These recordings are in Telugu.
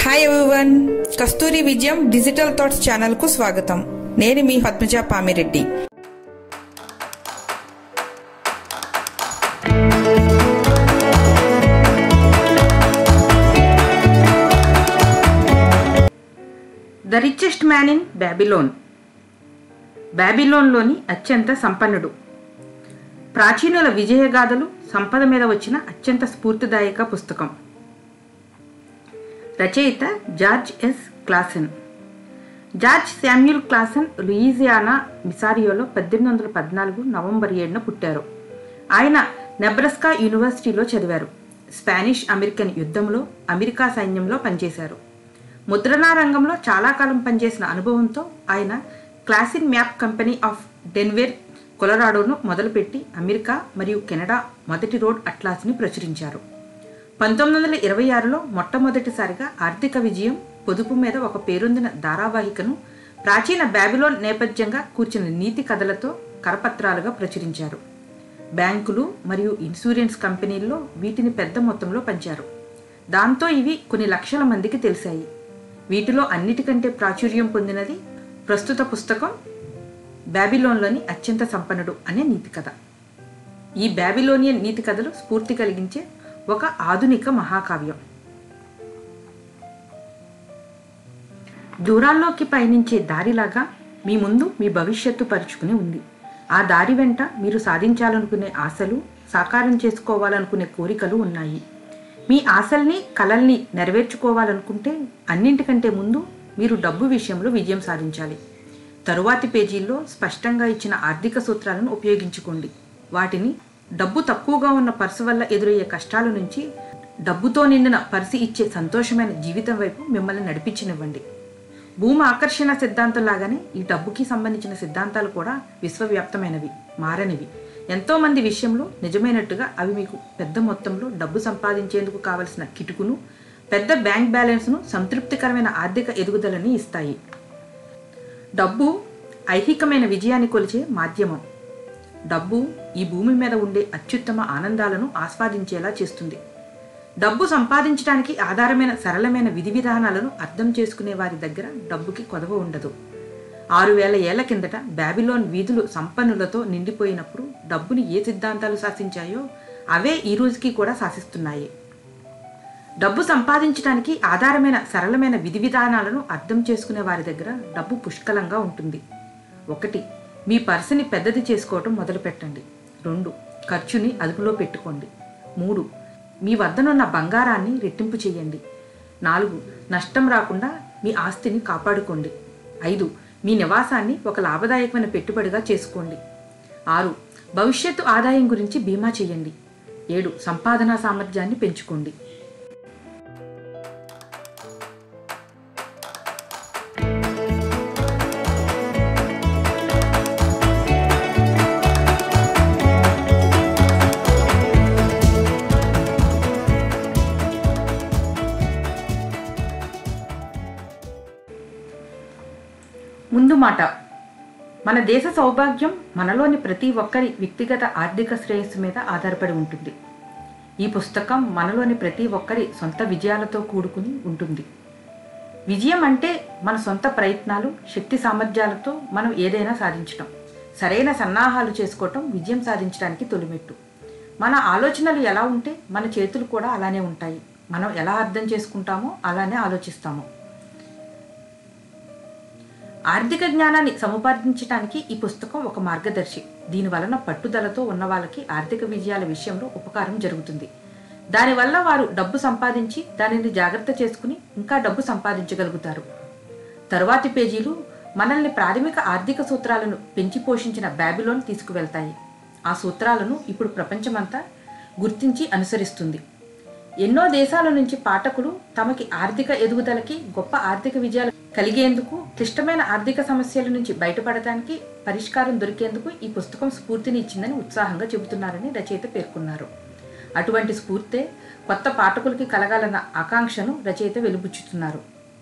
హాయ్ ఎవ్రీవన్ కస్తూరి విజయం డిజిటల్ థాట్స్ ఛానల్ కు స్వాగతం నేను మీ Padmaja Pamireddy the richest man in Babylon బ్యాబిలోన్లోని అత్యంత సంపన్నుడు ప్రాచీనుల విజయగాథలు సంపద మీద వచ్చిన అత్యంత స్ఫూర్తిదాయక పుస్తకం రచయిత George S Clason George Samuel Clason Louisiana మిసారియోలో పద్దెనిమిది వందల పద్నాలుగు నవంబర్ ఏడున పుట్టారు ఆయన నెబ్రస్కా యూనివర్సిటీలో చదివారు స్పానిష్ అమెరికన్ యుద్ధంలో అమెరికా సైన్యంలో పనిచేశారు ముద్రణా రంగంలో చాలా కాలం పనిచేసిన అనుభవంతో ఆయన Clason map company of Denver కొలరాడోను మొదలుపెట్టి అమెరికా మరియు కెనడా మొదటి రోడ్ అట్లాస్ని ప్రచురించారు పంతొమ్మిది వందల ఇరవై ఆరులో మొట్టమొదటిసారిగా ఆర్థిక విజయం పొదుపు మీద ఒక పేరొందిన ధారావాహికను ప్రాచీన బ్యాబిలోన్ నేపథ్యంగా కూర్చిన నీతి కథలతో కరపత్రాలుగా ప్రచురించారు బ్యాంకులు మరియు ఇన్సూరెన్స్ కంపెనీల్లో వీటిని పెద్ద మొత్తంలో పంచారు దాంతో ఇవి కొన్ని లక్షల మందికి తెలిసాయి వీటిలో అన్నిటికంటే ప్రాచుర్యం పొందినది ప్రస్తుత పుస్తకం బ్యాబిలోన్లోని అత్యంత సంపన్నుడు అనే నీతి కథ ఈ బ్యాబిలోనియన్ నీతి కథలు స్ఫూర్తి కలిగించే ఒక ఆధునిక మహాకావ్యం దూరాల్లోకి పయనించే దారిలాగా మీ ముందు మీ భవిష్యత్తు పరుచుకుని ఉంది ఆ దారి వెంట మీరు సాధించాలనుకునే ఆశలు సాకారం చేసుకోవాలనుకునే కోరికలు ఉన్నాయి మీ ఆశల్ని కలల్ని నెరవేర్చుకోవాలనుకుంటే అన్నింటికంటే ముందు మీరు డబ్బు విషయంలో విజయం సాధించాలి తరువాతి పేజీల్లో స్పష్టంగా ఇచ్చిన ఆర్థిక సూత్రాలను ఉపయోగించుకోండి వాటిని డబ్బు తక్కువగా ఉన్న పర్సు వల్ల ఎదురయ్యే కష్టాల నుంచి డబ్బుతో నిండిన పర్సు ఇచ్చే సంతోషమైన జీవితం వైపు మిమ్మల్ని నడిపించనివ్వండి భూమి ఆకర్షణ సిద్ధాంతం లాగానే ఈ డబ్బుకి సంబంధించిన సిద్ధాంతాలు కూడా విశ్వవ్యాప్తమైనవి మారనివి ఎంతో మంది విషయంలో నిజమైనట్టుగా అవి మీకు పెద్ద మొత్తంలో డబ్బు సంపాదించేందుకు కావలసిన కిటుకును పెద్ద బ్యాంక్ బ్యాలెన్స్ను సంతృప్తికరమైన ఆర్థిక ఎదుగుదలని ఇస్తాయి డబ్బు ఐహికమైన విజయాన్ని కొలిచే మాధ్యమం డబ్బు ఈ భూమి మీద ఉండే అత్యుత్తమ ఆనందాలను ఆస్వాదించేలా చేస్తుంది డబ్బు సంపాదించడానికి ఆధారమైన సరళమైన విధి విధానాలను అర్థం చేసుకునే వారి దగ్గర డబ్బుకి కొదవ ఉండదు ఆరు వేల ఏళ్ల కిందట బ్యాబిలోన్ వీధులు సంపన్నులతో నిండిపోయినప్పుడు డబ్బుని ఏ సిద్ధాంతాలు శాసించాయో అవే ఈ రోజుకి కూడా శాసిస్తున్నాయి డబ్బు సంపాదించడానికి ఆధారమైన సరళమైన విధి విధానాలను అర్థం చేసుకునే వారి దగ్గర డబ్బు పుష్కలంగా ఉంటుంది ఒకటి మీ పర్సుని పెద్దది చేసుకోవటం మొదలుపెట్టండి రెండు ఖర్చుని అదుపులో పెట్టుకోండి మూడు మీ వద్దనున్న బంగారాన్ని రెట్టింపు చేయండి నాలుగు నష్టం రాకుండా మీ ఆస్తిని కాపాడుకోండి ఐదు మీ నివాసాన్ని ఒక లాభదాయకమైన పెట్టుబడిగా చేసుకోండి ఆరు భవిష్యత్తు ఆదాయం గురించి బీమా చేయండి ఏడు సంపాదనా సామర్థ్యాన్ని పెంచుకోండి ముందు మాట మన దేశ సౌభాగ్యం మనలోని ప్రతి ఒక్కరి వ్యక్తిగత ఆర్థిక శ్రేయస్సు మీద ఆధారపడి ఉంటుంది ఈ పుస్తకం మనలోని ప్రతి ఒక్కరి సొంత విజయాలతో కూడుకుని ఉంటుంది విజయం అంటే మన సొంత ప్రయత్నాలు శక్తి సామర్థ్యాలతో మనం ఏదైనా సాధించటం సరైన సన్నాహాలు చేసుకోవటం విజయం సాధించడానికి తొలిమెట్టు మన ఆలోచనలు ఎలా ఉంటే మన చేతులు కూడా అలానే ఉంటాయి మనం ఎలా అర్థం చేసుకుంటామో అలానే ఆలోచిస్తాము ఆర్థిక జ్ఞానాన్ని సముపార్జించడానికి ఈ పుస్తకం ఒక మార్గదర్శి దీని వలన పట్టుదలతో ఉన్న వాళ్ళకి ఆర్థిక విజయాల విషయంలో ఉపకారం జరుగుతుంది దానివల్ల వారు డబ్బు సంపాదించి దానిని జాగ్రత్త చేసుకుని ఇంకా డబ్బు సంపాదించగలుగుతారు తరువాతి పేజీలు మనల్ని ప్రాథమిక ఆర్థిక సూత్రాలను పెంచి పోషించిన బ్యాబిలోన్ తీసుకువెళ్తాయి ఆ సూత్రాలను ఇప్పుడు ప్రపంచమంతా గుర్తించి అనుసరిస్తుంది ఎన్నో దేశాల నుంచి పాఠకులు తమకి ఆర్థిక ఎదుగుదలకి గొప్ప ఆర్థిక విజయాలు కలిగేందుకు క్లిష్టమైన ఆర్థిక సమస్యల నుంచి బయటపడటానికి పరిష్కారం దొరికేందుకు ఈ పుస్తకం స్ఫూర్తిని ఇచ్చిందని ఉత్సాహంగా చెబుతున్నారని రచయిత పేర్కొన్నారు అటువంటి స్ఫూర్తే కొత్త పాఠకులకి కలగాలన్న ఆకాంక్షను రచయిత వెలుబుచ్చుతున్నారు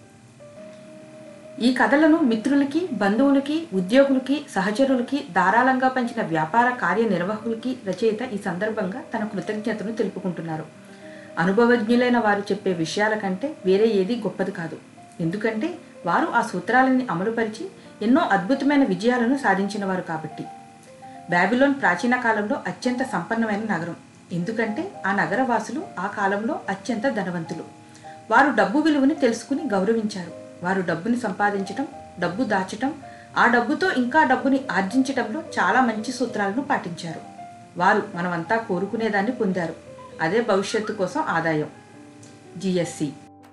ఈ కథలను మిత్రులకి బంధువులకి ఉద్యోగులకి సహచరులకి ధారాళంగా పంచిన వ్యాపార కార్యనిర్వాహకులకి రచయిత ఈ సందర్భంగా తన కృతజ్ఞతను తెలుపుకుంటున్నారు అనుభవజ్ఞులైన వారు చెప్పే విషయాల కంటే వేరే ఏది గొప్పది కాదు ఎందుకంటే వారు ఆ సూత్రాలని అమలుపరిచి ఎన్నో అద్భుతమైన విజయాలను సాధించినవారు కాబట్టి బాబిలోన్ ప్రాచీన కాలంలో అత్యంత సంపన్నమైన నగరం ఎందుకంటే ఆ నగర వాసులు ఆ కాలంలో అత్యంత ధనవంతులు వారు డబ్బు విలువని తెలుసుకుని గౌరవించారు వారు డబ్బుని సంపాదించటం డబ్బు దాచటం ఆ డబ్బుతో ఇంకా డబ్బుని ఆర్జించటంలో చాలా మంచి సూత్రాలను పాటించారు వారు మనమంతా కోరుకునేదాన్ని పొందారు అదే భవిష్యత్తు కోసం ఆదాయం జిఎస్సి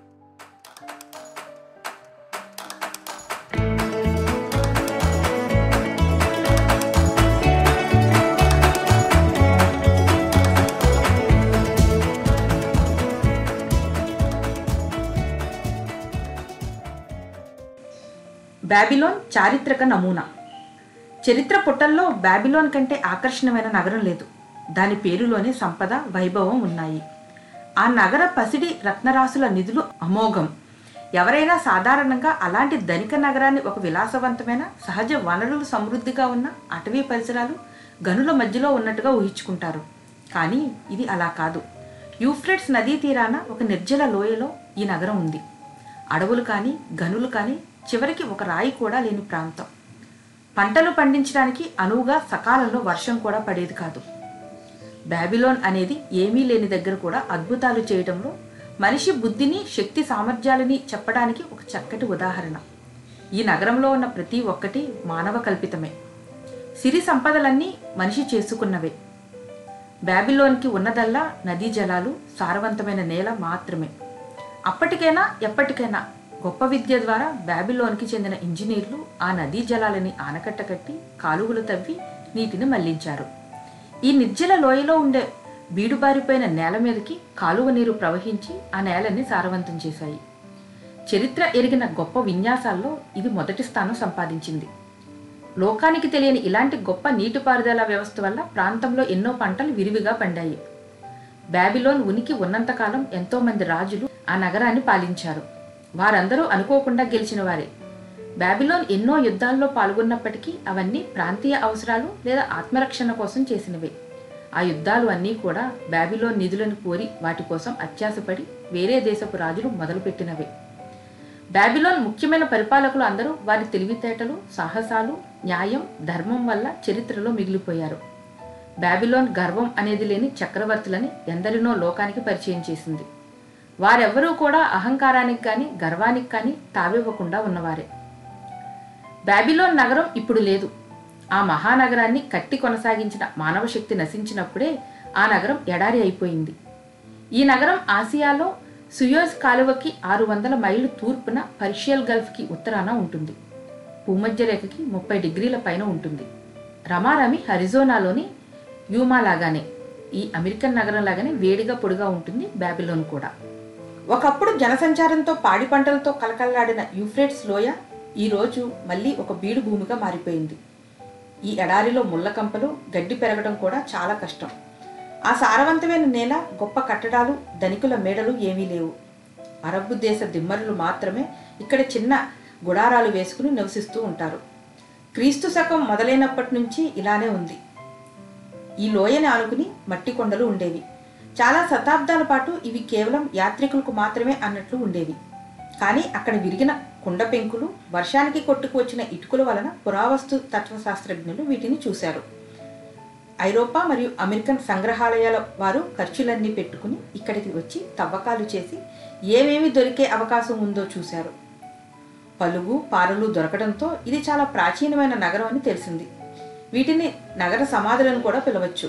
బాబిలోన్ చారిత్రక నమూనా చరిత్ర పుటల్లో బాబిలోన్ కంటే ఆకర్షణమైన నగరం లేదు దాని పేరులోనే సంపద వైభవం ఉన్నాయి ఆ నగర పసిడి రత్నరాసుల నిధులు అమోఘం ఎవరైనా సాధారణంగా అలాంటి ధనిక నగరాన్ని ఒక విలాసవంతమైన సహజ వనరులు సమృద్ధిగా ఉన్న అటవీ పరిసరాలు గనుల మధ్యలో ఉన్నట్టుగా ఊహించుకుంటారు కానీ ఇది అలా కాదు యూఫ్రెట్స్ నదీ తీరాన ఒక నిర్జల లోయలో ఈ నగరం ఉంది అడవులు కానీ గనులు కానీ చివరికి ఒక రాయి కూడా లేని ప్రాంతం పంటలు పండించడానికి అనువుగా సకాలంలో వర్షం కూడా పడేది కాదు బాబిలోన్ అనేది ఏమీ లేని దగ్గర కూడా అద్భుతాలు చేయడంలో మనిషి బుద్ధిని శక్తి సామర్థ్యాలని చెప్పడానికి ఒక చక్కటి ఉదాహరణ ఈ నగరంలో ఉన్న ప్రతి ఒక్కటి మానవ కల్పితమే సిరి సంపదలన్నీ మనిషి చేసుకున్నవే బాబిలోన్కి ఉన్నదల్లా నదీ జలాలు సారవంతమైన నేల మాత్రమే అప్పటికైనా ఎప్పటికైనా గొప్ప విద్య ద్వారా బాబిలోన్కి చెందిన ఇంజనీర్లు ఆ నదీ జలాలని ఆనకట్ట కట్టి కాలువలు తవ్వి నీటిని మళ్లించారు ఈ నిర్జల లోయలో ఉండే బీడుబారిపోయిన నేల మీదకి కాలువ నీరు ప్రవహించి ఆ నేలని సారవంతం చేశాయి చరిత్ర ఎరిగిన గొప్ప విన్యాసాల్లో ఇది మొదటి స్థానం సంపాదించింది లోకానికి తెలియని ఇలాంటి గొప్ప నీటిపారుదల వ్యవస్థ వల్ల ప్రాంతంలో ఎన్నో పంటలు విరివిగా పండాయి బాబిలోన్ ఉనికి ఉన్నంతకాలం ఎంతో మంది రాజులు ఆ నగరాన్ని పాలించారు వారందరూ అనుకోకుండా గెలిచిన వారే బాబిలోన్ ఎన్నో యుద్ధాల్లో పాల్గొన్నప్పటికీ అవన్నీ ప్రాంతీయ అవసరాలు లేదా ఆత్మరక్షణ కోసం చేసినవే ఆ యుద్ధాలు అన్నీ కూడా బాబిలోన్ నిధులను కోరి వాటి కోసం అత్యాశపడి వేరే దేశపు రాజులు మొదలుపెట్టినవే బాబిలోన్ ముఖ్యమైన పరిపాలకులు అందరూ వారి తెలివితేటలు సాహసాలు న్యాయం ధర్మం వల్ల చరిత్రలో మిగిలిపోయారు బాబిలోన్ గర్వం అనేది లేని చక్రవర్తులని ఎందరినో లోకానికి పరిచయం చేసింది వారెవ్వరూ కూడా అహంకారానికి కానీ గర్వానికి కానీ తావివ్వకుండా ఉన్నవారే బాబిలోన్ నగరం ఇప్పుడు లేదు ఆ మహానగరాన్ని కట్టి కొనసాగించిన మానవ శక్తి నశించినప్పుడే ఆ నగరం ఎడారి అయిపోయింది ఈ నగరం ఆసియాలో సుయోజ్ కాలువకి ఆరు వందల మైళ్ళు తూర్పున పర్షియల్ గల్ఫ్కి ఉత్తరాన ఉంటుంది భూమధ్య రేఖకి ముప్పై డిగ్రీల పైన ఉంటుంది రమారమి హరిజోనాలోని యూమా లాగానే ఈ అమెరికన్ నగరం లాగానే వేడిగా పొడిగా ఉంటుంది బాబిలోన్ కూడా ఒకప్పుడు జనసంచారంతో పాడి పంటలతో కలకల్లాడిన యూఫ్రేట్స్ లోయ ఈ రోజు మళ్ళీ ఒక బీడు భూమిగా మారిపోయింది ఈ ఎడారిలో ముళ్ళ కంపలు గడ్డి పెరగడం కూడా చాలా కష్టం ఆ సారవంతమైన నేల గొప్ప కట్టడాలు ధనికుల మేడలు ఏమీ లేవు అరబ్బు దేశ దిమ్మరులు మాత్రమే ఇక్కడ చిన్న గుడారాలు వేసుకుని నివసిస్తూ ఉంటారు క్రీస్తు శకం మొదలైనప్పటి నుంచి ఇలానే ఉంది ఈ లోయని ఆనుకుని మట్టి కొండలు ఉండేవి చాలా శతాబ్దాల పాటు ఇవి కేవలం యాత్రికులకు మాత్రమే అన్నట్లు ఉండేవి కానీ అక్కడ విరిగిన కుండ పెంకులు వర్షానికి కొట్టుకు వచ్చిన ఇటుకల వలన పురావస్తు తత్వశాస్త్రజ్ఞులు వీటిని చూశారు ఐరోపా మరియు అమెరికన్ సంగ్రహాలయాల వారు ఖర్చులన్నీ పెట్టుకుని ఇక్కడికి వచ్చి తవ్వకాలు చేసి ఏమేమి దొరికే అవకాశం ఉందో చూశారు పలుగు పారలు దొరకడంతో ఇది చాలా ప్రాచీనమైన నగరం అని తెలిసింది వీటిని నగర సమాధులను కూడా పిలవచ్చు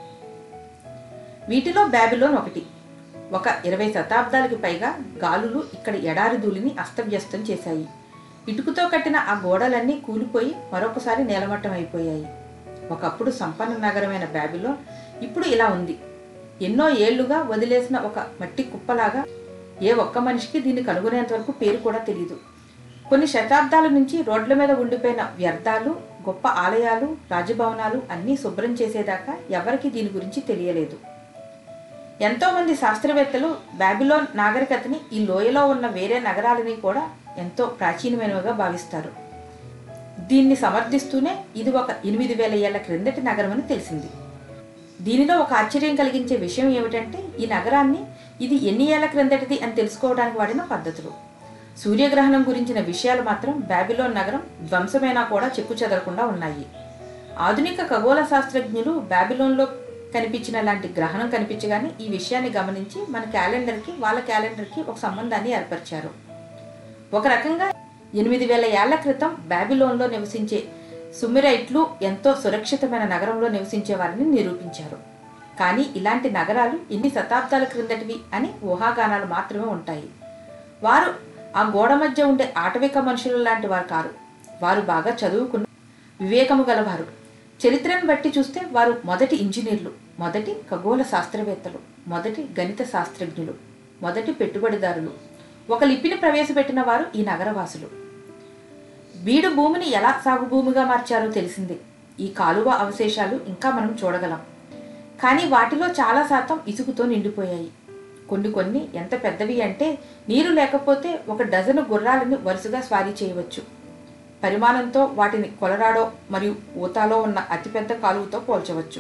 వీటిలో బ్యాబిలోన్ ఒకటి ఒక ఇరవై శతాబ్దాలకు పైగా గాలులు ఇక్కడ ఎడారి ధూళిని అస్తవ్యస్తం చేశాయి ఇటుకతో కట్టిన ఆ గోడలన్నీ కూలిపోయి మరొకసారి నేలమట్టం అయిపోయాయి ఒకప్పుడు సంపన్న నగరమైన బ్యాబిలోన్ ఇప్పుడు ఇలా ఉంది ఎన్నో ఏళ్లుగా వదిలేసిన ఒక మట్టి కుప్పలాగా ఏ ఒక్క మనిషికి దీన్ని కనుగొనేంత వరకు పేరు కూడా తెలియదు కొన్ని శతాబ్దాల నుంచి రోడ్ల మీద ఉండిపోయిన వ్యర్థాలు గొప్ప ఆలయాలు రాజభవనాలు అన్నీ శుభ్రం చేసేదాకా ఎవరికి దీని గురించి తెలియలేదు ఎంతో మంది శాస్త్రవేత్తలు బాబిలోన్ నాగరికతని ఈ లోయలో ఉన్న వేరే నగరాలని కూడా ఎంతో ప్రాచీనమైనవిగా భావిస్తారు దీన్ని సమర్థిస్తూనే ఇది ఒక ఎనిమిది వేల ఏళ్ల క్రిందటి నగరం అని తెలిసింది దీనిలో ఒక ఆశ్చర్యం కలిగించే విషయం ఏమిటంటే ఈ నగరాన్ని ఇది ఎన్ని ఏళ్ల క్రిందటిది అని తెలుసుకోవడానికి వాడిన పద్ధతులు సూర్యగ్రహణం గురించిన విషయాలు మాత్రం బాబిలోన్ నగరం ధ్వంసమైనా కూడా చెక్కు చెదరకుండా ఉన్నాయి ఆధునిక ఖగోళ శాస్త్రజ్ఞులు బాబిలోన్లో కనిపించిన లాంటి గ్రహణం కనిపించగానే ఈ విషయాన్ని గమనించి మన క్యాలెండర్కి వాళ్ళ క్యాలెండర్కి ఒక సంబంధాన్ని ఏర్పరిచారు ఒక రకంగా ఎనిమిది వేల ఏళ్ల క్రితం బాబిలోన్లో నివసించే సుమిరైట్లు ఎంతో సురక్షితమైన నగరంలో నివసించే వారిని నిరూపించారు కానీ ఇలాంటి నగరాలు ఎన్ని శతాబ్దాల క్రిందటివి అని ఊహాగానాలు మాత్రమే ఉంటాయి వారు ఆ గోడ మధ్య ఉండే ఆటవిక మనుషుల లాంటి వారు కారు వారు బాగా చదువుకున్న వివేకము గలవారు చరిత్రను బట్టి చూస్తే వారు మొదటి ఇంజనీర్లు మొదటి ఖగోళ శాస్త్రవేత్తలు మొదటి గణిత శాస్త్రజ్ఞులు మొదటి పెట్టుబడిదారులు ఒక లిపిని ప్రవేశపెట్టిన వారు ఈ నగరవాసులు బీడు భూమిని ఎలా సాగు భూమిగా మార్చారో తెలిసిందే ఈ కాలువ అవశేషాలు ఇంకా మనం చూడగలం కానీ వాటిలో చాలా శాతం ఇసుకతో నిండిపోయాయి కొన్ని కొన్ని ఎంత పెద్దవి అంటే నీరు లేకపోతే ఒక డజను గుర్రాలను వరుసగా స్వారీ చేయవచ్చు పరిమాణంతో వాటిని కొలరాడో మరియు ఊతాలో ఉన్న అతిపెద్ద కాలువతో పోల్చవచ్చు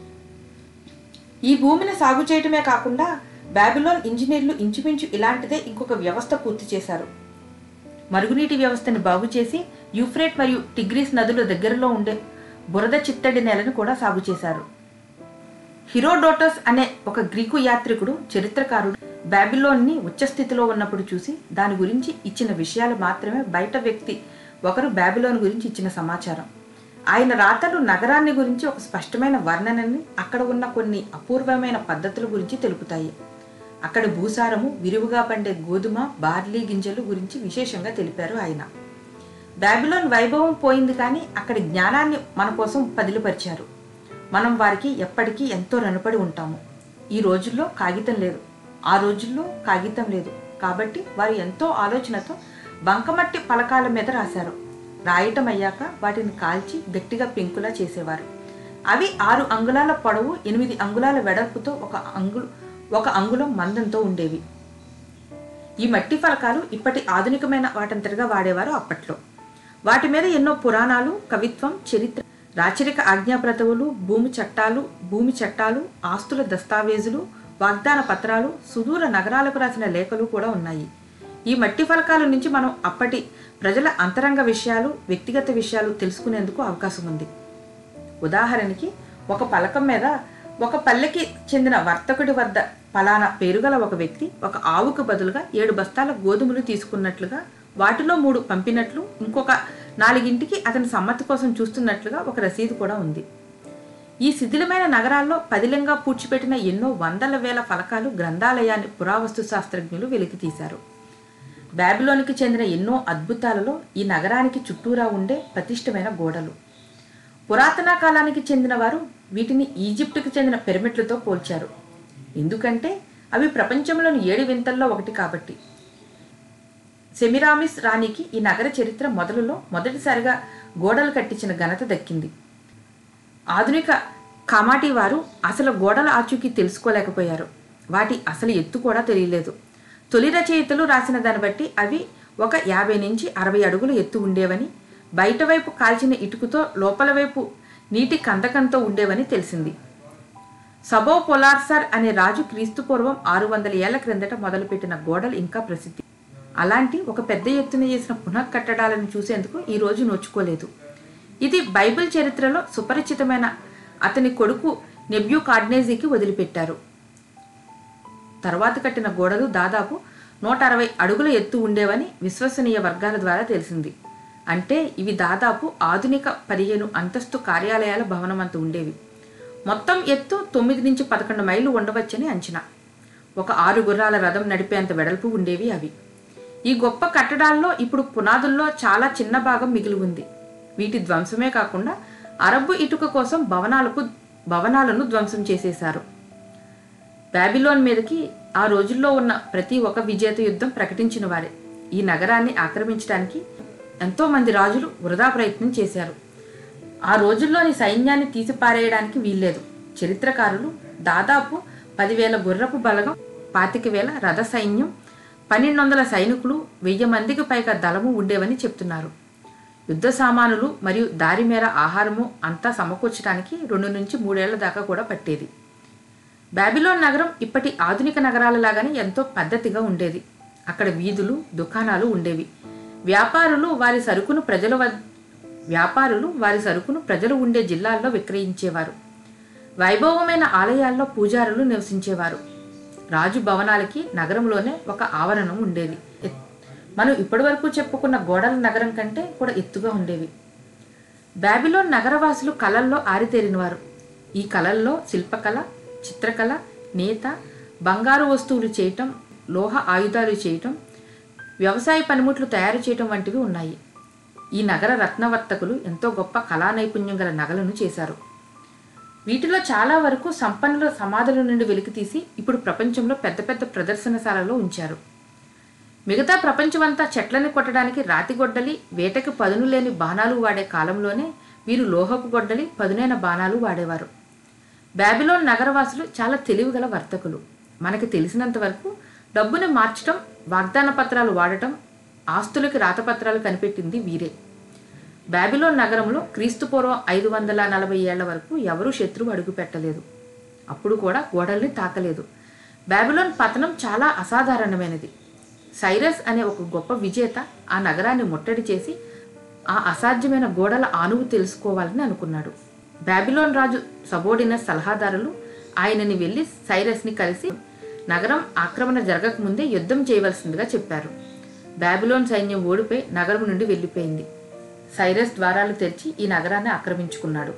ఈ భూమిని సాగు చేయటమే కాకుండా బాబిలోన్ ఇంజనీర్లు ఇంచుమించు ఇలాంటిదే ఇంకొక వ్యవస్థ పూర్తి చేశారు మరుగునీటి వ్యవస్థని బాగు చేసి యూఫ్రేట్ మరియు టిగ్రీస్ నదుల దగ్గరలో ఉండే బురద చిత్తడి నేలను కూడా సాగు చేశారు హిరోడోటస్ అనే ఒక గ్రీకు యాత్రికుడు చరిత్రకారుడు బాబిలోన్ని ఉచ్చస్థితిలో ఉన్నప్పుడు చూసి దాని గురించి ఇచ్చిన విషయాలు మాత్రమే బయట వ్యక్తి ఒకరు బాబిలోన్ గురించి ఇచ్చిన సమాచారం ఆయన రాతలు నగరాన్ని గురించి ఒక స్పష్టమైన వర్ణనని అక్కడ ఉన్న కొన్ని అపూర్వమైన పద్ధతుల గురించి తెలుపుతాయి అక్కడ భూసారము విరివిగా పండే గోధుమ బార్లీ గింజలు గురించి విశేషంగా తెలిపారు ఆయన బాబిలోన్ వైభవం పోయింది కానీ అక్కడి జ్ఞానాన్ని మన కోసం పదిలిపరిచారు మనం వారికి ఎప్పటికీ ఎంతో రుణపడి ఉంటాము ఈ రోజుల్లో కాగితం లేదు ఆ రోజుల్లో కాగితం లేదు కాబట్టి వారు ఎంతో ఆలోచనతో బంకమట్టి పలకాల మీద రాశారు రాయటం అయ్యాక వాటిని కాల్చి గట్టిగా పెంకులా చేసేవారు అవి ఆరు అంగుళాల పొడవు ఎనిమిది అంగుళాల వెడల్పుతో ఒక అంగుళ ఒక అంగుళం మందంతో ఉండేవి ఈ మట్టి ఫలకాలు ఇప్పటి ఆధునికమైన వాటంతటిగా వాడేవారు అప్పట్లో వాటి మీద ఎన్నో పురాణాలు కవిత్వం చరిత్ర రాచరిక ఆజ్ఞాప్రతవులు భూమి చట్టాలు భూమి చట్టాలు ఆస్తుల దస్తావేజులు వాగ్దాన పత్రాలు సుదూర నగరాలకు రాసిన లేఖలు కూడా ఉన్నాయి ఈ మట్టి ఫలకాల నుంచి మనం అప్పటి ప్రజల అంతరంగ విషయాలు వ్యక్తిగత విషయాలు తెలుసుకునేందుకు అవకాశం ఉంది ఉదాహరణకి ఒక పలకం మీద ఒక పల్లెకి చెందిన వర్తకుడి వద్ద పలానా పేరుగల ఒక వ్యక్తి ఒక ఆవుకు బదులుగా ఏడు బస్తాల గోధుమలు తీసుకున్నట్లుగా వాటిలో మూడు పంపినట్లు ఇంకొక నాలుగింటికి అతని సమ్మతి కోసం చూస్తున్నట్లుగా ఒక రసీదు కూడా ఉంది ఈ శిథిలమైన నగరాల్లో పదిలంగా పూడ్చిపెట్టిన ఎన్నో వందల వేల ఫలకాలు గ్రంథాలయాన్ని పురావస్తు శాస్త్రజ్ఞులు వెలికితీశారు బాబిలోనికి చెందిన ఎన్నో అద్భుతాలలో ఈ నగరానికి చుట్టూరా ఉండే ప్రతిష్టమైన గోడలు పురాతన కాలానికి చెందిన వారు వీటిని ఈజిప్టుకు చెందిన పిరమిడ్లతో పోల్చారు ఎందుకంటే అవి ప్రపంచంలోని ఏడు వింతల్లో ఒకటి కాబట్టి సెమిరామిస్ రాణికి ఈ నగర చరిత్ర మొదలులో మొదటిసారిగా గోడలు కట్టించిన ఘనత దక్కింది ఆధునిక కామాటి వారు అసలు గోడల ఆచూకీ తెలుసుకోలేకపోయారు వాటి అసలు ఎత్తు కూడా తెలియలేదు తొలి రచయితలు రాసిన దాన్ని బట్టి అవి ఒక యాభై నుంచి అరవై అడుగుల ఎత్తు ఉండేవని బయట వైపు కాల్చిన ఇటుకతో లోపల వైపు నీటి కందకంతో ఉండేవని తెలిసింది సబో పొలార్సర్ అనే రాజు క్రీస్తు పూర్వం ఆరు వందల ఏళ్ల క్రిందట మొదలుపెట్టిన గోడలు ఇంకా ప్రసిద్ధి అలాంటి ఒక పెద్ద ఎత్తున చేసిన పునః కట్టడాలను చూసేందుకు ఈ రోజు నోచుకోలేదు ఇది బైబిల్ చరిత్రలో సుపరిచితమైన అతని కొడుకు నెబ్యూ కార్డ్నేజీకి వదిలిపెట్టారు తర్వాత కట్టిన గోడలు దాదాపు నూట అరవై అడుగుల ఎత్తు ఉండేవని విశ్వసనీయ వర్గాల ద్వారా తెలిసింది అంటే ఇవి దాదాపు ఆధునిక పదిహేను అంతస్తు కార్యాలయాల భవనం అంత ఉండేవి మొత్తం ఎత్తు తొమ్మిది నుంచి పదకొండు మైళ్ళు ఉండవచ్చని అంచనా ఒక ఆరు గుర్రాల రథం నడిపేంత వెడల్పు ఉండేవి అవి ఈ గొప్ప కట్టడాల్లో ఇప్పుడు పునాదుల్లో చాలా చిన్న భాగం మిగిలి ఉంది వీటి ధ్వంసమే కాకుండా అరబ్బు ఇటుక కోసం భవనాలకు భవనాలను ధ్వంసం చేసేశారు బాబిలోన్ మీదకి ఆ రోజుల్లో ఉన్న ప్రతి ఒక్క విజేత యుద్ధం ప్రకటించిన వారే ఈ నగరాన్ని ఆక్రమించడానికి ఎంతో మంది రాజులు వృధా ప్రయత్నం చేశారు ఆ రోజుల్లోని సైన్యాన్ని తీసిపారేయడానికి వీల్లేదు చరిత్రకారులు దాదాపు పదివేల గుర్రపు బలగం పాతిక వేల రథ సైన్యం పన్నెండు వందల సైనికులు వెయ్యి మందికి పైగా దళము ఉండేవని చెప్తున్నారు యుద్ధ సామానులు మరియు దారి మేర ఆహారము అంతా సమకూర్చడానికి రెండు నుంచి మూడేళ్ల దాకా కూడా పట్టేది బాబిలోన్ నగరం ఇప్పటి ఆధునిక నగరాల లాగానే ఎంతో పద్ధతిగా ఉండేది అక్కడ వీధులు దుకాణాలు ఉండేవి వ్యాపారులు వారి సరుకును ప్రజల వద్ద వ్యాపారులు వారి సరుకును ప్రజలు ఉండే జిల్లాల్లో విక్రయించేవారు వైభవమైన ఆలయాల్లో పూజారులు నివసించేవారు రాజు భవనాలకి నగరంలోనే ఒక ఆవరణం ఉండేది ఎత్- మనం ఇప్పటివరకు చెప్పుకున్న గోడల నగరం కంటే కూడా ఎత్తుగా ఉండేవి బాబిలోన్ నగరవాసులు కళల్లో ఆరితేరినవారు ఈ కళల్లో శిల్పకళ చిత్రకళ నేత బంగారు వస్తువులు చేయటం లోహ ఆయుధాలు చేయటం వ్యవసాయ పనిముట్లు తయారు చేయటం వంటివి ఉన్నాయి ఈ నగర రత్నవర్తకులు ఎంతో గొప్ప కళా నైపుణ్యం గల నగలను చేశారు వీటిలో చాలా వరకు సంపన్నుల సమాధుల నుండి వెలికితీసి ఇప్పుడు ప్రపంచంలో పెద్ద పెద్ద ప్రదర్శనశాలలో ఉంచారు మిగతా ప్రపంచమంతా చెట్లని కొట్టడానికి రాతి గొడ్డలి వేటకి పదును లేని బాణాలు వాడే కాలంలోనే వీరు లోహపు గొడ్డలి పదునైన బాణాలు వాడేవారు బాబిలోన్ నగరవాసులు చాలా తెలివిగల వర్తకులు మనకి తెలిసినంత వరకు డబ్బుని మార్చటం వాగ్దాన పత్రాలు వాడటం ఆస్తులకి రాతపత్రాలు కనిపెట్టింది వీరే బాబిలోన్ నగరంలో క్రీస్తుపూర్వం ఐదు వందల నలభై ఏళ్ల వరకు ఎవరూ శత్రువు అడుగు పెట్టలేదు అప్పుడు కూడా గోడల్ని తాకలేదు బాబిలోన్ పతనం చాలా అసాధారణమైనది సైరస్ అనే ఒక గొప్ప విజేత ఆ నగరాన్ని ముట్టడి చేసి ఆ అసాధ్యమైన గోడల ఆనువు తెలుసుకోవాలని అనుకున్నాడు బాబిలోన్ రాజు సబోడినస్ సలహాదారులు ఆయనని వెళ్ళి సైరస్ని కలిసి నగరం ఆక్రమణ జరగకముందే యుద్ధం చేయవలసిందిగా చెప్పారు బాబిలోన్ సైన్యం ఓడిపోయి నగరం నుండి వెళ్ళిపోయింది సైరస్ ద్వారాలు తెరిచి ఈ నగరాన్ని ఆక్రమించుకున్నాడు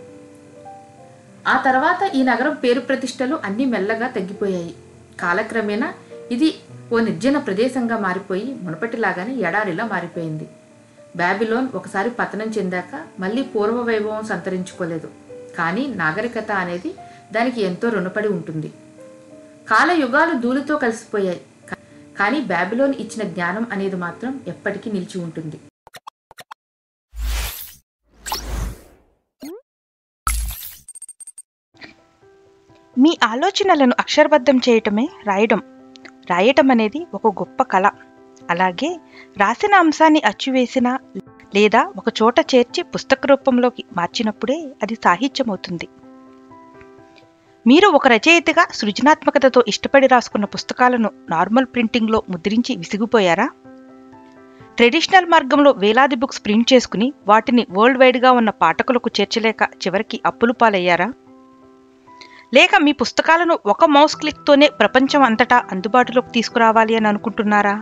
ఆ తర్వాత ఈ నగరం పేరు ప్రతిష్టలు అన్నీ మెల్లగా తగ్గిపోయాయి కాలక్రమేణా ఇది ఓ నిర్జన ప్రదేశంగా మారిపోయి మునపటిలాగానే ఎడారిలా మారిపోయింది బాబిలోన్ ఒకసారి పతనం చెందాక మళ్ళీ పూర్వ వైభవం సంతరించుకోలేదు కానీ నాగరికత అనేది దానికి ఎంతో రుణపడి ఉంటుంది కాలయుగాలు ధూళితో కలిసిపోయాయి కా- కానీ బాబిలోన్ ఇచ్చిన జ్ఞానం అనేది మాత్రం ఎప్పటికీ నిలిచి ఉంటుంది మీ ఆలోచనలను అక్షరబద్ధం చేయటమే రాయడం రాయటం అనేది ఒక గొప్ప కళ అలాగే రాసిన అంశాన్ని అచ్చువేసిన లేదా ఒక చోట చేర్చి పుస్తక రూపంలోకి మార్చినప్పుడే అది సాహిత్యం అవుతుంది మీరు ఒక రచయితగా సృజనాత్మకతతో ఇష్టపడి రాసుకున్న పుస్తకాలను నార్మల్ ప్రింటింగ్లో ముద్రించి విసిగిపోయారా ట్రెడిషనల్ మార్గంలో వేలాది బుక్స్ ప్రింట్ చేసుకుని వాటిని వరల్డ్ వైడ్గా ఉన్న పాఠకులకు చేర్చలేక చివరికి అప్పులు పాలయ్యారా లేక మీ పుస్తకాలను ఒక మౌస్ క్లిక్తోనే ప్రపంచం అంతటా అందుబాటులోకి తీసుకురావాలి అని అనుకుంటున్నారా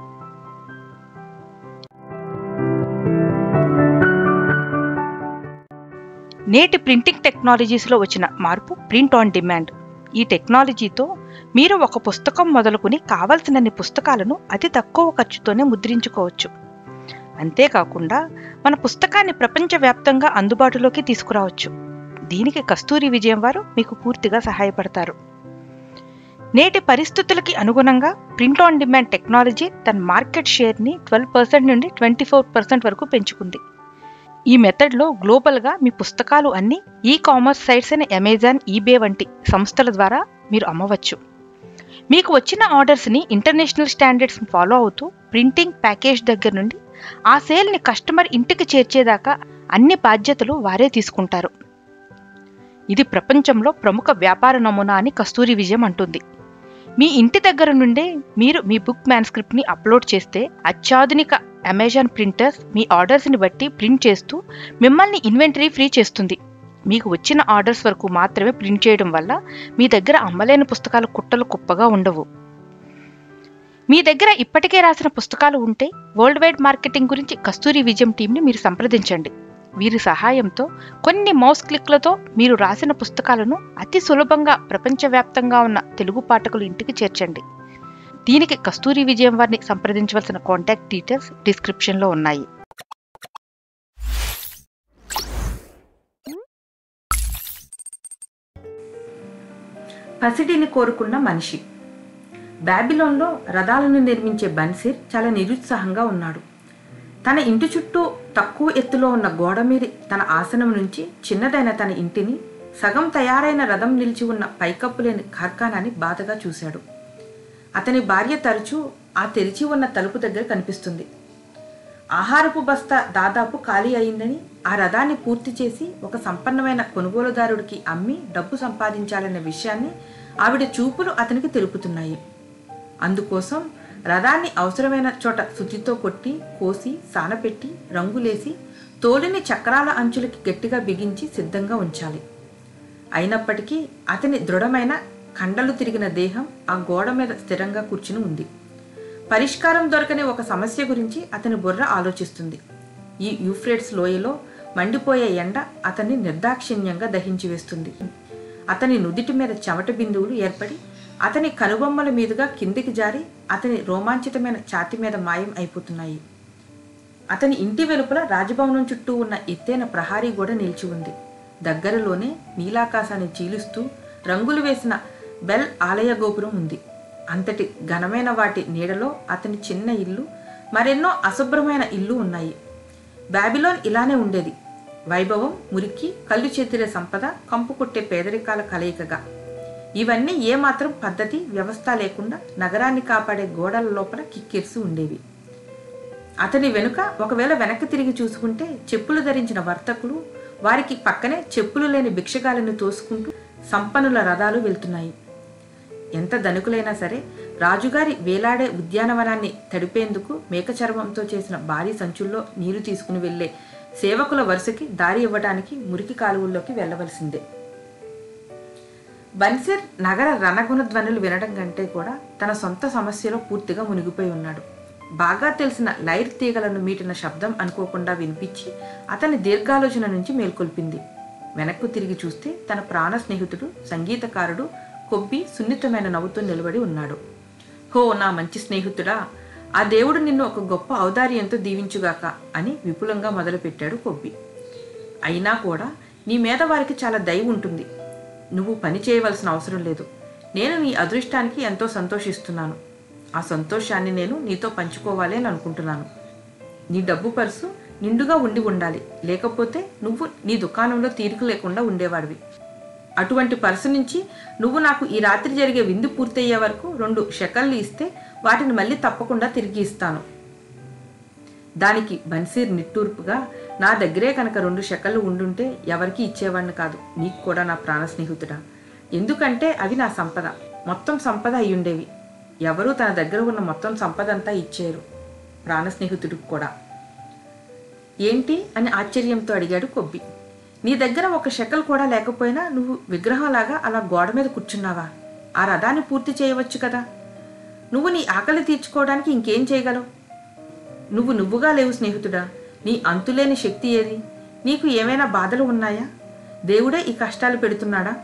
నేటి ప్రింటింగ్ టెక్నాలజీస్లో వచ్చిన మార్పు ప్రింట్ ఆన్ డిమాండ్ ఈ టెక్నాలజీతో మీరు ఒక పుస్తకం మొదలుకుని కావలసినన్ని పుస్తకాలను అతి తక్కువ ఖర్చుతోనే ముద్రించుకోవచ్చు అంతేకాకుండా మన పుస్తకాన్ని ప్రపంచవ్యాప్తంగా అందుబాటులోకి తీసుకురావచ్చు దీనికి కస్తూరి విజయం వారు మీకు పూర్తిగా సహాయపడతారు నేటి పరిస్థితులకి అనుగుణంగా ప్రింట్ ఆన్ డిమాండ్ టెక్నాలజీ తన మార్కెట్ షేర్ని ట్వెల్వ్ పర్సెంట్ నుండి ట్వంటీ ఫోర్ పర్సెంట్ వరకు పెంచుకుంది ఈ మెథడ్లో గ్లోబల్గా మీ పుస్తకాలు అన్ని ఈ కామర్స్ సైట్స్ అయిన అమెజాన్ ఈబే వంటి సంస్థల ద్వారా మీరు అమ్మవచ్చు మీకు వచ్చిన ఆర్డర్స్ని ఇంటర్నేషనల్ స్టాండర్డ్స్ ఫాలో అవుతూ ప్రింటింగ్ ప్యాకేజ్ దగ్గర నుండి ఆ సేల్ని కస్టమర్ ఇంటికి చేర్చేదాకా అన్ని బాధ్యతలు వారే తీసుకుంటారు ఇది ప్రపంచంలో ప్రముఖ వ్యాపార నమూనా అని కస్తూరి విజయం అంటుంది మీ ఇంటి దగ్గర నుండే మీరు మీ బుక్ మ్యాన్స్క్రిప్ట్ని అప్లోడ్ చేస్తే అత్యాధునిక అమెజాన్ ప్రింటర్స్ మీ ఆర్డర్స్ని బట్టి ప్రింట్ చేస్తూ మిమ్మల్ని ఇన్వెంటరీ ఫ్రీ చేస్తుంది మీకు వచ్చిన ఆర్డర్స్ వరకు మాత్రమే ప్రింట్ చేయడం వల్ల మీ దగ్గర అమ్మలేని పుస్తకాలు కుట్టలు కుప్పగా ఉండవు మీ దగ్గర ఇప్పటికే రాసిన పుస్తకాలు ఉంటే వరల్డ్ వైడ్ మార్కెటింగ్ గురించి కస్తూరి విజయం టీంని మీరు సంప్రదించండి వీరి సహాయంతో కొన్ని మౌస్ క్లిక్లతో మీరు రాసిన పుస్తకాలను అతి సులభంగా ప్రపంచవ్యాప్తంగా ఉన్న తెలుగు పాఠకుల ఇంటికి చేర్చండి దీనికి కస్తూరి విజయం వారిని సంప్రదించవలసిన కాంటాక్ట్ డీటెయిల్స్ డిస్క్రిప్షన్లో ఉన్నాయి పసిడిని కోరుకున్న మనిషి బాబిలోన్లో రథాలను నిర్మించే బన్సీర్ చాలా నిరుత్సాహంగా ఉన్నాడు తన ఇంటి చుట్టూ తక్కువ ఎత్తులో ఉన్న గోడ మీద తన ఆసనం నుంచి చిన్నదైన తన ఇంటిని సగం తయారైన రథం నిలిచి ఉన్న పైకప్పు లేని కార్ఖానాన్ని బాధగా చూశాడు అతని భార్య తరచూ ఆ తెరిచి ఉన్న తలుపు దగ్గర కనిపిస్తుంది ఆహారపు బస్తా దాదాపు ఖాళీ అయిందని ఆ రథాన్ని పూర్తి చేసి ఒక సంపన్నమైన కొనుగోలుదారుడికి అమ్మి డబ్బు సంపాదించాలనే విషయాన్ని ఆవిడ చూపులు అతనికి తెలుపుతున్నాయి అందుకోసం రథాన్ని అవసరమైన చోట శుద్ధితో కొట్టి కోసి సానపెట్టి రంగులేసి తోలిని చక్రాల అంచులకి గట్టిగా బిగించి సిద్ధంగా ఉంచాలి అయినప్పటికీ అతని దృఢమైన కండలు తిరిగిన దేహం ఆ గోడ మీద స్థిరంగా కూర్చుని ఉంది పరిష్కారం దొరకని ఒక సమస్య గురించి అతని బుర్ర ఆలోచిస్తుంది ఈ యూఫ్రేట్స్ లోయలో మండిపోయే ఎండ అతన్ని నిర్దాక్షిణ్యంగా దహించి వేస్తుంది అతని నుదిటి మీద చెమట బిందువులు ఏర్పడి అతని కనుబొమ్మల మీదుగా కిందికి జారి అతని రోమాంచితమైన ఛాతి మీద మాయం అయిపోతున్నాయి అతని ఇంటి వెలుపల రాజభవనం చుట్టూ ఉన్న ఎత్తైన ప్రహారీ గోడ నిలిచి ఉంది దగ్గరలోనే నీలాకాశాన్ని చీలుస్తూ రంగులు వేసిన బెల్ ఆలయ గోపురం ఉంది అంతటి ఘనమైన వాటి నీడలో అతని చిన్న ఇల్లు మరెన్నో అశుభ్రమైన ఇల్లు ఉన్నాయి బాబిలోన్ ఇలానే ఉండేది వైభవం మురికి కళ్ళు చేతిరే సంపద కంపు కొట్టే పేదరికాల కలయికగా ఇవన్నీ ఏమాత్రం పద్ధతి వ్యవస్థ లేకుండా నగరాన్ని కాపాడే గోడల లోపల కిక్కిరిసి ఉండేవి అతని వెనుక ఒకవేళ వెనక్కి తిరిగి చూసుకుంటే చెప్పులు ధరించిన వర్తకులు వారికి పక్కనే చెప్పులు లేని భిక్షగాలను తోసుకుంటూ సంపన్నుల రథాలు వెళ్తున్నాయి ఎంత ధనికులైనా సరే రాజుగారి వేలాడే ఉద్యానవనాన్ని తడిపేందుకు మేక చర్మంతో చేసిన భారీ సంచుల్లో నీరు తీసుకుని వెళ్లే సేవకుల వరుసకి దారి ఇవ్వడానికి మురికి కాలువల్లోకి వెళ్ళవలసిందే బన్సిర్ నగర రణగుణ ధ్వనులు వినడం కంటే కూడా తన సొంత సమస్యలో పూర్తిగా మునిగిపోయి ఉన్నాడు బాగా తెలిసిన లైర్ తీగలను మీటిన శబ్దం అనుకోకుండా వినిపించి అతని దీర్ఘాలోచన నుంచి మేల్కొల్పింది వెనక్కు తిరిగి చూస్తే తన ప్రాణ స్నేహితుడు సంగీతకారుడు కొబ్బి సున్నితమైన నవ్వుతో నిలబడి ఉన్నాడు హో నా మంచి స్నేహితుడా ఆ దేవుడు నిన్ను ఒక గొప్ప ఔదార్యంతో దీవించుగాక అని విపులంగా మొదలుపెట్టాడు కొబ్బి అయినా కూడా నీ మీద వారికి చాలా దయ ఉంటుంది నువ్వు పని చేయవలసిన అవసరం లేదు నేను నీ అదృష్టానికి ఎంతో సంతోషిస్తున్నాను ఆ సంతోషాన్ని నేను నీతో పంచుకోవాలి అని అనుకుంటున్నాను నీ డబ్బు పర్సు నిండుగా ఉండి ఉండాలి లేకపోతే నువ్వు నీ దుకాణంలో తీరిక లేకుండా ఉండేవాడివి అటువంటి పర్సు నుంచి నువ్వు నాకు ఈ రాత్రి జరిగే విందు పూర్తయ్యే వరకు రెండు షెకల్లు ఇస్తే వాటిని మళ్ళీ తప్పకుండా తిరిగి ఇస్తాను దానికి బన్సీర్ నిట్టూర్పుగా నా దగ్గరే కనుక రెండు షెకళ్ళు ఉండుంటే ఎవరికీ ఇచ్చేవాడిని కాదు నీకు కూడా నా ప్రాణ స్నేహితుడా ఎందుకంటే అవి నా సంపద మొత్తం సంపద అయ్యుండేవి ఎవరూ తన దగ్గర ఉన్న మొత్తం సంపద అంతా ఇచ్చేరు ప్రాణ స్నేహితుడికి కూడా ఏంటి అని ఆశ్చర్యంతో అడిగాడు కొబ్బి నీ దగ్గర ఒక షెకల్ కూడా లేకపోయినా నువ్వు విగ్రహంలాగా అలా గోడ మీద కూర్చున్నావా ఆ రథాన్ని పూర్తి చేయవచ్చు కదా నువ్వు నీ ఆకలి తీర్చుకోవడానికి ఇంకేం చేయగలవు నువ్వు నువ్వుగా లేవు స్నేహితుడా నీ అంతులేని శక్తి ఏది నీకు ఏమైనా బాధలు ఉన్నాయా దేవుడే ఈ కష్టాలు పెడుతున్నాడా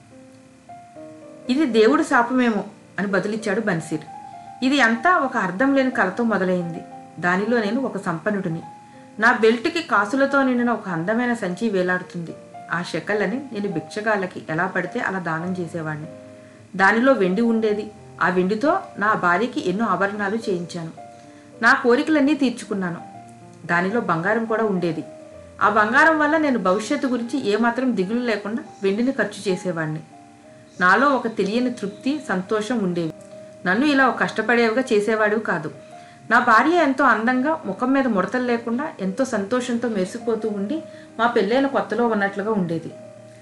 ఇది దేవుడు శాపమేమో అని బదులిచ్చాడు బన్సీర్ ఇది అంతా ఒక అర్థం లేని కలతో మొదలైంది దానిలో నేను ఒక సంపన్నుడిని నా బెల్ట్కి కాసులతో నిండిన ఒక అందమైన సంచి వేలాడుతుంది ఆ షెకళ్ళని నేను భిక్షగాళ్ళకి ఎలా పడితే అలా దానం చేసేవాడిని దానిలో వెండి ఉండేది ఆ వెండితో నా భార్యకి ఎన్నో ఆభరణాలు చేయించాను నా కోరికలన్నీ తీర్చుకున్నాను దానిలో బంగారం కూడా ఉండేది ఆ బంగారం వల్ల నేను భవిష్యత్తు గురించి ఏమాత్రం దిగులు లేకుండా వెండిని ఖర్చు చేసేవాడిని నాలో ఒక తెలియని తృప్తి సంతోషం ఉండేవి నన్ను ఇలా ఒక కష్టపడేవిగా చేసేవాడు కాదు నా భార్య ఎంతో అందంగా ముఖం మీద ముడతలు లేకుండా ఎంతో సంతోషంతో మెరిసిపోతూ ఉండి మా పెళ్ళైన కొత్తలో ఉన్నట్లుగా ఉండేది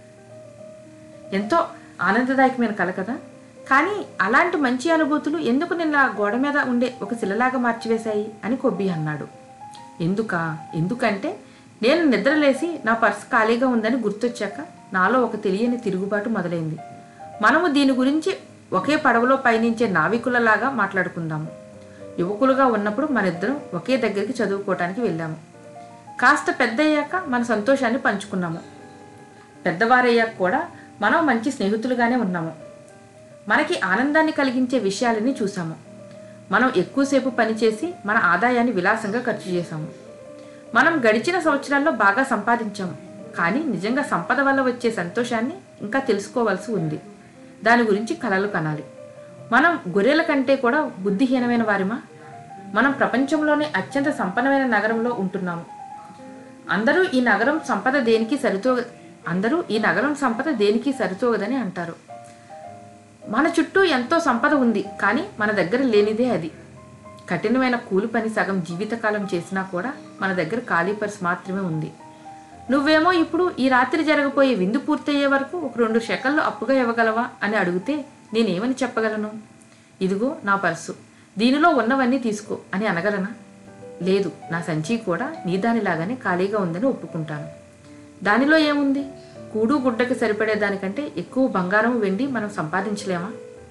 ఎంతో ఆనందదాయకమైన కల కదా కానీ అలాంటి మంచి అనుభూతులు ఎందుకు నిన్న ఆ గోడ మీద ఉండే ఒక శిలలాగా మార్చివేశాయి అని కొబ్బి అన్నాడు ఎందుకా ఎందుకంటే నేను నిద్రలేసి నా పర్స్ ఖాళీగా ఉందని గుర్తొచ్చాక నాలో ఒక తెలియని తిరుగుబాటు మొదలైంది మనము దీని గురించి ఒకే పడవలో పయనించే నావికులలాగా మాట్లాడుకుందాము యువకులుగా ఉన్నప్పుడు మనిద్దరం ఒకే దగ్గరికి చదువుకోవటానికి వెళ్ళాము కాస్త పెద్ద అయ్యాక మన సంతోషాన్ని పంచుకున్నాము పెద్దవారయ్యాక కూడా మనం మంచి స్నేహితులుగానే ఉన్నాము మనకి ఆనందాన్ని కలిగించే విషయాలని చూసాము మనం ఎక్కువసేపు పనిచేసి మన ఆదాయాన్ని విలాసంగా ఖర్చు చేశాము మనం గడిచిన సంవత్సరాల్లో బాగా సంపాదించాము కానీ నిజంగా సంపద వల్ల వచ్చే సంతోషాన్ని ఇంకా తెలుసుకోవాల్సి ఉంది దాని గురించి కలలు కనాలి మనం గొర్రెల కంటే కూడా బుద్ధిహీనమైన వారిమా మనం ప్రపంచంలోనే అత్యంత సంపన్నమైన నగరంలో ఉంటున్నాము అందరూ ఈ నగరం సంపద దేనికి సరితో అందరూ ఈ నగరం సంపద దేనికి సరితోగదని అంటారు మన చుట్టూ ఎంతో సంపద ఉంది కానీ మన దగ్గర లేనిదే అది కఠినమైన కూలి పని సగం జీవితకాలం చేసినా కూడా మన దగ్గర ఖాళీ పర్స్ మాత్రమే ఉంది నువ్వేమో ఇప్పుడు ఈ రాత్రి జరగబోయే విందు పూర్తయ్యే వరకు ఒక రెండు షెకళ్ళు అప్పుగా ఇవ్వగలవా అని అడిగితే నేనేమని చెప్పగలను ఇదిగో నా పర్సు దీనిలో ఉన్నవన్నీ తీసుకో అని అనగలనా లేదు నా సంచి కూడా నీ దానిలాగానే ఖాళీగా ఉందని ఒప్పుకుంటాను దానిలో ఏముంది కూడు గుడ్డకి సరిపడే దానికంటే ఎక్కువ బంగారం వెండి మనం సంపాదించలేమా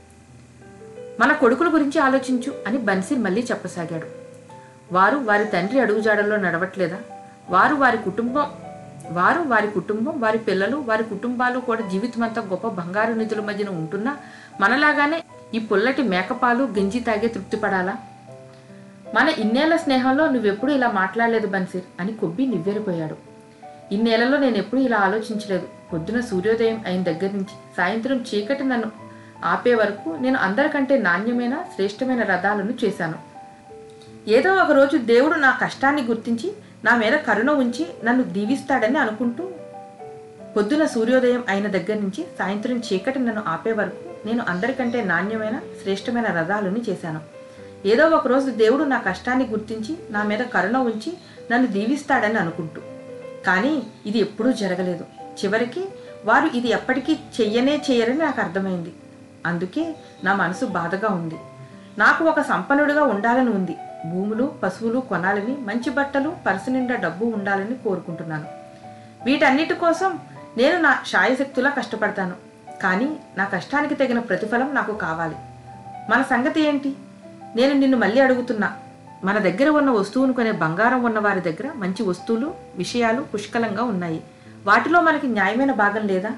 మన కొడుకుల గురించి ఆలోచించు అని బన్సీర్ మళ్ళీ చెప్పసాగాడు వారు వారి తండ్రి అడుగుజాడల్లో నడవట్లేదా వారు వారి కుటుంబం వారు వారి కుటుంబం వారి పిల్లలు వారి కుటుంబాలు కూడా జీవితమంతా గొప్ప బంగారు నిధుల మధ్యన ఉంటున్నా మనలాగానే ఈ పుల్లటి మేకపాలు గంజి తాగే తృప్తి పడాలా మన ఇన్నేళ్ల స్నేహంలో నువ్వెప్పుడు ఇలా మాట్లాడలేదు బన్సీర్ అని కొబ్బి నివ్వెరిపోయాడు ఇన్నేళ్లలో నేను ఎప్పుడూ ఇలా ఆలోచించలేదు పొద్దున సూర్యోదయం అయిన దగ్గర నుంచి సాయంత్రం చీకటి నన్ను ఆపే వరకు నేను అందరికంటే నాణ్యమైన శ్రేష్టమైన రథాలను చేశాను ఏదో ఒక రోజు దేవుడు నా కష్టాన్ని గుర్తించి నా మీద కరుణ ఉంచి నన్ను దీవిస్తాడని అనుకుంటూ పొద్దున సూర్యోదయం అయిన దగ్గర నుంచి సాయంత్రం చీకటి నన్ను ఆపే వరకు నేను అందరికంటే నాణ్యమైన శ్రేష్టమైన రథాలను చేశాను ఏదో ఒక రోజు దేవుడు నా కష్టాన్ని గుర్తించి నా మీద కరుణ ఉంచి నన్ను దీవిస్తాడని అనుకుంటూ కానీ ఇది ఎప్పుడూ జరగలేదు చివరికి వారు ఇది ఎప్పటికీ చెయ్యనే చెయ్యరని నాకు అర్థమైంది అందుకే నా మనసు బాధగా ఉంది నాకు ఒక సంపన్నుడిగా ఉండాలని ఉంది భూములు పశువులు కొనాలని మంచి బట్టలు పర్సు నిండా డబ్బు ఉండాలని కోరుకుంటున్నాను వీటన్నిటి కోసం నేను నా శాయశక్తులా కష్టపడతాను కానీ నా కష్టానికి తగిన ప్రతిఫలం నాకు కావాలి మన సంగతి ఏంటి నేను నిన్ను మళ్ళీ అడుగుతున్నా మన దగ్గర ఉన్న వస్తువును కొనే బంగారం ఉన్న వారి దగ్గర మంచి వస్తువులు విషయాలు పుష్కలంగా ఉన్నాయి వాటిలో మనకి న్యాయమైన భాగం లేదా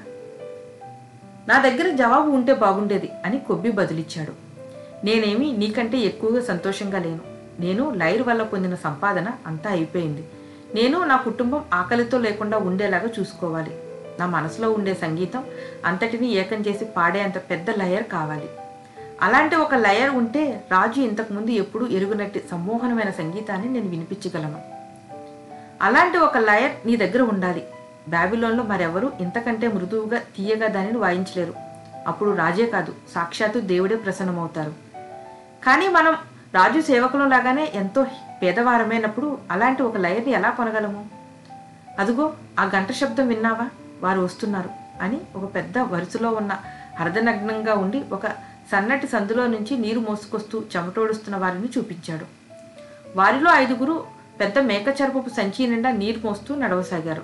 నా దగ్గర జవాబు ఉంటే బాగుండేది అని కొబ్బి బదులిచ్చాడు నేనేమి నీకంటే ఎక్కువగా సంతోషంగా లేను నేను లైర్ వల్ల పొందిన సంపాదన అంతా అయిపోయింది నేను నా కుటుంబం ఆకలితో లేకుండా ఉండేలాగా చూసుకోవాలి నా మనసులో ఉండే సంగీతం అంతటినీ ఏకం చేసి పాడేంత పెద్ద లయర్ కావాలి అలాంటి ఒక లయర్ ఉంటే రాజు ఇంతకుముందు ఎప్పుడూ ఎరుగునట్టి సమ్మోహనమైన సంగీతాన్ని నేను వినిపించగలను అలాంటి ఒక లయర్ నీ దగ్గర ఉండాలి బాబిలోన్లో మరెవరూ ఇంతకంటే మృదువుగా తీయగా దానిని వాయించలేరు అప్పుడు రాజే కాదు సాక్షాత్తు దేవుడే ప్రసన్నమవుతారు కానీ మనం రాజు సేవకులం లాగానే ఎంతో పేదవారమైనప్పుడు అలాంటి ఒక లయర్ని ఎలా కొనగలము అదుగో ఆ గంట శబ్దం విన్నావా వారు వస్తున్నారు అని ఒక పెద్ద వరుసలో ఉన్న అర్ధనగ్నంగా ఉండి ఒక సన్నటి సందులో నుంచి నీరు మోసుకొస్తూ చెమటోడుస్తున్న వారిని చూపించాడు వారిలో ఐదుగురు పెద్ద మేకచర్పపు సంచి నిండా నీరు మోస్తూ నడవసాగారు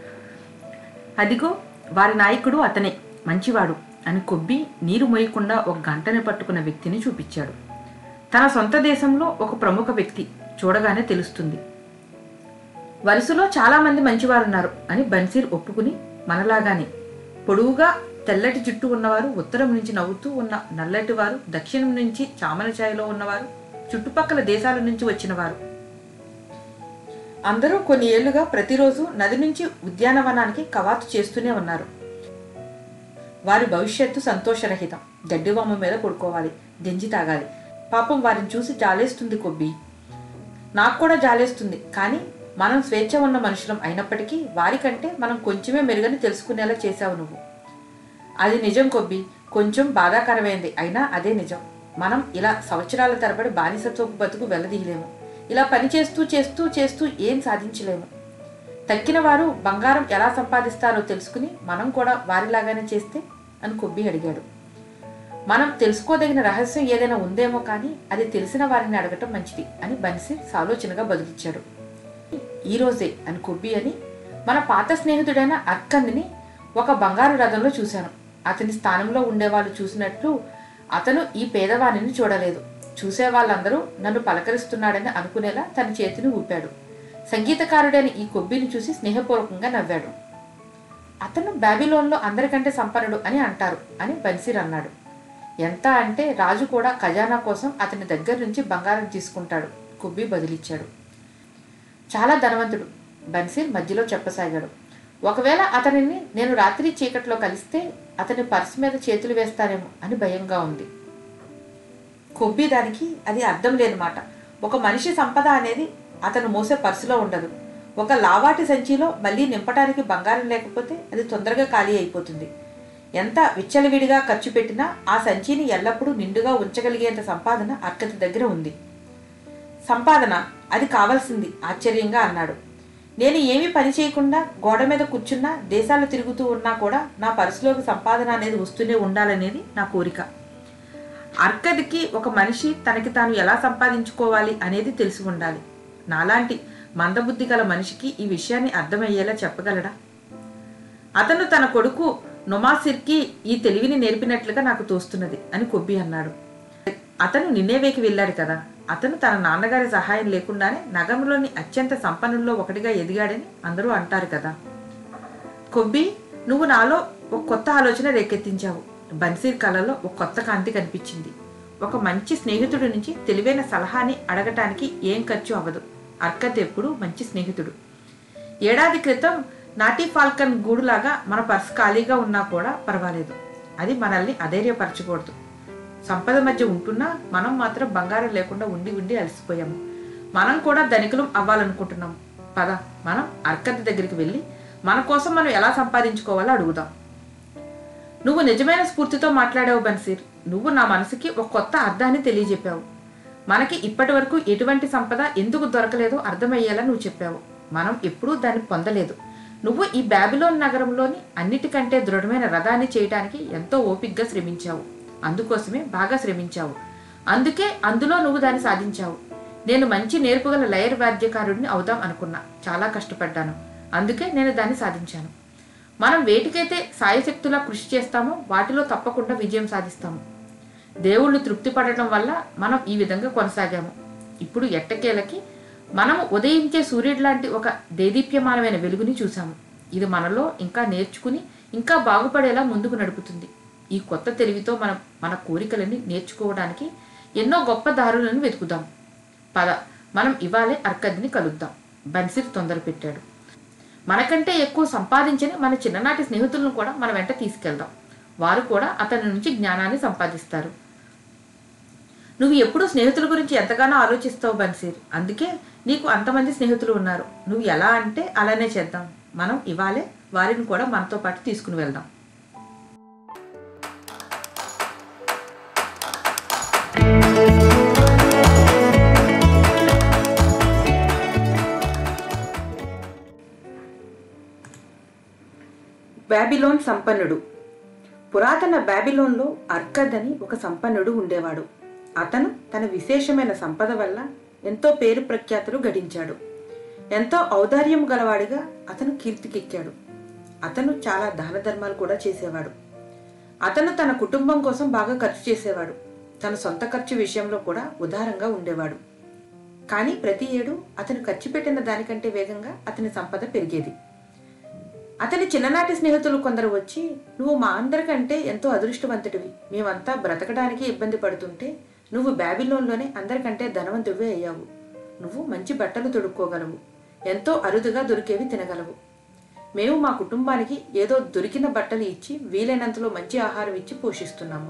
అదిగో వారి నాయకుడు అతనే మంచివాడు అని కొబ్బి నీరు మోయకుండా ఒక గంటని పట్టుకున్న వ్యక్తిని చూపించాడు తన సొంత దేశంలో ఒక ప్రముఖ వ్యక్తి చూడగానే తెలుస్తుంది వరుసలో చాలా మంది మంచివారున్నారు అని బన్సీర్ ఒప్పుకుని మనలాగానే పొడువుగా తెల్లటి జుట్టు ఉన్నవారు ఉత్తరం నుంచి నవ్వుతూ ఉన్న నల్లటి వారు దక్షిణం నుంచి చామన ఛాయలో ఉన్నవారు చుట్టుపక్కల దేశాల నుంచి వచ్చినవారు అందరూ కొన్ని ఏళ్లుగా ప్రతిరోజు నది నుంచి ఉద్యానవనానికి కవాతు చేస్తూనే ఉన్నారు వారి భవిష్యత్తు సంతోషరహితం గడ్డివామ మీద పడుకోవాలి గంజి తాగాలి పాపం వారిని చూసి జాలేస్తుంది కొబ్బి నాకు కూడా జాలేస్తుంది కానీ మనం స్వేచ్ఛ ఉన్న మనుషులం అయినప్పటికీ వారికంటే మనం కొంచెమే మెరుగని తెలుసుకునేలా చేశావు నువ్వు అది నిజం కొబ్బి కొంచెం బాధాకరమైంది అయినా అదే నిజం మనం ఇలా సంవత్సరాల తరబడి బానిసత్వపు బతుకు వెళ్ళదీయలేము ఇలా పని చేస్తూ చేస్తూ చేస్తూ ఏం సాధించలేము తక్కిన వారు బంగారం ఎలా సంపాదిస్తారో తెలుసుకుని మనం కూడా వారిలాగానే చేస్తే అని కొబ్బి అడిగాడు మనం తెలుసుకోదగిన రహస్యం ఏదైనా ఉందేమో కానీ అది తెలిసిన వారిని అడగటం మంచిది అని బన్సీ సాలోచనగా బదులిచ్చాడు ఈ రోజే అని కొబ్బి అని మన పాత స్నేహితుడైన అర్కందిని ఒక బంగారు రథంలో చూశాను అతని స్థానంలో ఉండేవాళ్ళు చూసినట్లు అతను ఈ పేదవాణిని చూడలేదు చూసే వాళ్ళందరూ నన్ను పలకరిస్తున్నాడని అనుకునేలా తన చేతిని ఊపాడు సంగీతకారుడైన ఈ కొబ్బిని చూసి స్నేహపూర్వకంగా నవ్వాడు అతను బాబిలోన్లో అందరికంటే సంపన్నుడు అని అంటారు అని బన్సీర్ అన్నాడు ఎంత అంటే రాజు కూడా ఖజానా కోసం అతని దగ్గర నుంచి బంగారం తీసుకుంటాడు కొబ్బి బదిలిచ్చాడు చాలా ధనవంతుడు బన్సీర్ మధ్యలో చెప్పసాగాడు ఒకవేళ అతనిని నేను రాత్రి చీకట్లో కలిస్తే అతని పర్స్ మీద చేతులు వేస్తానేమో అని భయంగా ఉంది కొబ్బి దానికి అది అర్థం లేని మాట ఒక మనిషి సంపద అనేది అతను మోసే పర్సులో ఉండదు ఒక లావాటి సంచిలో మళ్ళీ నింపడానికి బంగారం లేకపోతే అది తొందరగా ఖాళీ అయిపోతుంది ఎంత విచ్చలవిడిగా ఖర్చు పెట్టినా ఆ సంచిని ఎల్లప్పుడూ నిండుగా ఉంచగలిగేంత సంపాదన అర్కతి దగ్గర ఉంది సంపాదన అది కావాల్సింది ఆశ్చర్యంగా అన్నాడు నేను ఏమీ పని చేయకుండా గోడ మీద కూర్చున్నా దేశాలు తిరుగుతూ ఉన్నా కూడా నా పర్సులోకి సంపాదన అనేది వస్తూనే ఉండాలనేది నా కోరిక అర్కద్కి ఒక మనిషి తనకి తాను ఎలా సంపాదించుకోవాలి అనేది తెలిసి ఉండాలి నాలాంటి మందబుద్ధి గల మనిషికి ఈ విషయాన్ని అర్థమయ్యేలా చెప్పగలడా అతను తన కొడుకు నొమాసిర్కి ఈ తెలివిని నేర్పినట్లుగా నాకు తోస్తున్నది అని కొబ్బి అన్నాడు అతను నిన్నేవేకి వెళ్ళాడు కదా అతను తన నాన్నగారి సహాయం లేకుండానే నగరంలోని అత్యంత సంపన్నుల్లో ఒకటిగా ఎదిగాడని అందరూ అంటారు కదా కొబ్బి నువ్వు నాలో ఒక కొత్త ఆలోచన రేకెత్తించావు బన్సీర్ కళలో ఒక కొత్త కాంతి కనిపించింది ఒక మంచి స్నేహితుడి నుంచి తెలివైన సలహాని అడగటానికి ఏం ఖర్చు అవ్వదు అర్కత్ ఎప్పుడు మంచి స్నేహితుడు ఏడాది క్రితం నాటీ ఫాల్కన్ గూడులాగా మన పర్స్ ఖాళీగా ఉన్నా కూడా పర్వాలేదు అది మనల్ని అధైర్యపరచకూడదు సంపద మధ్య ఉంటున్నా మనం మాత్రం బంగారం లేకుండా ఉండి ఉండి అలసిపోయాము మనం కూడా ధనికులం అవ్వాలనుకుంటున్నాం పద మనం అర్కత్ దగ్గరికి వెళ్ళి మన కోసం మనం ఎలా సంపాదించుకోవాలో అడుగుదాం నువ్వు నిజమైన స్ఫూర్తితో మాట్లాడావు బన్సీర్ నువ్వు నా మనసుకి ఒక కొత్త అర్థాన్ని తెలియజెప్పావు మనకి ఇప్పటి వరకు ఎటువంటి సంపద ఎందుకు దొరకలేదో అర్థమయ్యేలా నువ్వు చెప్పావు మనం ఎప్పుడూ దాన్ని పొందలేదు నువ్వు ఈ బాబిలోన్ నగరంలోని అన్నిటికంటే దృఢమైన రథాన్ని చేయడానికి ఎంతో ఓపిగ్గా శ్రమించావు అందుకోసమే బాగా శ్రమించావు అందుకే అందులో నువ్వు దాన్ని సాధించావు నేను మంచి నేర్పుగల లయర్ వాద్యకారుడిని అవుదాం అనుకున్నా చాలా కష్టపడ్డాను అందుకే నేను దాన్ని సాధించాను మనం వేటికైతే సాయశక్తులా కృషి చేస్తామో వాటిలో తప్పకుండా విజయం సాధిస్తాము దేవుళ్ళు తృప్తి పడటం వల్ల మనం ఈ విధంగా కొనసాగాము ఇప్పుడు ఎట్టకేలకి మనము ఉదయించే సూర్యుడు లాంటి ఒక దేదీప్యమానమైన వెలుగుని చూసాము ఇది మనలో ఇంకా నేర్చుకుని ఇంకా బాగుపడేలా ముందుకు నడుపుతుంది ఈ కొత్త తెలివితో మనం మన కోరికలని నేర్చుకోవడానికి ఎన్నో గొప్ప దారులను వెతుకుదాం పద మనం ఇవాళే అర్కద్ని కలుద్దాం బన్సిర్ తొందర పెట్టాడు మనకంటే ఎక్కువ సంపాదించని మన చిన్ననాటి స్నేహితులను కూడా మన వెంట తీసుకెళ్దాం వారు కూడా అతని నుంచి జ్ఞానాన్ని సంపాదిస్తారు నువ్వు ఎప్పుడూ స్నేహితుల గురించి ఎంతగానో ఆలోచిస్తావు బన్సీర్ అందుకే నీకు అంతమంది స్నేహితులు ఉన్నారు నువ్వు ఎలా అంటే అలానే చేద్దాం మనం ఇవాళే వారిని కూడా మనతో పాటు తీసుకుని వెళ్దాం బాబిలోన్ సంపన్నుడు పురాతన బాబిలోన్లో అర్కద్ అని ఒక సంపన్నుడు ఉండేవాడు అతను తన విశేషమైన సంపద వల్ల ఎంతో పేరు ప్రఖ్యాతులు గడించాడు ఎంతో ఔదార్యం గలవాడిగా అతను కీర్తికెక్కాడు అతను చాలా దాన ధర్మాలు కూడా చేసేవాడు అతను తన కుటుంబం కోసం బాగా ఖర్చు చేసేవాడు తన సొంత ఖర్చు విషయంలో కూడా ఉదారంగా ఉండేవాడు కానీ ప్రతి ఏడు అతను ఖర్చు పెట్టిన దానికంటే వేగంగా అతని సంపద పెరిగేది అతని చిన్ననాటి స్నేహితులు కొందరు వచ్చి నువ్వు మా అందరికంటే ఎంతో అదృష్టవంతుడివి మేమంతా బ్రతకడానికి ఇబ్బంది పడుతుంటే నువ్వు బ్యాబిలోన్లోనే అందరికంటే ధనవంతుడివే అయ్యావు నువ్వు మంచి బట్టలు తొడుక్కోగలవు ఎంతో అరుదుగా దొరికేవి తినగలవు మేము మా కుటుంబానికి ఏదో దొరికిన బట్టలు ఇచ్చి వీలైనంతలో మంచి ఆహారం ఇచ్చి పోషిస్తున్నాము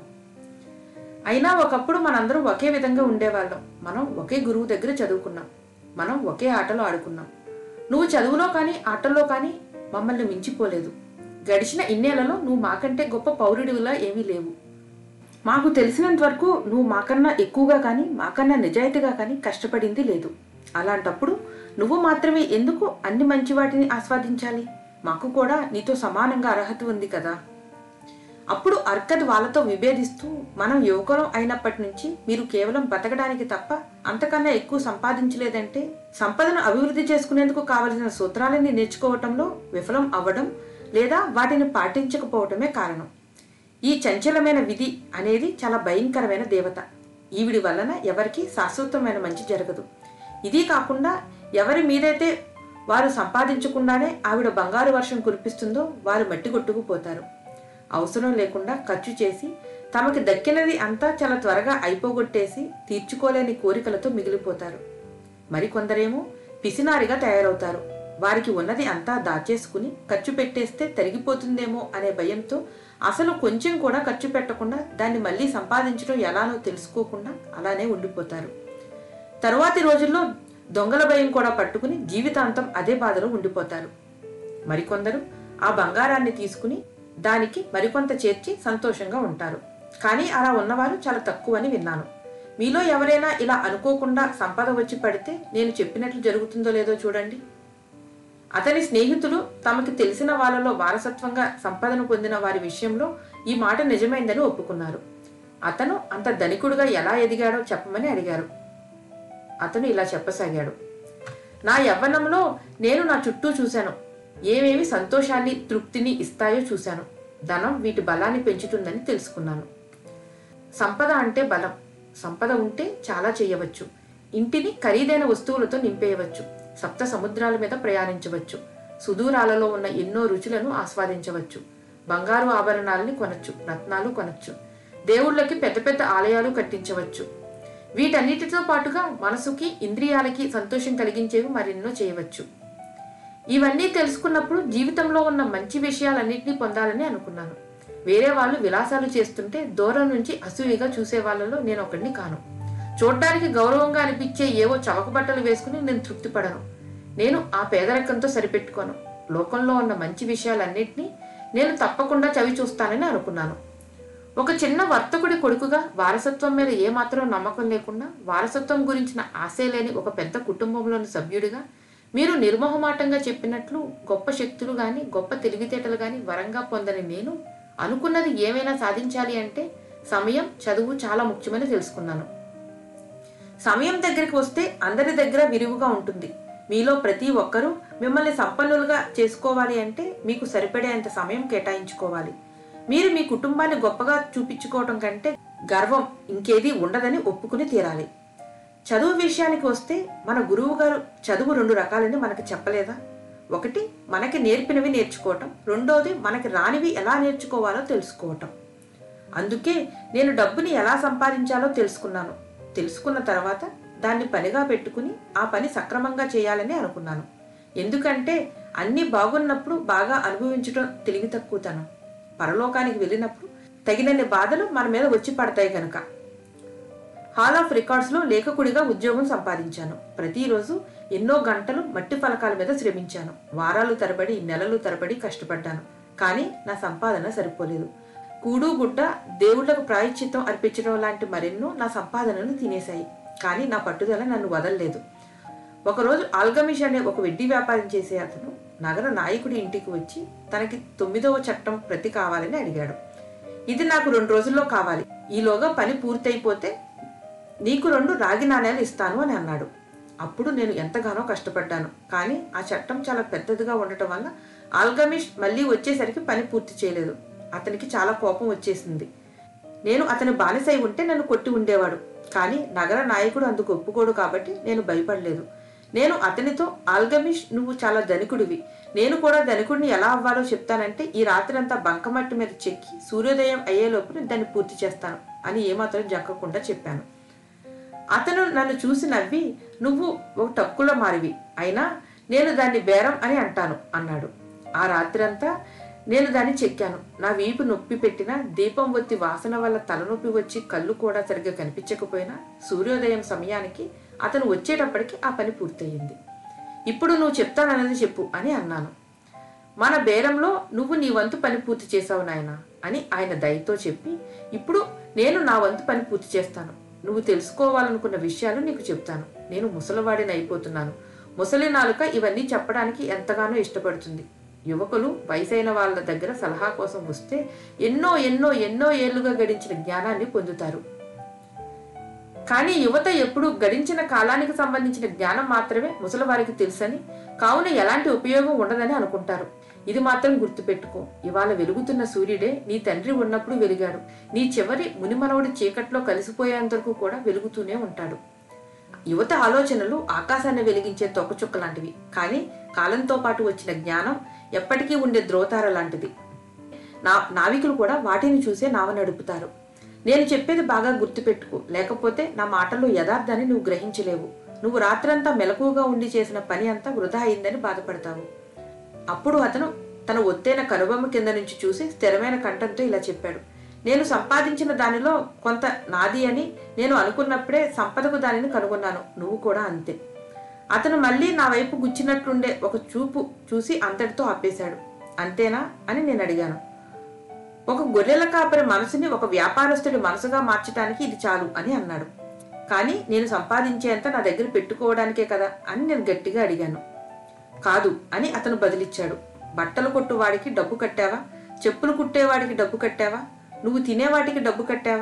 అయినా ఒకప్పుడు మనందరం ఒకే విధంగా ఉండేవాళ్ళం మనం ఒకే గురువు దగ్గర చదువుకున్నాం మనం ఒకే ఆటలో ఆడుకున్నాం నువ్వు చదువులో కానీ ఆటల్లో కానీ మమ్మల్ని మించిపోలేదు గడిచిన ఇన్నేళ్లలో నువ్వు మాకంటే గొప్ప పౌరుడివిలా ఏమీ లేవు మాకు తెలిసినంత వరకు నువ్వు మాకన్నా ఎక్కువగా కానీ మాకన్నా నిజాయితీగా కానీ కష్టపడింది లేదు అలాంటప్పుడు నువ్వు మాత్రమే ఎందుకు అన్ని మంచి వాటిని ఆస్వాదించాలి మాకు కూడా నీతో సమానంగా అర్హత ఉంది కదా అప్పుడు అర్కద్ వాళ్ళతో విభేదిస్తూ మనం యువకులం అయినప్పటి నుంచి మీరు కేవలం బతకడానికి తప్ప అంతకన్నా ఎక్కువ సంపాదించలేదంటే సంపదను అభివృద్ధి చేసుకునేందుకు కావలసిన సూత్రాలని నేర్చుకోవటంలో విఫలం అవ్వడం లేదా వాటిని పాటించకపోవటమే కారణం ఈ చంచలమైన విధి అనేది చాలా భయంకరమైన దేవత ఈవిడి వలన ఎవరికి శాశ్వతమైన మంచి జరగదు ఇది కాకుండా ఎవరి మీదైతే వారు సంపాదించకుండానే ఆవిడ బంగారు వర్షం కురిపిస్తుందో వారు మట్టి కొట్టుకుపోతారు అవసరం లేకుండా ఖర్చు చేసి తమకి దక్కినది అంతా చాలా త్వరగా అయిపోగొట్టేసి తీర్చుకోలేని కోరికలతో మిగిలిపోతారు మరికొందరేమో పిసినారిగా తయారవుతారు వారికి ఉన్నది అంతా దాచేసుకుని ఖర్చు పెట్టేస్తే తరిగిపోతుందేమో అనే భయంతో అసలు కొంచెం కూడా ఖర్చు పెట్టకుండా దాన్ని మళ్ళీ సంపాదించడం ఎలానో తెలుసుకోకుండా అలానే ఉండిపోతారు తరువాతి రోజుల్లో దొంగల భయం కూడా పట్టుకుని జీవితాంతం అదే బాధలో ఉండిపోతారు మరికొందరు ఆ బంగారాన్ని తీసుకుని దానికి మరికొంత చేర్చి సంతోషంగా ఉంటారు కానీ అలా ఉన్నవారు చాలా తక్కువని విన్నాను మీలో ఎవరైనా ఇలా అనుకోకుండా సంపద వచ్చి పడితే నేను చెప్పినట్లు జరుగుతుందో లేదో చూడండి అతని స్నేహితులు తమకు తెలిసిన వాళ్ళలో వారసత్వంగా సంపదను పొందిన వారి విషయంలో ఈ మాట నిజమైందని ఒప్పుకున్నారు అతను అంత ధనికుడుగా ఎలా ఎదిగాడో చెప్పమని అడిగారు అతను ఇలా చెప్పసాగాడు నా యవ్వనంలో నేను నా చుట్టూ చూశాను ఏమేమి సంతోషాన్ని తృప్తిని ఇస్తాయో చూశాను ధనం వీటి బలాన్ని పెంచుతుందని తెలుసుకున్నాను సంపద అంటే బలం సంపద ఉంటే చాలా చేయవచ్చు ఇంటిని ఖరీదైన వస్తువులతో నింపేయవచ్చు సప్త సముద్రాల మీద ప్రయాణించవచ్చు సుదూరాలలో ఉన్న ఎన్నో రుచులను ఆస్వాదించవచ్చు బంగారు ఆభరణాలని కొనచ్చు రత్నాలు కొనచ్చు దేవుళ్ళకి పెద్ద పెద్ద ఆలయాలు కట్టించవచ్చు వీటన్నిటితో పాటుగా మనసుకి ఇంద్రియాలకి సంతోషం కలిగించేవి మరెన్నో చేయవచ్చు ఇవన్నీ తెలుసుకున్నప్పుడు జీవితంలో ఉన్న మంచి విషయాలన్నింటినీ పొందాలని అనుకున్నాను వేరే వాళ్ళు విలాసాలు చేస్తుంటే దూరం నుంచి అసూయగా చూసే వాళ్ళలో నేను ఒకడిని కాను చూడ్డానికి గౌరవంగా అనిపించే ఏవో చవక బట్టలు వేసుకుని నేను తృప్తి పడను నేను ఆ పేదరికంతో సరిపెట్టుకోను లోకంలో ఉన్న మంచి విషయాలన్నింటినీ నేను తప్పకుండా చవి చూస్తానని అనుకున్నాను ఒక చిన్న వర్తకుడి కొడుకుగా వారసత్వం మీద ఏమాత్రం నమ్మకం లేకుండా వారసత్వం గురించిన ఆశే లేని ఒక పెద్ద కుటుంబంలోని సభ్యుడిగా మీరు నిర్మోహమాటంగా చెప్పినట్లు గొప్ప శక్తులు గాని గొప్ప తెలివితేటలు గాని వరంగా పొందని నేను అనుకున్నది ఏమైనా సాధించాలి అంటే సమయం చదువు చాలా ముఖ్యమని తెలుసుకున్నాను సమయం దగ్గరికి వస్తే అందరి దగ్గర విరివిగా ఉంటుంది మీలో ప్రతి ఒక్కరూ మిమ్మల్ని సంపన్నులుగా చేసుకోవాలి అంటే మీకు సరిపడేంత సమయం కేటాయించుకోవాలి మీరు మీ కుటుంబాన్ని గొప్పగా చూపించుకోవటం కంటే గర్వం ఇంకేది ఉండదని ఒప్పుకుని తీరాలి చదువు విషయానికి వస్తే మన గురువు గారు చదువు రెండు రకాలని మనకి చెప్పలేదా ఒకటి మనకి నేర్పినవి నేర్చుకోవటం రెండోది మనకి రానివి ఎలా నేర్చుకోవాలో తెలుసుకోవటం అందుకే నేను డబ్బుని ఎలా సంపాదించాలో తెలుసుకున్నాను తెలుసుకున్న తర్వాత దాన్ని పనిగా పెట్టుకుని ఆ పని సక్రమంగా చేయాలని అనుకున్నాను ఎందుకంటే అన్నీ బాగున్నప్పుడు బాగా అనుభవించడం తెలివి తక్కువతనం పరలోకానికి వెళ్ళినప్పుడు తగినన్ని బాధలు మన మీద వచ్చి పడతాయి కనుక హాల్ ఆఫ్ రికార్డ్స్లో లేఖకుడిగా ఉద్యోగం సంపాదించాను ప్రతిరోజు ఎన్నో గంటలు మట్టి ఫలకాల మీద శ్రమించాను వారాలు తరబడి నెలలు తరబడి కష్టపడ్డాను కానీ నా సంపాదన సరిపోలేదు కూడు గుడ్డ దేవుళ్లకు ప్రాయశ్చిత్తం అర్పించడం లాంటి మరెన్నో నా సంపాదనను తినేశాయి కానీ నా పట్టుదల నన్ను వదలలేదు ఒకరోజు ఆల్గమిష్ అనే ఒక వెడ్డి వ్యాపారం చేసే అతను నగర నాయకుడి ఇంటికి వచ్చి తనకి తొమ్మిదవ చట్టం ప్రతి కావాలని అడిగాడు ఇది నాకు రెండు రోజుల్లో కావాలి ఈలోగా పని పూర్తయిపోతే నీకు రెండు రాగి నాణేలు ఇస్తాను అని అన్నాడు అప్పుడు నేను ఎంతగానో కష్టపడ్డాను కానీ ఆ చట్టం చాలా పెద్దదిగా ఉండటం వల్ల ఆల్గమిష్ మళ్ళీ వచ్చేసరికి పని పూర్తి చేయలేదు అతనికి చాలా కోపం వచ్చేసింది నేను అతని బానిసై ఉంటే నన్ను కొట్టి ఉండేవాడు కానీ నగర నాయకుడు అందుకు ఒప్పుకోడు కాబట్టి నేను భయపడలేదు నేను అతనితో ఆల్గమిష్ నువ్వు చాలా ధనికుడివి నేను కూడా ధనికుడిని ఎలా అవ్వాలో చెప్తానంటే ఈ రాత్రంతా బంకమట్టి మీద చెక్కి సూర్యోదయం అయ్యేలోపు నేను దాన్ని పూర్తి చేస్తాను అని ఏమాత్రం జక్కకుండా చెప్పాను అతను నన్ను చూసి నవ్వి నువ్వు ఒక టక్కుల మారివి అయినా నేను దాన్ని బేరం అని అంటాను అన్నాడు ఆ రాత్రంతా నేను దాన్ని చెక్కాను నా వీపు నొప్పి పెట్టిన దీపం ఒత్తి వాసన వల్ల తలనొప్పి వచ్చి కళ్ళు కూడా సరిగ్గా కనిపించకపోయినా సూర్యోదయం సమయానికి అతను వచ్చేటప్పటికి ఆ పని పూర్తయింది ఇప్పుడు నువ్వు చెప్తానన్నది చెప్పు అని అన్నాను మన బేరంలో నువ్వు నీ వంతు పని పూర్తి చేసావు నాయన అని ఆయన దయతో చెప్పి ఇప్పుడు నేను నా వంతు పని పూర్తి చేస్తాను నువ్వు తెలుసుకోవాలనుకున్న విషయాలు నీకు చెప్తాను నేను ముసలివాడిని అయిపోతున్నాను ముసలి నాలుక ఇవన్నీ చెప్పడానికి ఎంతగానో ఇష్టపడుతుంది యువకులు వయసైన వాళ్ళ దగ్గర సలహా కోసం వస్తే ఎన్నో ఎన్నో ఎన్నో ఏళ్లుగా గడించిన జ్ఞానాన్ని పొందుతారు కానీ యువత ఎప్పుడు గడించిన కాలానికి సంబంధించిన జ్ఞానం మాత్రమే ముసలివారికి తెలుసని కావున ఎలాంటి ఉపయోగం ఉండదని అనుకుంటారు ఇది మాత్రం గుర్తుపెట్టుకో ఇవాళ వెలుగుతున్న సూర్యుడే నీ తండ్రి ఉన్నప్పుడు వెలిగాడు నీ చివరి మునిమనవుడి చీకట్లో కలిసిపోయేంత వరకు కూడా వెలుగుతూనే ఉంటాడు యువత ఆలోచనలు ఆకాశాన్ని వెలిగించే తొక్కచుక్క లాంటివి కానీ కాలంతో పాటు వచ్చిన జ్ఞానం ఎప్పటికీ ఉండే ద్రోతార లాంటిది నా నావికులు కూడా వాటిని చూసే నావ నడుపుతారు నేను చెప్పేది బాగా గుర్తుపెట్టుకో లేకపోతే నా మాటల్లో యథార్థాన్ని నువ్వు గ్రహించలేవు నువ్వు రాత్రంతా మెలకువగా ఉండి చేసిన పని అంతా వృధా అయిందని బాధపడతావు అప్పుడు అతను తన ఒత్తైన కనుబొమ్మ కింద నుంచి చూసి స్థిరమైన కంఠంతో ఇలా చెప్పాడు నేను సంపాదించిన దానిలో కొంత నాది అని నేను అనుకున్నప్పుడే సంపదకు దానిని కనుగొన్నాను నువ్వు కూడా అంతే అతను మళ్ళీ నా వైపు గుచ్చినట్లుండే ఒక చూపు చూసి అంతటితో ఆపేశాడు అంతేనా అని నేను అడిగాను ఒక గొర్రెల కాపరి మనసుని ఒక వ్యాపారస్తుడి మనసుగా మార్చడానికి ఇది చాలు అని అన్నాడు కానీ నేను సంపాదించేంత నా దగ్గర పెట్టుకోవడానికే కదా అని నేను గట్టిగా అడిగాను కాదు అని అతను బదిలిచ్చాడు బట్టలు కొట్టువాడికి డబ్బు కట్టావా చెప్పులు కుట్టేవాడికి డబ్బు కట్టావా నువ్వు తినేవాటికి డబ్బు కట్టావా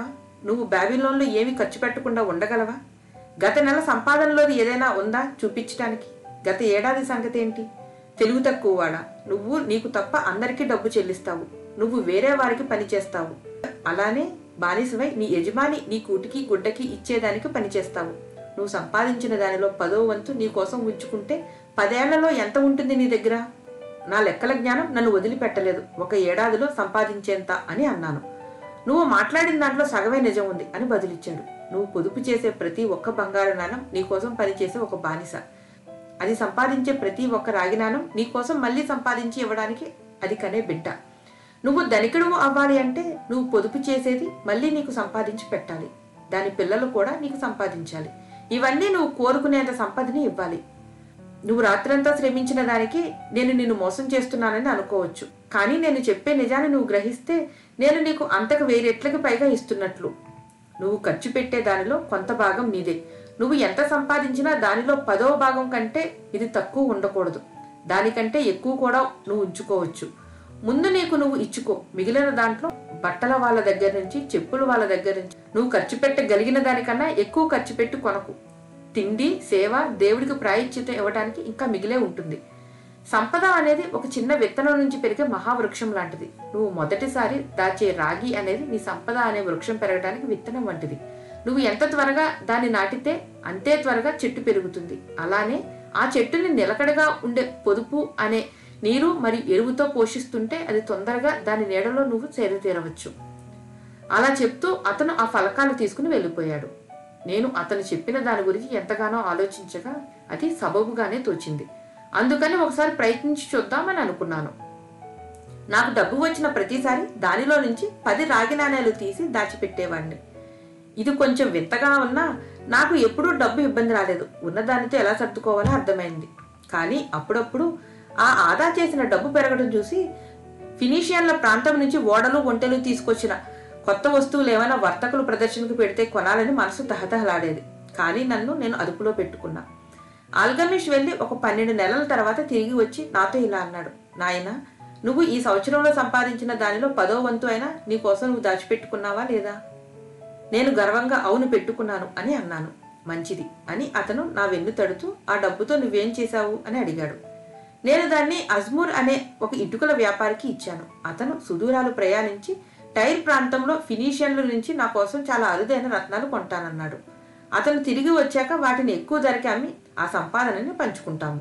నువ్వు బ్యాబిలోన్లో ఏమీ ఖర్చు పెట్టకుండా ఉండగలవా గత నెల సంపాదనలోది ఏదైనా ఉందా చూపించడానికి గత ఏడాది సంగతి ఏంటి తెలుగు తక్కువవాడా నువ్వు నీకు తప్ప అందరికీ డబ్బు చెల్లిస్తావు నువ్వు వేరే వారికి పని చేస్తావు అలానే బానిసవై నీ యజమాని నీ కూటికి గుడ్డకి ఇచ్చేదానికి పని చేస్తావు నువ్వు సంపాదించిన దానిలో పదో వంతు నీ కోసం ఉంచుకుంటే పదేళ్లలో ఎంత ఉంటుంది నీ దగ్గర నా లెక్కల జ్ఞానం నన్ను వదిలిపెట్టలేదు ఒక ఏడాదిలో సంపాదించేంత అని అన్నాను నువ్వు మాట్లాడిన దాంట్లో సగమే నిజం ఉంది అని బదులిచ్చాడు నువ్వు పొదుపు చేసే ప్రతి ఒక్క బంగారు నాణం నీకోసం పనిచేసే ఒక బానిస అది సంపాదించే ప్రతి ఒక్క రాగి నాణం నీకోసం మళ్ళీ సంపాదించి ఇవ్వడానికి అది కనే బిడ్డ నువ్వు ధనికుడు అవ్వాలి అంటే నువ్వు పొదుపు చేసేది మళ్ళీ నీకు సంపాదించి పెట్టాలి దాని పిల్లలు కూడా నీకు సంపాదించాలి ఇవన్నీ నువ్వు కోరుకునేంత సంపదని ఇవ్వాలి నువ్వు రాత్రంతా శ్రమించిన దానికి నేను నిన్ను మోసం చేస్తున్నానని అనుకోవచ్చు కానీ నేను చెప్పే నిజాన్ని నువ్వు గ్రహిస్తే నేను నీకు అంతకు వేరెట్లకి పైగా ఇస్తున్నట్లు నువ్వు ఖర్చు పెట్టే దానిలో కొంత భాగం నీదే నువ్వు ఎంత సంపాదించినా దానిలో పదో భాగం కంటే ఇది తక్కువ ఉండకూడదు దానికంటే ఎక్కువ కూడా నువ్వు ఉంచుకోవచ్చు ముందు నీకు నువ్వు ఇచ్చుకో మిగిలిన దాంట్లో బట్టల వాళ్ళ దగ్గర నుంచి చెప్పుల వాళ్ళ దగ్గర నుంచి నువ్వు ఖర్చు పెట్టగలిగిన దానికన్నా ఎక్కువ ఖర్చు పెట్టి కొనకు తిండి సేవ దేవుడికి ప్రాయశ్చితం ఇవ్వడానికి ఇంకా మిగిలే ఉంటుంది సంపద అనేది ఒక చిన్న విత్తనం నుంచి పెరిగే మహావృక్షం లాంటిది నువ్వు మొదటిసారి దాచే రాగి అనేది నీ సంపద అనే వృక్షం పెరగడానికి విత్తనం వంటిది నువ్వు ఎంత త్వరగా దాన్ని నాటితే అంతే త్వరగా చెట్టు పెరుగుతుంది అలానే ఆ చెట్టుని నిలకడగా ఉండే పొదుపు అనే నీరు మరియు ఎరువుతో పోషిస్తుంటే అది తొందరగా దాని నీడలో నువ్వు చేరతీరవచ్చు అలా చెప్తూ అతను ఆ ఫలకాలు తీసుకుని వెళ్ళిపోయాడు నేను అతను చెప్పిన దాని గురించి ఎంతగానో ఆలోచించగా అది సబబుగానే తోచింది అందుకని ఒకసారి ప్రయత్నించి చూద్దామని అనుకున్నాను నాకు డబ్బు వచ్చిన ప్రతిసారి దానిలో నుంచి పది రాగి నాణేలు తీసి దాచిపెట్టేవాడిని ఇది కొంచెం వింతగా ఉన్నా నాకు ఎప్పుడూ డబ్బు ఇబ్బంది రాలేదు ఉన్నదానితో ఎలా సర్దుకోవాలో అర్థమైంది కానీ అప్పుడప్పుడు ఆ ఆదా చేసిన డబ్బు పెరగడం చూసి ఫినీషియన్ల ప్రాంతం నుంచి ఓడలు ఒంటెలు తీసుకొచ్చిన కొత్త వస్తువులు ఏమైనా వర్తకులు ప్రదర్శనకు పెడితే కొనాలని మనసు తహతహలాడేది కానీ నన్ను నేను అదుపులో పెట్టుకున్నా ఆల్గమిష్ వెళ్ళి ఒక పన్నెండు నెలల తర్వాత తిరిగి వచ్చి నాతో ఇలా అన్నాడు నాయన నువ్వు ఈ సంవత్సరంలో సంపాదించిన దానిలో పదో వంతు అయినా నీ కోసం నువ్వు దాచిపెట్టుకున్నావా లేదా నేను గర్వంగా అవును పెట్టుకున్నాను అని అన్నాను మంచిది అని అతను నా వెన్ను తడుతూ ఆ డబ్బుతో నువ్వేం చేశావు అని అడిగాడు నేను దాన్ని అజ్మూర్ అనే ఒక ఇటుకల వ్యాపారికి ఇచ్చాను అతను సుదూరాలు ప్రయాణించి టైర్ ప్రాంతంలో ఫినీషియన్ల నుంచి నా కోసం చాలా అరుదైన రత్నాలు కొంటానన్నాడు అతను తిరిగి వచ్చాక వాటిని ఎక్కువ ధరకి అమ్మి ఆ సంపాదనని పంచుకుంటాము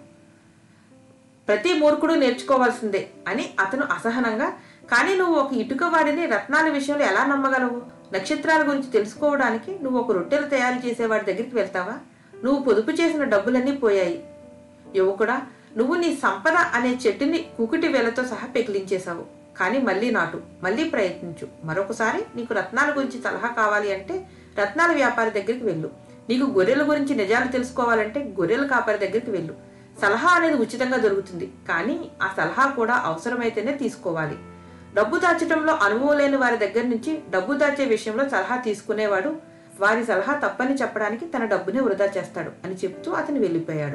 ప్రతి మూర్ఖుడు నేర్చుకోవాల్సిందే అని అతను అసహనంగా కానీ నువ్వు ఒక ఇటుక వాడిని రత్నాల విషయంలో ఎలా నమ్మగలవు నక్షత్రాల గురించి తెలుసుకోవడానికి నువ్వు ఒక రొట్టెలు తయారు చేసేవాడి దగ్గరికి వెళ్తావా నువ్వు పొదుపు చేసిన డబ్బులన్నీ పోయాయి యువకుడా నువ్వు నీ సంపద అనే చెట్టుని కుకుటి వేలతో సహా పెకిలించేశావు కానీ మళ్ళీ నాటు మళ్ళీ ప్రయత్నించు మరొకసారి నీకు రత్నాల గురించి సలహా కావాలి అంటే రత్నాల వ్యాపారి దగ్గరికి వెళ్ళు నీకు గొర్రెల గురించి నిజాలు తెలుసుకోవాలంటే గొర్రెల కాపరి దగ్గరికి వెళ్ళు సలహా అనేది ఉచితంగా దొరుకుతుంది కానీ ఆ సలహా కూడా అవసరమైతేనే తీసుకోవాలి డబ్బు దాచడంలో అనుభవం లేని వారి దగ్గర నుంచి డబ్బు దాచే విషయంలో సలహా తీసుకునేవాడు వారి సలహా తప్పని చెప్పడానికి తన డబ్బునే వృధా చేస్తాడు అని చెప్తూ అతను వెళ్ళిపోయాడు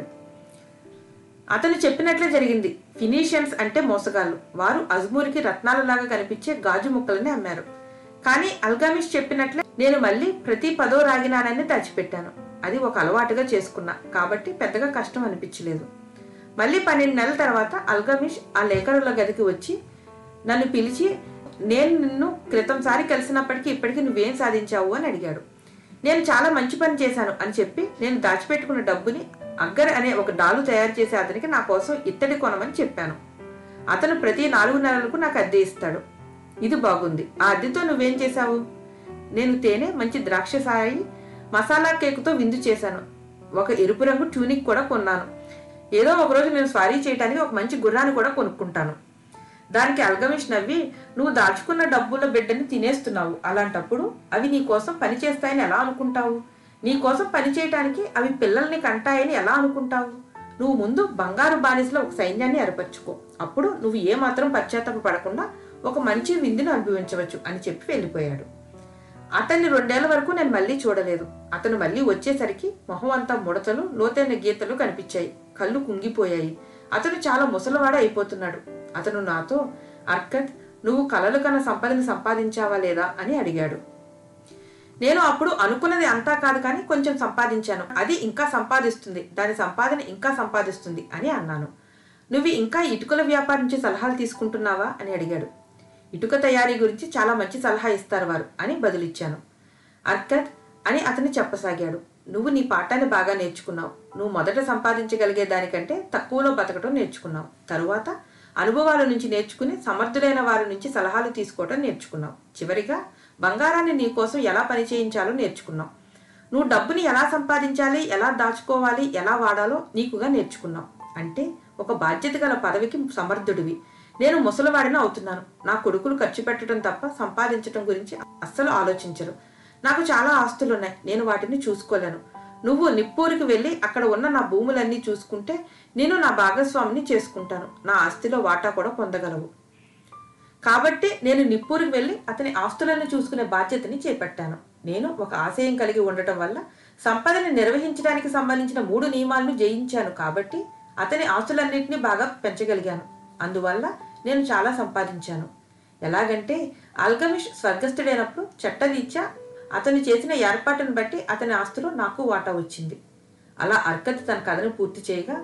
అతను చెప్పినట్లే జరిగింది ఫినీషియన్స్ అంటే మోసగాళ్ళు వారు అజ్మూర్కి రత్నాలలాగా కనిపించే గాజు ముక్కలని అమ్మారు కానీ అల్గామిష్ చెప్పినట్లే నేను మళ్ళీ ప్రతి పదో రాగినానని దాచిపెట్టాను అది ఒక అలవాటుగా చేసుకున్నా కాబట్టి పెద్దగా కష్టం అనిపించలేదు మళ్ళీ పన్నెండు నెలల తర్వాత అల్గమిష్ ఆ లేఖరుల గదికి వచ్చి నన్ను పిలిచి నేను నిన్ను క్రితంసారి కలిసినప్పటికీ ఇప్పటికీ నువ్వేం సాధించావు అని అడిగాడు నేను చాలా మంచి పని చేశాను అని చెప్పి నేను దాచిపెట్టుకున్న డబ్బుని అగ్గర్ అనే ఒక డాలు తయారు చేసే అతనికి నా కోసం ఇత్తడి కొనమని చెప్పాను అతను ప్రతి నాలుగు నెలలకు నాకు అద్దె ఇస్తాడు ఇది బాగుంది ఆ అద్దెతో నువ్వేం చేశావు నేను తేనె మంచి ద్రాక్ష సాయి మసాలా కేకుతో విందు చేశాను ఒక ఎరుపు రంగు ట్యూనిక్ కూడా కొన్నాను ఏదో ఒకరోజు నేను స్వారీ చేయడానికి ఒక మంచి గుర్రాన్ని కూడా కొనుక్కుంటాను దానికి అల్గమిష్ నవ్వి నువ్వు దాచుకున్న డబ్బుల బిడ్డని తినేస్తున్నావు అలాంటప్పుడు అవి నీ కోసం పనిచేస్తాయని ఎలా అనుకుంటావు నీ కోసం పనిచేయటానికి అవి పిల్లల్ని కంటాయని ఎలా అనుకుంటావు నువ్వు ముందు బంగారు బానిసలో ఒక సైన్యాన్ని ఏర్పరచుకో అప్పుడు నువ్వు ఏమాత్రం పశ్చాత్తాప పడకుండా ఒక మంచి విందును అనుభవించవచ్చు అని చెప్పి వెళ్ళిపోయాడు అతన్ని రెండేళ్ల వరకు నేను మళ్ళీ చూడలేదు అతను మళ్ళీ వచ్చేసరికి మొహం అంతా ముడతలు లోతైన గీతలు కనిపించాయి కళ్ళు కుంగిపోయాయి అతను చాలా ముసలివాడ అయిపోతున్నాడు అతను నాతో అర్కత్ నువ్వు కలలు కన్న సంపదని సంపాదించావా లేదా అని అడిగాడు నేను అప్పుడు అనుకున్నది అంతా కాదు కానీ కొంచెం సంపాదించాను అది ఇంకా సంపాదిస్తుంది దాని సంపాదన ఇంకా సంపాదిస్తుంది అని అన్నాను నువ్వు ఇంకా ఇటుకల వ్యాపారం నుంచి సలహాలు తీసుకుంటున్నావా అని అడిగాడు ఇటుక తయారీ గురించి చాలా మంచి సలహా ఇస్తారు వారు అని బదులిచ్చాను అర్కత్ అని అతను చెప్పసాగాడు నువ్వు నీ పాఠాన్ని బాగా నేర్చుకున్నావు నువ్వు మొదట సంపాదించగలిగే దానికంటే తక్కువలో బతకటం నేర్చుకున్నావు తరువాత అనుభవాల నుంచి నేర్చుకుని సమర్థులైన వారి నుంచి సలహాలు తీసుకోవటం నేర్చుకున్నావు చివరిగా బంగారాన్ని నీ కోసం ఎలా పని చేయించాలో నేర్చుకున్నావు నువ్వు డబ్బుని ఎలా సంపాదించాలి ఎలా దాచుకోవాలి ఎలా వాడాలో నీకుగా నేర్చుకున్నావు అంటే ఒక బాధ్యత గల పదవికి సమర్థుడివి నేను ముసలివాడిని అవుతున్నాను నా కొడుకులు ఖర్చు పెట్టడం తప్ప సంపాదించడం గురించి అస్సలు ఆలోచించరు నాకు చాలా ఆస్తులున్నాయి నేను వాటిని చూసుకోలేను నువ్వు నిప్పూరికి వెళ్ళి అక్కడ ఉన్న నా భూములన్నీ చూసుకుంటే నేను నా భాగస్వామిని చేసుకుంటాను నా ఆస్తిలో వాటా కూడా పొందగలవు కాబట్టి నేను నిప్పూరికి వెళ్ళి అతని ఆస్తులను చూసుకునే బాధ్యతని చేపట్టాను నేను ఒక ఆశయం కలిగి ఉండటం వల్ల సంపదని నిర్వహించడానికి సంబంధించిన మూడు నియమాలను జయించాను కాబట్టి అతని ఆస్తులన్నింటినీ బాగా పెంచగలిగాను అందువల్ల నేను చాలా సంపాదించాను ఎలాగంటే అల్గమిష్ స్వర్గస్థుడైనప్పుడు చట్టరీత్యా అతను చేసిన ఏర్పాటును బట్టి అతని ఆస్తిలో నాకు వాటా వచ్చింది అలా అర్కత్ తన కథను పూర్తి చేయగా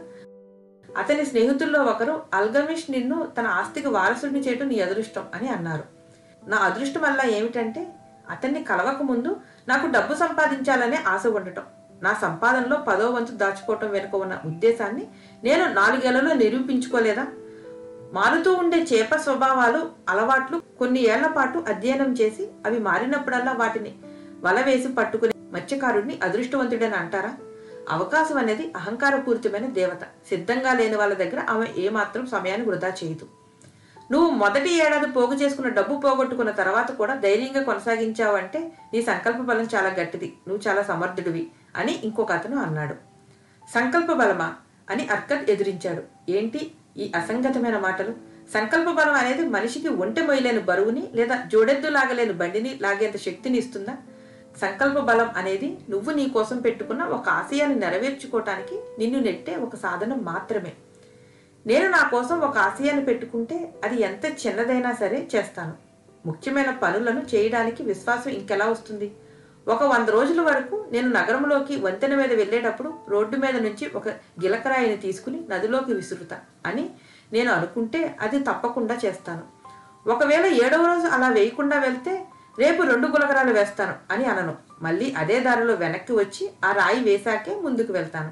అతని స్నేహితుల్లో ఒకరు అల్గమిష్ నిన్ను తన ఆస్తికి వారసుడిని చేయటం నీ అదృష్టం అని అన్నారు నా అదృష్టం వల్ల ఏమిటంటే అతన్ని కలవక ముందు నాకు డబ్బు సంపాదించాలనే ఆశ ఉండటం నా సంపాదనలో పదో వంతు దాచుకోవటం వెనుక ఉన్న ఉద్దేశాన్ని నేను నాలుగేళ్లలో నిరూపించుకోలేదా మారుతూ ఉండే చేప స్వభావాలు అలవాట్లు కొన్ని ఏళ్ల పాటు అధ్యయనం చేసి అవి మారినప్పుడల్లా వాటిని వల వేసి పట్టుకునే మత్స్యకారుడిని అదృష్టవంతుడని అంటారా అవకాశం అనేది అహంకారపూరితమైన దేవత సిద్ధంగా లేని వాళ్ళ దగ్గర ఆమె ఏమాత్రం సమయాన్ని వృధా చేయదు నువ్వు మొదటి ఏడాది పోగు చేసుకున్న డబ్బు పోగొట్టుకున్న తర్వాత కూడా ధైర్యంగా కొనసాగించావంటే నీ సంకల్ప బలం చాలా గట్టిది నువ్వు చాలా సమర్థుడివి అని ఇంకొక అతను అన్నాడు సంకల్ప బలమా అని అర్కత్ ఎదిరించాడు ఏంటి ఈ అసంగతమైన మాటలు సంకల్ప బలం అనేది మనిషికి ఒంటె మొయ్యలేని బరువుని లేదా జోడెద్దు లాగలేని బండిని లాగేంత శక్తిని ఇస్తుందా సంకల్ప బలం అనేది నువ్వు నీ కోసం పెట్టుకున్న ఒక ఆశయాన్ని నెరవేర్చుకోవటానికి నిన్ను నెట్టే ఒక సాధనం మాత్రమే నేను నా కోసం ఒక ఆశయాన్ని పెట్టుకుంటే అది ఎంత చిన్నదైనా సరే చేస్తాను ముఖ్యమైన పనులను చేయడానికి విశ్వాసం ఇంకెలా వస్తుంది ఒక వంద రోజుల వరకు నేను నగరంలోకి వంతెన మీద వెళ్ళేటప్పుడు రోడ్డు మీద నుంచి ఒక గిలకరాయిని తీసుకుని నదిలోకి విసురుతా అని నేను అనుకుంటే అది తప్పకుండా చేస్తాను ఒకవేళ ఏడవ రోజు అలా వేయకుండా వెళ్తే రేపు రెండు గులకరాలు వేస్తాను అని అనను మళ్ళీ అదే దారిలో వెనక్కి వచ్చి ఆ రాయి వేశాకే ముందుకు వెళ్తాను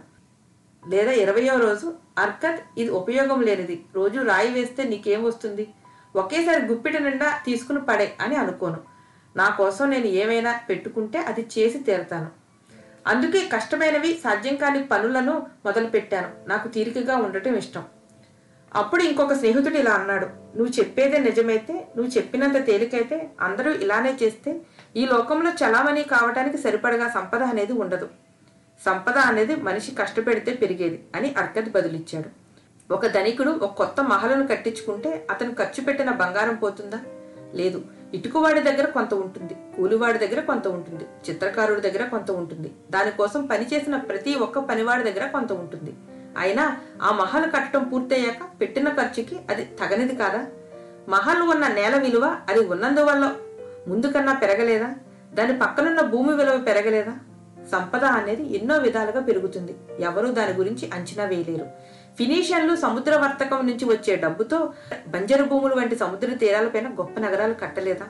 లేదా ఇరవయో రోజు అర్కత్ ఇది ఉపయోగం లేనిది రోజు రాయి వేస్తే నీకేం వస్తుంది ఒకేసారి గుప్పిట నిండా తీసుకుని పడే అని అనుకోను నా కోసం నేను ఏమైనా పెట్టుకుంటే అది చేసి తీరతాను అందుకే కష్టమైనవి సాధ్యం కాని పనులను మొదలుపెట్టాను నాకు తీరికగా ఉండటం ఇష్టం అప్పుడు ఇంకొక స్నేహితుడు ఇలా అన్నాడు నువ్వు చెప్పేదే నిజమైతే నువ్వు చెప్పినంత తేలికైతే అందరూ ఇలానే చేస్తే ఈ లోకంలో చలామణి కావటానికి సరిపడగా సంపద అనేది ఉండదు సంపద అనేది మనిషి కష్టపెడితే పెరిగేది అని అర్కత్ బదులిచ్చాడు ఒక ధనికుడు ఒక కొత్త మహలను కట్టించుకుంటే అతను ఖర్చు పెట్టిన బంగారం పోతుందా లేదు ఇటుకవాడి దగ్గర కొంత ఉంటుంది కూలివాడి దగ్గర కొంత ఉంటుంది చిత్రకారుడి దగ్గర కొంత ఉంటుంది దానికోసం పనిచేసిన ప్రతి ఒక్క పనివాడి దగ్గర కొంత ఉంటుంది అయినా ఆ మహల్ కట్టడం పూర్తయ్యాక పెట్టిన ఖర్చుకి అది తగనిది కాదా మహల్ ఉన్న నేల విలువ అది ఉన్నందువల్ల ముందు కన్నా పెరగలేదా దాని పక్కనున్న భూమి విలువ పెరగలేదా సంపద అనేది ఎన్నో విధాలుగా పెరుగుతుంది ఎవరూ దాని గురించి అంచనా వేయలేరు ఫినీషియన్లు సముద్ర వర్తకం నుంచి వచ్చే డబ్బుతో బంజరు భూములు వంటి సముద్ర తీరాలపైన గొప్ప నగరాలు కట్టలేదా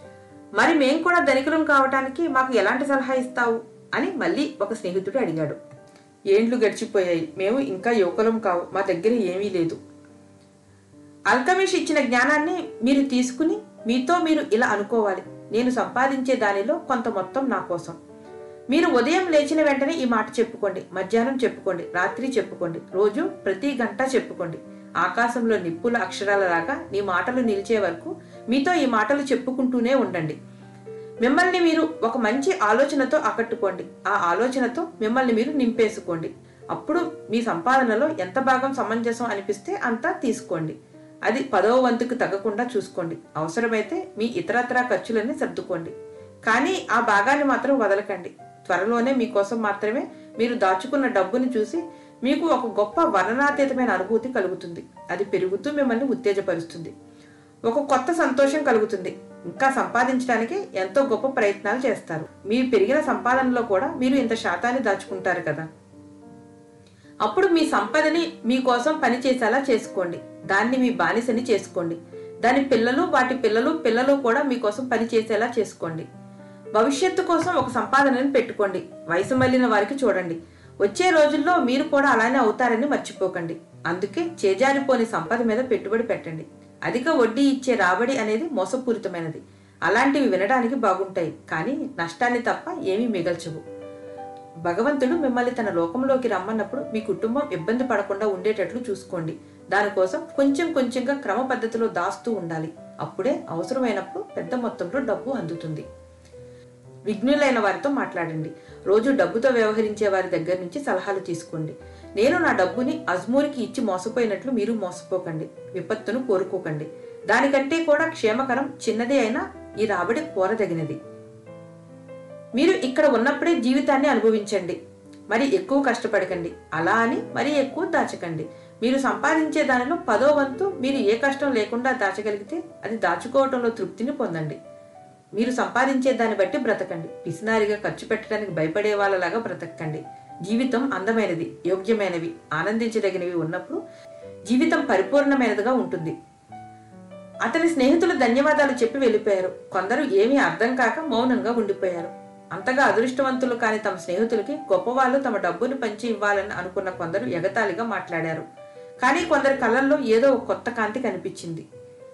మరి మేం కూడా ధనికులం కావటానికి మాకు ఎలాంటి సలహా ఇస్తావు అని మళ్ళీ ఒక స్నేహితుడు అడిగాడు ఏండ్లు గడిచిపోయాయి మేము ఇంకా యువకులం కావు మా దగ్గర ఏమీ లేదు అల్కమిష్ ఇచ్చిన జ్ఞానాన్ని మీరు తీసుకుని మీతో మీరు ఇలా అనుకోవాలి నేను సంపాదించే దానిలో కొంత మొత్తం నా కోసం మీరు ఉదయం లేచిన వెంటనే ఈ మాట చెప్పుకోండి మధ్యాహ్నం చెప్పుకోండి రాత్రి చెప్పుకోండి రోజు ప్రతి గంట చెప్పుకోండి ఆకాశంలో నిప్పుల అక్షరాలలాగా నీ మాటలు నిలిచే వరకు మీతో ఈ మాటలు చెప్పుకుంటూనే ఉండండి మిమ్మల్ని మీరు ఒక మంచి ఆలోచనతో ఆకట్టుకోండి ఆ ఆలోచనతో మిమ్మల్ని మీరు నింపేసుకోండి అప్పుడు మీ సంపాదనలో ఎంత భాగం సమంజసం అనిపిస్తే అంతా తీసుకోండి అది పదవ వంతుకు తగ్గకుండా చూసుకోండి అవసరమైతే మీ ఇతరత్రా ఖర్చులన్నీ సర్దుకోండి కానీ ఆ భాగాన్ని మాత్రం వదలకండి త్వరలోనే మీకోసం మాత్రమే మీరు దాచుకున్న డబ్బుని చూసి మీకు ఒక గొప్ప వర్ణనాతీతమైన అనుభూతి కలుగుతుంది అది పెరుగుతూ మిమ్మల్ని ఉత్తేజపరుస్తుంది ఒక కొత్త సంతోషం కలుగుతుంది ఇంకా సంపాదించడానికి ఎంతో గొప్ప ప్రయత్నాలు చేస్తారు మీ పెరిగిన సంపాదనలో కూడా మీరు ఇంత శాతాన్ని దాచుకుంటారు కదా అప్పుడు మీ సంపదని మీకోసం పని చేసేలా చేసుకోండి దాన్ని మీ బానిసని చేసుకోండి దాని పిల్లలు వాటి పిల్లలు పిల్లలు కూడా మీకోసం పని చేసేలా చేసుకోండి భవిష్యత్తు కోసం ఒక సంపాదనని పెట్టుకోండి వయసు మళ్ళిన వారికి చూడండి వచ్చే రోజుల్లో మీరు కూడా అలానే అవుతారని మర్చిపోకండి అందుకే చేజారిపోని సంపద మీద పెట్టుబడి పెట్టండి అధిక వడ్డీ ఇచ్చే రాబడి అనేది మోసపూరితమైనది అలాంటివి వినడానికి బాగుంటాయి కానీ నష్టాన్ని తప్ప ఏమీ మిగల్చవు భగవంతుడు మిమ్మల్ని తన లోకంలోకి రమ్మన్నప్పుడు మీ కుటుంబం ఇబ్బంది పడకుండా ఉండేటట్లు చూసుకోండి దానికోసం కొంచెం కొంచెంగా క్రమ పద్ధతిలో దాస్తూ ఉండాలి అప్పుడే అవసరమైనప్పుడు పెద్ద మొత్తంలో డబ్బు అందుతుంది విఘ్నులైన వారితో మాట్లాడండి రోజు డబ్బుతో వ్యవహరించే వారి దగ్గర నుంచి సలహాలు తీసుకోండి నేను నా డబ్బుని అజ్మూరికి ఇచ్చి మోసపోయినట్లు మీరు మోసపోకండి విపత్తును కోరుకోకండి దానికంటే కూడా క్షేమకరం చిన్నదే అయినా ఈ రాబడి కోరదగినది మీరు ఇక్కడ ఉన్నప్పుడే జీవితాన్ని అనుభవించండి మరి ఎక్కువ కష్టపడకండి అలా అని మరి ఎక్కువ దాచకండి మీరు సంపాదించే దానిలో పదో వంతు మీరు ఏ కష్టం లేకుండా దాచగలిగితే అది దాచుకోవటంలో తృప్తిని పొందండి మీరు సంపాదించే దాన్ని బట్టి బ్రతకండి పిసినారిగా ఖర్చు పెట్టడానికి భయపడే వాళ్ళలాగా బ్రతకండి జీవితం అందమైనది యోగ్యమైనవి ఆనందించదగినవి ఉన్నప్పుడు జీవితం పరిపూర్ణమైనదిగా ఉంటుంది అతని స్నేహితులు ధన్యవాదాలు చెప్పి వెళ్ళిపోయారు కొందరు ఏమీ అర్థం కాక మౌనంగా ఉండిపోయారు అంతగా అదృష్టవంతులు కాని తమ స్నేహితులకి గొప్పవాళ్ళు తమ డబ్బును పంచి ఇవ్వాలని అనుకున్న కొందరు ఎగతాళిగా మాట్లాడారు కానీ కొందరి కళ్ళల్లో ఏదో ఒక కొత్త కాంతి కనిపించింది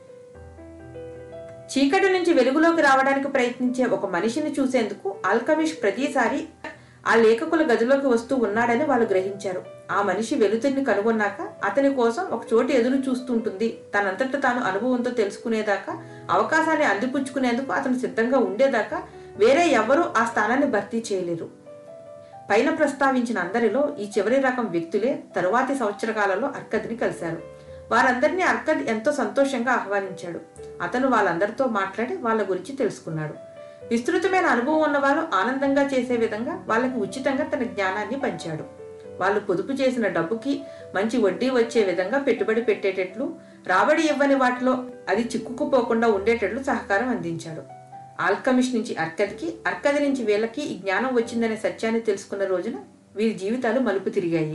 చీకటి నుంచి వెలుగులోకి రావడానికి ప్రయత్నించే ఒక మనిషిని చూసేందుకు ఆల్కమిష్ ప్రతిసారి ఆ లేఖకుల గదిలోకి వస్తూ ఉన్నాడని వాళ్ళు గ్రహించారు ఆ మనిషి వెలుతురిని కనుగొన్నాక అతని కోసం ఒక చోటు ఎదురు చూస్తుంటుంది తనంతట తాను అనుభవంతో తెలుసుకునేదాకా అవకాశాన్ని అందిపుచ్చుకునేందుకు అతను సిద్ధంగా ఉండేదాకా వేరే ఎవ్వరూ ఆ స్థానాన్ని భర్తీ చేయలేరు పైన ప్రస్తావించిన అందరిలో ఈ చివరి రకం వ్యక్తులే తరువాతి సంవత్సర కాలంలో అర్కద్ని కలిశారు వారందరినీ అర్కద్ ఎంతో సంతోషంగా ఆహ్వానించాడు అతను వాళ్ళందరితో మాట్లాడి వాళ్ళ గురించి తెలుసుకున్నాడు విస్తృతమైన అనుభవం ఉన్న వాళ్ళు ఆనందంగా చేసే విధంగా వాళ్ళకి ఉచితంగా తన జ్ఞానాన్ని పంచాడు వాళ్ళు పొదుపు చేసిన డబ్బుకి మంచి వడ్డీ వచ్చే విధంగా పెట్టుబడి పెట్టేటట్లు రాబడి ఇవ్వని వాటిలో అది చిక్కుకుపోకుండా ఉండేటట్లు సహకారం అందించాడు ఆల్కమిష్ నుంచి అర్కదికి అర్కది నుంచి వీళ్ళకి ఈ జ్ఞానం వచ్చిందనే సత్యాన్ని తెలుసుకున్న రోజున వీరి జీవితాలు మలుపు తిరిగాయి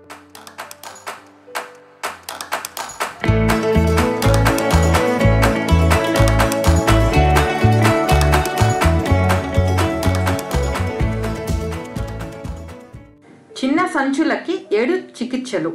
చిన్న సంచులకి ఏడు చికిత్సలు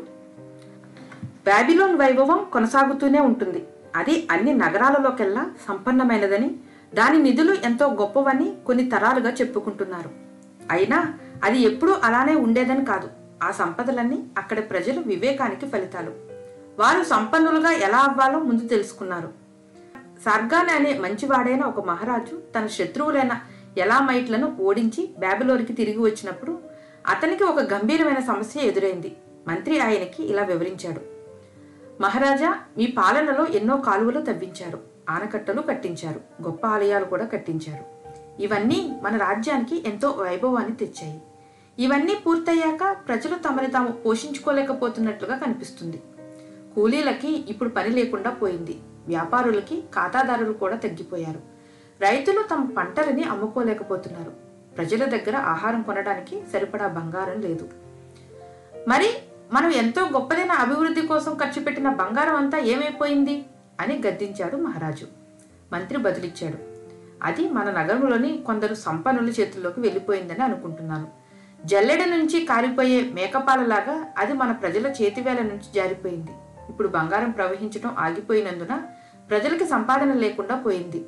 బాబిలోన్ వైభవం కొనసాగుతూనే ఉంటుంది అది అన్ని నగరాలలోకెల్లా సంపన్నమైనదని దాని నిధులు ఎంతో గొప్పవని కొన్ని తరాలుగా చెప్పుకుంటున్నారు అయినా అది ఎప్పుడూ అలానే ఉండేదని కాదు ఆ సంపదలన్నీ అక్కడి ప్రజలు వివేకానికి ఫలితాలు వారు సంపన్నులుగా ఎలా అవ్వాలో ముందు తెలుసుకున్నారు సార్గాన్ అనే మంచివాడైన ఒక మహారాజు తన శత్రువులైన ఎలామైట్లను ఓడించి బ్యాబిలోనికి తిరిగి వచ్చినప్పుడు అతనికి ఒక గంభీరమైన సమస్య ఎదురైంది మంత్రి ఆయనకి ఇలా వివరించాడు మహారాజా మీ పాలనలో ఎన్నో కాలువలు తవ్వించారు ఆనకట్టలు కట్టించారు గొప్ప ఆలయాలు కూడా కట్టించారు ఇవన్నీ మన రాజ్యానికి ఎంతో వైభవాన్ని తెచ్చాయి ఇవన్నీ పూర్తయ్యాక ప్రజలు తమని తాము పోషించుకోలేకపోతున్నట్లుగా కనిపిస్తుంది కూలీలకి ఇప్పుడు పని లేకుండా పోయింది వ్యాపారులకి ఖాతాదారులు కూడా తగ్గిపోయారు రైతులు తమ పంటలని అమ్ముకోలేకపోతున్నారు ప్రజల దగ్గర ఆహారం కొనడానికి సరిపడా బంగారం లేదు మరి మనం ఎంతో గొప్పదైన అభివృద్ధి కోసం ఖర్చు పెట్టిన బంగారం అంతా ఏమైపోయింది అని గద్దించాడు మహారాజు మంత్రి బదులిచ్చాడు అది మన నగరంలోని కొందరు సంపన్నుల చేతుల్లోకి వెళ్ళిపోయిందని అనుకుంటున్నాను జల్లెడ నుంచి కారిపోయే మేకపాలలాగా అది మన ప్రజల చేతివేల నుంచి జారిపోయింది ఇప్పుడు బంగారం ప్రవహించడం ఆగిపోయినందున ప్రజలకి సంపాదన లేకుండా పోయింది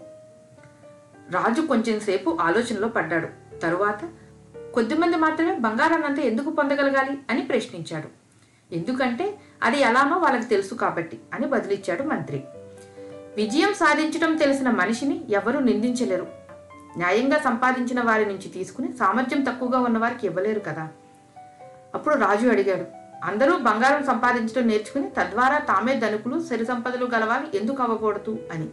రాజు కొంచెం సేపు ఆలోచనలో పడ్డాడు తరువాత కొద్దిమంది మాత్రమే బంగారాన్నంతా ఎందుకు పొందగలగాలి అని ప్రశ్నించాడు ఎందుకంటే అది ఎలానో వాళ్ళకి తెలుసు కాబట్టి అని బదిలిచ్చాడు మంత్రి విజయం సాధించడం తెలిసిన మనిషిని ఎవరూ నిందించలేరు న్యాయంగా సంపాదించిన వారి నుంచి తీసుకుని సామర్థ్యం తక్కువగా ఉన్న వారికి ఇవ్వలేరు కదా అప్పుడు రాజు అడిగాడు అందరూ బంగారం సంపాదించడం నేర్చుకుని తద్వారా తామే ధనుకులు సిరి సంపదలు గలవారు ఎందుకు అవ్వకూడదు అని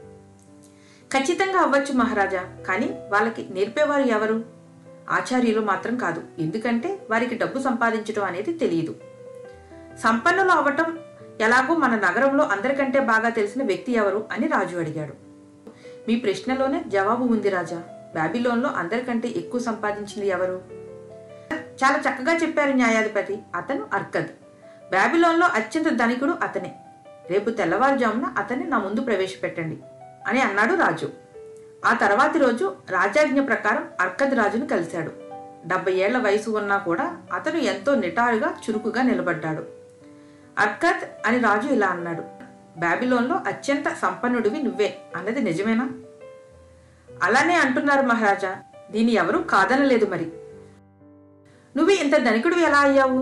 ఖచ్చితంగా అవ్వచ్చు మహారాజా కానీ వాళ్ళకి నేర్పేవారు ఎవరు ఆచార్యులు మాత్రం కాదు ఎందుకంటే వారికి డబ్బు సంపాదించడం అనేది తెలియదు సంపన్నులు అవ్వటం ఎలాగో మన నగరంలో అందరికంటే బాగా తెలిసిన వ్యక్తి ఎవరు అని రాజు అడిగాడు మీ ప్రశ్నలోనే జవాబు ఉంది రాజా బాబిలోన్లో అందరికంటే ఎక్కువ సంపాదించింది ఎవరు చాలా చక్కగా చెప్పారు న్యాయాధిపతి అతను అర్కద్ బాబిలోన్లో అత్యంత ధనికుడు అతనే రేపు తెల్లవారుజామున అతన్ని నా ముందు ప్రవేశపెట్టండి అని అన్నాడు రాజు ఆ తర్వాతి రోజు రాజాజ్ఞ ప్రకారం అర్కద్ రాజును కలిశాడు డెబ్బై ఏళ్ల వయసు ఉన్నా కూడా అతను ఎంతో నిటారుగా చురుకుగా నిలబడ్డాడు అర్కద్ అని రాజు ఇలా అన్నాడు బాబిలోన్లో అత్యంత సంపన్నుడివి నువ్వే అన్నది నిజమేనా అలానే అంటున్నారు మహారాజా దీన్ని ఎవరూ కాదనలేదు మరి నువ్వు ఇంత ధనికుడు ఎలా అయ్యావు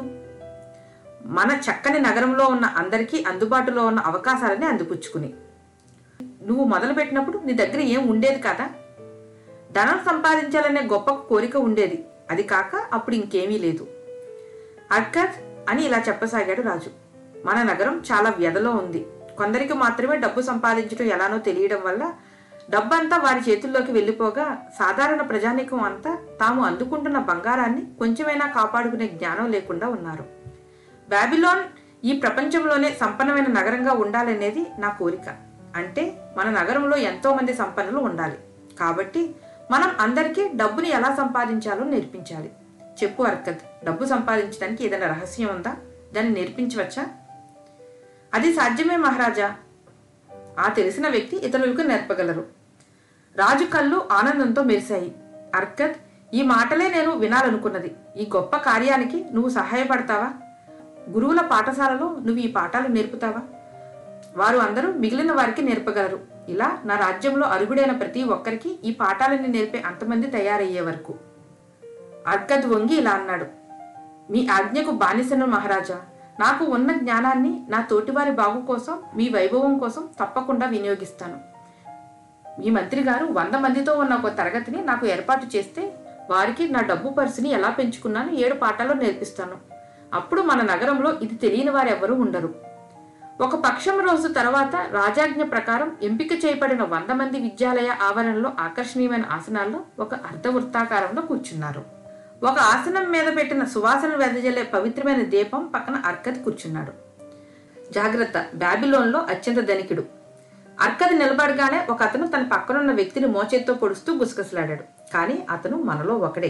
మన చక్కని నగరంలో ఉన్న అందరికీ అందుబాటులో ఉన్న అవకాశాలని అందిపుచ్చుకుని నువ్వు మొదలుపెట్టినప్పుడు నీ దగ్గర ఏం ఉండేది కదా ధనం సంపాదించాలనే గొప్ప కోరిక ఉండేది అది కాక అప్పుడు ఇంకేమీ లేదు అర్కత్ అని ఇలా చెప్పసాగాడు రాజు మన నగరం చాలా వ్యధలో ఉంది కొందరికి మాత్రమే డబ్బు సంపాదించడం ఎలానో తెలియడం వల్ల డబ్బంతా వారి చేతుల్లోకి వెళ్ళిపోగా సాధారణ ప్రజానీకం అంతా తాము అందుకుంటున్న బంగారాన్ని కొంచెమైనా కాపాడుకునే జ్ఞానం లేకుండా ఉన్నారు బాబిలోన్ ఈ ప్రపంచంలోనే సంపన్నమైన నగరంగా ఉండాలనేది నా కోరిక అంటే మన నగరంలో ఎంతో మంది సంపన్నులు ఉండాలి కాబట్టి మనం అందరికీ డబ్బుని ఎలా సంపాదించాలో నేర్పించాలి చెప్పు అర్కత్ డబ్బు సంపాదించడానికి ఏదైనా రహస్యం ఉందా దాన్ని నేర్పించవచ్చా అది సాధ్యమే మహారాజా ఆ తెలిసిన వ్యక్తి ఇతరులకు నేర్పగలరు రాజు కళ్ళు ఆనందంతో మెరిశాయి అర్కత్ ఈ మాటలే నేను వినాలనుకున్నది ఈ గొప్ప కార్యానికి నువ్వు సహాయపడతావా గురువుల పాఠశాలలో నువ్వు ఈ పాఠాలు నేర్పుతావా వారు అందరూ మిగిలిన వారికి నేర్పగలరు ఇలా నా రాజ్యంలో అరుగుడైన ప్రతి ఒక్కరికి ఈ పాఠాలని నేర్పే అంతమంది తయారయ్యే వరకు అర్కద్ వంగి ఇలా అన్నాడు మీ ఆజ్ఞకు బానిసను మహారాజా నాకు ఉన్న జ్ఞానాన్ని నా తోటివారి బాగు కోసం మీ వైభవం కోసం తప్పకుండా వినియోగిస్తాను మీ మంత్రి గారు వంద మందితో ఉన్న ఒక తరగతిని నాకు ఏర్పాటు చేస్తే వారికి నా డబ్బు పరిస్థితిని ఎలా పెంచుకున్నాను ఏడు పాఠాలు నేర్పిస్తాను అప్పుడు మన నగరంలో ఇది తెలియని వారెవరూ ఉండరు ఒక పక్షం రోజు తర్వాత రాజాజ్ఞ ప్రకారం ఎంపిక చేయబడిన వంద మంది విద్యాలయ ఆవరణలో ఆకర్షణీయమైన ఆసనాల్లో ఒక అర్ధవృత్తాకారంలో కూర్చున్నారు ఒక ఆసనం మీద పెట్టిన సువాసన వెదజల్లే పవిత్రమైన దీపం పక్కన అర్కద్ కూర్చున్నాడు జాగ్రత్త బాబిలోన్లో అత్యంత ధనికుడు అర్కద్ నిలబడగానే ఒక అతను తన పక్కనున్న వ్యక్తిని మోచేత్తో పొడుస్తూ గుసగుసలాడాడు కానీ అతను మనలో ఒకడే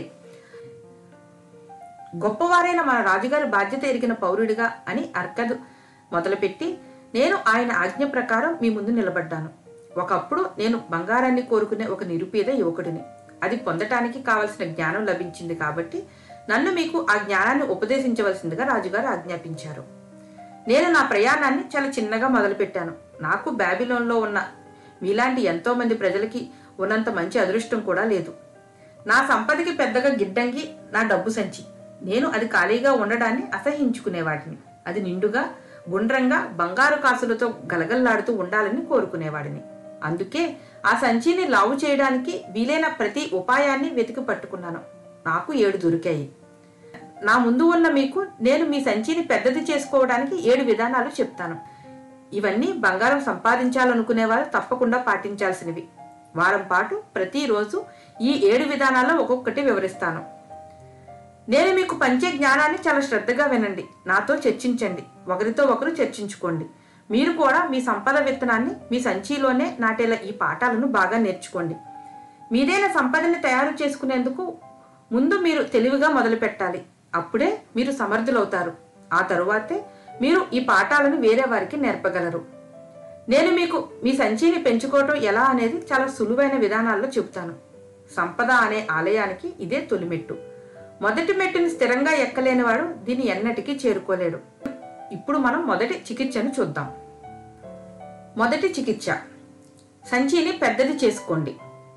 గొప్పవారైన మన రాజుగారి బాధ్యత ఎరిగిన పౌరుడిగా అని అర్కద్ మొదలుపెట్టి నేను ఆయన ఆజ్ఞ ప్రకారం మీ ముందు నిలబడ్డాను ఒకప్పుడు నేను బంగారాన్ని కోరుకునే ఒక నిరుపేద యువకుడిని అది పొందటానికి కావలసిన జ్ఞానం లభించింది కాబట్టి నన్ను మీకు ఆ జ్ఞానాన్ని ఉపదేశించవలసిందిగా రాజుగారు ఆజ్ఞాపించారు నేను నా ప్రయాణాన్ని చాలా చిన్నగా మొదలుపెట్టాను నాకు బాబిలోన్లో ఉన్న మీలాంటి ఎంతో మంది ప్రజలకి ఉన్నంత మంచి అదృష్టం కూడా లేదు నా సంపదకి పెద్దగా గిడ్డంగి నా డబ్బు సంచి నేను అది ఖాళీగా ఉండడాన్ని అసహించుకునేవాడిని అది నిండుగా గుండ్రంగా బంగారు కాసులతో గలగల్లాడుతూ ఉండాలని కోరుకునేవాడిని అందుకే ఆ సంచిని లావు చేయడానికి వీలైన ప్రతి ఉపాయాన్ని వెతికి పట్టుకున్నాను నాకు ఏడు దొరికాయి నా ముందు ఉన్న మీకు నేను మీ సంచిని పెద్దది చేసుకోవడానికి ఏడు విధానాలు చెప్తాను ఇవన్నీ బంగారం సంపాదించాలనుకునేవారు తప్పకుండా పాటించాల్సినవి వారం పాటు ప్రతిరోజు ఈ ఏడు విధానాల్లో ఒక్కొక్కటి వివరిస్తాను నేను మీకు పంచే జ్ఞానాన్ని చాలా శ్రద్ధగా వినండి నాతో చర్చించండి ఒకరితో ఒకరు చర్చించుకోండి మీరు కూడా మీ సంపద విత్తనాన్ని మీ సంచిలోనే నాటేలా ఈ పాఠాలను బాగా నేర్చుకోండి మీదైన సంపదని తయారు చేసుకునేందుకు ముందు మీరు తెలివిగా మొదలు పెట్టాలి అప్పుడే మీరు సమర్థులవుతారు ఆ తరువాతే మీరు ఈ పాఠాలను వేరే వారికి నేర్పగలరు నేను మీకు మీ సంచిని పెంచుకోవటం ఎలా అనేది చాలా సులువైన విధానాల్లో చెబుతాను సంపద అనే ఆలయానికి ఇదే తొలిమెట్టు మొదటి మెట్టుని స్థిరంగా ఎక్కలేనివాడు దీన్ని ఎన్నటికీ చేరుకోలేడు ఇప్పుడు మనం మొదటి చికిత్సను చూద్దాం మొదటి చికిత్స సంచిని పెద్దది చేసుకోండి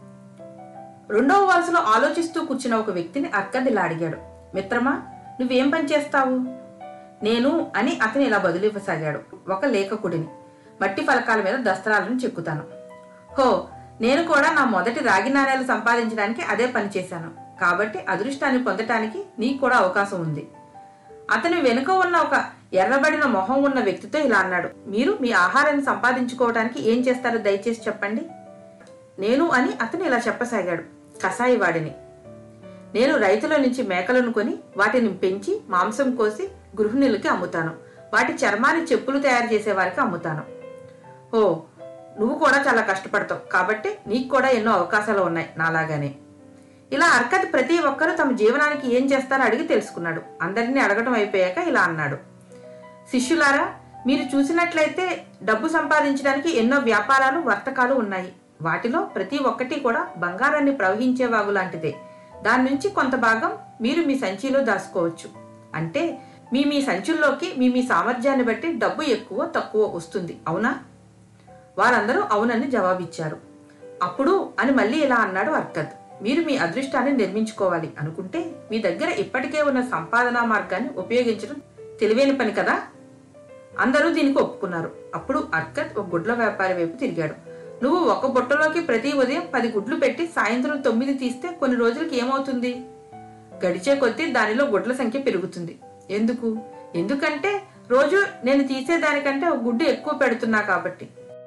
రెండవ వరుసలో ఆలోచిస్తూ కూర్చున్న ఒక వ్యక్తిని అక్కది ఇలా అడిగాడు మిత్రమా నువ్వేం పని చేస్తావు నేను అని అతను ఇలా బదులివ్వసాగాడు ఒక లేఖకుడిని మట్టి ఫలకాల మీద దస్తరాలను చెక్కుతాను హో నేను కూడా నా మొదటి రాగి నాణ్యాలు సంపాదించడానికి అదే పని చేశాను కాబట్టి అదృష్టాన్ని పొందటానికి నీకు కూడా అవకాశం ఉంది అతని వెనుక ఉన్న ఒక ఎర్రబడిన మొహం ఉన్న వ్యక్తితో ఇలా అన్నాడు మీరు మీ ఆహారాన్ని సంపాదించుకోవడానికి ఏం చేస్తారో దయచేసి చెప్పండి నేను అని అతను ఇలా చెప్పసాగాడు కసాయి వాడిని నేను రైతుల నుంచి మేకలను కొని వాటిని పెంచి మాంసం కోసి గృహిణులకి అమ్ముతాను వాటి చర్మాన్ని చెప్పులు తయారు చేసే వారికి అమ్ముతాను ఓ నువ్వు కూడా చాలా కష్టపడతావు కాబట్టి నీకు కూడా ఎన్నో అవకాశాలు ఉన్నాయి నాలాగానే ఇలా అర్కత్ ప్రతి ఒక్కరూ తమ జీవనానికి ఏం చేస్తారో అడిగి తెలుసుకున్నాడు అందరినీ అడగటం అయిపోయాక ఇలా అన్నాడు శిష్యులారా మీరు చూసినట్లయితే డబ్బు సంపాదించడానికి ఎన్నో వ్యాపారాలు వర్తకాలు ఉన్నాయి వాటిలో ప్రతి ఒక్కటి కూడా బంగారాన్ని ప్రవహించే వాగు లాంటిదే దాని నుంచి కొంత భాగం మీరు మీ సంచిలో దాచుకోవచ్చు అంటే మీ మీ సంచుల్లోకి మీ మీ సామర్థ్యాన్ని బట్టి డబ్బు ఎక్కువ తక్కువ వస్తుంది అవునా వారందరూ అవునని జవాబిచ్చారు అప్పుడు అని మళ్ళీ ఇలా అన్నాడు అర్కద్ మీరు మీ అదృష్టాన్ని నిర్మించుకోవాలి అనుకుంటే మీ దగ్గర ఇప్పటికే ఉన్న సంపాదనా మార్గాన్ని ఉపయోగించడం తెలివైన పని కదా అందరూ దీనికి ఒప్పుకున్నారు అప్పుడు అర్కత్ ఒక గుడ్ల వ్యాపారి వైపు తిరిగాడు నువ్వు ఒక బుట్టలోకి ప్రతి ఉదయం పది గుడ్లు పెట్టి సాయంత్రం తొమ్మిది తీస్తే కొన్ని రోజులకి ఏమవుతుంది గడిచే కొద్దీ దానిలో గుడ్ల సంఖ్య పెరుగుతుంది ఎందుకు ఎందుకంటే రోజు నేను తీసేదానికంటే ఒక గుడ్డు ఎక్కువ పెడుతున్నా కాబట్టి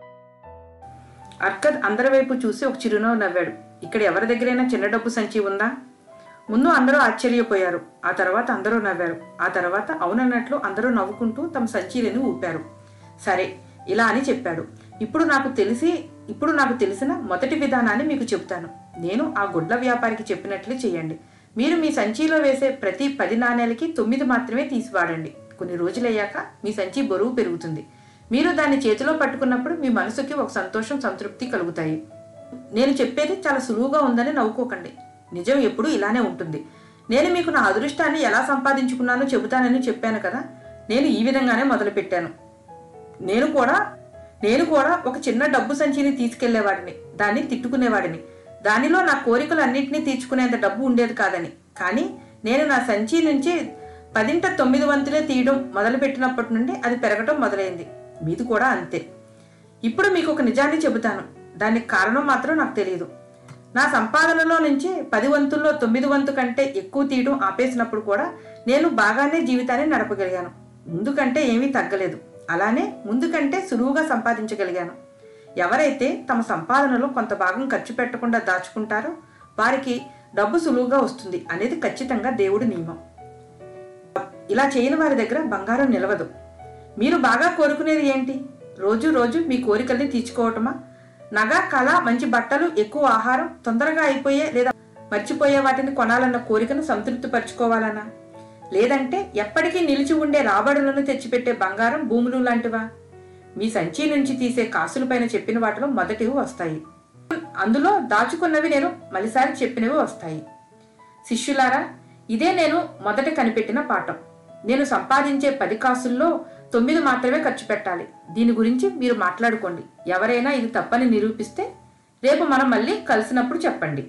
అర్కద్ అందరి వైపు చూసి ఒక చిరునవ్వు నవ్వాడు ఇక్కడ ఎవరి దగ్గరైనా చిన్న డబ్బు సంచి ఉందా ముందు అందరూ ఆశ్చర్యపోయారు ఆ తర్వాత అందరూ నవ్వారు ఆ తర్వాత అవునన్నట్లు అందరూ నవ్వుకుంటూ తమ సంచీలను ఊపారు సరే ఇలా అని చెప్పాడు ఇప్పుడు నాకు తెలిసి ఇప్పుడు నాకు తెలిసిన మొదటి విధానాన్ని మీకు చెబుతాను నేను ఆ గుడ్ల వ్యాపారికి చెప్పినట్లే చేయండి మీరు మీ సంచిలో వేసే ప్రతి పది నాణేలకి తొమ్మిది మాత్రమే తీసి వాడండి కొన్ని రోజులయ్యాక మీ సంచి బరువు పెరుగుతుంది మీరు దాన్ని చేతిలో పట్టుకున్నప్పుడు మీ మనసుకి ఒక సంతోషం సంతృప్తి కలుగుతాయి నేను చెప్పేది చాలా సులువుగా ఉందని నవ్వుకోకండి నిజం ఎప్పుడూ ఇలానే ఉంటుంది నేను మీకు నా అదృష్టాన్ని ఎలా సంపాదించుకున్నానో చెబుతానని చెప్పాను కదా నేను ఈ విధంగానే మొదలుపెట్టాను నేను కూడా నేను కూడా ఒక చిన్న డబ్బు సంచిని తీసుకెళ్లేవాడిని దాన్ని తిట్టుకునేవాడిని దానిలో నా కోరికలు అన్నింటినీ తీర్చుకునేంత డబ్బు ఉండేది కాదని కానీ నేను నా సంచి నుంచి పదింట తొమ్మిది వంతులే తీయడం మొదలుపెట్టినప్పటి నుండి అది పెరగటం మొదలైంది మీది కూడా అంతే ఇప్పుడు మీకు ఒక నిజాన్ని చెబుతాను దానికి కారణం మాత్రం నాకు తెలియదు నా సంపాదనలో నుంచి పది వంతుల్లో తొమ్మిది వంతు కంటే ఎక్కువ తీయడం ఆపేసినప్పుడు కూడా నేను బాగానే జీవితాన్ని నడపగలిగాను ముందు కంటే ఏమీ తగ్గలేదు అలానే ముందు కంటే సులువుగా సంపాదించగలిగాను ఎవరైతే తమ సంపాదనలో కొంత భాగం ఖర్చు పెట్టకుండా దాచుకుంటారో వారికి డబ్బు సులువుగా వస్తుంది అనేది ఖచ్చితంగా దేవుడి నియమం ఇలా చేయని వారి దగ్గర బంగారం నిలవదు మీరు బాగా కోరుకునేది ఏంటి రోజు రోజు మీ కోరికల్ని తీర్చుకోవటమా నగ కళ మంచి బట్టలు ఎక్కువ ఆహారం తొందరగా అయిపోయే లేదా మర్చిపోయే వాటిని కొనాలన్న కోరికను సంతృప్తిపరచుకోవాలనా లేదంటే ఎప్పటికీ నిలిచి ఉండే రాబడులను తెచ్చిపెట్టే బంగారం భూములు లాంటివా మీ సంచి నుంచి తీసే కాసులపైన చెప్పిన వాటిలో మొదటివి వస్తాయి అందులో దాచుకున్నవి నేను మలిసారి చెప్పినవి వస్తాయి శిష్యులారా ఇదే నేను మొదట కనిపెట్టిన పాఠం నేను సంపాదించే పది కాసుల్లో తొమ్మిది మాత్రమే ఖర్చు పెట్టాలి దీని గురించి మీరు మాట్లాడుకోండి ఎవరైనా ఇది తప్పని నిరూపిస్తే రేపు మనం మళ్ళీ కలిసినప్పుడు చెప్పండి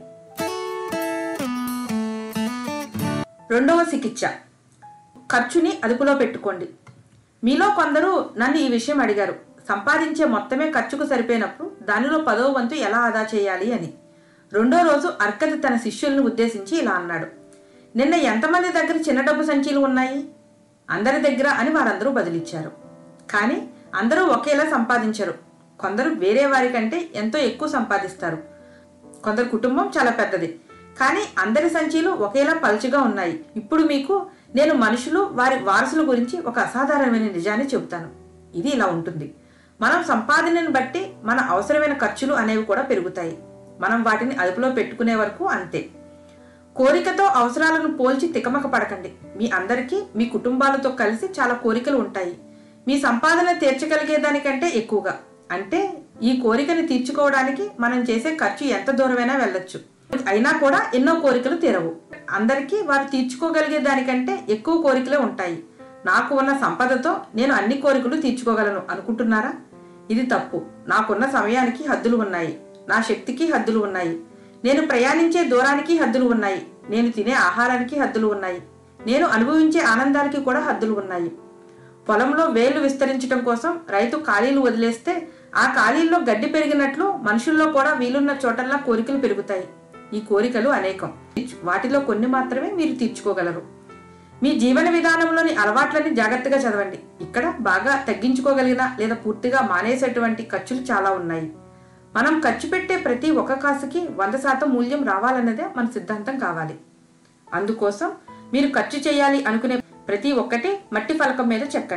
రెండవ చికిత్స ఖర్చుని అదుపులో పెట్టుకోండి మీలో కొందరు నన్ను ఈ విషయం అడిగారు సంపాదించే మొత్తమే ఖర్చుకు సరిపోయినప్పుడు దానిలో పదవ వంతు ఎలా ఆదా చేయాలి అని రెండో రోజు అర్కత్ తన శిష్యుల్ని ఉద్దేశించి ఇలా అన్నాడు నిన్న ఎంతమంది దగ్గర చిన్న డబ్బు సంచీలు ఉన్నాయి అందరి దగ్గర అని వారందరూ బదిలిచ్చారు కానీ అందరూ ఒకేలా సంపాదించరు కొందరు వేరే వారి కంటే ఎంతో ఎక్కువ సంపాదిస్తారు కొందరు కుటుంబం చాలా పెద్దది కానీ అందరి సంచీలు ఒకేలా పలుచగా ఉన్నాయి ఇప్పుడు మీకు నేను మనుషులు వారి వారసుల గురించి ఒక అసాధారణమైన నిజాన్ని చెబుతాను ఇది ఇలా ఉంటుంది మనం సంపాదనను బట్టి మన అవసరమైన ఖర్చులు అనేవి కూడా పెరుగుతాయి మనం వాటిని అదుపులో పెట్టుకునే వరకు అంతే కోరికతో అవసరాలను పోల్చి తికమక పడకండి మీ అందరికీ మీ కుటుంబాలతో కలిసి చాలా కోరికలు ఉంటాయి మీ సంపాదన తీర్చగలిగే దానికంటే ఎక్కువగా అంటే ఈ కోరికని తీర్చుకోవడానికి మనం చేసే ఖర్చు ఎంత దూరమైనా వెళ్ళొచ్చు అయినా కూడా ఎన్నో కోరికలు తీరవు అందరికీ వారు తీర్చుకోగలిగే దానికంటే ఎక్కువ కోరికలే ఉంటాయి నాకు ఉన్న సంపదతో నేను అన్ని కోరికలు తీర్చుకోగలను అనుకుంటున్నారా ఇది తప్పు నాకున్న సమయానికి హద్దులు ఉన్నాయి నా శక్తికి హద్దులు ఉన్నాయి నేను ప్రయాణించే దూరానికి హద్దులు ఉన్నాయి నేను తినే ఆహారానికి హద్దులు ఉన్నాయి నేను అనుభవించే ఆనందానికి కూడా హద్దులు ఉన్నాయి పొలంలో వేళ్లు విస్తరించడం కోసం రైతు ఖాళీలు వదిలేస్తే ఆ ఖాళీల్లో గడ్డి పెరిగినట్లు మనుషుల్లో కూడా వీలున్న చోటల్లా కోరికలు పెరుగుతాయి ఈ కోరికలు అనేకం వాటిలో కొన్ని మాత్రమే మీరు తీర్చుకోగలరు మీ జీవన విధానంలోని అలవాట్లని జాగ్రత్తగా చదవండి ఇక్కడ బాగా తగ్గించుకోగలిగిన లేదా పూర్తిగా మానేసేటువంటి ఖర్చులు చాలా ఉన్నాయి మనం ఖర్చు పెట్టే ప్రతి ఒక్క కాసుకి వంద శాతం మూల్యం రావాలన్నదే మన సిద్ధాంతం కావాలి అందుకోసం మీరు ఖర్చు చేయాలి అనుకునే ప్రతి ఒక్కటి మట్టి ఫలకం మీద చెక్కండి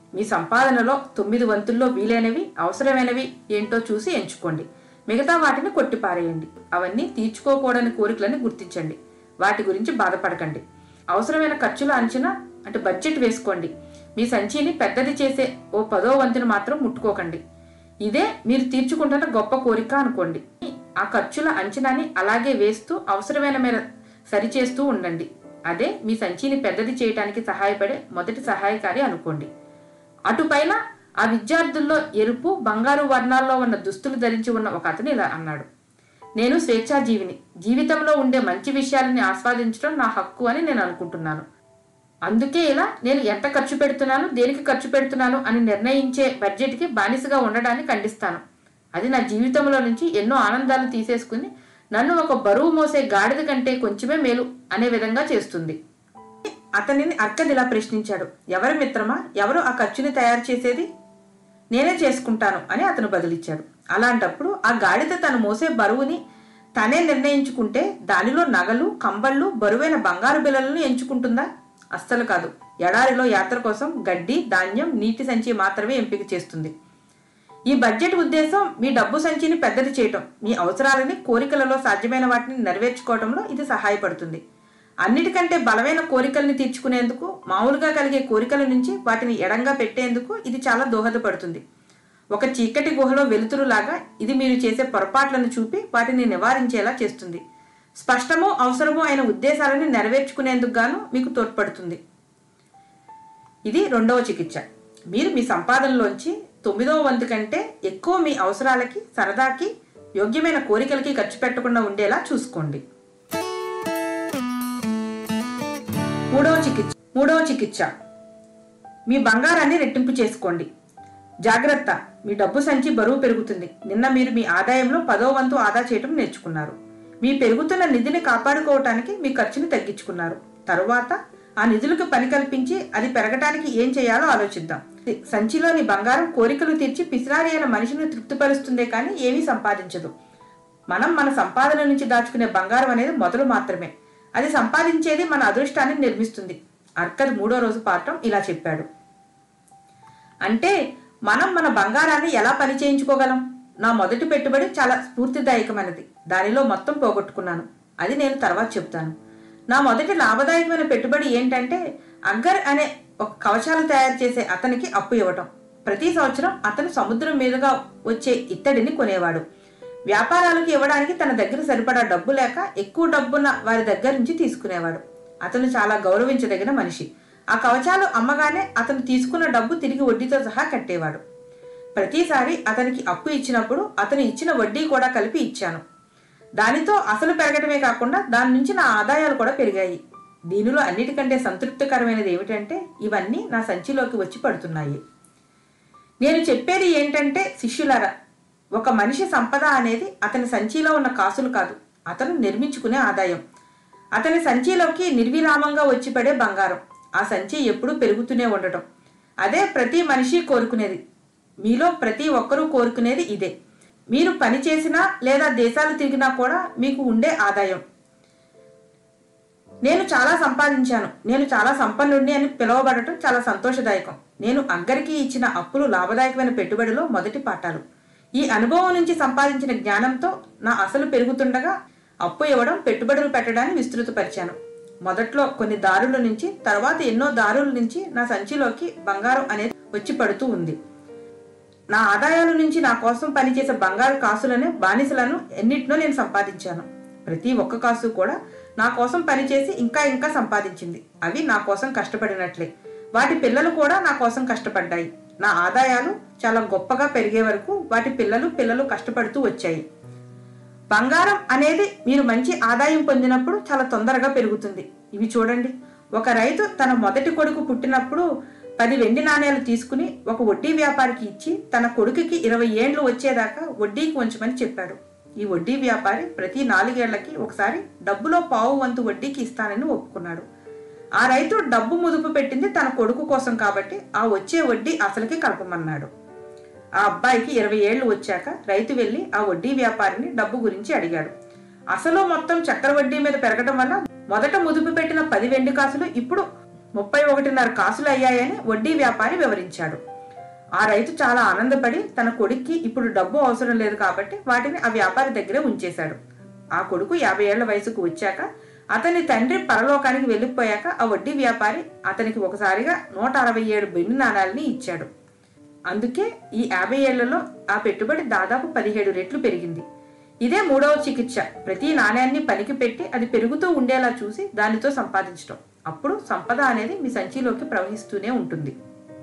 మీ సంపాదనలో తొమ్మిది వంతుల్లో వీలైనవి అవసరమైనవి ఏంటో చూసి ఎంచుకోండి మిగతా వాటిని కొట్టిపారేయండి అవన్నీ తీర్చుకోకూడని కోరికలని గుర్తించండి వాటి గురించి బాధపడకండి అవసరమైన ఖర్చుల అంచనా అంటే బడ్జెట్ వేసుకోండి మీ సంచిని పెద్దది చేసే ఓ పదో వంతును మాత్రం ముట్టుకోకండి ఇదే మీరు తీర్చుకుంటున్న గొప్ప కోరిక అనుకోండి ఆ ఖర్చుల అంచనాని అలాగే వేస్తూ అవసరమైన మేర సరిచేస్తూ ఉండండి అదే మీ సంచిని పెద్దది చేయడానికి సహాయపడే మొదటి సహాయకారి అనుకోండి అటుపైన ఆ విద్యార్థుల్లో ఎరుపు బంగారు వర్ణాల్లో ఉన్న దుస్తులు ధరించి ఉన్న ఒక అతను ఇలా అన్నాడు నేను స్వేచ్ఛాజీవిని జీవితంలో ఉండే మంచి విషయాలని ఆస్వాదించడం నా హక్కు అని నేను అనుకుంటున్నాను అందుకే ఇలా నేను ఎంత ఖర్చు పెడుతున్నాను దేనికి ఖర్చు పెడుతున్నాను అని నిర్ణయించే బడ్జెట్కి బానిసగా ఉండడాన్ని ఖండిస్తాను అది నా జీవితంలో నుంచి ఎన్నో ఆనందాలు తీసేసుకుని నన్ను ఒక బరువు మోసే గాడిద కంటే కొంచెమే మేలు అనే విధంగా చేస్తుంది అతనిని అర్కద్ ఇలా ప్రశ్నించాడు ఎవరి మిత్రమా ఎవరు ఆ ఖర్చుని తయారు చేసేది నేనే చేసుకుంటాను అని అతను బదిలిచ్చాడు అలాంటప్పుడు ఆ గాడిద తను మోసే బరువుని తనే నిర్ణయించుకుంటే దానిలో నగలు కంబళ్ళు బరువైన బంగారు బిళ్ళలను ఎంచుకుంటుందా అస్సలు కాదు ఎడారిలో యాత్ర కోసం గడ్డి ధాన్యం నీటి సంచి మాత్రమే ఎంపిక చేస్తుంది ఈ బడ్జెట్ ఉద్దేశం మీ డబ్బు సంచిని పెద్దది చేయటం మీ అవసరాలని కోరికలలో సాధ్యమైన వాటిని నెరవేర్చుకోవడంలో ఇది సహాయపడుతుంది అన్నిటికంటే బలమైన కోరికల్ని తీర్చుకునేందుకు మామూలుగా కలిగే కోరికల నుంచి వాటిని ఎడంగా పెట్టేందుకు ఇది చాలా దోహదపడుతుంది ఒక చీకటి గుహలో వెలుతురులాగా ఇది మీరు చేసే పొరపాట్లను చూపి వాటిని నివారించేలా చేస్తుంది స్పష్టమో అవసరమో అయిన ఉద్దేశాలను నెరవేర్చుకునేందుకు గాను మీకు తోడ్పడుతుంది ఇది రెండవ చికిత్స మీరు మీ సంపాదనలోంచి తొమ్మిదవ వంతు కంటే ఎక్కువ మీ అవసరాలకి సరదాకి యోగ్యమైన కోరికలకి ఖర్చు పెట్టకుండా ఉండేలా చూసుకోండి మూడవ చికిత్స మూడవ చికిత్స మీ బంగారాన్ని రెట్టింపు చేసుకోండి జాగ్రత్త మీ డబ్బు సంచి బరువు పెరుగుతుంది నిన్న మీరు మీ ఆదాయంలో పదో వంతు ఆదా చేయటం నేర్చుకున్నారు మీ పెరుగుతున్న నిధిని కాపాడుకోవటానికి మీ ఖర్చుని తగ్గించుకున్నారు తరువాత ఆ నిధులకు పని కల్పించి అది పెరగటానికి ఏం చేయాలో ఆలోచిద్దాం సంచిలోని బంగారం కోరికలు తీర్చి పిసినారి అయిన మనిషిని తృప్తిపరుస్తుందే కానీ ఏమీ సంపాదించదు మనం మన సంపాదన నుంచి దాచుకునే బంగారం అనేది మొదలు మాత్రమే అది సంపాదించేది మన అదృష్టాన్ని నిర్మిస్తుంది అర్కద్ మూడో రోజు పాఠం ఇలా చెప్పాడు అంటే మనం మన బంగారాన్ని ఎలా పని చేయించుకోగలం నా మొదటి పెట్టుబడి చాలా స్ఫూర్తిదాయకమైనది దానిలో మొత్తం పోగొట్టుకున్నాను అది నేను తర్వాత చెప్తాను నా మొదటి లాభదాయకమైన పెట్టుబడి ఏంటంటే అగ్గర్ అనే ఒక కవచాలు తయారు చేసే అతనికి అప్పు ఇవ్వటం ప్రతి సంవత్సరం అతను సముద్రం మీదుగా వచ్చే ఇత్తడిని కొనేవాడు వ్యాపారాలకు ఇవ్వడానికి తన దగ్గర సరిపడా డబ్బు లేక ఎక్కువ డబ్బున్న వారి దగ్గర నుంచి తీసుకునేవాడు అతను చాలా గౌరవించదగిన మనిషి ఆ కవచాలు అమ్మగానే అతను తీసుకున్న డబ్బు తిరిగి వడ్డీతో సహా కట్టేవాడు ప్రతిసారి అతనికి అప్పు ఇచ్చినప్పుడు అతను ఇచ్చిన వడ్డీ కూడా కలిపి ఇచ్చాను దానితో అసలు పెరగటమే కాకుండా దాని నుంచి నా ఆదాయాలు కూడా పెరిగాయి దీనిలో అన్నిటికంటే సంతృప్తికరమైనది ఏమిటంటే ఇవన్నీ నా సంచిలోకి వచ్చి పడుతున్నాయి నేను చెప్పేది ఏంటంటే శిష్యులారా ఒక మనిషి సంపద అనేది అతని సంచిలో ఉన్న కాసులు కాదు అతను నిర్మించుకునే ఆదాయం అతని సంచిలోకి నిర్విరామంగా వచ్చి పడే బంగారం ఆ సంచి ఎప్పుడూ పెరుగుతూనే ఉండటం అదే ప్రతి మనిషి కోరుకునేది మీలో ప్రతి ఒక్కరూ కోరుకునేది ఇదే మీరు పని చేసినా లేదా దేశాలు తిరిగినా కూడా మీకు ఉండే ఆదాయం నేను చాలా సంపాదించాను నేను చాలా సంపన్నుడిని అని పిలువబడటం చాలా సంతోషదాయకం నేను అగ్గరికి ఇచ్చిన అప్పులు లాభదాయకమైన పెట్టుబడిలో మొదటి పాఠాలు ఈ అనుభవం నుంచి సంపాదించిన జ్ఞానంతో నా అసలు పెరుగుతుండగా అప్పు ఇవ్వడం పెట్టుబడులు పెట్టడాన్ని విస్తృతపరిచాను మొదట్లో కొన్ని దారుల నుంచి తర్వాత ఎన్నో దారుల నుంచి నా సంచిలోకి బంగారం అనేది వచ్చి పడుతూ ఉంది నా ఆదాయాల నుంచి నా కోసం పనిచేసే బంగారు కాసులనే బానిసలను ఎన్నిటినో నేను సంపాదించాను ప్రతి ఒక్క కాసు కూడా నా కోసం పనిచేసి ఇంకా ఇంకా సంపాదించింది అవి నా కోసం కష్టపడినట్లే వాటి పిల్లలు కూడా నా కోసం కష్టపడ్డాయి నా ఆదాయాలు చాలా గొప్పగా పెరిగే వరకు వాటి పిల్లలు పిల్లలు కష్టపడుతూ వచ్చాయి బంగారం అనేది మీరు మంచి ఆదాయం పొందినప్పుడు చాలా తొందరగా పెరుగుతుంది ఇవి చూడండి ఒక రైతు తన మొదటి కొడుకు పుట్టినప్పుడు పది వెండి నాణేలు తీసుకుని ఒక వడ్డీ వ్యాపారికి ఇచ్చి తన కొడుకుకి ఇరవై ఏండ్లు వచ్చేదాకా వడ్డీకి ఉంచమని చెప్పాడు ఈ వడ్డీ వ్యాపారి ప్రతి నాలుగేళ్లకి ఒకసారి డబ్బులో పావు వంతు వడ్డీకి ఇస్తానని ఒప్పుకున్నాడు ఆ రైతు డబ్బు ముదుపు పెట్టింది తన కొడుకు కోసం కాబట్టి ఆ వచ్చే వడ్డీ అసలుకి కలపమన్నాడు ఆ అబ్బాయికి ఇరవై ఏళ్లు వచ్చాక రైతు వెళ్లి ఆ వడ్డీ వ్యాపారిని డబ్బు గురించి అడిగాడు అసలు మొత్తం చక్కెర వడ్డీ మీద పెరగడం వల్ల మొదట ముదుపు పెట్టిన పది వెండి కాసులు ఇప్పుడు ముప్పై ఒకటిన్నర కాసులు అయ్యాయని వడ్డీ వ్యాపారి వివరించాడు ఆ రైతు చాలా ఆనందపడి తన కొడుక్కి ఇప్పుడు డబ్బు అవసరం లేదు కాబట్టి వాటిని ఆ వ్యాపారి దగ్గరే ఉంచేశాడు ఆ కొడుకు యాభై ఏళ్ల వయసుకు వచ్చాక అతని తండ్రి పరలోకానికి వెళ్ళిపోయాక ఆ వడ్డీ వ్యాపారి అతనికి ఒకసారిగా నూట అరవై ఏడు వెండి నాణాలని ఇచ్చాడు అందుకే ఈ యాభై ఏళ్లలో ఆ పెట్టుబడి దాదాపు పదిహేడు రెట్లు పెరిగింది ఇదే మూడవ చికిత్స ప్రతి నాణ్యాన్ని పనికి పెట్టి అది పెరుగుతూ ఉండేలా చూసి దానితో సంపాదించడం అప్పుడు సంపద అనేది మీ సంచిలోకి ప్రవహిస్తూనే ఉంటుంది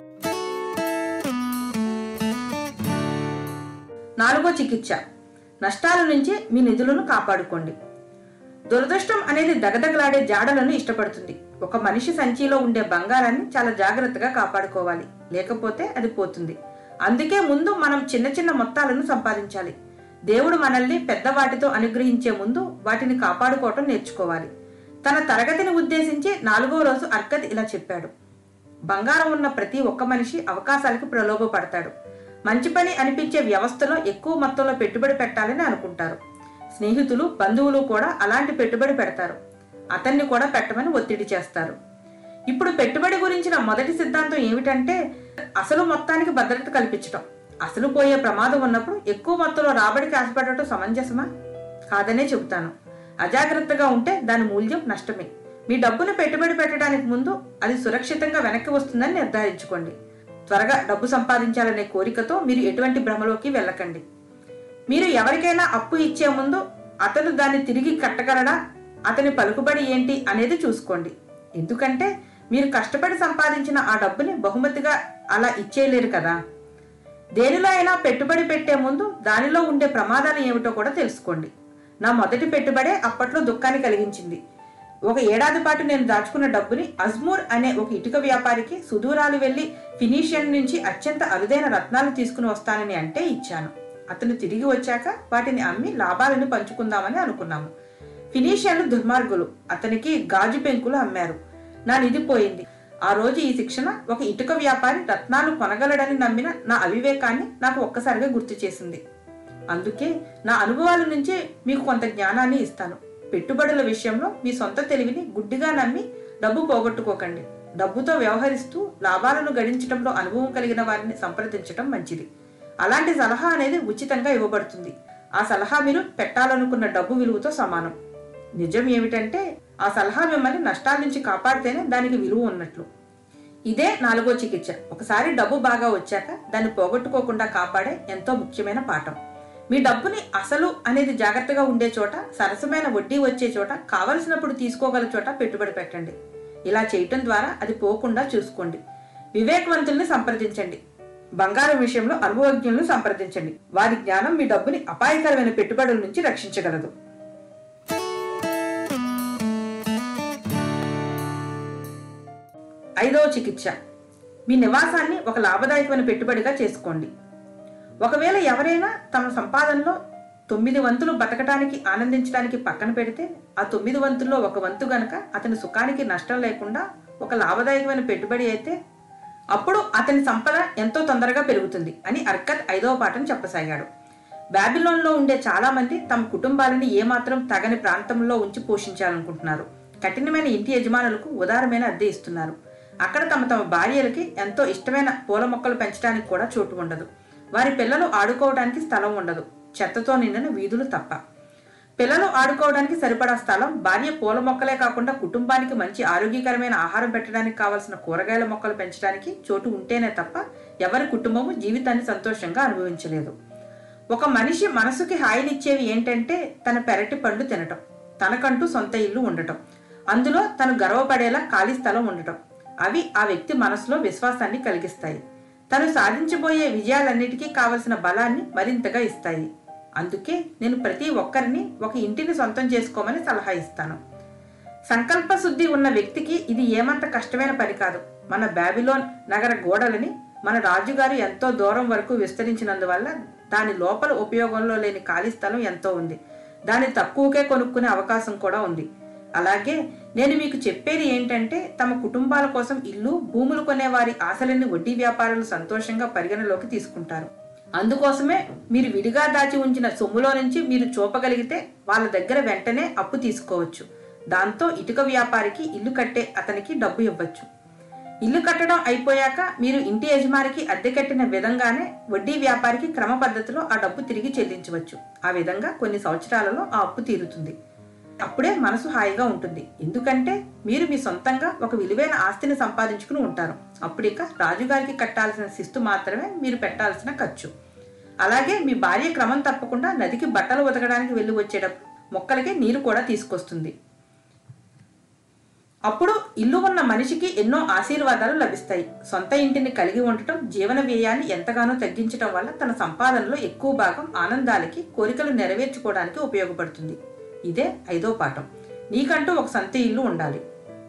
నాలుగో చికిత్స నష్టాల నుంచి మీ నిధులను కాపాడుకోండి దురదృష్టం అనేది దగదగలాడే జాడలను ఇష్టపడుతుంది ఒక మనిషి సంచిలో ఉండే బంగారాన్ని చాలా జాగ్రత్తగా కాపాడుకోవాలి లేకపోతే అది పోతుంది అందుకే ముందు మనం చిన్న చిన్న మొత్తాలను సంపాదించాలి దేవుడు మనల్ని పెద్ద వాటితో అనుగ్రహించే ముందు వాటిని కాపాడుకోవటం నేర్చుకోవాలి తన తరగతిని ఉద్దేశించి నాలుగో రోజు అర్కత్ ఇలా చెప్పాడు బంగారం ఉన్న ప్రతి ఒక్క మనిషి అవకాశాలకు ప్రలోభపడతాడు మంచి పని అనిపించే వ్యవస్థలో ఎక్కువ మొత్తంలో పెట్టుబడి పెట్టాలని అనుకుంటారు స్నేహితులు బంధువులు కూడా అలాంటి పెట్టుబడి పెడతారు అతన్ని కూడా పెట్టమని ఒత్తిడి చేస్తారు ఇప్పుడు పెట్టుబడి గురించిన మొదటి సిద్ధాంతం ఏమిటంటే అసలు మొత్తానికి భద్రత కల్పించటం అసలు పోయే ప్రమాదం ఉన్నప్పుడు ఎక్కువ మొత్తంలో రాబడికి ఆశపడటం సమంజసమా కాదనే చెబుతాను అజాగ్రత్తగా ఉంటే దాని మూల్యం నష్టమే మీ డబ్బును పెట్టుబడి పెట్టడానికి ముందు అది సురక్షితంగా వెనక్కి వస్తుందని నిర్ధారించుకోండి త్వరగా డబ్బు సంపాదించాలనే కోరికతో మీరు ఎటువంటి భ్రమలోకి వెళ్ళకండి మీరు ఎవరికైనా అప్పు ఇచ్చే ముందు అతను దాన్ని తిరిగి కట్టగలడా అతని పలుకుబడి ఏంటి అనేది చూసుకోండి ఎందుకంటే మీరు కష్టపడి సంపాదించిన ఆ డబ్బుని బహుమతిగా అలా ఇచ్చేయలేరు కదా దేనిలో అయినా పెట్టుబడి పెట్టే ముందు దానిలో ఉండే ప్రమాదాలు ఏమిటో కూడా తెలుసుకోండి నా మొదటి పెట్టుబడే అప్పట్లో దుఃఖాన్ని కలిగించింది ఒక ఏడాది పాటు నేను దాచుకున్న డబ్బుని అజ్మూర్ అనే ఒక ఇటుక వ్యాపారికి సుదూరాలు వెళ్లి ఫినీషియన్ నుంచి అత్యంత అరుదైన రత్నాలు తీసుకుని వస్తానని అంటే ఇచ్చాను అతను తిరిగి వచ్చాక వాటిని అమ్మి లాభాలను పంచుకుందామని అనుకున్నాము ఫినీషియన్లు దుర్మార్గులు అతనికి గాజు పెంకులు అమ్మారు నా నిధి పోయింది ఆ రోజు ఈ శిక్షణ ఒక ఇటుక వ్యాపారి రత్నాలు కొనగలడని నమ్మిన నా అవివేకాన్ని నాకు ఒక్కసారిగా గుర్తు చేసింది అందుకే నా అనుభవాల నుంచి మీకు కొంత జ్ఞానాన్ని ఇస్తాను పెట్టుబడుల విషయంలో మీ సొంత తెలివిని గుడ్డిగా నమ్మి డబ్బు పోగొట్టుకోకండి డబ్బుతో వ్యవహరిస్తూ లాభాలను గడించడంలో అనుభవం కలిగిన వారిని సంప్రదించడం మంచిది అలాంటి సలహా అనేది ఉచితంగా ఇవ్వబడుతుంది ఆ సలహా మీరు పెట్టాలనుకున్న డబ్బు విలువతో సమానం నిజం ఏమిటంటే ఆ సలహా మిమ్మల్ని నష్టాల నుంచి కాపాడితేనే దానికి విలువ ఉన్నట్లు ఇదే నాలుగో చికిత్స ఒకసారి డబ్బు బాగా వచ్చాక దాన్ని పోగొట్టుకోకుండా కాపాడే ఎంతో ముఖ్యమైన పాఠం మీ డబ్బుని అసలు అనేది జాగ్రత్తగా ఉండే చోట సరసమైన వడ్డీ వచ్చే చోట కావలసినప్పుడు తీసుకోగల చోట పెట్టుబడి పెట్టండి ఇలా చేయటం ద్వారా అది పోకుండా చూసుకోండి వివేకవంతుల్ని సంప్రదించండి బంగారం విషయంలో అనుభవజ్ఞులను సంప్రదించండి వారి జ్ఞానం మీ డబ్బుని అపాయకరమైన పెట్టుబడుల నుంచి రక్షించగలదు ఐదవ చికిత్స మీ నివాసాన్ని ఒక లాభదాయకమైన పెట్టుబడిగా చేసుకోండి ఒకవేళ ఎవరైనా తమ సంపాదనలో తొమ్మిది వంతులు బతకటానికి ఆనందించడానికి పక్కన పెడితే ఆ తొమ్మిది వంతుల్లో ఒక వంతు గనక అతని సుఖానికి నష్టం లేకుండా ఒక లాభదాయకమైన పెట్టుబడి అయితే అప్పుడు అతని సంపద ఎంతో తొందరగా పెరుగుతుంది అని అర్కత్ ఐదవ పాఠం చెప్పసాగాడు బాబిలోన్లో ఉండే చాలా మంది తమ కుటుంబాలని ఏమాత్రం తగని ప్రాంతంలో ఉంచి పోషించాలనుకుంటున్నారు కఠినమైన ఇంటి యజమానులకు ఉదారమైన అద్దె ఇస్తున్నారు అక్కడ తమ తమ భార్యలకి ఎంతో ఇష్టమైన పూల మొక్కలు పెంచడానికి కూడా చోటు ఉండదు వారి పిల్లలు ఆడుకోవడానికి స్థలం ఉండదు చెత్తతో నిండిన వీధులు తప్ప పిల్లలు ఆడుకోవడానికి సరిపడా స్థలం భార్య పూల మొక్కలే కాకుండా కుటుంబానికి మంచి ఆరోగ్యకరమైన ఆహారం పెట్టడానికి కావలసిన కూరగాయల మొక్కలు పెంచడానికి చోటు ఉంటేనే తప్ప ఎవరి కుటుంబము జీవితాన్ని సంతోషంగా అనుభవించలేదు ఒక మనిషి మనసుకి హాయినిచ్చేవి ఏంటంటే తన పెరటి పండు తినటం తనకంటూ సొంత ఇల్లు ఉండటం అందులో తను గర్వపడేలా ఖాళీ స్థలం ఉండటం అవి ఆ వ్యక్తి మనసులో విశ్వాసాన్ని కలిగిస్తాయి తను సాధించబోయే విజయాలన్నిటికీ కావలసిన బలాన్ని మరింతగా ఇస్తాయి అందుకే నేను ప్రతి ఒక్కరిని ఒక ఇంటిని సొంతం చేసుకోమని సలహా ఇస్తాను సంకల్ప శుద్ధి ఉన్న వ్యక్తికి ఇది ఏమంత కష్టమైన పని కాదు మన బాబిలోన్ నగర గోడలని మన రాజుగారు ఎంతో దూరం వరకు విస్తరించినందువల్ల దాని లోపల ఉపయోగంలో లేని ఖాళీ స్థలం ఎంతో ఉంది దాన్ని తక్కువకే కొనుక్కునే అవకాశం కూడా ఉంది అలాగే నేను మీకు చెప్పేది ఏంటంటే తమ కుటుంబాల కోసం ఇల్లు భూములు కొనే వారి ఆశలన్నీ వడ్డీ వ్యాపారులు సంతోషంగా పరిగణలోకి తీసుకుంటారు అందుకోసమే మీరు విడిగా దాచి ఉంచిన సొమ్ములో నుంచి మీరు చూపగలిగితే వాళ్ళ దగ్గర వెంటనే అప్పు తీసుకోవచ్చు దాంతో ఇటుక వ్యాపారికి ఇల్లు కట్టే అతనికి డబ్బు ఇవ్వచ్చు ఇల్లు కట్టడం అయిపోయాక మీరు ఇంటి యజమానికి అద్దె కట్టిన విధంగానే వడ్డీ వ్యాపారికి క్రమ పద్ధతిలో ఆ డబ్బు తిరిగి చెల్లించవచ్చు ఆ విధంగా కొన్ని సంవత్సరాలలో ఆ అప్పు తీరుతుంది అప్పుడే మనసు హాయిగా ఉంటుంది ఎందుకంటే మీరు మీ సొంతంగా ఒక విలువైన ఆస్తిని సంపాదించుకుని ఉంటారు అప్పుడిక రాజుగారికి కట్టాల్సిన శిస్తు మాత్రమే మీరు పెట్టాల్సిన ఖర్చు అలాగే మీ భార్య క్రమం తప్పకుండా నదికి బట్టలు ఉతకడానికి వెళ్ళి వచ్చేటప్పుడు మొక్కలకి నీరు కూడా తీసుకొస్తుంది అప్పుడు ఇల్లు ఉన్న మనిషికి ఎన్నో ఆశీర్వాదాలు లభిస్తాయి సొంత ఇంటిని కలిగి ఉండటం జీవన వ్యయాన్ని ఎంతగానో తగ్గించడం వల్ల తన సంపాదనలో ఎక్కువ భాగం ఆనందాలకి కోరికలు నెరవేర్చుకోవడానికి ఉపయోగపడుతుంది ఇదే ఐదో పాఠం నీకంటూ ఒక సొంత ఇల్లు ఉండాలి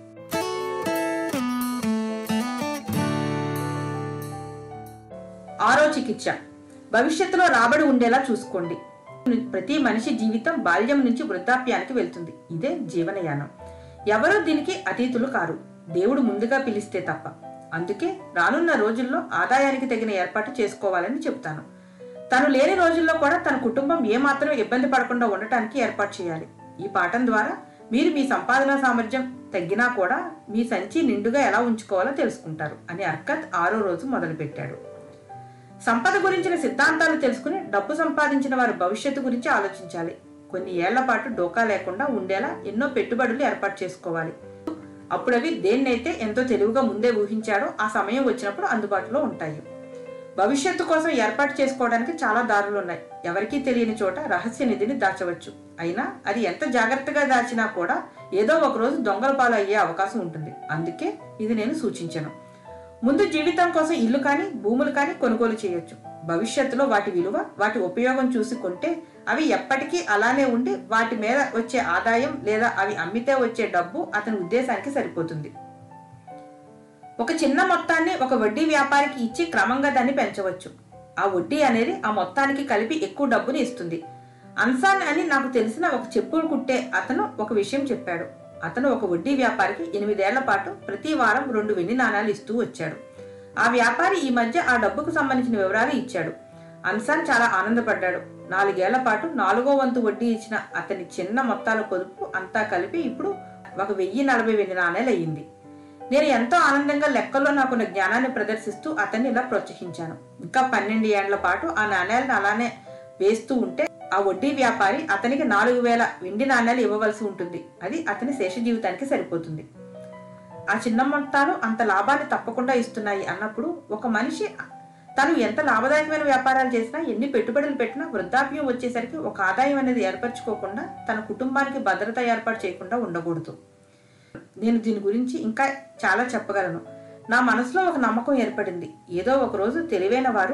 ఆరో చికిత్స భవిష్యత్తులో రాబడి ఉండేలా చూసుకోండి ప్రతి మనిషి జీవితం బాల్యం నుంచి వృద్ధాప్యానికి వెళ్తుంది ఇదే జీవనయానం ఎవరూ దీనికి అతీతులు కారు దేవుడు ముందుగా పిలిస్తే తప్ప అందుకే రానున్న రోజుల్లో ఆదాయానికి తగిన ఏర్పాటు చేసుకోవాలని చెప్తాను తను లేని రోజుల్లో కూడా తన కుటుంబం ఏమాత్రం ఇబ్బంది పడకుండా ఉండటానికి ఏర్పాటు చేయాలి ఈ పాఠం ద్వారా మీరు మీ సంపాదన సామర్థ్యం తగ్గినా కూడా మీ సంచి నిండుగా ఎలా ఉంచుకోవాలో తెలుసుకుంటారు అని అర్కత్ ఆరో రోజు మొదలుపెట్టాడు సంపద గురించిన సిద్ధాంతాలు తెలుసుకుని డబ్బు సంపాదించిన వారి భవిష్యత్తు గురించి ఆలోచించాలి కొన్ని ఏళ్ల పాటు డోకా లేకుండా ఉండేలా ఎన్నో పెట్టుబడులు ఏర్పాటు చేసుకోవాలి అప్పుడవి దేన్నైతే ఎంతో తెలివిగా ముందే ఊహించాడో ఆ సమయం వచ్చినప్పుడు అందుబాటులో ఉంటాయి భవిష్యత్తు కోసం ఏర్పాటు చేసుకోవడానికి చాలా దారులు ఉన్నాయి ఎవరికీ తెలియని చోట రహస్య నిధిని దాచవచ్చు అయినా అది ఎంత జాగ్రత్తగా దాచినా కూడా ఏదో ఒక రోజు దొంగల పాలు అయ్యే అవకాశం ఉంటుంది అందుకే ఇది నేను సూచించను ముందు జీవితం కోసం ఇల్లు కానీ భూములు కానీ కొనుగోలు చేయొచ్చు భవిష్యత్తులో వాటి విలువ వాటి ఉపయోగం చూసి కొంటే అవి ఎప్పటికీ అలానే ఉండి వాటి మీద వచ్చే ఆదాయం లేదా అవి అమ్మితే వచ్చే డబ్బు అతని ఉద్దేశానికి సరిపోతుంది ఒక చిన్న మొత్తాన్ని ఒక వడ్డీ వ్యాపారికి ఇచ్చి క్రమంగా దాన్ని పెంచవచ్చు ఆ వడ్డీ అనేది ఆ మొత్తానికి కలిపి ఎక్కువ డబ్బుని ఇస్తుంది అన్సాన్ అని నాకు తెలిసిన ఒక చెప్పులు కుట్టే అతను ఒక విషయం చెప్పాడు అతను ఒక వడ్డీ వ్యాపారికి ఎనిమిదేళ్ల పాటు ప్రతి వారం రెండు వెండి నాణాలు ఇస్తూ వచ్చాడు ఆ వ్యాపారి ఈ మధ్య ఆ డబ్బుకు సంబంధించిన వివరాలు ఇచ్చాడు అన్సాన్ చాలా ఆనందపడ్డాడు నాలుగేళ్ల పాటు నాలుగో వంతు వడ్డీ ఇచ్చిన అతని చిన్న మొత్తాల పొదుపు అంతా కలిపి ఇప్పుడు ఒక వెయ్యి నలభై వెండి నాణేలు అయ్యింది నేను ఎంతో ఆనందంగా లెక్కల్లో నాకున్న జ్ఞానాన్ని ప్రదర్శిస్తూ అతన్ని ఇలా ప్రోత్సహించాను ఇంకా పన్నెండు ఏళ్ల పాటు ఆ నాణేలను అలానే వేస్తూ ఉంటే ఆ వడ్డీ వ్యాపారి అతనికి నాలుగు వేల వెండి నాణేలు ఇవ్వవలసి ఉంటుంది అది అతని శేష జీవితానికి సరిపోతుంది ఆ చిన్న మొత్తాలు అంత లాభాన్ని తప్పకుండా ఇస్తున్నాయి అన్నప్పుడు ఒక మనిషి తను ఎంత లాభదాయకమైన వ్యాపారాలు చేసినా ఎన్ని పెట్టుబడులు పెట్టినా వృద్ధాప్యం వచ్చేసరికి ఒక ఆదాయం అనేది ఏర్పరచుకోకుండా తన కుటుంబానికి భద్రత ఏర్పాటు చేయకుండా ఉండకూడదు నేను దీని గురించి ఇంకా చాలా చెప్పగలను నా మనసులో ఒక నమ్మకం ఏర్పడింది ఏదో ఒక రోజు తెలివైన వారు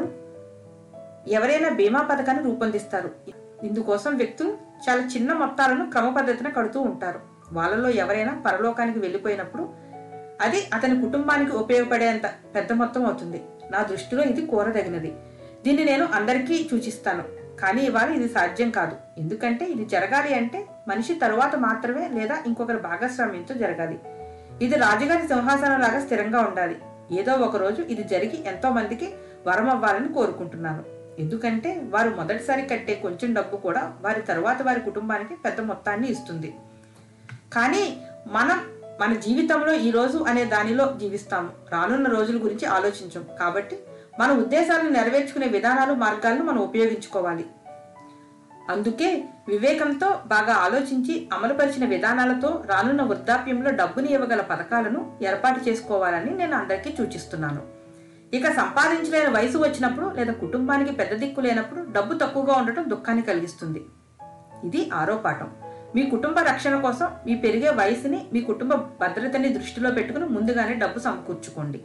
ఎవరైనా బీమా పథకాన్ని రూపొందిస్తారు ఇందుకోసం వ్యక్తులు చాలా చిన్న మొత్తాలను క్రమ పద్ధతిన కడుతూ ఉంటారు వాళ్ళలో ఎవరైనా పరలోకానికి వెళ్ళిపోయినప్పుడు అది అతని కుటుంబానికి ఉపయోగపడేంత పెద్ద మొత్తం అవుతుంది నా దృష్టిలో ఇది కోరదగినది దీన్ని నేను అందరికీ సూచిస్తాను కానీ ఇవాళ ఇది సాధ్యం కాదు ఎందుకంటే ఇది జరగాలి అంటే మనిషి తరువాత మాత్రమే లేదా ఇంకొకరి భాగస్వామ్యంతో జరగాలి ఇది రాజుగారి సింహాసనం లాగా స్థిరంగా ఉండాలి ఏదో ఒక రోజు ఇది జరిగి ఎంతో మందికి వరం అవ్వాలని కోరుకుంటున్నాను ఎందుకంటే వారు మొదటిసారి కట్టే కొంచెం డబ్బు కూడా వారి తరువాత వారి కుటుంబానికి పెద్ద మొత్తాన్ని ఇస్తుంది కానీ మనం మన జీవితంలో ఈ రోజు అనే దానిలో జీవిస్తాము రానున్న రోజుల గురించి ఆలోచించం కాబట్టి మన ఉద్దేశాలను నెరవేర్చుకునే విధానాలు మార్గాలను మనం ఉపయోగించుకోవాలి అందుకే వివేకంతో బాగా ఆలోచించి అమలుపరిచిన విధానాలతో రానున్న వృద్ధాప్యంలో డబ్బుని ఇవ్వగల పథకాలను ఏర్పాటు చేసుకోవాలని నేను అందరికీ సూచిస్తున్నాను ఇక సంపాదించలేని వయసు వచ్చినప్పుడు లేదా కుటుంబానికి పెద్ద దిక్కు లేనప్పుడు డబ్బు తక్కువగా ఉండటం దుఃఖాన్ని కలిగిస్తుంది ఇది ఆరో పాఠం మీ కుటుంబ రక్షణ కోసం మీ పెరిగే వయసుని మీ కుటుంబ భద్రతని దృష్టిలో పెట్టుకుని ముందుగానే డబ్బు సమకూర్చుకోండి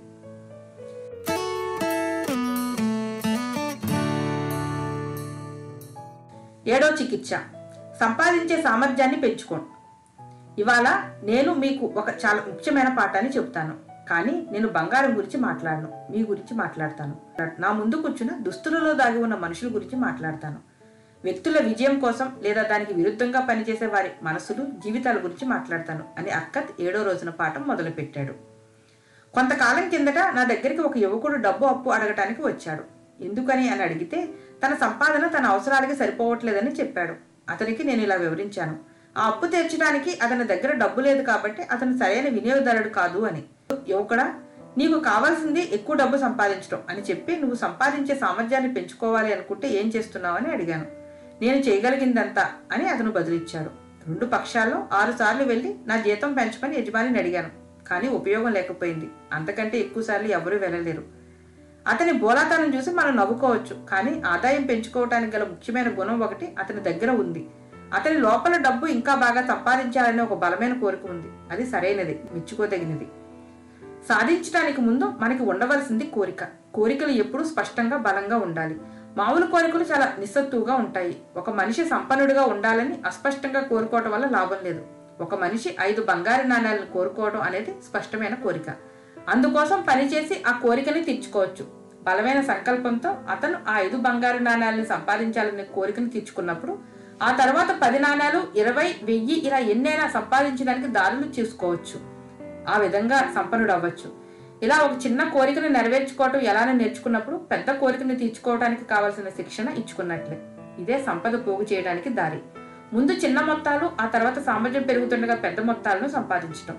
ఏడో చికిత్స సంపాదించే సామర్థ్యాన్ని పెంచుకోండి ఇవాళ నేను మీకు ఒక చాలా ముఖ్యమైన పాఠాన్ని చెప్తాను కానీ నేను బంగారం గురించి మాట్లాడను మీ గురించి మాట్లాడతాను నా ముందు కూర్చున్న దుస్తులలో దాగి ఉన్న మనుషుల గురించి మాట్లాడతాను వ్యక్తుల విజయం కోసం లేదా దానికి విరుద్ధంగా పనిచేసే వారి మనసులు జీవితాల గురించి మాట్లాడతాను అని అక్కత్ ఏడో రోజున పాఠం మొదలుపెట్టాడు కొంతకాలం కిందట నా దగ్గరికి ఒక యువకుడు డబ్బు అప్పు అడగటానికి వచ్చాడు ఎందుకని అని అడిగితే తన సంపాదన తన అవసరాలకి సరిపోవట్లేదని చెప్పాడు అతనికి నేను ఇలా వివరించాను ఆ అప్పు తీర్చడానికి అతని దగ్గర డబ్బు లేదు కాబట్టి అతను సరైన వినియోగదారుడు కాదు అని యువకుడా నీకు కావాల్సింది ఎక్కువ డబ్బు సంపాదించడం అని చెప్పి నువ్వు సంపాదించే సామర్థ్యాన్ని పెంచుకోవాలి అనుకుంటే ఏం చేస్తున్నావని అడిగాను నేను చేయగలిగిందంతా అని అతను బదులిచ్చాడు రెండు పక్షాల్లో ఆరు సార్లు వెళ్ళి నా జీతం పెంచమని యజమానిని అడిగాను కానీ ఉపయోగం లేకపోయింది అంతకంటే ఎక్కువ సార్లు ఎవరూ వెళ్ళలేరు అతని బోలాతనం చూసి మనం నవ్వుకోవచ్చు కానీ ఆదాయం పెంచుకోవటానికి గల ముఖ్యమైన గుణం ఒకటి అతని దగ్గర ఉంది అతని లోపల డబ్బు ఇంకా బాగా సంపాదించాలనే ఒక బలమైన కోరిక ఉంది అది సరైనది మెచ్చుకోదగినది సాధించడానికి ముందు మనకి ఉండవలసింది కోరిక కోరికలు ఎప్పుడూ స్పష్టంగా బలంగా ఉండాలి మామూలు కోరికలు చాలా నిస్సత్తుగా ఉంటాయి ఒక మనిషి సంపన్నుడిగా ఉండాలని అస్పష్టంగా కోరుకోవటం వల్ల లాభం లేదు ఒక మనిషి ఐదు బంగారు నాణ్యాలను కోరుకోవడం అనేది స్పష్టమైన కోరిక అందుకోసం పనిచేసి ఆ కోరికని తీర్చుకోవచ్చు బలమైన సంకల్పంతో అతను ఆ ఐదు బంగారు నాణ్యాలను సంపాదించాలనే కోరికను తీర్చుకున్నప్పుడు ఆ తర్వాత పది నాణ్యాలు ఇరవై వెయ్యి ఇలా ఎన్నైనా సంపాదించడానికి దారులు చూసుకోవచ్చు ఆ విధంగా సంపన్నుడు అవ్వచ్చు ఇలా ఒక చిన్న కోరికను నెరవేర్చుకోవటం ఎలానో నేర్చుకున్నప్పుడు పెద్ద కోరికను తీర్చుకోవడానికి కావలసిన శిక్షణ ఇచ్చుకున్నట్లే ఇదే సంపద పోగు చేయడానికి దారి ముందు చిన్న మొత్తాలు ఆ తర్వాత సామర్థ్యం పెరుగుతుండగా పెద్ద మొత్తాలను సంపాదించటం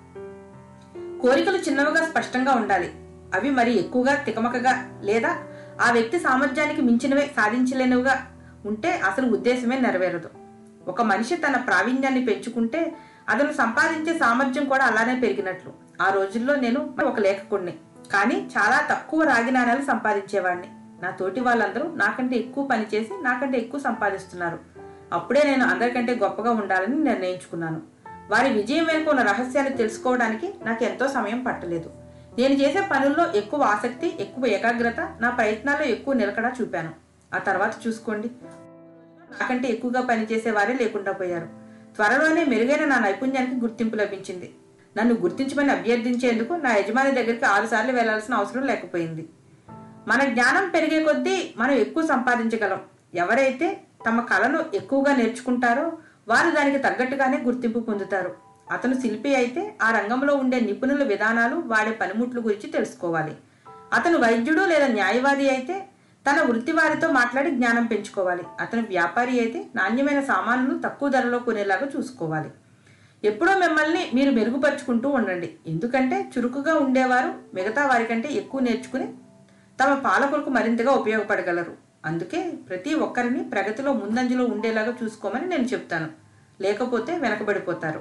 కోరికలు చిన్నవిగా స్పష్టంగా ఉండాలి అవి మరి ఎక్కువగా తికమకగా లేదా ఆ వ్యక్తి సామర్థ్యానికి మించినవే సాధించలేనివిగా ఉంటే అసలు ఉద్దేశమే నెరవేరదు ఒక మనిషి తన ప్రావీణ్యాన్ని పెంచుకుంటే అతను సంపాదించే సామర్థ్యం కూడా అలానే పెరిగినట్లు ఆ రోజుల్లో నేను ఒక లేఖకుడిని కానీ చాలా తక్కువ రాగి నాణ్యాలు సంపాదించేవాడిని నా తోటి వాళ్ళందరూ నాకంటే ఎక్కువ పని చేసి నాకంటే ఎక్కువ సంపాదిస్తున్నారు అప్పుడే నేను అందరికంటే గొప్పగా ఉండాలని నిర్ణయించుకున్నాను వారి విజయం వెనుక ఉన్న రహస్యాలు తెలుసుకోవడానికి నాకు ఎంతో సమయం పట్టలేదు నేను చేసే పనుల్లో ఎక్కువ ఆసక్తి ఎక్కువ ఏకాగ్రత నా ప్రయత్నాల్లో ఎక్కువ నిలకడ చూపాను ఆ తర్వాత చూసుకోండి నాకంటే ఎక్కువగా పనిచేసే వారే లేకుండా పోయారు త్వరలోనే మెరుగైన నా నైపుణ్యానికి గుర్తింపు లభించింది నన్ను గుర్తించమని అభ్యర్థించేందుకు నా యజమాని దగ్గరికి ఆరు సార్లు వెళ్లాల్సిన అవసరం లేకపోయింది మన జ్ఞానం పెరిగే కొద్దీ మనం ఎక్కువ సంపాదించగలం ఎవరైతే తమ కళను ఎక్కువగా నేర్చుకుంటారో వారు దానికి తగ్గట్టుగానే గుర్తింపు పొందుతారు అతను శిల్పి అయితే ఆ రంగంలో ఉండే నిపుణుల విధానాలు వాడే పనిముట్లు గురించి తెలుసుకోవాలి అతను వైద్యుడు లేదా న్యాయవాది అయితే తన వృత్తి వారితో మాట్లాడి జ్ఞానం పెంచుకోవాలి అతను వ్యాపారి అయితే నాణ్యమైన సామాన్లను తక్కువ ధరలో కొనేలాగా చూసుకోవాలి ఎప్పుడూ మిమ్మల్ని మీరు మెరుగుపరుచుకుంటూ ఉండండి ఎందుకంటే చురుకుగా ఉండేవారు మిగతా వారికంటే ఎక్కువ నేర్చుకుని తమ పాలకులకు మరింతగా ఉపయోగపడగలరు అందుకే ప్రతి ఒక్కరిని ప్రగతిలో ముందంజలో ఉండేలాగా చూసుకోమని నేను చెప్తాను లేకపోతే వెనకబడిపోతారు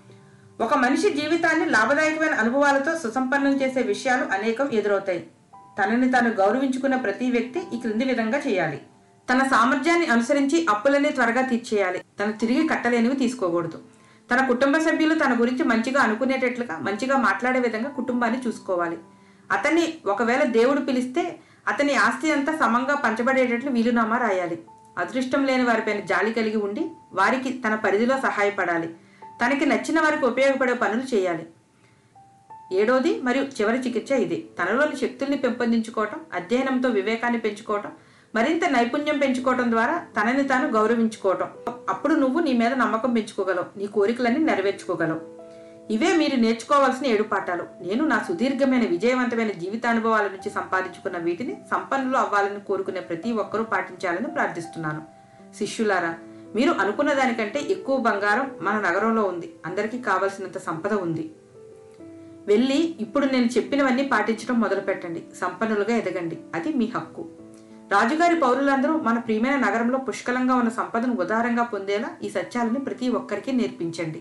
ఒక మనిషి జీవితాన్ని లాభదాయకమైన అనుభవాలతో సుసంపన్నం చేసే విషయాలు అనేకం ఎదురవుతాయి తనని తాను గౌరవించుకున్న ప్రతి వ్యక్తి ఈ క్రింది విధంగా చేయాలి తన సామర్థ్యాన్ని అనుసరించి అప్పులన్నీ త్వరగా తీర్చేయాలి తను తిరిగి కట్టలేనివి తీసుకోకూడదు తన కుటుంబ సభ్యులు తన గురించి మంచిగా అనుకునేటట్లుగా మంచిగా మాట్లాడే విధంగా కుటుంబాన్ని చూసుకోవాలి అతన్ని ఒకవేళ దేవుడు పిలిస్తే అతని ఆస్తి అంతా సమంగా పంచబడేటట్లు వీలునామా రాయాలి అదృష్టం లేని వారిపైన జాలి కలిగి ఉండి వారికి తన పరిధిలో సహాయపడాలి తనకి నచ్చిన వారికి ఉపయోగపడే పనులు చేయాలి ఏడోది మరియు చివరి చికిత్స ఇది తనలోని శక్తుల్ని పెంపొందించుకోవటం అధ్యయనంతో వివేకాన్ని పెంచుకోవటం మరింత నైపుణ్యం పెంచుకోవటం ద్వారా తనని తాను గౌరవించుకోవటం అప్పుడు నువ్వు నీ మీద నమ్మకం పెంచుకోగలవు నీ కోరికలన్నీ నెరవేర్చుకోగలవు ఇవే మీరు నేర్చుకోవాల్సిన ఏడు పాఠాలు నేను నా సుదీర్ఘమైన విజయవంతమైన జీవితానుభవాల నుంచి సంపాదించుకున్న వీటిని సంపన్నులు అవ్వాలని కోరుకునే ప్రతి ఒక్కరూ పాటించాలని ప్రార్థిస్తున్నాను శిష్యులారా మీరు అనుకున్న దానికంటే ఎక్కువ బంగారం మన నగరంలో ఉంది అందరికీ కావలసినంత సంపద ఉంది వెళ్ళి ఇప్పుడు నేను చెప్పినవన్నీ పాటించడం మొదలు పెట్టండి సంపన్నులుగా ఎదగండి అది మీ హక్కు రాజుగారి పౌరులందరూ మన ప్రియమైన నగరంలో పుష్కలంగా ఉన్న సంపదను ఉదారంగా పొందేలా ఈ సత్యాలని ప్రతి ఒక్కరికి నేర్పించండి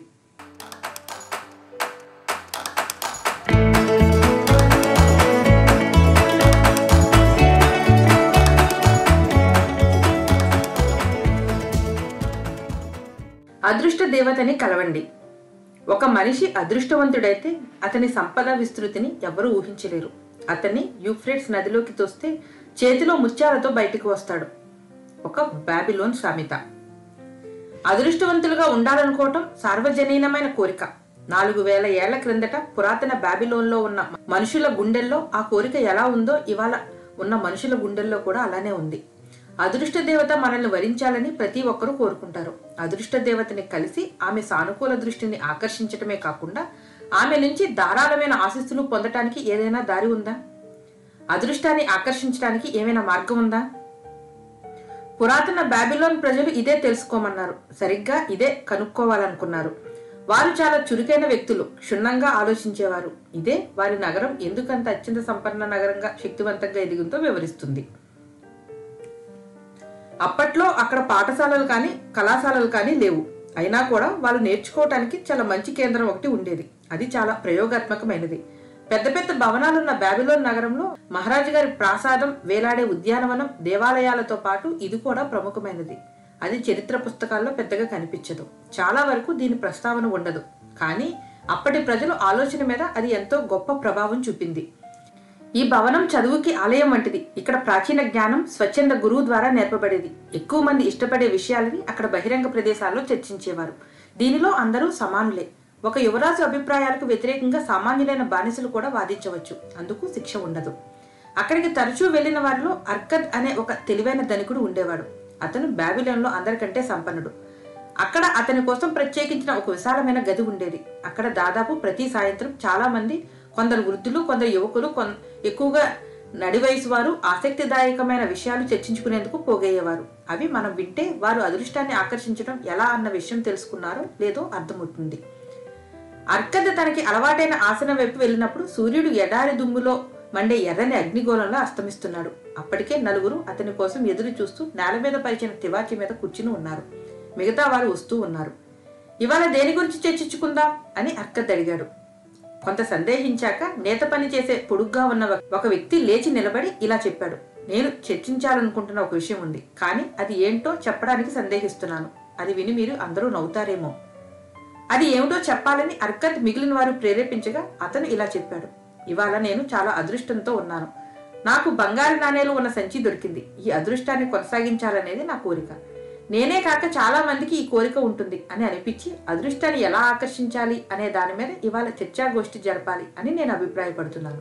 అదృష్ట దేవతని కలవండి ఒక మనిషి అదృష్టవంతుడైతే అతని సంపద విస్తృతిని ఎవరూ ఊహించలేరు అతన్ని యూఫ్రేట్స్ నదిలోకి తోస్తే చేతిలో ముత్యాలతో బయటికి వస్తాడు ఒక బాబిలోన్ సామెత అదృష్టవంతులుగా ఉండాలనుకోవటం సార్వజనీనమైన కోరిక నాలుగు వేల ఏళ్ల క్రిందట పురాతన బాబిలోన్లో ఉన్న మనుషుల గుండెల్లో ఆ కోరిక ఎలా ఉందో ఇవాళ ఉన్న మనుషుల గుండెల్లో కూడా అలానే ఉంది అదృష్ట దేవత మనల్ని వరించాలని ప్రతి ఒక్కరూ కోరుకుంటారు అదృష్ట దేవతని కలిసి ఆమె సానుకూల దృష్టిని ఆకర్షించటమే కాకుండా ఆమె నుంచి ధారాళమైన ఆశీస్సులు పొందటానికి ఏదైనా దారి ఉందా అదృష్టాన్ని ఆకర్షించడానికి ఏమైనా మార్గం ఉందా పురాతన బాబిలోన్ ప్రజలు ఇదే తెలుసుకోమన్నారు సరిగ్గా ఇదే కనుక్కోవాలనుకున్నారు వారు చాలా చురుకైన వ్యక్తులు క్షుణ్ణంగా ఆలోచించేవారు ఇదే వారి నగరం ఎందుకంత అత్యంత సంపన్న నగరంగా శక్తివంతంగా ఎదిగిందో వివరిస్తుంది అప్పట్లో అక్కడ పాఠశాలలు కానీ కళాశాలలు కానీ లేవు అయినా కూడా వాళ్ళు నేర్చుకోవటానికి చాలా మంచి కేంద్రం ఒకటి ఉండేది అది చాలా ప్రయోగాత్మకమైనది పెద్ద పెద్ద భవనాలున్న బాబిలోన్ నగరంలో మహారాజు గారి ప్రాసాదం వేలాడే ఉద్యానవనం దేవాలయాలతో పాటు ఇది కూడా ప్రముఖమైనది అది చరిత్ర పుస్తకాల్లో పెద్దగా కనిపించదు చాలా వరకు దీని ప్రస్తావన ఉండదు కానీ అప్పటి ప్రజల ఆలోచన మీద అది ఎంతో గొప్ప ప్రభావం చూపింది ఈ భవనం చదువుకి ఆలయం వంటిది ఇక్కడ ప్రాచీన జ్ఞానం స్వచ్ఛంద గురువు ద్వారా నేర్పబడేది ఎక్కువ మంది ఇష్టపడే విషయాలని అక్కడ బహిరంగ ప్రదేశాల్లో చర్చించేవారు దీనిలో అందరూ సమానులే ఒక యువరాజు అభిప్రాయాలకు వ్యతిరేకంగా సామాన్యులైన బానిసలు కూడా వాదించవచ్చు అందుకు శిక్ష ఉండదు అక్కడికి తరచూ వెళ్లిన వారిలో అర్కద్ అనే ఒక తెలివైన ధనికుడు ఉండేవాడు అతను బాబిలోన్లో అందరికంటే సంపన్నుడు అక్కడ అతని కోసం ప్రత్యేకించిన ఒక విశాలమైన గది ఉండేది అక్కడ దాదాపు ప్రతి సాయంత్రం చాలా మంది కొందరు వృద్ధులు కొందరు యువకులు కొన్ ఎక్కువగా నడి వయసు వారు ఆసక్తిదాయకమైన విషయాలు చర్చించుకునేందుకు పోగయ్యేవారు అవి మనం వింటే వారు అదృష్టాన్ని ఆకర్షించడం ఎలా అన్న విషయం తెలుసుకున్నారో లేదో అర్థమవుతుంది అర్కద్ తనకి అలవాటైన ఆసనం వైపు వెళ్ళినప్పుడు సూర్యుడు ఎడారి దుమ్ములో మండే ఎర్రని అగ్నిగోళంలో అస్తమిస్తున్నాడు అప్పటికే నలుగురు అతని కోసం ఎదురు చూస్తూ నేల మీద పరిచిన తివాచి మీద కూర్చుని ఉన్నారు మిగతా వారు వస్తూ ఉన్నారు ఇవాళ దేని గురించి చర్చించుకుందాం అని అర్కద్ అడిగాడు కొంత సందేహించాక నేత పని చేసే పొడుగ్గా ఉన్న ఒక వ్యక్తి లేచి నిలబడి ఇలా చెప్పాడు నేను చర్చించాలనుకుంటున్న ఒక విషయం ఉంది కానీ అది ఏంటో చెప్పడానికి సందేహిస్తున్నాను అది విని మీరు అందరూ నవ్వుతారేమో అది ఏమిటో చెప్పాలని అర్కత్ మిగిలిన వారు ప్రేరేపించగా అతను ఇలా చెప్పాడు ఇవాళ నేను చాలా అదృష్టంతో ఉన్నాను నాకు బంగారు నాణేలు ఉన్న సంచి దొరికింది ఈ అదృష్టాన్ని కొనసాగించాలనేది నా కోరిక నేనే కాక చాలా మందికి ఈ కోరిక ఉంటుంది అని అనిపించి అదృష్టాన్ని ఎలా ఆకర్షించాలి అనే దాని మీద ఇవాళ చర్చాగోష్ఠి జరపాలి అని నేను అభిప్రాయపడుతున్నాను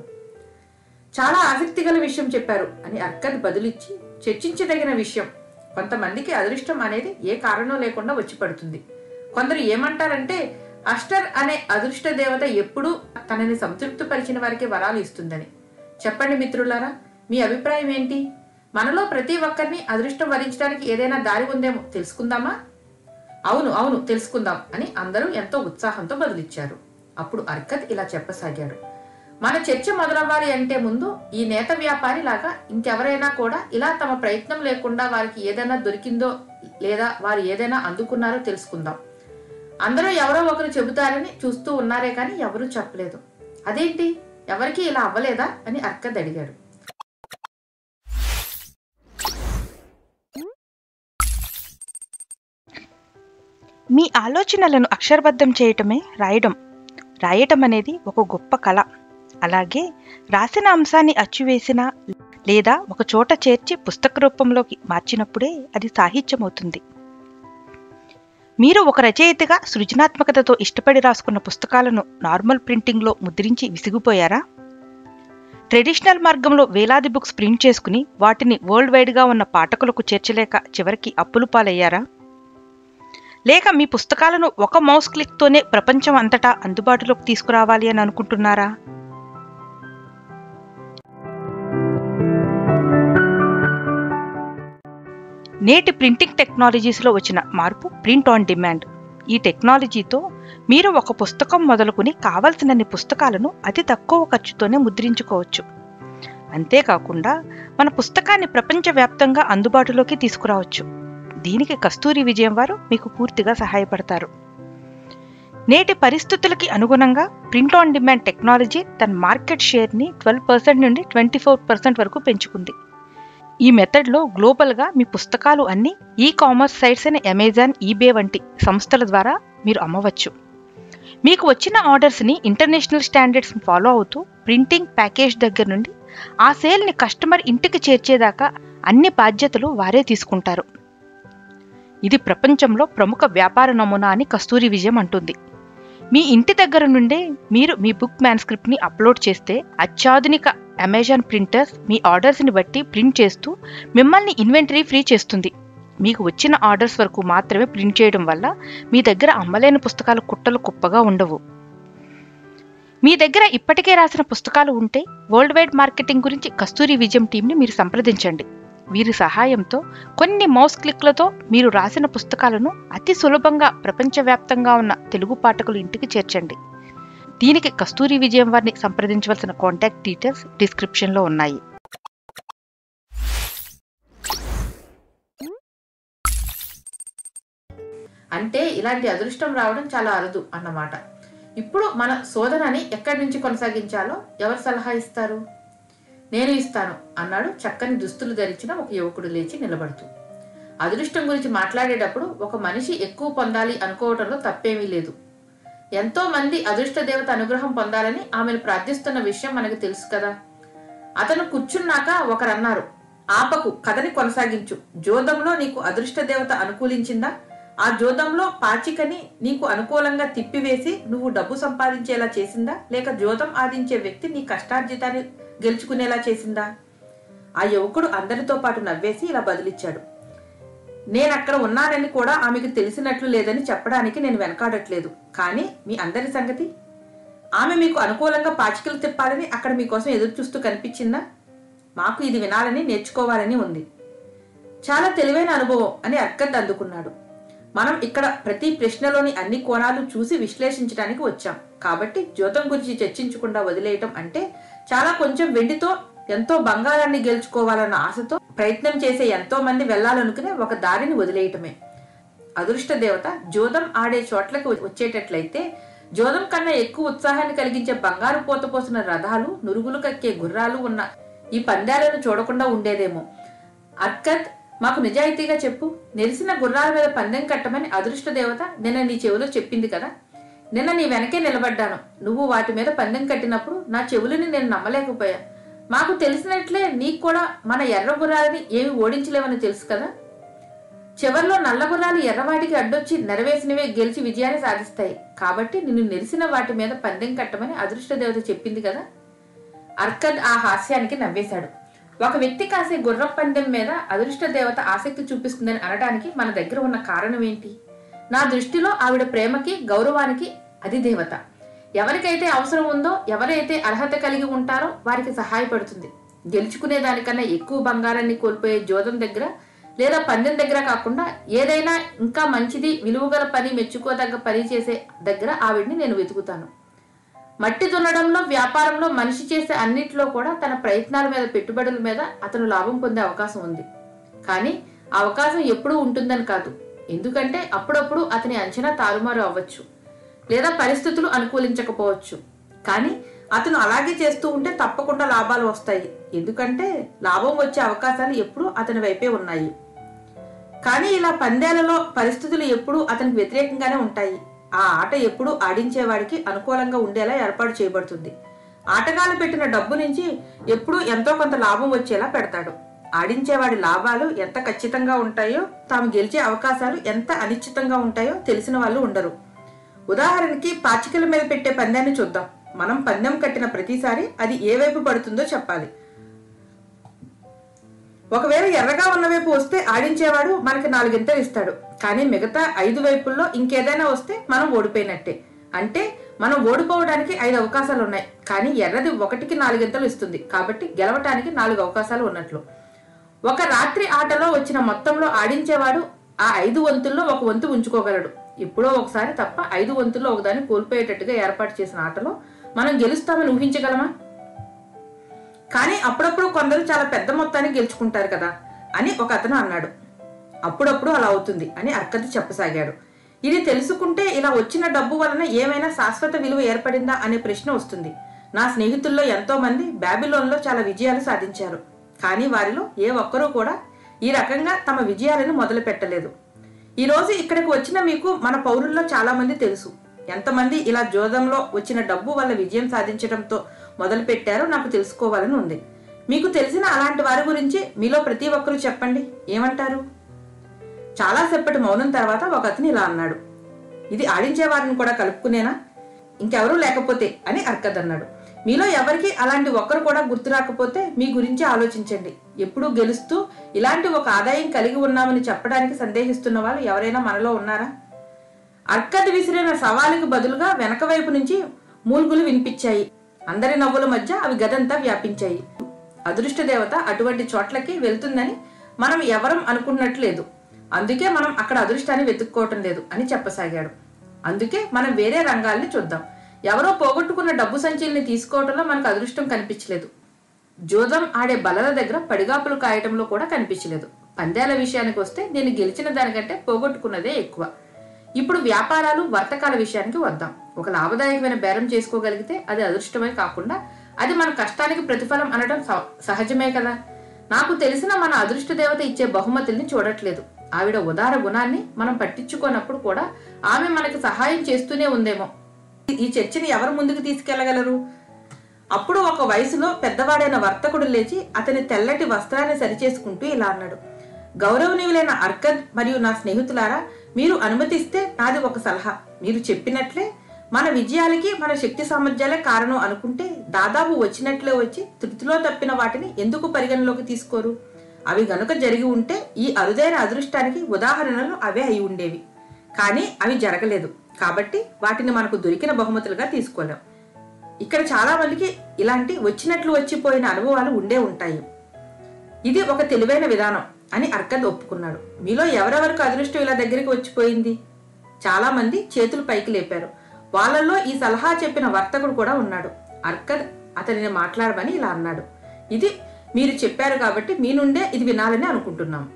చాలా ఆసక్తిగల విషయం చెప్పారు అని అర్కద్ బదులిచ్చి చర్చించదగిన విషయం కొంతమందికి అదృష్టం అనేది ఏ కారణం లేకుండా వచ్చి పడుతుంది కొందరు ఏమంటారంటే అస్టర్ అనే అదృష్ట దేవత ఎప్పుడూ తనని సంతృప్తిపరిచిన వారికి వరాలు ఇస్తుందని చెప్పండి మిత్రులారా మీ అభిప్రాయం ఏంటి మనలో ప్రతి ఒక్కరిని అదృష్టం వరించడానికి ఏదైనా దారి ఉందేమో తెలుసుకుందామా అవును అవును తెలుసుకుందాం అని అందరూ ఎంతో ఉత్సాహంతో బదులిచ్చారు అప్పుడు అర్కత్ ఇలా చెప్పసాగాడు మన చర్చ మొదలవ్వాలి అంటే ముందు ఈ నేత వ్యాపారి లాగా ఇంకెవరైనా కూడా ఇలా తమ ప్రయత్నం లేకుండా వారికి ఏదైనా దొరికిందో లేదా వారు ఏదైనా అందుకున్నారో తెలుసుకుందాం అందరూ ఎవరో ఒకరు చెబుతారని చూస్తూ ఉన్నారే కానీ ఎవరూ చెప్పలేదు అదేంటి ఎవరికి ఇలా అవ్వలేదా అని అర్కద్ అడిగాడు మీ ఆలోచనలను అక్షరబద్ధం చేయటమే రాయడం రాయటం అనేది ఒక గొప్ప కళ అలాగే రాసిన అంశాన్ని అచ్చువేసిన లేదా ఒక చోట చేర్చి పుస్తక రూపంలోకి మార్చినప్పుడే అది సాహిత్యం అవుతుంది మీరు ఒక రచయితగా సృజనాత్మకతతో ఇష్టపడి రాసుకున్న పుస్తకాలను నార్మల్ ప్రింటింగ్లో ముద్రించి విసిగిపోయారా ట్రెడిషనల్ మార్గంలో వేలాది బుక్స్ ప్రింట్ చేసుకుని వాటిని వరల్డ్ వైడ్గా ఉన్న పాఠకులకు చేర్చలేక చివరికి అప్పులు పాలయ్యారా లేక మీ పుస్తకాలను ఒక మౌస్ క్లిక్తోనే ప్రపంచం అంతటా అందుబాటులోకి తీసుకురావాలి అని అనుకుంటున్నారా నేటి ప్రింటింగ్ టెక్నాలజీస్లో వచ్చిన మార్పు ప్రింట్ ఆన్ డిమాండ్ ఈ టెక్నాలజీతో మీరు ఒక పుస్తకం మొదలుకుని కావలసినన్ని పుస్తకాలను అతి తక్కువ ఖర్చుతోనే ముద్రించుకోవచ్చు అంతేకాకుండా మన పుస్తకాన్ని ప్రపంచవ్యాప్తంగా అందుబాటులోకి తీసుకురావచ్చు దీనికి కస్తూరి విజయం వారు మీకు పూర్తిగా సహాయపడతారు నేటి పరిస్థితులకి అనుగుణంగా ప్రింట్ ఆన్ డిమాండ్ టెక్నాలజీ తన మార్కెట్ షేర్ని ట్వెల్వ్ పర్సెంట్ నుండి ట్వంటీ ఫోర్ పర్సెంట్ వరకు పెంచుకుంది ఈ మెథడ్లో గ్లోబల్గా మీ పుస్తకాలు అన్ని ఈ కామర్స్ సైట్స్ అయిన అమెజాన్ ఈబే వంటి సంస్థల ద్వారా మీరు అమ్మవచ్చు మీకు వచ్చిన ఆర్డర్స్ని ఇంటర్నేషనల్ స్టాండర్డ్స్ ఫాలో అవుతూ ప్రింటింగ్ ప్యాకేజ్ దగ్గర నుండి ఆ సేల్ని కస్టమర్ ఇంటికి చేర్చేదాకా అన్ని బాధ్యతలు వారే తీసుకుంటారు ఇది ప్రపంచంలో ప్రముఖ వ్యాపార నమూనా అని కస్తూరి విజయం అంటుంది మీ ఇంటి దగ్గర నుండే మీరు మీ బుక్ మ్యాన్స్క్రిప్ట్ని అప్లోడ్ చేస్తే అత్యాధునిక అమెజాన్ ప్రింటర్స్ మీ ఆర్డర్స్ని బట్టి ప్రింట్ చేస్తూ మిమ్మల్ని ఇన్వెంటరీ ఫ్రీ చేస్తుంది మీకు వచ్చిన ఆర్డర్స్ వరకు మాత్రమే ప్రింట్ చేయడం వల్ల మీ దగ్గర అమ్మలేని పుస్తకాలు కుట్టలు కుప్పగా ఉండవు మీ దగ్గర ఇప్పటికే రాసిన పుస్తకాలు ఉంటే వరల్డ్ వైడ్ మార్కెటింగ్ గురించి కస్తూరి విజయం టీంని మీరు సంప్రదించండి వీరి సహాయంతో కొన్ని మౌస్ క్లిక్లతో మీరు రాసిన పుస్తకాలను అతి సులభంగా ప్రపంచవ్యాప్తంగా ఉన్న తెలుగు పాఠకుల ఇంటికి చేర్చండి దీనికి కస్తూరి విజయం వారిని సంప్రదించవలసిన కాంటాక్ట్ డీటెయిల్స్ డిస్క్రిప్షన్లో ఉన్నాయి అంటే ఇలాంటి అదృష్టం రావడం చాలా అరుదు అన్నమాట ఇప్పుడు మన శోధనని ఎక్కడి నుంచి కొనసాగించాలో ఎవరు సలహా ఇస్తారు నేను ఇస్తాను అన్నాడు చక్కని దుస్తులు ధరించిన ఒక యువకుడు లేచి నిలబడుతూ అదృష్టం గురించి మాట్లాడేటప్పుడు ఒక మనిషి ఎక్కువ పొందాలి అనుకోవటంలో తప్పేమీ లేదు ఎంతో మంది అదృష్ట దేవత అనుగ్రహం పొందాలని ఆమెను ప్రార్థిస్తున్న విషయం మనకు తెలుసు కదా అతను కూర్చున్నాక ఒకరన్నారు ఆపకు కథని కొనసాగించు జోదంలో నీకు అదృష్ట దేవత అనుకూలించిందా ఆ జోదంలో పాచికని నీకు అనుకూలంగా తిప్పివేసి నువ్వు డబ్బు సంపాదించేలా చేసిందా లేక జోదం ఆదించే వ్యక్తి నీ కష్టార్జితాన్ని గెలుచుకునేలా చేసిందా ఆ యువకుడు అందరితో పాటు నవ్వేసి ఇలా బదిలిచ్చాడు నేను అక్కడ ఉన్నానని కూడా ఆమెకు తెలిసినట్లు లేదని చెప్పడానికి నేను వెనకాడట్లేదు కానీ మీ అందరి సంగతి ఆమె మీకు అనుకూలంగా పాచికలు తిప్పాలని అక్కడ మీకోసం ఎదురు చూస్తూ కనిపించిందా మాకు ఇది వినాలని నేర్చుకోవాలని ఉంది చాలా తెలివైన అనుభవం అని అక్కద్ అందుకున్నాడు మనం ఇక్కడ ప్రతి ప్రశ్నలోని అన్ని కోణాలు చూసి విశ్లేషించడానికి వచ్చాం కాబట్టి జ్యోతం గురించి చర్చించకుండా వదిలేయటం అంటే చాలా కొంచెం వెండితో ఎంతో బంగారాన్ని గెలుచుకోవాలన్న ఆశతో ప్రయత్నం చేసే ఎంతో మంది వెళ్లాలనుకునే ఒక దారిని వదిలేయటమే అదృష్ట దేవత జోదం ఆడే చోట్లకు వచ్చేటట్లయితే జోదం కన్నా ఎక్కువ ఉత్సాహాన్ని కలిగించే బంగారు పోత పోసిన రథాలు నురుగులు కక్కే గుర్రాలు ఉన్న ఈ పందాలను చూడకుండా ఉండేదేమో అర్కత్ మాకు నిజాయితీగా చెప్పు నెరిసిన గుర్రాల మీద పందెం కట్టమని అదృష్ట దేవత నిన్న నీ చెవిలో చెప్పింది కదా నిన్న నీ వెనకే నిలబడ్డాను నువ్వు వాటి మీద పందెం కట్టినప్పుడు నా చెవులని నేను నమ్మలేకపోయా మాకు తెలిసినట్లే నీకు కూడా మన ఎర్ర గుర్రాలని ఏమి ఓడించలేవని తెలుసు కదా చివర్లో నల్ల గుర్రాలు ఎర్రవాటికి అడ్డొచ్చి నెరవేసినవే గెలిచి విజయాన్ని సాధిస్తాయి కాబట్టి నిన్ను నెరిసిన వాటి మీద పందెం కట్టమని అదృష్ట దేవత చెప్పింది కదా అర్కద్ ఆ హాస్యానికి నవ్వేశాడు ఒక వ్యక్తి కాసే గుర్రం పందెం మీద అదృష్ట దేవత ఆసక్తి చూపిస్తుందని అనడానికి మన దగ్గర ఉన్న కారణం ఏంటి నా దృష్టిలో ఆవిడ ప్రేమకి గౌరవానికి అది దేవత ఎవరికైతే అవసరం ఉందో ఎవరైతే అర్హత కలిగి ఉంటారో వారికి సహాయపడుతుంది గెలుచుకునే దానికన్నా ఎక్కువ బంగారాన్ని కోల్పోయే జోదం దగ్గర లేదా పందెం దగ్గర కాకుండా ఏదైనా ఇంకా మంచిది విలువగల పని మెచ్చుకోదగ్గ పని చేసే దగ్గర ఆవిడ్ని నేను వెతుకుతాను మట్టి దున్నడంలో వ్యాపారంలో మనిషి చేసే అన్నిట్లో కూడా తన ప్రయత్నాల మీద పెట్టుబడుల మీద అతను లాభం పొందే అవకాశం ఉంది కానీ ఆ అవకాశం ఎప్పుడూ ఉంటుందని కాదు ఎందుకంటే అప్పుడప్పుడు అతని అంచనా తారుమారు అవ్వచ్చు లేదా పరిస్థితులు అనుకూలించకపోవచ్చు కానీ అతను అలాగే చేస్తూ ఉంటే తప్పకుండా లాభాలు వస్తాయి ఎందుకంటే లాభం వచ్చే అవకాశాలు ఎప్పుడూ అతని వైపే ఉన్నాయి కానీ ఇలా పందేలలో పరిస్థితులు ఎప్పుడూ అతనికి వ్యతిరేకంగానే ఉంటాయి ఆ ఆట ఎప్పుడూ ఆడించేవాడికి అనుకూలంగా ఉండేలా ఏర్పాటు చేయబడుతుంది ఆటగాళ్ళు పెట్టిన డబ్బు నుంచి ఎప్పుడూ ఎంతో కొంత లాభం వచ్చేలా పెడతాడు ఆడించేవాడి లాభాలు ఎంత ఖచ్చితంగా ఉంటాయో తాము గెలిచే అవకాశాలు ఎంత అనిశ్చితంగా ఉంటాయో తెలిసిన వాళ్ళు ఉండరు ఉదాహరణకి పాచికల మీద పెట్టే పందాన్ని చూద్దాం మనం పందెం కట్టిన ప్రతిసారి అది ఏ వైపు పడుతుందో చెప్పాలి ఒకవేళ ఎర్రగా ఉన్న వైపు వస్తే ఆడించేవాడు మనకి నాలుగింతలు ఇస్తాడు కానీ మిగతా ఐదు వైపుల్లో ఇంకేదైనా వస్తే మనం ఓడిపోయినట్టే అంటే మనం ఓడిపోవడానికి ఐదు అవకాశాలు ఉన్నాయి కానీ ఎర్రది ఒకటికి నాలుగింతలు ఇస్తుంది కాబట్టి గెలవటానికి నాలుగు అవకాశాలు ఉన్నట్లు ఒక రాత్రి ఆటలో వచ్చిన మొత్తంలో ఆడించేవాడు ఆ ఐదు వంతుల్లో ఒక వంతు ఉంచుకోగలడు ఎప్పుడో ఒకసారి తప్ప ఐదు వంతుల్లో ఒకదాన్ని కోల్పోయేటట్టుగా ఏర్పాటు చేసిన ఆటలో మనం గెలుస్తామని ఊహించగలమా కానీ అప్పుడప్పుడు కొందరు చాలా పెద్ద మొత్తాన్ని గెలుచుకుంటారు కదా అని ఒక అతను అన్నాడు అప్పుడప్పుడు అలా అవుతుంది అని అర్కతి చెప్పసాగాడు ఇది తెలుసుకుంటే ఇలా వచ్చిన డబ్బు వలన ఏమైనా శాశ్వత విలువ ఏర్పడిందా అనే ప్రశ్న వస్తుంది నా స్నేహితుల్లో ఎంతో మంది బ్యాబిలోన్లో చాలా విజయాలు సాధించారు కానీ వారిలో ఏ ఒక్కరూ కూడా ఈ రకంగా తమ విజయాలను మొదలు పెట్టలేదు ఈ రోజు ఇక్కడికి వచ్చిన మీకు మన పౌరుల్లో చాలా మంది తెలుసు ఎంతమంది ఇలా జోదంలో వచ్చిన డబ్బు వల్ల విజయం సాధించడంతో మొదలు పెట్టారో నాకు తెలుసుకోవాలని ఉంది మీకు తెలిసిన అలాంటి వారి గురించి మీలో ప్రతి ఒక్కరూ చెప్పండి ఏమంటారు చాలాసేపటి మౌనం తర్వాత ఒక అతను ఇలా అన్నాడు ఇది ఆడించే వారిని కూడా కలుపుకునేనా ఇంకెవరూ లేకపోతే అని అర్కద్ అన్నాడు మీలో ఎవరికి అలాంటి ఒక్కరు కూడా గుర్తు రాకపోతే మీ గురించి ఆలోచించండి ఎప్పుడూ గెలుస్తూ ఇలాంటి ఒక ఆదాయం కలిగి ఉన్నామని చెప్పడానికి సందేహిస్తున్న వాళ్ళు ఎవరైనా మనలో ఉన్నారా అర్కద్ విసిరిన సవాలుకి బదులుగా వెనక వైపు నుంచి మూల్గులు వినిపించాయి అందరి నవ్వుల మధ్య అవి గదంతా వ్యాపించాయి అదృష్ట దేవత అటువంటి చోట్లకి వెళ్తుందని మనం ఎవరం అనుకున్నట్లేదు అందుకే మనం అక్కడ అదృష్టాన్ని వెతుక్కోవటం లేదు అని చెప్పసాగాడు అందుకే మనం వేరే రంగాల్ని చూద్దాం ఎవరో పోగొట్టుకున్న డబ్బు సంచుల్ని తీసుకోవటంలో మనకు అదృష్టం కనిపించలేదు జోదం ఆడే బలల దగ్గర పడిగాపులు కాయటంలో కూడా కనిపించలేదు పందేల విషయానికి వస్తే నేను గెలిచిన దానికంటే పోగొట్టుకున్నదే ఎక్కువ ఇప్పుడు వ్యాపారాలు వర్తకాల విషయానికి వద్దాం ఒక లాభదాయకమైన బేరం చేసుకోగలిగితే అది అదృష్టమే కాకుండా అది మన కష్టానికి ప్రతిఫలం అనడం స- సహజమే కదా నాకు తెలిసిన మన అదృష్ట దేవత ఇచ్చే బహుమతుల్ని చూడట్లేదు ఆవిడ ఉదార గుణాన్ని మనం పట్టించుకోనప్పుడు కూడా ఆమె మనకి సహాయం చేస్తూనే ఉందేమో ఈ చర్చని ఎవరు ముందుకు తీసుకెళ్లగలరు అప్పుడు ఒక వయసులో పెద్దవాడైన వర్తకుడు లేచి అతని తెల్లటి వస్త్రాన్ని సరిచేసుకుంటూ ఇలా అన్నాడు గౌరవనీయులైన అర్కద్ మరియు నా స్నేహితులారా మీరు అనుమతిస్తే నాది ఒక సలహా మీరు చెప్పినట్లే మన విజయాలకి మన శక్తి సామర్థ్యాలే కారణం అనుకుంటే దాదాపు వచ్చినట్లే వచ్చి తృప్తిలో తప్పిన వాటిని ఎందుకు పరిగణలోకి తీసుకోరు అవి గనుక జరిగి ఉంటే ఈ అరుదైన అదృష్టానికి ఉదాహరణలు అవే అయి ఉండేవి కానీ అవి జరగలేదు కాబట్టి వాటిని మనకు దొరికిన బహుమతులుగా తీసుకోలేం ఇక్కడ చాలా మందికి ఇలాంటి వచ్చినట్లు వచ్చిపోయిన అనుభవాలు ఉండే ఉంటాయి ఇది ఒక తెలివైన విధానం అని అర్కద్ ఒప్పుకున్నాడు మీలో ఎవరెవరికి అదృష్టం ఇలా దగ్గరికి వచ్చిపోయింది చాలా మంది చేతులు పైకి లేపారు వాళ్ళల్లో ఈ సలహా చెప్పిన వర్తకుడు కూడా ఉన్నాడు అర్కద్ అతనిని మాట్లాడమని ఇలా అన్నాడు ఇది మీరు చెప్పారు కాబట్టి మీ నుండే ఇది వినాలని అనుకుంటున్నాం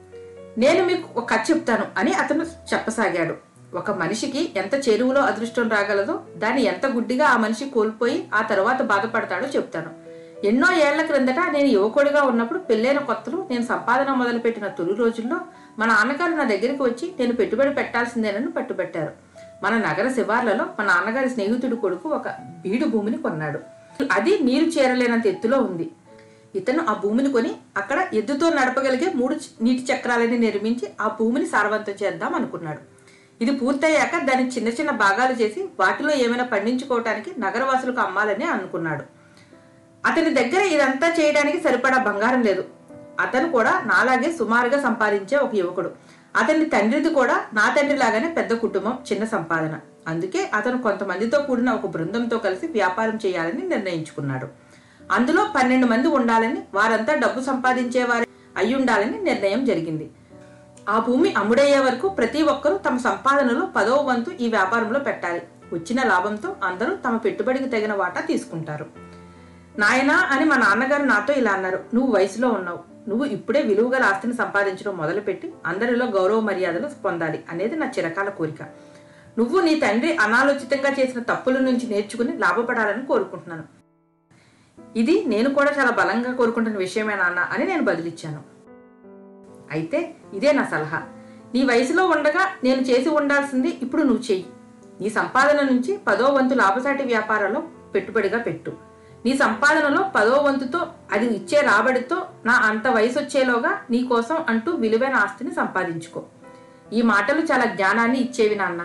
నేను మీకు ఒక కథ చెప్తాను అని అతను చెప్పసాగాడు ఒక మనిషికి ఎంత చెరువులో అదృష్టం రాగలదో దాన్ని ఎంత గుడ్డిగా ఆ మనిషి కోల్పోయి ఆ తర్వాత బాధపడతాడో చెప్తాను ఎన్నో ఏళ్ల క్రిందట నేను యువకుడిగా ఉన్నప్పుడు పెళ్ళైన కొత్తలో నేను సంపాదన మొదలుపెట్టిన తొలి రోజుల్లో మా నాన్నగారు నా దగ్గరికి వచ్చి నేను పెట్టుబడి పెట్టాల్సిందేనని పట్టుబట్టారు మన నగర శివార్లలో మా నాన్నగారి స్నేహితుడు కొడుకు ఒక బీడు భూమిని కొన్నాడు అది నీరు చేరలేనంత ఎత్తులో ఉంది ఇతను ఆ భూమిని కొని అక్కడ ఎద్దుతో నడపగలిగే మూడు చ- నీటి చక్రాలని నిర్మించి ఆ భూమిని సారవంతం చేద్దాం అనుకున్నాడు ఇది పూర్తయ్యాక దాన్ని చిన్న చిన్న భాగాలు చేసి వాటిలో ఏమైనా పండించుకోవటానికి నగరవాసులకు అమ్మాలని అనుకున్నాడు అతని దగ్గర ఇదంతా చేయడానికి సరిపడా బంగారం లేదు అతను కూడా నాలాగే సుమారుగా సంపాదించే ఒక యువకుడు అతని తండ్రిది కూడా నా తండ్రి లాగానే పెద్ద కుటుంబం చిన్న సంపాదన అందుకే అతను కొంతమందితో కూడిన ఒక బృందంతో కలిసి వ్యాపారం చేయాలని నిర్ణయించుకున్నాడు అందులో పన్నెండు మంది ఉండాలని వారంతా డబ్బు సంపాదించేవారు అయి ఉండాలని నిర్ణయం జరిగింది ఆ భూమి అమ్ముడయ్యే వరకు ప్రతి ఒక్కరూ తమ సంపాదనలో పదవ వంతు ఈ వ్యాపారంలో పెట్టాలి వచ్చిన లాభంతో అందరూ తమ పెట్టుబడికి తగిన వాటా తీసుకుంటారు నాయనా అని మా నాన్నగారు నాతో ఇలా అన్నారు నువ్వు వయసులో ఉన్నావు నువ్వు ఇప్పుడే విలువగల ఆస్తిని సంపాదించడం మొదలుపెట్టి అందరిలో గౌరవ మర్యాదలు పొందాలి అనేది నా చిరకాల కోరిక నువ్వు నీ తండ్రి అనాలోచితంగా చేసిన తప్పుల నుంచి నేర్చుకుని లాభపడాలని కోరుకుంటున్నాను ఇది నేను కూడా చాలా బలంగా కోరుకుంటున్న విషయమే నాన్న అని నేను బదిలిచ్చాను అయితే ఇదే నా సలహా నీ వయసులో ఉండగా నేను చేసి ఉండాల్సింది ఇప్పుడు నువ్వు చెయ్యి నీ సంపాదన నుంచి పదో వంతు లాభసాటి వ్యాపారాల్లో పెట్టుబడిగా పెట్టు నీ సంపాదనలో పదో వంతుతో అది ఇచ్చే రాబడితో నా అంత వయసు వచ్చేలోగా నీ కోసం అంటూ విలువైన ఆస్తిని సంపాదించుకో ఈ మాటలు చాలా జ్ఞానాన్ని ఇచ్చేవి నాన్న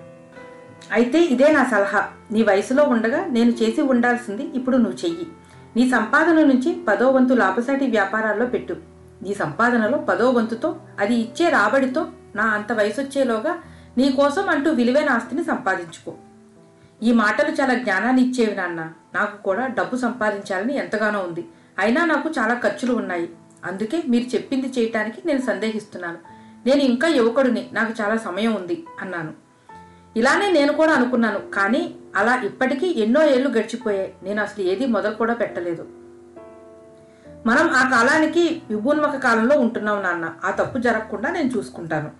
అయితే ఇదే నా సలహా నీ వయసులో ఉండగా నేను చేసి ఉండాల్సింది ఇప్పుడు నువ్వు చెయ్యి నీ సంపాదన నుంచి పదో వంతు లాభసాటి వ్యాపారాల్లో పెట్టు నీ సంపాదనలో పదో వంతుతో అది ఇచ్చే రాబడితో నా అంత వయసు వచ్చేలోగా నీ కోసం అంటూ విలువైన ఆస్తిని సంపాదించుకో ఈ మాటలు చాలా జ్ఞానాన్ని ఇచ్చేవి నాన్న నాకు కూడా డబ్బు సంపాదించాలని ఎంతగానో ఉంది అయినా నాకు చాలా ఖర్చులు ఉన్నాయి అందుకే మీరు చెప్పింది చేయటానికి నేను సందేహిస్తున్నాను నేను ఇంకా యువకుడిని నాకు చాలా సమయం ఉంది అన్నాను ఇలానే నేను కూడా అనుకున్నాను కానీ అలా ఇప్పటికీ ఎన్నో ఏళ్లు గడిచిపోయాయి నేను అసలు ఏది మొదలు కూడా పెట్టలేదు మనం ఆ కాలానికి విభూన్మక కాలంలో ఉంటున్నాం నాన్న ఆ తప్పు జరగకుండా నేను చూసుకుంటాను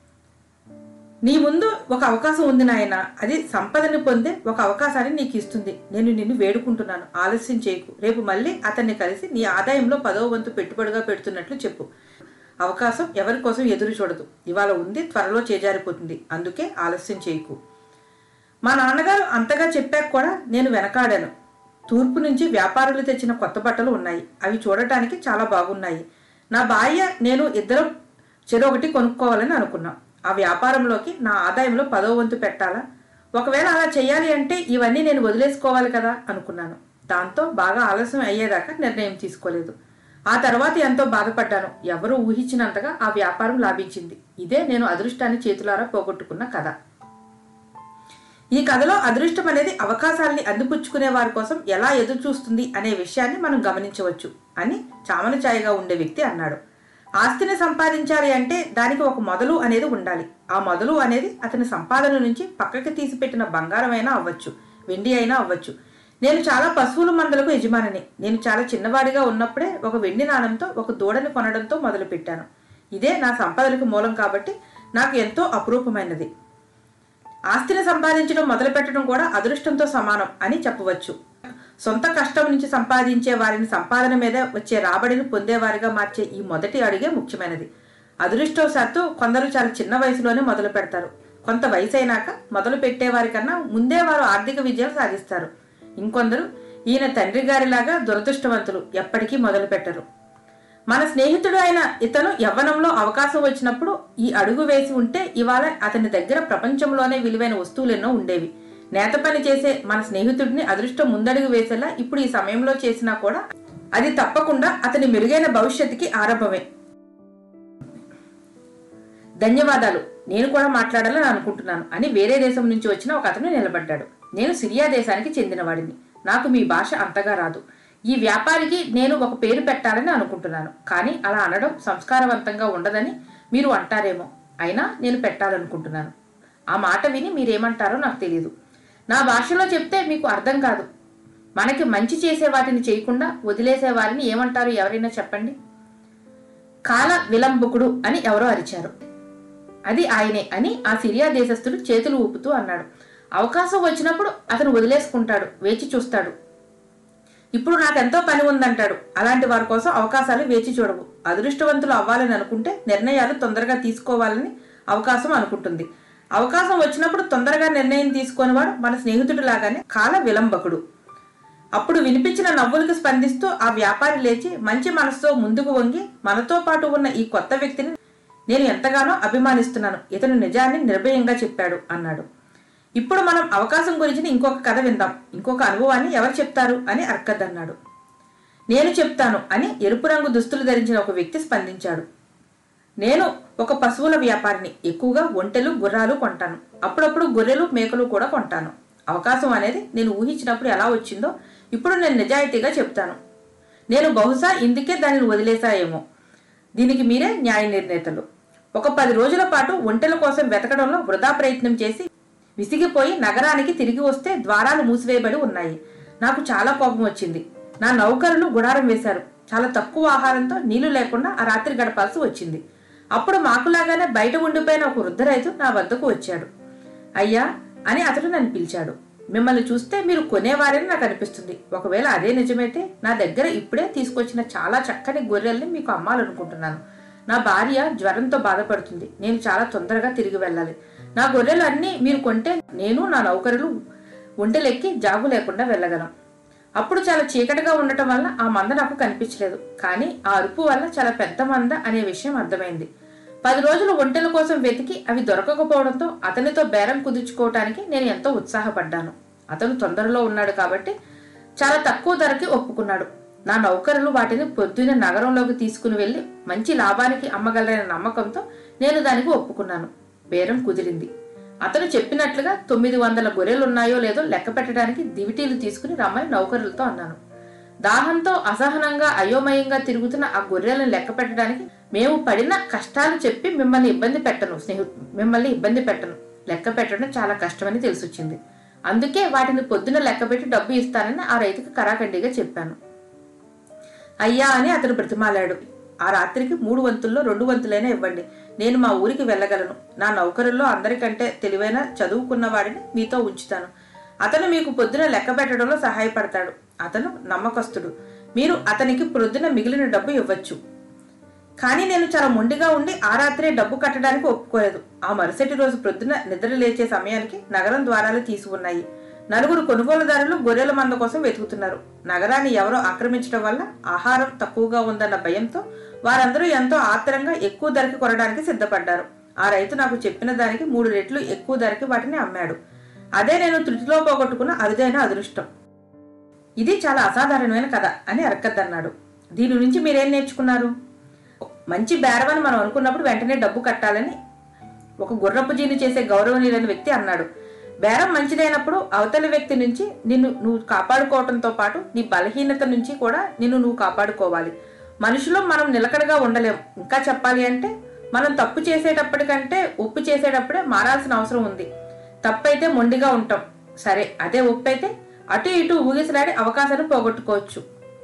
నీ ముందు ఒక అవకాశం ఉంది నాయన అది సంపదని పొందే ఒక అవకాశాన్ని నీకు ఇస్తుంది నేను నిన్ను వేడుకుంటున్నాను ఆలస్యం చేయకు రేపు మళ్ళీ అతన్ని కలిసి నీ ఆదాయంలో పదవ వంతు పెట్టుబడిగా పెడుతున్నట్లు చెప్పు అవకాశం ఎవరి కోసం ఎదురు చూడదు ఇవాళ ఉంది త్వరలో చేజారిపోతుంది అందుకే ఆలస్యం చేయకు మా నాన్నగారు అంతగా చెప్పాక కూడా నేను వెనకాడాను తూర్పు నుంచి వ్యాపారులు తెచ్చిన కొత్త బట్టలు ఉన్నాయి అవి చూడటానికి చాలా బాగున్నాయి నా భార్య నేను ఇద్దరం చెరొకటి కొనుక్కోవాలని అనుకున్నాం ఆ వ్యాపారంలోకి నా ఆదాయంలో పదో వంతు పెట్టాలా ఒకవేళ అలా చేయాలి అంటే ఇవన్నీ నేను వదిలేసుకోవాలి కదా అనుకున్నాను దాంతో బాగా ఆలస్యం అయ్యేదాకా నిర్ణయం తీసుకోలేదు ఆ తర్వాత ఎంతో బాధపడ్డాను ఎవరూ ఊహించినంతగా ఆ వ్యాపారం లాభించింది ఇదే నేను అదృష్టాన్ని చేతులారా పోగొట్టుకున్న కథ ఈ కథలో అదృష్టం అనేది అవకాశాలని అందిపుచ్చుకునే వారి కోసం ఎలా ఎదురు చూస్తుంది అనే విషయాన్ని మనం గమనించవచ్చు అని చామనచాయగా ఉండే వ్యక్తి అన్నాడు ఆస్తిని సంపాదించాలి అంటే దానికి ఒక మొదలు అనేది ఉండాలి ఆ మొదలు అనేది అతని సంపాదన నుంచి పక్కకి తీసిపెట్టిన బంగారమైనా అవ్వచ్చు వెండి అయినా అవ్వచ్చు నేను చాలా పశువుల మందలకు యజమానిని నేను చాలా చిన్నవాడిగా ఉన్నప్పుడే ఒక వెండి నాణంతో ఒక దూడని కొనడంతో మొదలుపెట్టాను ఇదే నా సంపదలకు మూలం కాబట్టి నాకు ఎంతో అపురూపమైనది ఆస్తిని సంపాదించడం మొదలుపెట్టడం కూడా అదృష్టంతో సమానం అని చెప్పవచ్చు సొంత కష్టం నుంచి సంపాదించే వారిని సంపాదన మీద వచ్చే రాబడిని పొందేవారిగా మార్చే ఈ మొదటి అడుగే ముఖ్యమైనది అదృష్టవశాత్తు కొందరు చాలా చిన్న వయసులోనే మొదలు పెడతారు కొంత వయసు అయినాక మొదలు పెట్టేవారి కన్నా ముందే వారు ఆర్థిక విజయాలు సాధిస్తారు ఇంకొందరు ఈయన తండ్రి గారిలాగా దురదృష్టవంతులు ఎప్పటికీ మొదలు పెట్టరు మన స్నేహితుడు అయిన ఇతను యవ్వనంలో అవకాశం వచ్చినప్పుడు ఈ అడుగు వేసి ఉంటే ఇవాళ అతని దగ్గర ప్రపంచంలోనే విలువైన వస్తువులు ఎన్నో ఉండేవి నేత పని చేసే మన స్నేహితుడిని అదృష్టం ముందడుగు వేసేలా ఇప్పుడు ఈ సమయంలో చేసినా కూడా అది తప్పకుండా అతని మెరుగైన భవిష్యత్తుకి ఆరంభమే ధన్యవాదాలు నేను కూడా మాట్లాడాలని అనుకుంటున్నాను అని వేరే దేశం నుంచి వచ్చిన ఒక అతను నిలబడ్డాడు నేను సిరియా దేశానికి చెందినవాడిని నాకు మీ భాష అంతగా రాదు ఈ వ్యాపారికి నేను ఒక పేరు పెట్టాలని అనుకుంటున్నాను కానీ అలా అనడం సంస్కారవంతంగా ఉండదని మీరు అంటారేమో అయినా నేను పెట్టాలనుకుంటున్నాను ఆ మాట విని మీరేమంటారో నాకు తెలియదు నా భాషలో చెప్తే మీకు అర్థం కాదు మనకి మంచి చేసే వాటిని చేయకుండా వదిలేసే వారిని ఏమంటారు ఎవరైనా చెప్పండి కాల విలంబకుడు అని ఎవరో అరిచారు అది ఆయనే అని ఆ సిరియా దేశస్థుడు చేతులు ఊపుతూ అన్నాడు అవకాశం వచ్చినప్పుడు అతను వదిలేసుకుంటాడు వేచి చూస్తాడు ఇప్పుడు నాకెంతో పని ఉందంటాడు అలాంటి వారి కోసం అవకాశాలు వేచి చూడవు అదృష్టవంతులు అవ్వాలని అనుకుంటే నిర్ణయాలు తొందరగా తీసుకోవాలని అవకాశం అనుకుంటుంది అవకాశం వచ్చినప్పుడు తొందరగా నిర్ణయం తీసుకునేవాడు మన స్నేహితుడు లాగానే కాల విలంబకుడు అప్పుడు వినిపించిన నవ్వులకు స్పందిస్తూ ఆ వ్యాపారి లేచి మంచి మనసుతో ముందుకు వంగి మనతో పాటు ఉన్న ఈ కొత్త వ్యక్తిని నేను ఎంతగానో అభిమానిస్తున్నాను ఇతను నిజాన్ని నిర్భయంగా చెప్పాడు అన్నాడు ఇప్పుడు మనం అవకాశం గురించి ఇంకొక కథ విందాం ఇంకొక అనుభవాన్ని ఎవరు చెప్తారు అని అర్కద్ అన్నాడు నేను చెప్తాను అని ఎరుపు రంగు దుస్తులు ధరించిన ఒక వ్యక్తి స్పందించాడు నేను ఒక పశువుల వ్యాపారిని ఎక్కువగా ఒంటెలు గుర్రాలు కొంటాను అప్పుడప్పుడు గొర్రెలు మేకలు కూడా కొంటాను అవకాశం అనేది నేను ఊహించినప్పుడు ఎలా వచ్చిందో ఇప్పుడు నేను నిజాయితీగా చెప్తాను నేను బహుశా ఇందుకే దానిని వదిలేశాయేమో దీనికి మీరే న్యాయ నిర్ణేతలు ఒక పది రోజుల పాటు ఒంటెల కోసం వెతకడంలో వృధా ప్రయత్నం చేసి విసిగిపోయి నగరానికి తిరిగి వస్తే ద్వారాలు మూసివేయబడి ఉన్నాయి నాకు చాలా కోపం వచ్చింది నా నౌకరులు గుడారం వేశారు చాలా తక్కువ ఆహారంతో నీళ్లు లేకుండా ఆ రాత్రి గడపాల్సి వచ్చింది అప్పుడు మాకులాగానే బయట ఉండిపోయిన ఒక వృద్ధ రైతు నా వద్దకు వచ్చాడు అయ్యా అని అతడు నన్ను పిలిచాడు మిమ్మల్ని చూస్తే మీరు కొనేవారని నాకు అనిపిస్తుంది ఒకవేళ అదే నిజమైతే నా దగ్గర ఇప్పుడే తీసుకొచ్చిన చాలా చక్కని గొర్రెల్ని మీకు అమ్మాలనుకుంటున్నాను నా భార్య జ్వరంతో బాధపడుతుంది నేను చాలా తొందరగా తిరిగి వెళ్ళాలి నా గొర్రెలు అన్నీ మీరు కొంటే నేను నా నౌకరులు ఒంటెలెక్కి జాగు లేకుండా వెళ్ళగలం అప్పుడు చాలా చీకటిగా ఉండటం వల్ల ఆ మంద నాకు కనిపించలేదు కానీ ఆ అరుపు వల్ల చాలా పెద్ద మంద అనే విషయం అర్థమైంది పది రోజులు ఒంటెల కోసం వెతికి అవి దొరకకపోవడంతో అతనితో బేరం కుదుర్చుకోవటానికి నేను ఎంతో ఉత్సాహపడ్డాను అతను తొందరలో ఉన్నాడు కాబట్టి చాలా తక్కువ ధరకి ఒప్పుకున్నాడు నా నౌకరులు వాటిని పొద్దున్న నగరంలోకి తీసుకుని వెళ్లి మంచి లాభానికి అమ్మగలరనే నమ్మకంతో నేను దానికి ఒప్పుకున్నాను బేరం కుదిరింది అతను చెప్పినట్లుగా తొమ్మిది వందల గొర్రెలున్నాయో లేదో లెక్క పెట్టడానికి దివిటీలు తీసుకుని రమ్మని నౌకరులతో అన్నాను దాహంతో అసహనంగా అయోమయంగా తిరుగుతున్న ఆ గొర్రెలను లెక్క పెట్టడానికి మేము పడిన కష్టాలు చెప్పి మిమ్మల్ని ఇబ్బంది పెట్టను స్నేహి మిమ్మల్ని ఇబ్బంది పెట్టను లెక్క పెట్టడం చాలా కష్టమని తెలిసొచ్చింది అందుకే వాటిని పొద్దున లెక్క పెట్టి డబ్బు ఇస్తానని ఆ రైతుకు కరాఖండిగా చెప్పాను అయ్యా అని అతను బ్రతిమాలాడు ఆ రాత్రికి మూడు వంతుల్లో రెండు వంతులైనా ఇవ్వండి నేను మా ఊరికి వెళ్ళగలను నా నౌకరుల్లో అందరికంటే తెలివైన చదువుకున్న వాడిని మీతో ఉంచుతాను అతను మీకు పొద్దున లెక్క పెట్టడంలో సహాయపడతాడు అతను నమ్మకస్తుడు మీరు అతనికి ప్రొద్దున మిగిలిన డబ్బు ఇవ్వచ్చు కానీ నేను చాలా మొండిగా ఉండి ఆ రాత్రే డబ్బు కట్టడానికి ఒప్పుకోలేదు ఆ మరుసటి రోజు ప్రొద్దున నిద్ర లేచే సమయానికి నగరం ద్వారాలు తీసి ఉన్నాయి నలుగురు కొనుగోలుదారులు గొర్రెల మంద కోసం వెతుకుతున్నారు నగరాన్ని ఎవరో ఆక్రమించడం వల్ల ఆహారం తక్కువగా ఉందన్న భయంతో వారందరూ ఎంతో ఆత్రంగా ఎక్కువ ధరకి కొనడానికి సిద్ధపడ్డారు ఆ రైతు నాకు చెప్పిన దానికి మూడు రెట్లు ఎక్కువ ధరకి వాటిని అమ్మాడు అదే నేను తృటిలో పోగొట్టుకున్న అరుదైన అదృష్టం ఇది చాలా అసాధారణమైన కథ అని అరక్కద్ అన్నాడు దీని నుంచి మీరేం నేర్చుకున్నారు మంచి బేరవని మనం అనుకున్నప్పుడు వెంటనే డబ్బు కట్టాలని ఒక గుర్రపు జీని చేసే గౌరవనీయులైన వ్యక్తి అన్నాడు బేరం మంచిదైనప్పుడు అవతలి వ్యక్తి నుంచి నిన్ను నువ్వు కాపాడుకోవటంతో పాటు నీ బలహీనత నుంచి కూడా నిన్ను నువ్వు కాపాడుకోవాలి మనుషులు మనం నిలకడగా ఉండలేం ఇంకా చెప్పాలి అంటే మనం తప్పు చేసేటప్పటికంటే ఉప్పు చేసేటప్పుడే మారాల్సిన అవసరం ఉంది తప్పైతే మొండిగా ఉంటాం సరే అదే ఉప్పు అయితే అటు ఇటు ఊగిసలాడి అవకాశాన్ని పోగొట్టుకోవచ్చు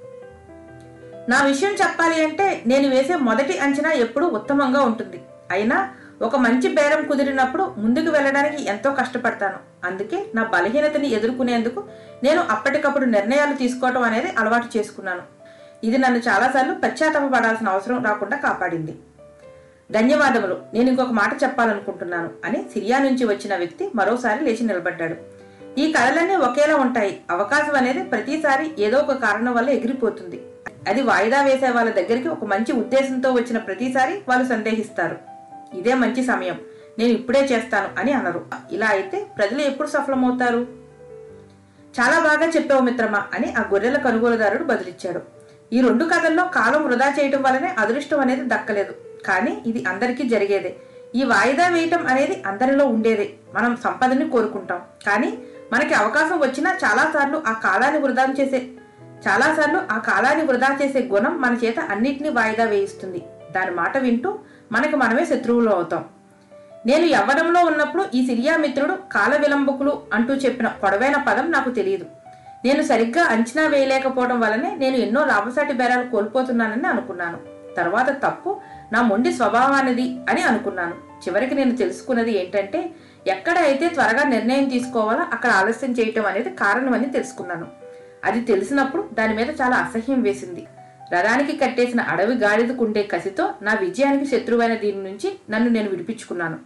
నా విషయం చెప్పాలి అంటే నేను వేసే మొదటి అంచనా ఎప్పుడూ ఉత్తమంగా ఉంటుంది అయినా ఒక మంచి బేరం కుదిరినప్పుడు ముందుకు వెళ్ళడానికి ఎంతో కష్టపడతాను అందుకే నా బలహీనతని ఎదుర్కొనేందుకు నేను అప్పటికప్పుడు నిర్ణయాలు తీసుకోవటం అనేది అలవాటు చేసుకున్నాను ఇది నన్ను చాలాసార్లు పశ్చాత్తాపపడాల్సిన అవసరం రాకుండా కాపాడింది ధన్యవాదములు నేను ఇంకొక మాట చెప్పాలనుకుంటున్నాను అని సిరియా నుంచి వచ్చిన వ్యక్తి మరోసారి లేచి నిలబడ్డాడు ఈ కళలన్నీ ఒకేలా ఉంటాయి అవకాశం అనేది ప్రతిసారి ఏదో ఒక కారణం వల్ల ఎగిరిపోతుంది అది వాయిదా వేసే వాళ్ళ దగ్గరికి ఒక మంచి ఉద్దేశంతో వచ్చిన ప్రతిసారి వాళ్ళు సందేహిస్తారు ఇదే మంచి సమయం నేను ఇప్పుడే చేస్తాను అని అన్నారు ఇలా అయితే ప్రజలు ఎప్పుడు సఫలమవుతారు చాలా బాగా చెప్పావు మిత్రమా అని ఆ గొర్రెల కొనుగోలుదారుడు బదులిచ్చాడు ఈ రెండు కథల్లో కాలం వృధా చేయటం వల్లనే అదృష్టం అనేది దక్కలేదు కానీ ఇది అందరికీ జరిగేదే ఈ వాయిదా వేయటం అనేది అందరిలో ఉండేదే మనం సంపదని కోరుకుంటాం కానీ మనకి అవకాశం వచ్చినా చాలాసార్లు ఆ కాలాన్ని వృధా చేసే చాలాసార్లు ఆ కాలాన్ని వృధా చేసే గుణం మన చేత అన్నిటినీ వాయిదా వేయిస్తుంది దాని మాట వింటూ మనకు మనమే శత్రువులు అవుతాం నేను యవ్వనంలో ఉన్నప్పుడు ఈ సిరియా మిత్రుడు కాల విలంబకులు అంటూ చెప్పిన పొడవైన పదం నాకు తెలియదు నేను సరిగ్గా అంచనా వేయలేకపోవడం వల్లనే నేను ఎన్నో లాభసాటి బేరాలు కోల్పోతున్నానని అనుకున్నాను తర్వాత తప్పు నా మొండి స్వభావానిది అని అనుకున్నాను చివరికి నేను తెలుసుకున్నది ఏంటంటే ఎక్కడ అయితే త్వరగా నిర్ణయం తీసుకోవాలో అక్కడ ఆలస్యం చేయటం అనేది కారణమని తెలుసుకున్నాను అది తెలిసినప్పుడు దాని మీద చాలా అసహ్యం వేసింది రథానికి కట్టేసిన అడవి గాడిదకుండే కసితో నా విజయానికి శత్రువైన దీని నుంచి నన్ను నేను విడిపించుకున్నాను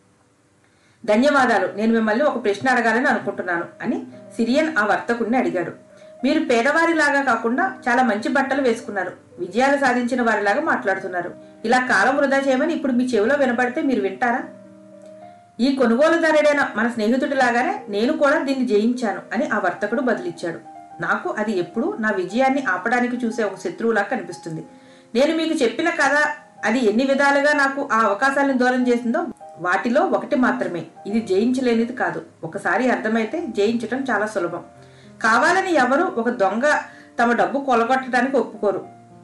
ధన్యవాదాలు నేను మిమ్మల్ని ఒక ప్రశ్న అడగాలని అనుకుంటున్నాను అని సిరియన్ ఆ వర్తకుడిని అడిగాడు మీరు పేదవారిలాగా కాకుండా చాలా మంచి బట్టలు వేసుకున్నారు విజయాలు సాధించిన వారిలాగా మాట్లాడుతున్నారు ఇలా కాలం వృధా చేయమని ఇప్పుడు మీ చెవిలో వినపడితే మీరు వింటారా ఈ కొనుగోలుదారుడైన మన స్నేహితుడిలాగానే నేను కూడా దీన్ని జయించాను అని ఆ వర్తకుడు బదులిచ్చాడు నాకు అది ఎప్పుడూ నా విజయాన్ని ఆపడానికి చూసే ఒక శత్రువులా కనిపిస్తుంది నేను మీకు చెప్పిన కథ అది ఎన్ని విధాలుగా నాకు ఆ అవకాశాలను దూరం చేసిందో వాటిలో ఒకటి మాత్రమే ఇది జయించలేనిది కాదు ఒకసారి అర్థమైతే జయించటం చాలా సులభం కావాలని ఎవరు ఒక దొంగ తమ డబ్బు కొలగొట్టడానికి ఒప్పుకోరు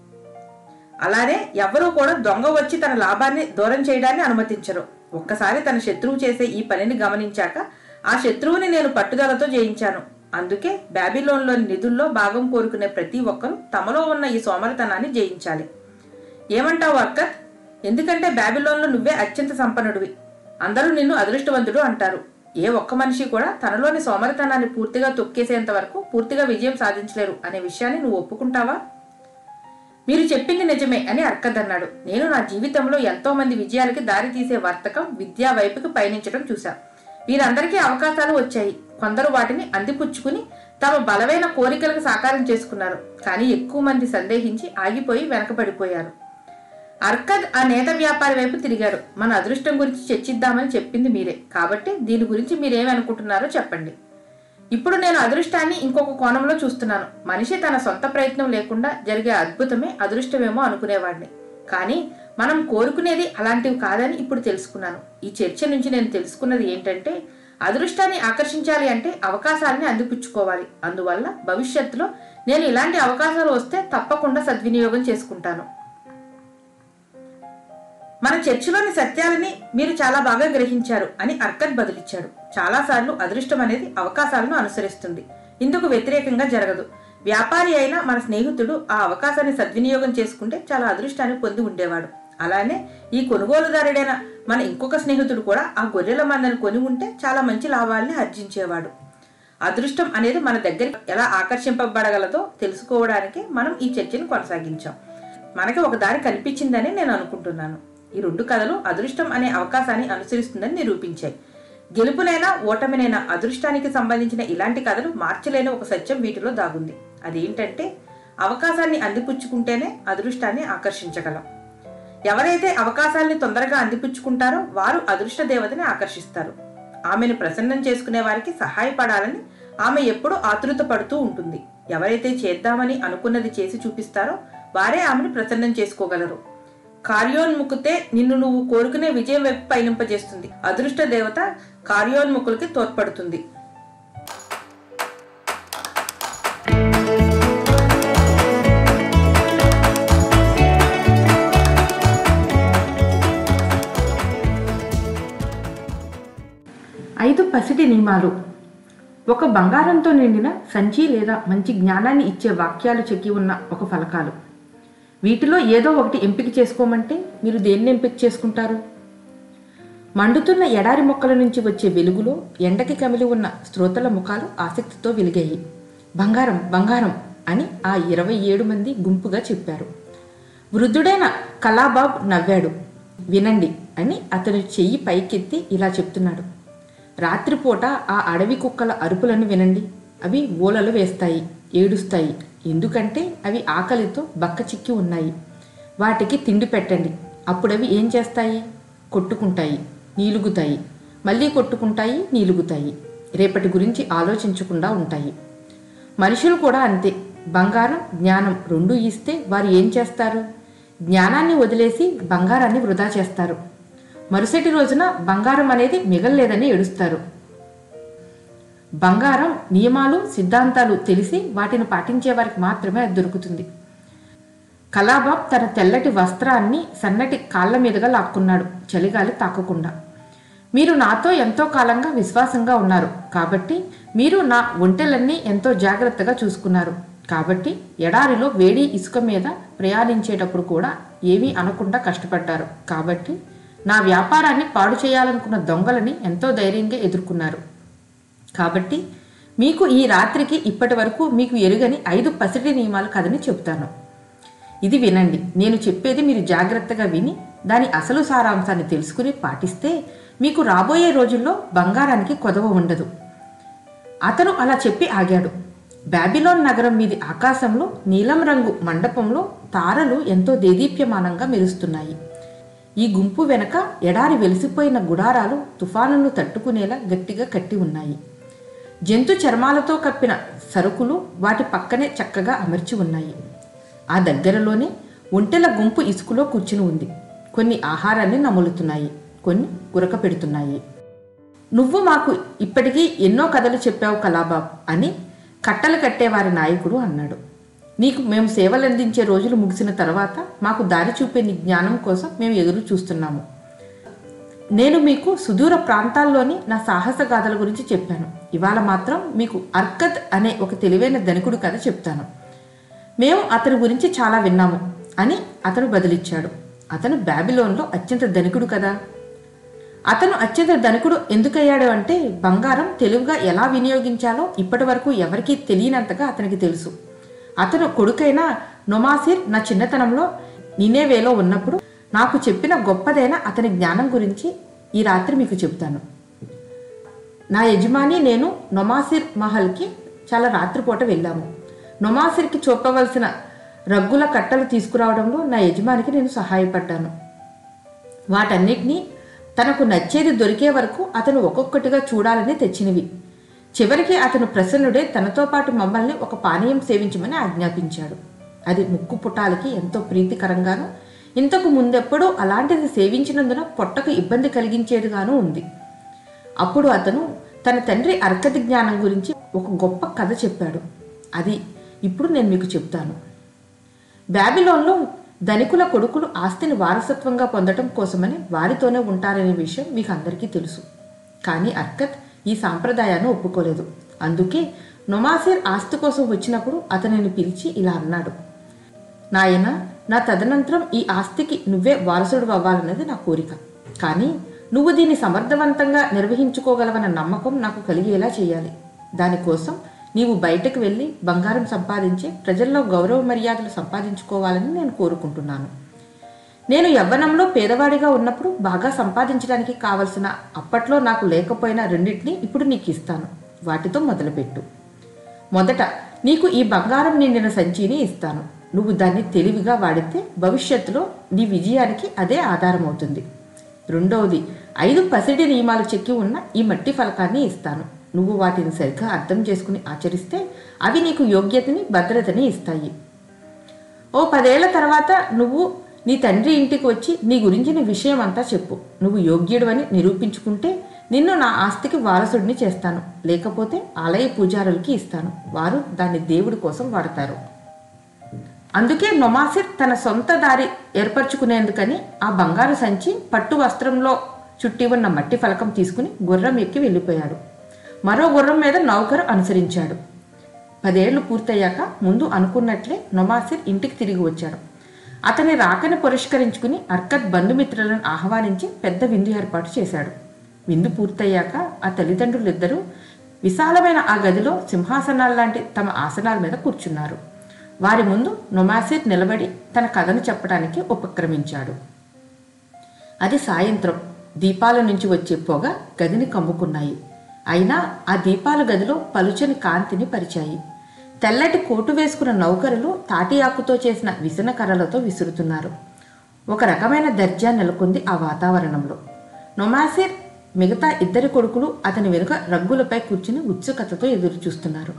అలానే ఎవరూ కూడా దొంగ వచ్చి తన లాభాన్ని దూరం చేయడాన్ని అనుమతించరు ఒక్కసారి తన శత్రువు చేసే ఈ పనిని గమనించాక ఆ శత్రువుని నేను పట్టుదలతో జయించాను అందుకే బ్యాబిలోన్లోని నిధుల్లో భాగం కోరుకునే ప్రతి ఒక్కరూ తమలో ఉన్న ఈ సోమరితనాన్ని జయించాలి ఏమంటావు అక్కత్ ఎందుకంటే బ్యాబిలోన్లో నువ్వే అత్యంత సంపన్నుడివి అందరూ నిన్ను అదృష్టవంతుడు అంటారు ఏ ఒక్క మనిషి కూడా తనలోని సోమరితనాన్ని పూర్తిగా తొక్కేసేంత వరకు పూర్తిగా విజయం సాధించలేరు అనే విషయాన్ని నువ్వు ఒప్పుకుంటావా మీరు చెప్పింది నిజమే అని అర్కద్ అన్నాడు నేను నా జీవితంలో ఎంతో మంది విజయాలకి దారి తీసే వర్తకం విద్యా వైపుకి పయనించడం చూశా వీరందరికీ అవకాశాలు వచ్చాయి కొందరు వాటిని అందిపుచ్చుకుని తమ బలమైన కోరికలకు సాకారం చేసుకున్నారు కానీ ఎక్కువ మంది సందేహించి ఆగిపోయి వెనకబడిపోయారు అర్కద్ ఆ నేత వ్యాపారి వైపు తిరిగాడు మన అదృష్టం గురించి చర్చిద్దామని చెప్పింది మీరే కాబట్టి దీని గురించి మీరేమనుకుంటున్నారో చెప్పండి ఇప్పుడు నేను అదృష్టాన్ని ఇంకొక కోణంలో చూస్తున్నాను మనిషి తన సొంత ప్రయత్నం లేకుండా జరిగే అద్భుతమే అదృష్టమేమో అనుకునేవాడిని కానీ మనం కోరుకునేది అలాంటివి కాదని ఇప్పుడు తెలుసుకున్నాను ఈ చర్చ నుంచి నేను తెలుసుకున్నది ఏంటంటే అదృష్టాన్ని ఆకర్షించాలి అంటే అవకాశాలని అందిపుచ్చుకోవాలి అందువల్ల భవిష్యత్తులో నేను ఇలాంటి అవకాశాలు వస్తే తప్పకుండా సద్వినియోగం చేసుకుంటాను మన చర్చిలోని సత్యాలని మీరు చాలా బాగా గ్రహించారు అని అర్కత్ బదులిచ్చాడు చాలాసార్లు అదృష్టం అనేది అవకాశాలను అనుసరిస్తుంది ఇందుకు వ్యతిరేకంగా జరగదు వ్యాపారి అయిన మన స్నేహితుడు ఆ అవకాశాన్ని సద్వినియోగం చేసుకుంటే చాలా అదృష్టాన్ని పొంది ఉండేవాడు అలానే ఈ కొనుగోలుదారుడైన మన ఇంకొక స్నేహితుడు కూడా ఆ గొర్రెల మందని కొని ఉంటే చాలా మంచి లాభాల్ని ఆర్జించేవాడు అదృష్టం అనేది మన దగ్గర ఎలా ఆకర్షింపబడగలదో తెలుసుకోవడానికి మనం ఈ చర్చను కొనసాగించాం మనకి ఒక దారి కనిపించిందని నేను అనుకుంటున్నాను ఈ రెండు కథలు అదృష్టం అనే అవకాశాన్ని అనుసరిస్తుందని నిరూపించాయి గెలుపునైనా ఓటమినైనా అదృష్టానికి సంబంధించిన ఇలాంటి కథలు మార్చలేని ఒక సత్యం వీటిలో దాగుంది అదేంటంటే అవకాశాన్ని అందిపుచ్చుకుంటేనే అదృష్టాన్ని ఆకర్షించగలం ఎవరైతే అవకాశాల్ని తొందరగా అందిపుచ్చుకుంటారో వారు అదృష్ట దేవతని ఆకర్షిస్తారు ఆమెను ప్రసన్నం చేసుకునే వారికి సహాయపడాలని ఆమె ఎప్పుడూ ఆతృత పడుతూ ఉంటుంది ఎవరైతే చేద్దామని అనుకున్నది చేసి చూపిస్తారో వారే ఆమెను ప్రసన్నం చేసుకోగలరు కార్యోన్ముఖితే నిన్ను నువ్వు కోరుకునే విజయం వైపు పయనింపజేస్తుంది అదృష్ట దేవత కార్యోన్ముఖులకి తోడ్పడుతుంది పసిడి నియమాలు ఒక బంగారంతో నిండిన సంచి లేదా మంచి జ్ఞానాన్ని ఇచ్చే వాక్యాలు చెక్కి ఉన్న ఒక ఫలకాలు వీటిలో ఏదో ఒకటి ఎంపిక చేసుకోమంటే మీరు దేన్ని ఎంపిక చేసుకుంటారు మండుతున్న ఎడారి మొక్కల నుంచి వచ్చే వెలుగులో ఎండకి కమిలి ఉన్న శ్రోతల ముఖాలు ఆసక్తితో వెలిగాయి బంగారం బంగారం అని ఆ ఇరవై ఏడు మంది గుంపుగా చెప్పారు వృద్ధుడైన కలాబాబ్ నవ్వాడు వినండి అని అతను చెయ్యి పైకెత్తి ఇలా చెప్తున్నాడు రాత్రిపూట ఆ అడవి కుక్కల అరుపులను వినండి అవి ఓలలు వేస్తాయి ఏడుస్తాయి ఎందుకంటే అవి ఆకలితో బక్క చిక్కి ఉన్నాయి వాటికి తిండి పెట్టండి అప్పుడు అవి ఏం చేస్తాయి కొట్టుకుంటాయి నీలుగుతాయి మళ్ళీ కొట్టుకుంటాయి నీలుగుతాయి రేపటి గురించి ఆలోచించకుండా ఉంటాయి మనుషులు కూడా అంతే బంగారం జ్ఞానం రెండూ ఇస్తే వారు ఏం చేస్తారు జ్ఞానాన్ని వదిలేసి బంగారాన్ని వృధా చేస్తారు మరుసటి రోజున బంగారం అనేది మిగల్లేదని ఏడుస్తారు బంగారం నియమాలు సిద్ధాంతాలు తెలిసి వాటిని పాటించే వారికి మాత్రమే అది దొరుకుతుంది కలాబాబ్ తన తెల్లటి వస్త్రాన్ని సన్నటి కాళ్ళ మీదుగా లాక్కున్నాడు చలిగాలి తాకకుండా మీరు నాతో ఎంతో కాలంగా విశ్వాసంగా ఉన్నారు కాబట్టి మీరు నా ఒంటెలన్నీ ఎంతో జాగ్రత్తగా చూసుకున్నారు కాబట్టి ఎడారిలో వేడి ఇసుక మీద ప్రయాణించేటప్పుడు కూడా ఏమీ అనకుండా కష్టపడ్డారు కాబట్టి నా వ్యాపారాన్ని పాడు చేయాలనుకున్న దొంగలని ఎంతో ధైర్యంగా ఎదుర్కొన్నారు కాబట్టి మీకు ఈ రాత్రికి ఇప్పటి వరకు మీకు ఎరుగని ఐదు పసిడి నియమాలు కథని చెప్తాను ఇది వినండి నేను చెప్పేది మీరు జాగ్రత్తగా విని దాని అసలు సారాంశాన్ని తెలుసుకుని పాటిస్తే మీకు రాబోయే రోజుల్లో బంగారానికి కొదవ ఉండదు అతను అలా చెప్పి ఆగాడు బాబిలోన్ నగరం మీది ఆకాశంలో నీలం రంగు మండపంలో తారలు ఎంతో దేదీప్యమానంగా మెరుస్తున్నాయి ఈ గుంపు వెనక ఎడారి వెలిసిపోయిన గుడారాలు తుఫానును తట్టుకునేలా గట్టిగా కట్టి ఉన్నాయి జంతు చర్మాలతో కప్పిన సరుకులు వాటి పక్కనే చక్కగా అమర్చి ఉన్నాయి ఆ దగ్గరలోనే ఒంటెల గుంపు ఇసుకలో కూర్చుని ఉంది కొన్ని ఆహారాన్ని నములుతున్నాయి కొన్ని గురక పెడుతున్నాయి నువ్వు మాకు ఇప్పటికీ ఎన్నో కథలు చెప్పావు కలాబాబ్ అని కట్టలు కట్టేవారి నాయకుడు అన్నాడు నీకు మేము సేవలందించే రోజులు ముగిసిన తర్వాత మాకు దారి చూపే నీ జ్ఞానం కోసం మేము ఎదురు చూస్తున్నాము నేను మీకు సుదూర ప్రాంతాల్లోని నా సాహస గాథల గురించి చెప్పాను ఇవాళ మాత్రం మీకు అర్కత్ అనే ఒక తెలివైన ధనికుడు కథ చెప్తాను మేము అతని గురించి చాలా విన్నాము అని అతను బదిలిచ్చాడు అతను బ్యాబిలోన్లో అత్యంత ధనికుడు కదా అతను అత్యంత ధనికుడు ఎందుకయ్యాడు అంటే బంగారం తెలివిగా ఎలా వినియోగించాలో ఇప్పటి వరకు ఎవరికీ తెలియనంతగా అతనికి తెలుసు అతను కొడుకైన నొమాసిర్ నా చిన్నతనంలో నినేవేలో ఉన్నప్పుడు నాకు చెప్పిన గొప్పదైన అతని జ్ఞానం గురించి ఈ రాత్రి మీకు చెప్తాను నా యజమాని నేను నొమాసిర్ మహల్కి చాలా రాత్రిపూట వెళ్ళాము నొమాసిర్కి చూపవలసిన రగ్గుల కట్టలు తీసుకురావడంలో నా యజమానికి నేను సహాయపడ్డాను వాటన్నిటినీ తనకు నచ్చేది దొరికే వరకు అతను ఒక్కొక్కటిగా చూడాలని తెచ్చినవి చివరికి అతను ప్రసన్నుడే తనతో పాటు మమ్మల్ని ఒక పానీయం సేవించమని ఆజ్ఞాపించాడు అది ముక్కు పుటాలకి ఎంతో ప్రీతికరంగాను ఇంతకు ముందెప్పుడూ అలాంటిది సేవించినందున పొట్టకు ఇబ్బంది కలిగించేదిగాను ఉంది అప్పుడు అతను తన తండ్రి అర్కతి జ్ఞానం గురించి ఒక గొప్ప కథ చెప్పాడు అది ఇప్పుడు నేను మీకు చెప్తాను బాబిలోన్లో ధనికుల కొడుకులు ఆస్తిని వారసత్వంగా పొందటం కోసమని వారితోనే ఉంటారనే విషయం మీకు అందరికీ తెలుసు కానీ అర్కత్ ఈ సాంప్రదాయాన్ని ఒప్పుకోలేదు అందుకే నొమాసిర్ ఆస్తి కోసం వచ్చినప్పుడు అతనిని పిలిచి ఇలా అన్నాడు నాయన నా తదనంతరం ఈ ఆస్తికి నువ్వే వారసుడు అవ్వాలన్నది నా కోరిక కానీ నువ్వు దీన్ని సమర్థవంతంగా నిర్వహించుకోగలవన్న నమ్మకం నాకు కలిగేలా చేయాలి దానికోసం నీవు బయటకు వెళ్ళి బంగారం సంపాదించి ప్రజల్లో గౌరవ మర్యాదలు సంపాదించుకోవాలని నేను కోరుకుంటున్నాను నేను యవ్వనంలో పేదవాడిగా ఉన్నప్పుడు బాగా సంపాదించడానికి కావలసిన అప్పట్లో నాకు లేకపోయిన రెండింటిని ఇప్పుడు నీకు ఇస్తాను వాటితో మొదలుపెట్టు మొదట నీకు ఈ బంగారం నిండిన సంచిని ఇస్తాను నువ్వు దాన్ని తెలివిగా వాడితే భవిష్యత్తులో నీ విజయానికి అదే ఆధారం అవుతుంది రెండవది ఐదు పసిడి నియమాలు చెక్కి ఉన్న ఈ మట్టి ఫలకాన్ని ఇస్తాను నువ్వు వాటిని సరిగ్గా అర్థం చేసుకుని ఆచరిస్తే అవి నీకు యోగ్యతని భద్రతని ఇస్తాయి ఓ పదేళ్ల తర్వాత నువ్వు నీ తండ్రి ఇంటికి వచ్చి నీ గురించిన విషయం అంతా చెప్పు నువ్వు యోగ్యుడు అని నిరూపించుకుంటే నిన్ను నా ఆస్తికి వారసుడిని చేస్తాను లేకపోతే ఆలయ పూజారులకి ఇస్తాను వారు దాన్ని దేవుడి కోసం వాడతారు అందుకే నొమాసిర్ తన సొంత దారి ఏర్పరచుకునేందుకని ఆ బంగారు సంచి పట్టు వస్త్రంలో చుట్టి ఉన్న మట్టి ఫలకం తీసుకుని గుర్రం ఎక్కి వెళ్ళిపోయాడు మరో గుర్రం మీద నౌకరు అనుసరించాడు పదేళ్లు పూర్తయ్యాక ముందు అనుకున్నట్లే నొమాసిర్ ఇంటికి తిరిగి వచ్చాడు అతని రాకని పురస్కరించుకుని అర్కత్ బంధుమిత్రులను ఆహ్వానించి పెద్ద విందు ఏర్పాటు చేశాడు విందు పూర్తయ్యాక ఆ తల్లిదండ్రులిద్దరూ విశాలమైన ఆ గదిలో సింహాసనాల్లాంటి తమ ఆసనాల మీద కూర్చున్నారు వారి ముందు నొమాసిర్ నిలబడి తన కథను చెప్పడానికి ఉపక్రమించాడు అది సాయంత్రం దీపాల నుంచి వచ్చే పొగ గదిని కమ్ముకున్నాయి అయినా ఆ దీపాలు గదిలో పలుచని కాంతిని పరిచాయి తెల్లటి కోటు వేసుకున్న నౌకరులు తాటి ఆకుతో చేసిన విసన కర్రలతో విసురుతున్నారు ఒక రకమైన దర్జా నెలకొంది ఆ వాతావరణంలో నొమాసిర్ మిగతా ఇద్దరి కొడుకులు అతని వెనుక రగ్గులపై కూర్చుని ఉత్సుకతతో ఎదురు చూస్తున్నారు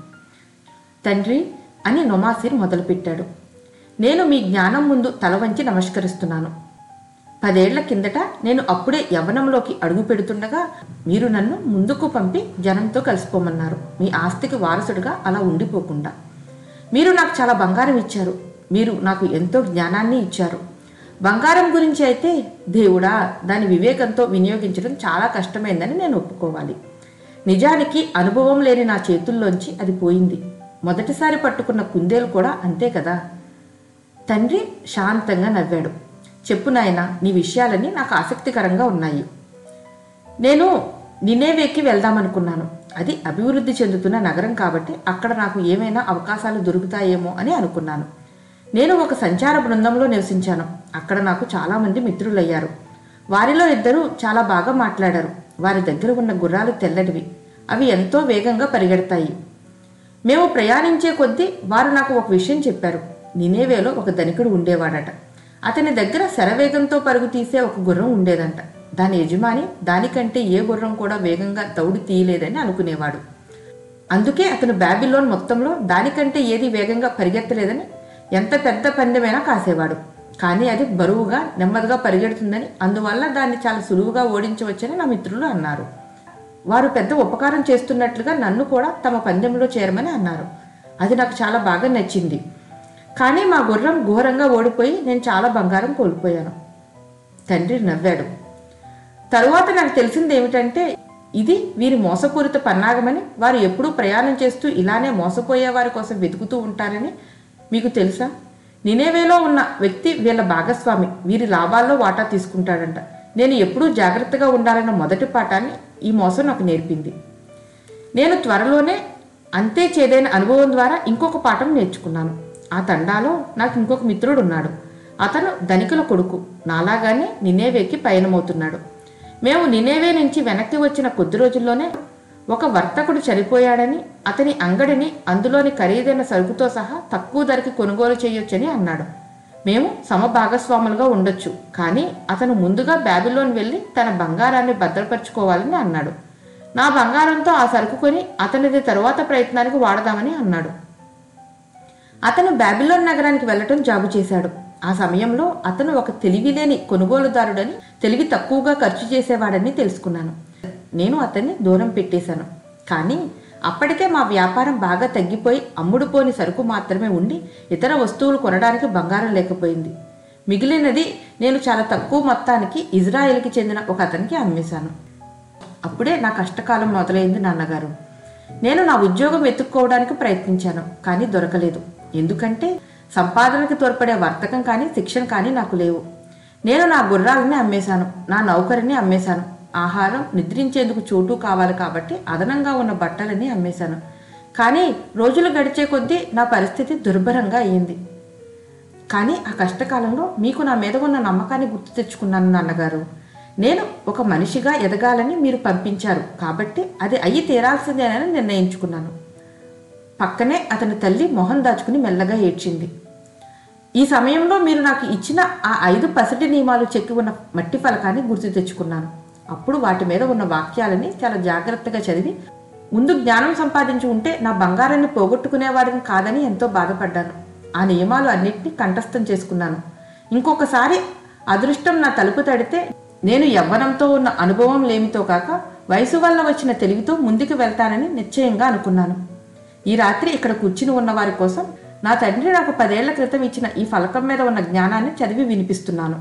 తండ్రి అని నొమాసిర్ మొదలుపెట్టాడు నేను మీ జ్ఞానం ముందు తల వంచి నమస్కరిస్తున్నాను పదేళ్ల కిందట నేను అప్పుడే యవ్వనంలోకి అడుగు పెడుతుండగా మీరు నన్ను ముందుకు పంపి జనంతో కలిసిపోమన్నారు మీ ఆస్తికి వారసుడిగా అలా ఉండిపోకుండా మీరు నాకు చాలా బంగారం ఇచ్చారు మీరు నాకు ఎంతో జ్ఞానాన్ని ఇచ్చారు బంగారం గురించి అయితే దేవుడా దాని వివేకంతో వినియోగించడం చాలా కష్టమైందని నేను ఒప్పుకోవాలి నిజానికి అనుభవం లేని నా చేతుల్లోంచి అది పోయింది మొదటిసారి పట్టుకున్న కుందేలు కూడా అంతే కదా తండ్రి శాంతంగా నవ్వాడు చెప్పు నాయనా నీ విషయాలన్నీ నాకు ఆసక్తికరంగా ఉన్నాయి నేను నినేవేకి వెళ్దామనుకున్నాను అది అభివృద్ధి చెందుతున్న నగరం కాబట్టి అక్కడ నాకు ఏమైనా అవకాశాలు దొరుకుతాయేమో అని అనుకున్నాను నేను ఒక సంచార బృందంలో నివసించాను అక్కడ నాకు చాలామంది మిత్రులయ్యారు వారిలో ఇద్దరు చాలా బాగా మాట్లాడారు వారి దగ్గర ఉన్న గుర్రాలు తెల్లటివి అవి ఎంతో వేగంగా పరిగెడతాయి మేము ప్రయాణించే కొద్దీ వారు నాకు ఒక విషయం చెప్పారు నినేవేలో ఒక ధనికుడు ఉండేవాడట అతని దగ్గర శరవేగంతో పరుగు తీసే ఒక గుర్రం ఉండేదంట దాని యజమాని దానికంటే ఏ గుర్రం కూడా వేగంగా దౌడు తీయలేదని అనుకునేవాడు అందుకే అతను బ్యాబిలోన్ మొత్తంలో దానికంటే ఏది వేగంగా పరిగెత్తలేదని ఎంత పెద్ద పందెమైనా కాసేవాడు కానీ అది బరువుగా నెమ్మదిగా పరిగెడుతుందని అందువల్ల దాన్ని చాలా సులువుగా ఓడించవచ్చని నా మిత్రులు అన్నారు వారు పెద్ద ఉపకారం చేస్తున్నట్లుగా నన్ను కూడా తమ పందెంలో చేరమని అన్నారు అది నాకు చాలా బాగా నచ్చింది కానీ మా గుర్రం ఘోరంగా ఓడిపోయి నేను చాలా బంగారం కోల్పోయాను తండ్రి నవ్వాడు తరువాత నాకు తెలిసింది ఏమిటంటే ఇది వీరి మోసపూరిత పన్నాగమని వారు ఎప్పుడూ ప్రయాణం చేస్తూ ఇలానే మోసపోయే వారి కోసం వెతుకుతూ ఉంటారని మీకు తెలుసా నినేవేలో ఉన్న వ్యక్తి వీళ్ళ భాగస్వామి వీరి లాభాల్లో వాటా తీసుకుంటాడంట నేను ఎప్పుడూ జాగ్రత్తగా ఉండాలన్న మొదటి పాఠాన్ని ఈ మోసం నాకు నేర్పింది నేను త్వరలోనే అంతే చేదైన అనుభవం ద్వారా ఇంకొక పాఠం నేర్చుకున్నాను ఆ తండాలో నాకు ఇంకొక మిత్రుడు ఉన్నాడు అతను ధనికుల కొడుకు నాలాగానే నినేవేకి పయనమవుతున్నాడు మేము నినేవే నుంచి వెనక్కి వచ్చిన కొద్ది రోజుల్లోనే ఒక వర్తకుడు చనిపోయాడని అతని అంగడిని అందులోని ఖరీదైన సరుకుతో సహా తక్కువ ధరకి కొనుగోలు చేయొచ్చని అన్నాడు మేము సమభాగస్వాములుగా ఉండొచ్చు కానీ అతను ముందుగా బ్యాబిలోన్ వెళ్ళి తన బంగారాన్ని భద్రపరచుకోవాలని అన్నాడు నా బంగారంతో ఆ సరుకు కొని అతనిది తరువాత ప్రయత్నానికి వాడదామని అన్నాడు అతను బాబిలోన్ నగరానికి వెళ్ళటం జాబు చేశాడు ఆ సమయంలో అతను ఒక తెలివిలేని కొనుగోలుదారుడని తెలివి తక్కువగా ఖర్చు చేసేవాడని తెలుసుకున్నాను నేను అతన్ని దూరం పెట్టేశాను కానీ అప్పటికే మా వ్యాపారం బాగా తగ్గిపోయి అమ్ముడుపోని సరుకు మాత్రమే ఉండి ఇతర వస్తువులు కొనడానికి బంగారం లేకపోయింది మిగిలినది నేను చాలా తక్కువ మొత్తానికి ఇజ్రాయెల్కి చెందిన ఒక అతనికి అమ్మేశాను అప్పుడే నా కష్టకాలం మొదలైంది నాన్నగారు నేను నా ఉద్యోగం వెతుక్కోవడానికి ప్రయత్నించాను కానీ దొరకలేదు ఎందుకంటే సంపాదనకి తోడ్పడే వర్తకం కానీ శిక్షణ కానీ నాకు లేవు నేను నా గుర్రాలని అమ్మేశాను నా నౌకరిని అమ్మేశాను ఆహారం నిద్రించేందుకు చోటు కావాలి కాబట్టి అదనంగా ఉన్న బట్టలని అమ్మేశాను కానీ రోజులు గడిచే కొద్దీ నా పరిస్థితి దుర్భరంగా అయ్యింది కానీ ఆ కష్టకాలంలో మీకు నా మీద ఉన్న నమ్మకాన్ని గుర్తు తెచ్చుకున్నాను నాన్నగారు నేను ఒక మనిషిగా ఎదగాలని మీరు పంపించారు కాబట్టి అది అయ్యి తీరాల్సిందేనని నిర్ణయించుకున్నాను పక్కనే అతని తల్లి మొహం దాచుకుని మెల్లగా ఏడ్చింది ఈ సమయంలో మీరు నాకు ఇచ్చిన ఆ ఐదు పసిటి నియమాలు చెక్కి ఉన్న మట్టి ఫలకాన్ని గుర్తు తెచ్చుకున్నాను అప్పుడు వాటి మీద ఉన్న వాక్యాలని చాలా జాగ్రత్తగా చదివి ముందు జ్ఞానం సంపాదించి ఉంటే నా బంగారాన్ని పోగొట్టుకునేవాడిని కాదని ఎంతో బాధపడ్డాను ఆ నియమాలు అన్నింటినీ కంఠస్థం చేసుకున్నాను ఇంకొకసారి అదృష్టం నా తలుపు తడితే నేను యవ్వనంతో ఉన్న అనుభవం లేమితో కాక వయసు వల్ల వచ్చిన తెలివితో ముందుకు వెళ్తానని నిశ్చయంగా అనుకున్నాను ఈ రాత్రి ఇక్కడ కూర్చుని ఉన్న వారి కోసం నా తండ్రి నాకు పదేళ్ల క్రితం ఇచ్చిన ఈ ఫలకం మీద ఉన్న జ్ఞానాన్ని చదివి వినిపిస్తున్నాను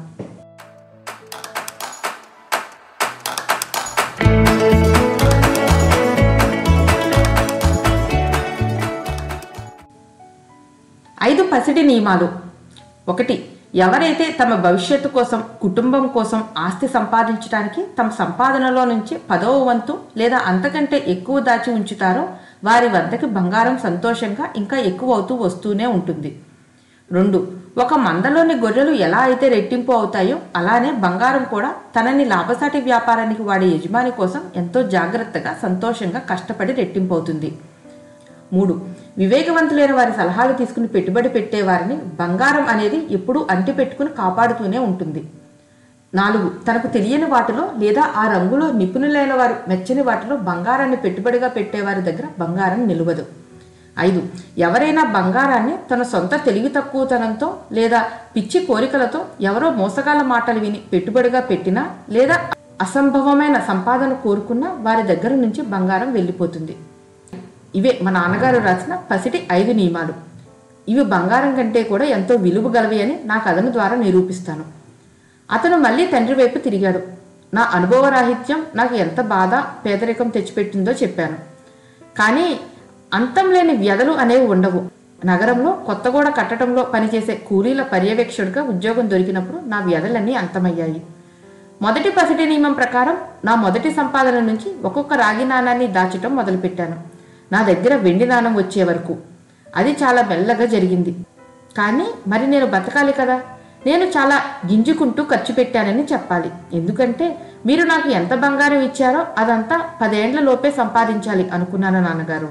ఐదు పసిడి నియమాలు ఒకటి ఎవరైతే తమ భవిష్యత్తు కోసం కుటుంబం కోసం ఆస్తి సంపాదించడానికి తమ సంపాదనలో నుంచి పదవ వంతు లేదా అంతకంటే ఎక్కువ దాచి ఉంచుతారో వారి వద్దకి బంగారం సంతోషంగా ఇంకా ఎక్కువ అవుతూ వస్తూనే ఉంటుంది రెండు ఒక మందలోని గొర్రెలు ఎలా అయితే రెట్టింపు అవుతాయో అలానే బంగారం కూడా తనని లాభసాటి వ్యాపారానికి వాడే యజమాని కోసం ఎంతో జాగ్రత్తగా సంతోషంగా కష్టపడి రెట్టింపు అవుతుంది మూడు వివేకవంతులైన వారి సలహాలు తీసుకుని పెట్టుబడి పెట్టేవారిని బంగారం అనేది ఎప్పుడూ అంటి పెట్టుకుని కాపాడుతూనే ఉంటుంది నాలుగు తనకు తెలియని వాటిలో లేదా ఆ రంగులో నిపుణులైన వారు మెచ్చని వాటిలో బంగారాన్ని పెట్టుబడిగా పెట్టేవారి దగ్గర బంగారం నిలవదు ఐదు ఎవరైనా బంగారాన్ని తన సొంత తెలివి తక్కువతనంతో లేదా పిచ్చి కోరికలతో ఎవరో మోసగాల మాటలు విని పెట్టుబడిగా పెట్టినా లేదా అసంభవమైన సంపాదన కోరుకున్నా వారి దగ్గర నుంచి బంగారం వెళ్ళిపోతుంది ఇవే మా నాన్నగారు రాసిన పసిటి ఐదు నియమాలు ఇవి బంగారం కంటే కూడా ఎంతో విలువ గలవి అని నా కథను ద్వారా నిరూపిస్తాను అతను మళ్ళీ తండ్రి వైపు తిరిగాడు నా అనుభవరాహిత్యం నాకు ఎంత బాధ పేదరికం తెచ్చిపెట్టిందో చెప్పాను కానీ అంతం లేని వ్యధలు అనేవి ఉండవు నగరంలో కొత్తగూడ కట్టడంలో పనిచేసే కూలీల పర్యవేక్షకుడిగా ఉద్యోగం దొరికినప్పుడు నా వ్యధలన్నీ అంతమయ్యాయి మొదటి పసిటి నియమం ప్రకారం నా మొదటి సంపాదన నుంచి ఒక్కొక్క రాగి నాణాన్ని దాచటం మొదలుపెట్టాను నా దగ్గర వెండి నాణం వచ్చే వరకు అది చాలా మెల్లగా జరిగింది కానీ మరి నేను బతకాలి కదా నేను చాలా గింజుకుంటూ ఖర్చు పెట్టానని చెప్పాలి ఎందుకంటే మీరు నాకు ఎంత బంగారం ఇచ్చారో అదంతా పదేండ్ల లోపే సంపాదించాలి అనుకున్నాను నాన్నగారు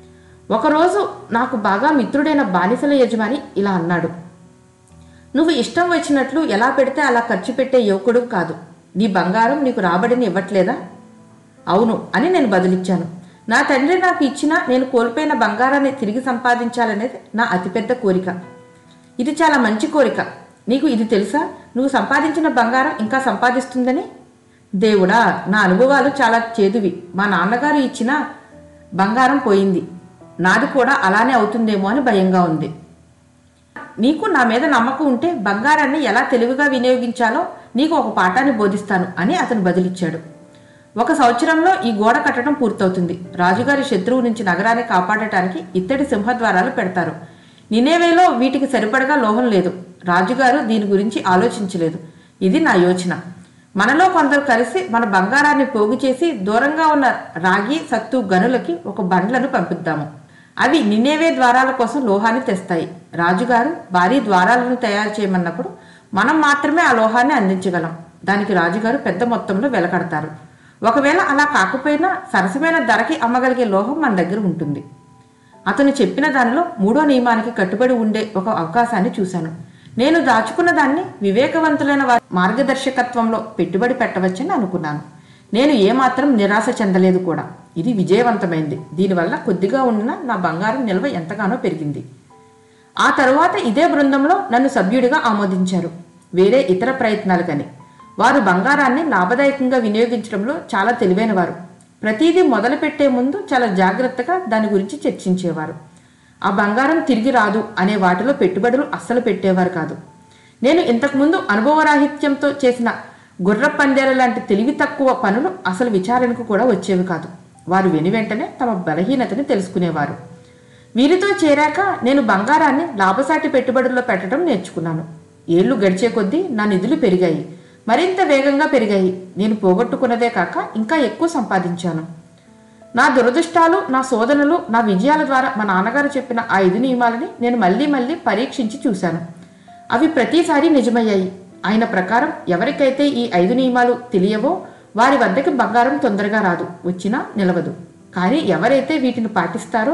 ఒకరోజు నాకు బాగా మిత్రుడైన బానిసల యజమాని ఇలా అన్నాడు నువ్వు ఇష్టం వచ్చినట్లు ఎలా పెడితే అలా ఖర్చు పెట్టే యువకుడు కాదు నీ బంగారం నీకు రాబడిని ఇవ్వట్లేదా అవును అని నేను బదులిచ్చాను నా తండ్రి నాకు ఇచ్చిన నేను కోల్పోయిన బంగారాన్ని తిరిగి సంపాదించాలనేది నా అతిపెద్ద కోరిక ఇది చాలా మంచి కోరిక నీకు ఇది తెలుసా నువ్వు సంపాదించిన బంగారం ఇంకా సంపాదిస్తుందని దేవుడా నా అనుభవాలు చాలా చేదువి మా నాన్నగారు ఇచ్చిన బంగారం పోయింది నాది కూడా అలానే అవుతుందేమో అని భయంగా ఉంది నీకు నా మీద నమ్మకం ఉంటే బంగారాన్ని ఎలా తెలివిగా వినియోగించాలో నీకు ఒక పాఠాన్ని బోధిస్తాను అని అతను బదులిచ్చాడు ఒక సంవత్సరంలో ఈ గోడ కట్టడం పూర్తవుతుంది రాజుగారి శత్రువు నుంచి నగరాన్ని కాపాడటానికి ఇత్తడి సింహద్వారాలు పెడతారు నినేవేలో వీటికి సరిపడగా లోహం లేదు రాజుగారు దీని గురించి ఆలోచించలేదు ఇది నా యోచన మనలో కొందరు కలిసి మన బంగారాన్ని పోగు చేసి దూరంగా ఉన్న రాగి సత్తు గనులకి ఒక బండ్లను పంపిద్దాము అవి నినేవే ద్వారాల కోసం లోహాన్ని తెస్తాయి రాజుగారు భారీ ద్వారాలను తయారు చేయమన్నప్పుడు మనం మాత్రమే ఆ లోహాన్ని అందించగలం దానికి రాజుగారు పెద్ద మొత్తంలో వెలకడతారు ఒకవేళ అలా కాకపోయినా సరసమైన ధరకి అమ్మగలిగే లోహం మన దగ్గర ఉంటుంది అతను చెప్పిన దానిలో మూడో నియమానికి కట్టుబడి ఉండే ఒక అవకాశాన్ని చూశాను నేను దాచుకున్న దాన్ని వివేకవంతులైన వారి మార్గదర్శకత్వంలో పెట్టుబడి పెట్టవచ్చని అనుకున్నాను నేను ఏమాత్రం నిరాశ చెందలేదు కూడా ఇది విజయవంతమైంది దీనివల్ల కొద్దిగా ఉన్న నా బంగారం నిల్వ ఎంతగానో పెరిగింది ఆ తరువాత ఇదే బృందంలో నన్ను సభ్యుడిగా ఆమోదించారు వేరే ఇతర ప్రయత్నాలకని వారు బంగారాన్ని లాభదాయకంగా వినియోగించడంలో చాలా తెలివైనవారు ప్రతిదీ మొదలుపెట్టే ముందు చాలా జాగ్రత్తగా దాని గురించి చర్చించేవారు ఆ బంగారం తిరిగి రాదు అనే వాటిలో పెట్టుబడులు అస్సలు పెట్టేవారు కాదు నేను ఇంతకుముందు అనుభవరాహిత్యంతో చేసిన గుర్ర పందేల లాంటి తెలివి తక్కువ పనులు అసలు విచారణకు కూడా వచ్చేవి కాదు వారు వెను వెంటనే తమ బలహీనతని తెలుసుకునేవారు వీరితో చేరాక నేను బంగారాన్ని లాభసాటి పెట్టుబడుల్లో పెట్టడం నేర్చుకున్నాను ఏళ్లు గడిచే కొద్దీ నా నిధులు పెరిగాయి మరింత వేగంగా పెరిగాయి నేను పోగొట్టుకున్నదే కాక ఇంకా ఎక్కువ సంపాదించాను నా దురదృష్టాలు నా శోధనలు నా విజయాల ద్వారా మా నాన్నగారు చెప్పిన ఆ ఐదు నియమాలని నేను మళ్ళీ మళ్ళీ పరీక్షించి చూశాను అవి ప్రతిసారి నిజమయ్యాయి ఆయన ప్రకారం ఎవరికైతే ఈ ఐదు నియమాలు తెలియవో వారి వద్దకి బంగారం తొందరగా రాదు వచ్చినా నిలవదు కానీ ఎవరైతే వీటిని పాటిస్తారో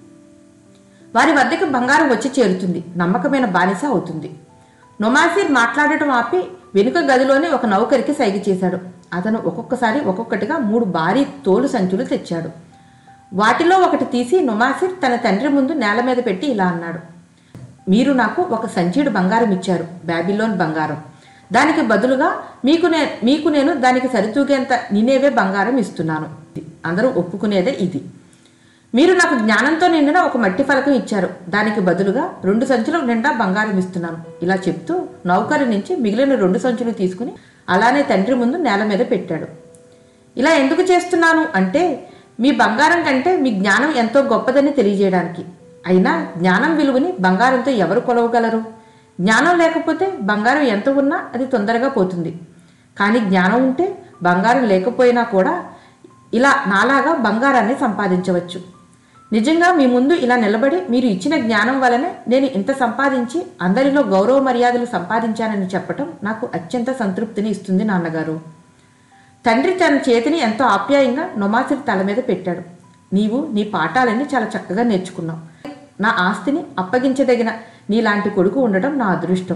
వారి వద్దకు బంగారం వచ్చి చేరుతుంది నమ్మకమైన బానిస అవుతుంది నొమాసిర్ మాట్లాడటం ఆపి వెనుక గదిలోనే ఒక నౌకరికి సైగ చేశాడు అతను ఒక్కొక్కసారి ఒక్కొక్కటిగా మూడు భారీ తోలు సంచులు తెచ్చాడు వాటిలో ఒకటి తీసి నొమాసిర్ తన తండ్రి ముందు నేల మీద పెట్టి ఇలా అన్నాడు మీరు నాకు ఒక సంచీడు బంగారం ఇచ్చారు బాబిలోన్ బంగారం దానికి బదులుగా మీకు నే మీకు నేను దానికి సరితూగేంత నినేవే బంగారం ఇస్తున్నాను అందరూ ఒప్పుకునేదే ఇది మీరు నాకు జ్ఞానంతో నిండిన ఒక మట్టి ఫలకం ఇచ్చారు దానికి బదులుగా రెండు సంచుల నిండా బంగారం ఇస్తున్నాను ఇలా చెప్తూ నౌకరి నుంచి మిగిలిన రెండు సంచులు తీసుకుని అలానే తండ్రి ముందు నేల మీద పెట్టాడు ఇలా ఎందుకు చేస్తున్నాను అంటే మీ బంగారం కంటే మీ జ్ఞానం ఎంతో గొప్పదని తెలియజేయడానికి అయినా జ్ఞానం విలువని బంగారంతో ఎవరు కొలవగలరు జ్ఞానం లేకపోతే బంగారం ఎంత ఉన్నా అది తొందరగా పోతుంది కానీ జ్ఞానం ఉంటే బంగారం లేకపోయినా కూడా ఇలా నాలాగా బంగారాన్ని సంపాదించవచ్చు నిజంగా మీ ముందు ఇలా నిలబడి మీరు ఇచ్చిన జ్ఞానం వలనే నేను ఇంత సంపాదించి అందరిలో గౌరవ మర్యాదలు సంపాదించానని చెప్పటం నాకు అత్యంత సంతృప్తిని ఇస్తుంది నాన్నగారు తండ్రి తన చేతిని ఎంతో ఆప్యాయంగా నొమాసిరి తల మీద పెట్టాడు నీవు నీ పాఠాలన్నీ చాలా చక్కగా నేర్చుకున్నావు నా ఆస్తిని అప్పగించదగిన నీలాంటి కొడుకు ఉండడం నా అదృష్టం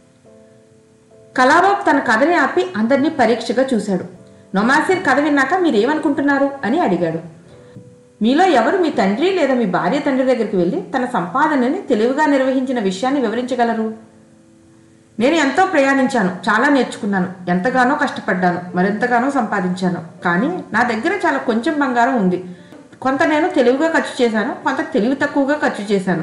కళాబాబు తన కథని ఆపి అందరినీ పరీక్షగా చూశాడు నొమాసిర్ కథ విన్నాక మీరేమనుకుంటున్నారు అని అడిగాడు మీలో ఎవరు మీ తండ్రి లేదా మీ భార్య తండ్రి దగ్గరికి వెళ్ళి తన సంపాదనని తెలివిగా నిర్వహించిన విషయాన్ని వివరించగలరు నేను ఎంతో ప్రయాణించాను చాలా నేర్చుకున్నాను ఎంతగానో కష్టపడ్డాను మరింతగానో సంపాదించాను కానీ నా దగ్గర చాలా కొంచెం బంగారం ఉంది కొంత నేను తెలివిగా ఖర్చు చేశాను కొంత తెలివి తక్కువగా ఖర్చు చేశాను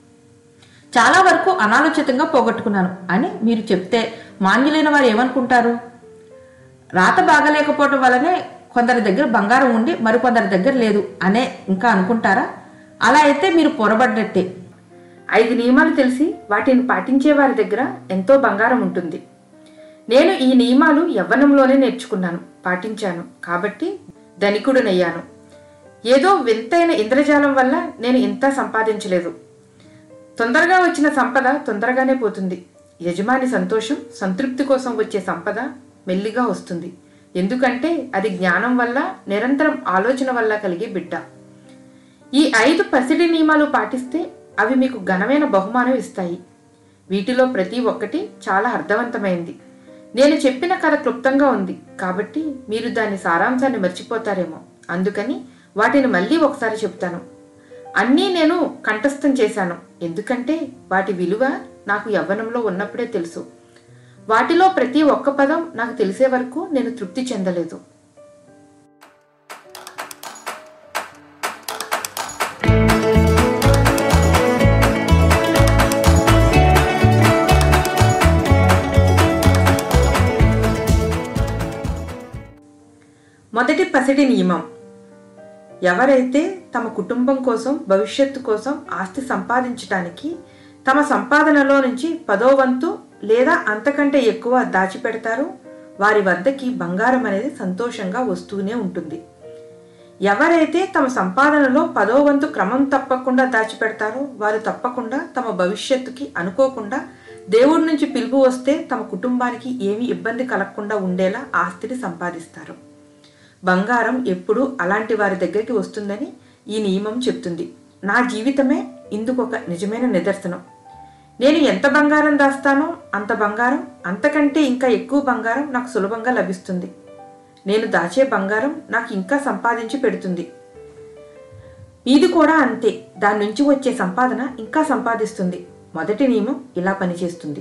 చాలా వరకు అనాలోచితంగా పోగొట్టుకున్నాను అని మీరు చెప్తే మాన్యులైన వారు ఏమనుకుంటారు రాత బాగలేకపోవడం వల్లనే కొందరి దగ్గర బంగారం ఉండి మరికొందరి దగ్గర లేదు అనే ఇంకా అనుకుంటారా అలా అయితే మీరు పొరబడ్డట్టే ఐదు నియమాలు తెలిసి వాటిని పాటించే వారి దగ్గర ఎంతో బంగారం ఉంటుంది నేను ఈ నియమాలు యవ్వనంలోనే నేర్చుకున్నాను పాటించాను కాబట్టి ధనికుడునయ్యాను ఏదో వింతైన ఇంద్రజాలం వల్ల నేను ఇంత సంపాదించలేదు తొందరగా వచ్చిన సంపద తొందరగానే పోతుంది యజమాని సంతోషం సంతృప్తి కోసం వచ్చే సంపద మెల్లిగా వస్తుంది ఎందుకంటే అది జ్ఞానం వల్ల నిరంతరం ఆలోచన వల్ల కలిగే బిడ్డ ఈ ఐదు పసిడి నియమాలు పాటిస్తే అవి మీకు ఘనమైన బహుమానం ఇస్తాయి వీటిలో ప్రతి ఒక్కటి చాలా అర్థవంతమైంది నేను చెప్పిన కథ క్లుప్తంగా ఉంది కాబట్టి మీరు దాని సారాంశాన్ని మర్చిపోతారేమో అందుకని వాటిని మళ్ళీ ఒకసారి చెప్తాను అన్నీ నేను కంఠస్థం చేశాను ఎందుకంటే వాటి విలువ నాకు యవ్వనంలో ఉన్నప్పుడే తెలుసు వాటిలో ప్రతి ఒక్క పదం నాకు తెలిసే వరకు నేను తృప్తి చెందలేదు మొదటి పసిడి నియమం ఎవరైతే తమ కుటుంబం కోసం భవిష్యత్తు కోసం ఆస్తి సంపాదించడానికి తమ సంపాదనలో నుంచి పదో వంతు లేదా అంతకంటే ఎక్కువ దాచిపెడతారో వారి వద్దకి బంగారం అనేది సంతోషంగా వస్తూనే ఉంటుంది ఎవరైతే తమ సంపాదనలో పదో వంతు క్రమం తప్పకుండా దాచిపెడతారో వారు తప్పకుండా తమ భవిష్యత్తుకి అనుకోకుండా దేవుడి నుంచి పిలుపు వస్తే తమ కుటుంబానికి ఏమీ ఇబ్బంది కలగకుండా ఉండేలా ఆస్తిని సంపాదిస్తారు బంగారం ఎప్పుడూ అలాంటి వారి దగ్గరికి వస్తుందని ఈ నియమం చెప్తుంది నా జీవితమే ఇందుకొక నిజమైన నిదర్శనం నేను ఎంత బంగారం దాస్తానో అంత బంగారం అంతకంటే ఇంకా ఎక్కువ బంగారం నాకు సులభంగా లభిస్తుంది నేను దాచే బంగారం నాకు ఇంకా సంపాదించి పెడుతుంది ఇది కూడా అంతే దాని నుంచి వచ్చే సంపాదన ఇంకా సంపాదిస్తుంది మొదటి నియమం ఇలా పనిచేస్తుంది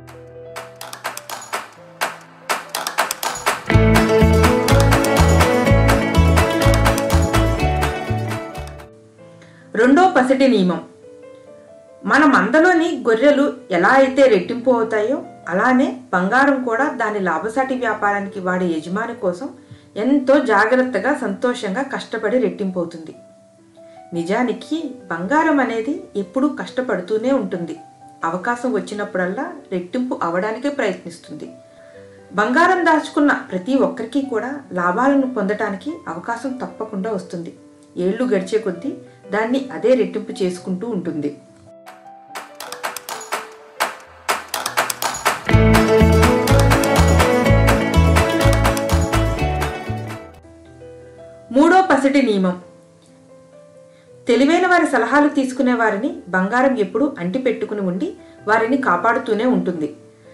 రెండో పసిటి నియమం మన మందలోని గొర్రెలు ఎలా అయితే రెట్టింపు అవుతాయో అలానే బంగారం కూడా దాని లాభసాటి వ్యాపారానికి వాడే యజమాని కోసం ఎంతో జాగ్రత్తగా సంతోషంగా కష్టపడి రెట్టింపు అవుతుంది నిజానికి బంగారం అనేది ఎప్పుడూ కష్టపడుతూనే ఉంటుంది అవకాశం వచ్చినప్పుడల్లా రెట్టింపు అవడానికే ప్రయత్నిస్తుంది బంగారం దాచుకున్న ప్రతి ఒక్కరికి కూడా లాభాలను పొందటానికి అవకాశం తప్పకుండా వస్తుంది ఏళ్లు గడిచే కొద్దీ దాన్ని అదే రెట్టింపు చేసుకుంటూ ఉంటుంది మూడో పసిటి నియమం తెలివైన వారి సలహాలు తీసుకునే వారిని బంగారం ఎప్పుడూ అంటి పెట్టుకుని ఉండి వారిని కాపాడుతూనే ఉంటుంది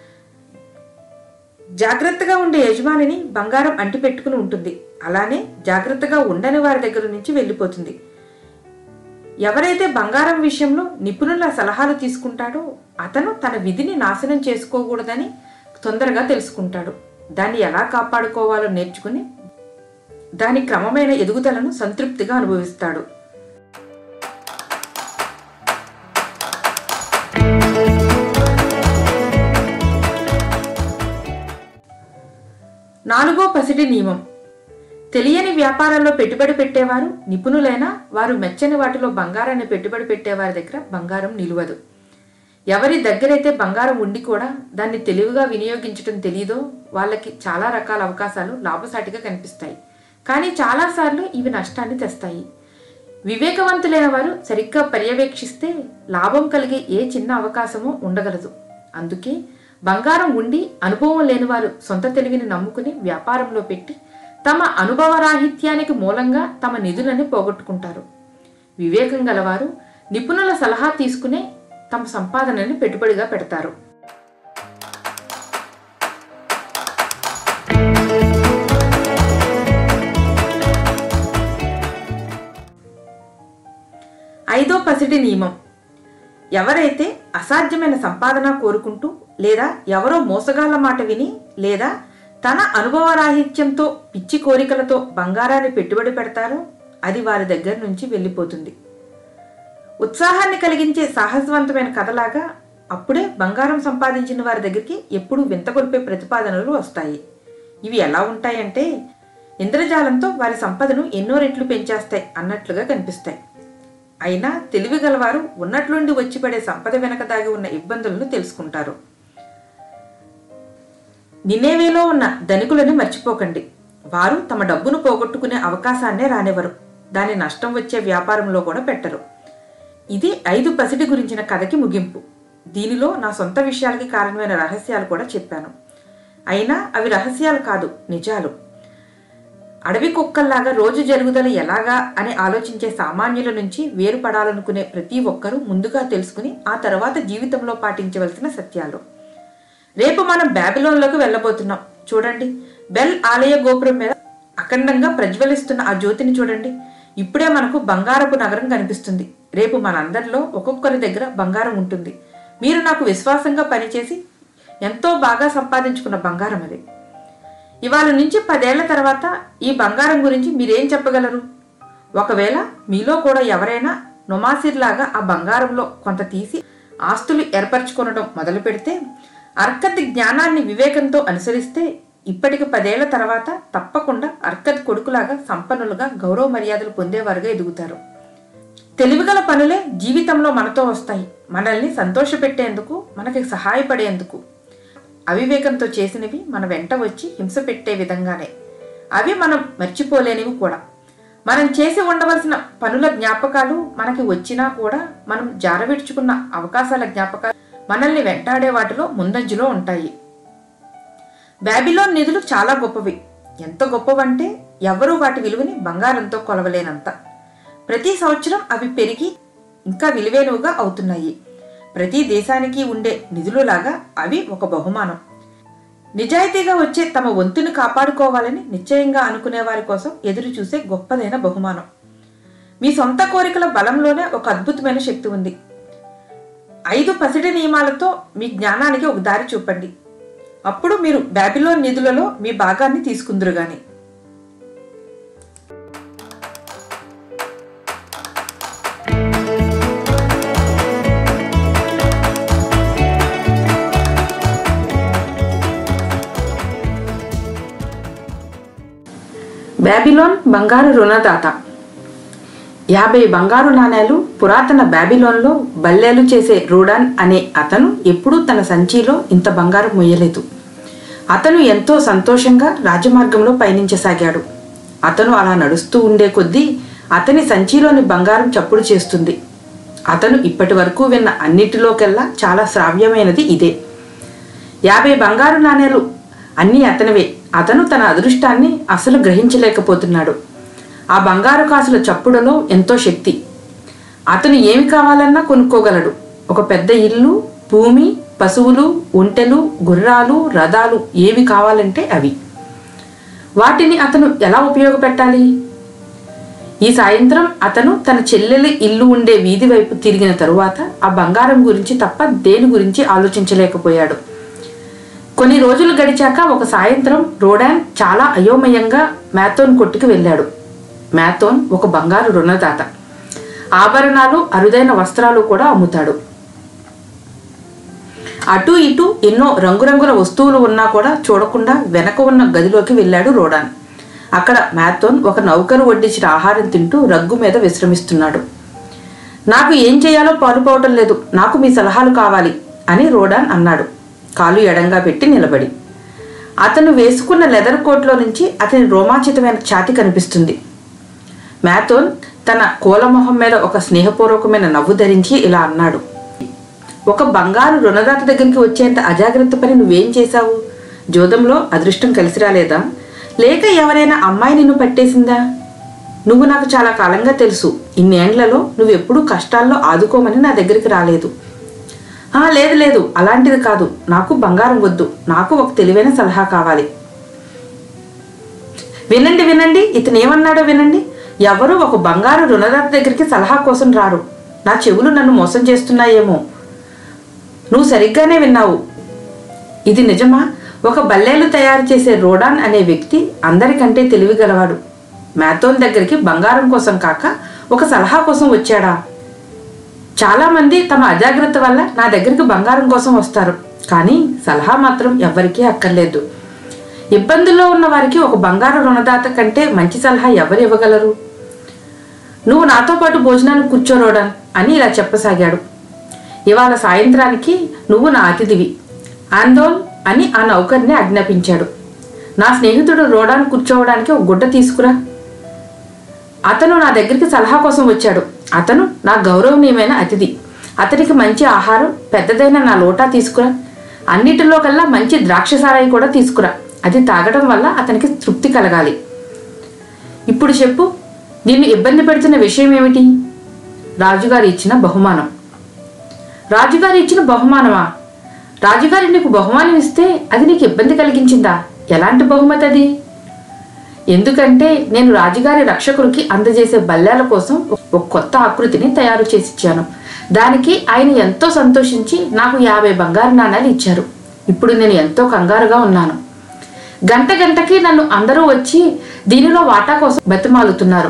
జాగ్రత్తగా ఉండే యజమానిని బంగారం అంటి పెట్టుకుని ఉంటుంది అలానే జాగ్రత్తగా ఉండని వారి దగ్గర నుంచి వెళ్ళిపోతుంది ఎవరైతే బంగారం విషయంలో నిపుణుల సలహాలు తీసుకుంటాడో అతను తన విధిని నాశనం చేసుకోకూడదని తొందరగా తెలుసుకుంటాడు దాన్ని ఎలా కాపాడుకోవాలో నేర్చుకుని దాని క్రమమైన ఎదుగుదలను సంతృప్తిగా అనుభవిస్తాడు నాలుగో పసిటి నియమం తెలియని వ్యాపారాల్లో పెట్టుబడి పెట్టేవారు నిపుణులైన వారు మెచ్చని వాటిలో బంగారాన్ని పెట్టుబడి పెట్టేవారి దగ్గర బంగారం నిలువదు ఎవరి దగ్గరైతే బంగారం ఉండి కూడా దాన్ని తెలివిగా వినియోగించడం తెలియదో వాళ్ళకి చాలా రకాల అవకాశాలు లాభసాటిగా కనిపిస్తాయి కానీ చాలాసార్లు ఇవి నష్టాన్ని తెస్తాయి వివేకవంతులైన వారు సరిగ్గా పర్యవేక్షిస్తే లాభం కలిగే ఏ చిన్న అవకాశమో ఉండగలదు అందుకే బంగారం ఉండి అనుభవం లేని వారు సొంత తెలివిని నమ్ముకుని వ్యాపారంలో పెట్టి తమ అనుభవరాహిత్యానికి మూలంగా తమ నిధులని పోగొట్టుకుంటారు వివేకం గలవారు నిపుణుల సలహా తీసుకునే తమ సంపాదనని పెట్టుబడిగా పెడతారు ఐదో పసిడి నియమం ఎవరైతే అసాధ్యమైన సంపాదన కోరుకుంటూ లేదా ఎవరో మోసగాళ్ల మాట విని లేదా తన అనుభవరాహిత్యంతో పిచ్చి కోరికలతో బంగారాన్ని పెట్టుబడి పెడతారో అది వారి దగ్గర నుంచి వెళ్ళిపోతుంది ఉత్సాహాన్ని కలిగించే సాహసవంతమైన కథలాగా అప్పుడే బంగారం సంపాదించిన వారి దగ్గరికి ఎప్పుడూ వింతగొల్పే ప్రతిపాదనలు వస్తాయి ఇవి ఎలా ఉంటాయంటే ఇంద్రజాలంతో వారి సంపదను ఎన్నో రెట్లు పెంచేస్తాయి అన్నట్లుగా కనిపిస్తాయి అయినా తెలివి గలవారు ఉన్నట్లుండి వచ్చి పడే సంపద వెనక దాగి ఉన్న ఇబ్బందులను తెలుసుకుంటారు నినేవేలో ఉన్న ధనికులని మర్చిపోకండి వారు తమ డబ్బును పోగొట్టుకునే అవకాశాన్నే రానివ్వరు దాని నష్టం వచ్చే వ్యాపారంలో కూడా పెట్టరు ఇది ఐదు పసిడి గురించిన కథకి ముగింపు దీనిలో నా సొంత విషయాలకి కారణమైన రహస్యాలు కూడా చెప్పాను అయినా అవి రహస్యాలు కాదు నిజాలు అడవి కుక్కల్లాగా రోజు జరుగుదల ఎలాగా అని ఆలోచించే సామాన్యుల నుంచి వేరుపడాలనుకునే ప్రతి ఒక్కరూ ముందుగా తెలుసుకుని ఆ తర్వాత జీవితంలో పాటించవలసిన సత్యాలు రేపు మనం బ్యాబిలోన్లోకి వెళ్ళబోతున్నాం చూడండి బెల్ ఆలయ గోపురం మీద అఖండంగా ప్రజ్వలిస్తున్న ఆ జ్యోతిని చూడండి ఇప్పుడే మనకు బంగారపు నగరం కనిపిస్తుంది రేపు మనందరిలో ఒక్కొక్కరి దగ్గర బంగారం ఉంటుంది మీరు నాకు విశ్వాసంగా పనిచేసి ఎంతో బాగా సంపాదించుకున్న బంగారం అది ఇవాళ నుంచి పదేళ్ల తర్వాత ఈ బంగారం గురించి మీరేం చెప్పగలరు ఒకవేళ మీలో కూడా ఎవరైనా నొమాసిర్లాగా ఆ బంగారంలో కొంత తీసి ఆస్తులు ఏర్పరచుకొనడం మొదలు పెడితే అర్కత్ జ్ఞానాన్ని వివేకంతో అనుసరిస్తే ఇప్పటికి పదేళ్ల తర్వాత తప్పకుండా అర్కత్ కొడుకులాగా సంపన్నులుగా గౌరవ మర్యాదలు పొందేవారుగా ఎదుగుతారు తెలివిగల పనులే జీవితంలో మనతో వస్తాయి మనల్ని సంతోషపెట్టేందుకు మనకి సహాయపడేందుకు అవివేకంతో చేసినవి మన వెంట వచ్చి హింస పెట్టే విధంగానే అవి మనం మర్చిపోలేనివి కూడా మనం చేసి ఉండవలసిన పనుల జ్ఞాపకాలు మనకి వచ్చినా కూడా మనం జారవిడ్చుకున్న అవకాశాల జ్ఞాపకాలు మనల్ని వెంటాడే వాటిలో ముందంజలో ఉంటాయి బ్యాబిలోన్ నిధులు చాలా గొప్పవి ఎంత గొప్పవంటే ఎవరూ వాటి విలువని బంగారంతో కొలవలేనంత ప్రతి సంవత్సరం అవి పెరిగి ఇంకా విలువైనవిగా అవుతున్నాయి ప్రతి దేశానికి ఉండే నిధులులాగా అవి ఒక బహుమానం నిజాయితీగా వచ్చే తమ వంతుని కాపాడుకోవాలని నిశ్చయంగా అనుకునే వారి కోసం ఎదురు చూసే గొప్పదైన బహుమానం మీ సొంత కోరికల బలంలోనే ఒక అద్భుతమైన శక్తి ఉంది ఐదు పసిడి నియమాలతో మీ జ్ఞానానికి ఒక దారి చూపండి అప్పుడు మీరు బ్యాబిలోన్ నిధులలో మీ భాగాన్ని తీసుకుందరు గాని బ్యాబిలోన్ బంగారు రుణదాత యాభై బంగారు నాణేలు పురాతన బ్యాబిలోన్లో బల్లేలు చేసే రూడాన్ అనే అతను ఎప్పుడూ తన సంచిలో ఇంత బంగారం మొయ్యలేదు అతను ఎంతో సంతోషంగా రాజమార్గంలో పయనించసాగాడు అతను అలా నడుస్తూ ఉండే కొద్దీ అతని సంచిలోని బంగారం చప్పుడు చేస్తుంది అతను ఇప్పటి వరకు విన్న అన్నిటిలోకెల్లా చాలా శ్రావ్యమైనది ఇదే యాభై బంగారు నాణేలు అన్నీ అతనివే అతను తన అదృష్టాన్ని అసలు గ్రహించలేకపోతున్నాడు ఆ బంగారు కాసుల చప్పుడులో ఎంతో శక్తి అతను ఏమి కావాలన్నా కొనుక్కోగలడు ఒక పెద్ద ఇల్లు భూమి పశువులు ఒంటెలు గుర్రాలు రథాలు ఏవి కావాలంటే అవి వాటిని అతను ఎలా ఉపయోగపెట్టాలి ఈ సాయంత్రం అతను తన చెల్లెలి ఇల్లు ఉండే వీధి వైపు తిరిగిన తరువాత ఆ బంగారం గురించి తప్ప దేని గురించి ఆలోచించలేకపోయాడు కొన్ని రోజులు గడిచాక ఒక సాయంత్రం రోడాన్ చాలా అయోమయంగా మ్యాథోన్ కొట్టుకు వెళ్ళాడు మ్యాథోన్ ఒక బంగారు రుణదాత ఆభరణాలు అరుదైన వస్త్రాలు కూడా అమ్ముతాడు అటు ఇటు ఎన్నో రంగురంగుల వస్తువులు ఉన్నా కూడా చూడకుండా వెనక ఉన్న గదిలోకి వెళ్ళాడు రోడాన్ అక్కడ మ్యాథోన్ ఒక నౌకరు వడ్డించిన ఆహారం తింటూ రగ్గు మీద విశ్రమిస్తున్నాడు నాకు ఏం చేయాలో పాలుపోవటం లేదు నాకు మీ సలహాలు కావాలి అని రోడాన్ అన్నాడు కాలు ఎడంగా పెట్టి నిలబడి అతను వేసుకున్న లెదర్ కోట్లో నుంచి అతని రోమాంచితమైన ఛాతి కనిపిస్తుంది మ్యాథోన్ తన కోలమొహం మీద ఒక స్నేహపూర్వకమైన నవ్వు ధరించి ఇలా అన్నాడు ఒక బంగారు రుణదాత దగ్గరికి వచ్చేంత అజాగ్రత్త పని నువ్వేం చేశావు జోదంలో అదృష్టం కలిసి రాలేదా లేక ఎవరైనా అమ్మాయి నిన్ను పట్టేసిందా నువ్వు నాకు చాలా కాలంగా తెలుసు ఇన్నేండ్లలో నువ్వెప్పుడూ కష్టాల్లో ఆదుకోమని నా దగ్గరికి రాలేదు "ఆ, లేదు లేదు అలాంటిది కాదు నాకు బంగారం వద్దు నాకు ఒక తెలివైన సలహా కావాలి వినండి వినండి ఇతను ఏమన్నాడో వినండి ఎవరు ఒక బంగారు రుణదాత దగ్గరికి సలహా కోసం రారు నా చెవులు నన్ను మోసం చేస్తున్నాయేమో నువ్వు సరిగ్గానే విన్నావు ఇది నిజమా ఒక బల్లేలు తయారు చేసే రోడాన్ అనే వ్యక్తి అందరికంటే తెలివి గలవాడు మ్యాథోన్ దగ్గరికి బంగారం కోసం కాక ఒక సలహా కోసం వచ్చాడా చాలా మంది తమ అజాగ్రత్త వల్ల నా దగ్గరికి బంగారం కోసం వస్తారు కానీ సలహా మాత్రం ఎవ్వరికీ అక్కర్లేదు ఇబ్బందుల్లో ఉన్న వారికి ఒక బంగారు రుణదాత కంటే మంచి సలహా ఎవరు ఇవ్వగలరు నువ్వు నాతో పాటు భోజనానికి కూర్చోరోడాన్ అని ఇలా చెప్పసాగాడు ఇవాళ సాయంత్రానికి నువ్వు నా అతిథివి ఆందోల్ అని ఆ నౌకర్ని ఆజ్ఞాపించాడు నా స్నేహితుడు రోడాన్ కూర్చోవడానికి ఒక గుడ్డ తీసుకురా అతను నా దగ్గరికి సలహా కోసం వచ్చాడు అతను నా గౌరవనీయమైన అతిథి అతనికి మంచి ఆహారం పెద్దదైన నా లోటా తీసుకురా అన్నిటిలో కల్లా మంచి ద్రాక్ష సారాయి కూడా తీసుకురా అది తాగడం వల్ల అతనికి తృప్తి కలగాలి ఇప్పుడు చెప్పు నిన్ను ఇబ్బంది పెడుతున్న విషయం ఏమిటి రాజుగారు ఇచ్చిన బహుమానం రాజుగారు ఇచ్చిన బహుమానమా రాజుగారు నీకు బహుమానం ఇస్తే అది నీకు ఇబ్బంది కలిగించిందా ఎలాంటి బహుమతి అది ఎందుకంటే నేను రాజుగారి రక్షకుడికి అందజేసే బల్లాల కోసం ఒక కొత్త ఆకృతిని తయారు చేసి ఇచ్చాను దానికి ఆయన ఎంతో సంతోషించి నాకు యాభై బంగారు నాణాలు ఇచ్చారు ఇప్పుడు నేను ఎంతో కంగారుగా ఉన్నాను గంట గంటకి నన్ను అందరూ వచ్చి దీనిలో వాటా కోసం బతిమాలుతున్నారు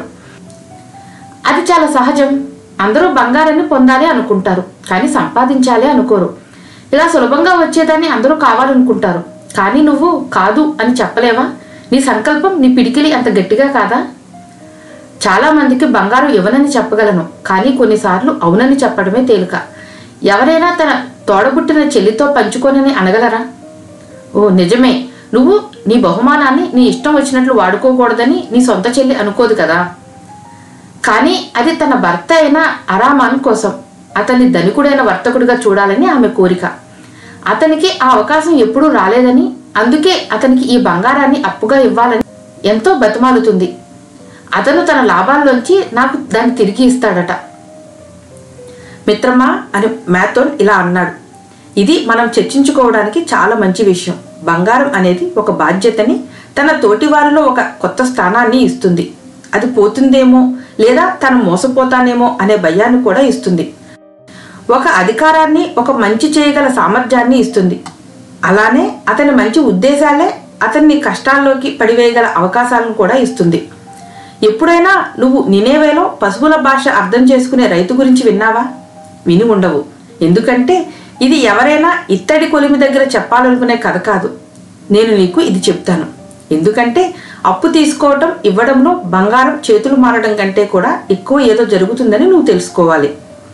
అది చాలా సహజం అందరూ బంగారాన్ని పొందాలి అనుకుంటారు కానీ సంపాదించాలి అనుకోరు ఇలా సులభంగా వచ్చేదాన్ని అందరూ కావాలనుకుంటారు కానీ నువ్వు కాదు అని చెప్పలేవా నీ సంకల్పం నీ పిడికిలి అంత గట్టిగా కాదా చాలా మందికి బంగారం ఇవ్వనని చెప్పగలను కానీ కొన్నిసార్లు అవునని చెప్పడమే తేలిక ఎవరైనా తన తోడబుట్టిన చెల్లితో పంచుకోనని అనగలరా ఓ నిజమే నువ్వు నీ బహుమానాన్ని నీ ఇష్టం వచ్చినట్లు వాడుకోకూడదని నీ సొంత చెల్లి అనుకోదు కదా కానీ అది తన భర్త అయిన అరామాన్ కోసం అతన్ని ధనికుడైన వర్తకుడిగా చూడాలని ఆమె కోరిక అతనికి ఆ అవకాశం ఎప్పుడూ రాలేదని అందుకే అతనికి ఈ బంగారాన్ని అప్పుగా ఇవ్వాలని ఎంతో బతిమాలుతుంది అతను తన లాభాల్లోంచి నాకు దాన్ని తిరిగి ఇస్తాడట మిత్రమా అని మ్యాథోన్ ఇలా అన్నాడు ఇది మనం చర్చించుకోవడానికి చాలా మంచి విషయం బంగారం అనేది ఒక బాధ్యతని తన తోటివారిలో ఒక కొత్త స్థానాన్ని ఇస్తుంది అది పోతుందేమో లేదా తను మోసపోతానేమో అనే భయాన్ని కూడా ఇస్తుంది ఒక అధికారాన్ని ఒక మంచి చేయగల సామర్థ్యాన్ని ఇస్తుంది అలానే అతని మంచి ఉద్దేశాలే అతన్ని కష్టాల్లోకి పడివేయగల అవకాశాలను కూడా ఇస్తుంది ఎప్పుడైనా నువ్వు నినేవేలో పశువుల భాష అర్థం చేసుకునే రైతు గురించి విన్నావా విని ఉండవు ఎందుకంటే ఇది ఎవరైనా ఇత్తడి కొలిమి దగ్గర చెప్పాలనుకునే కథ కాదు నేను నీకు ఇది చెప్తాను ఎందుకంటే అప్పు తీసుకోవటం ఇవ్వడంలో బంగారం చేతులు మారడం కంటే కూడా ఎక్కువ ఏదో జరుగుతుందని నువ్వు తెలుసుకోవాలి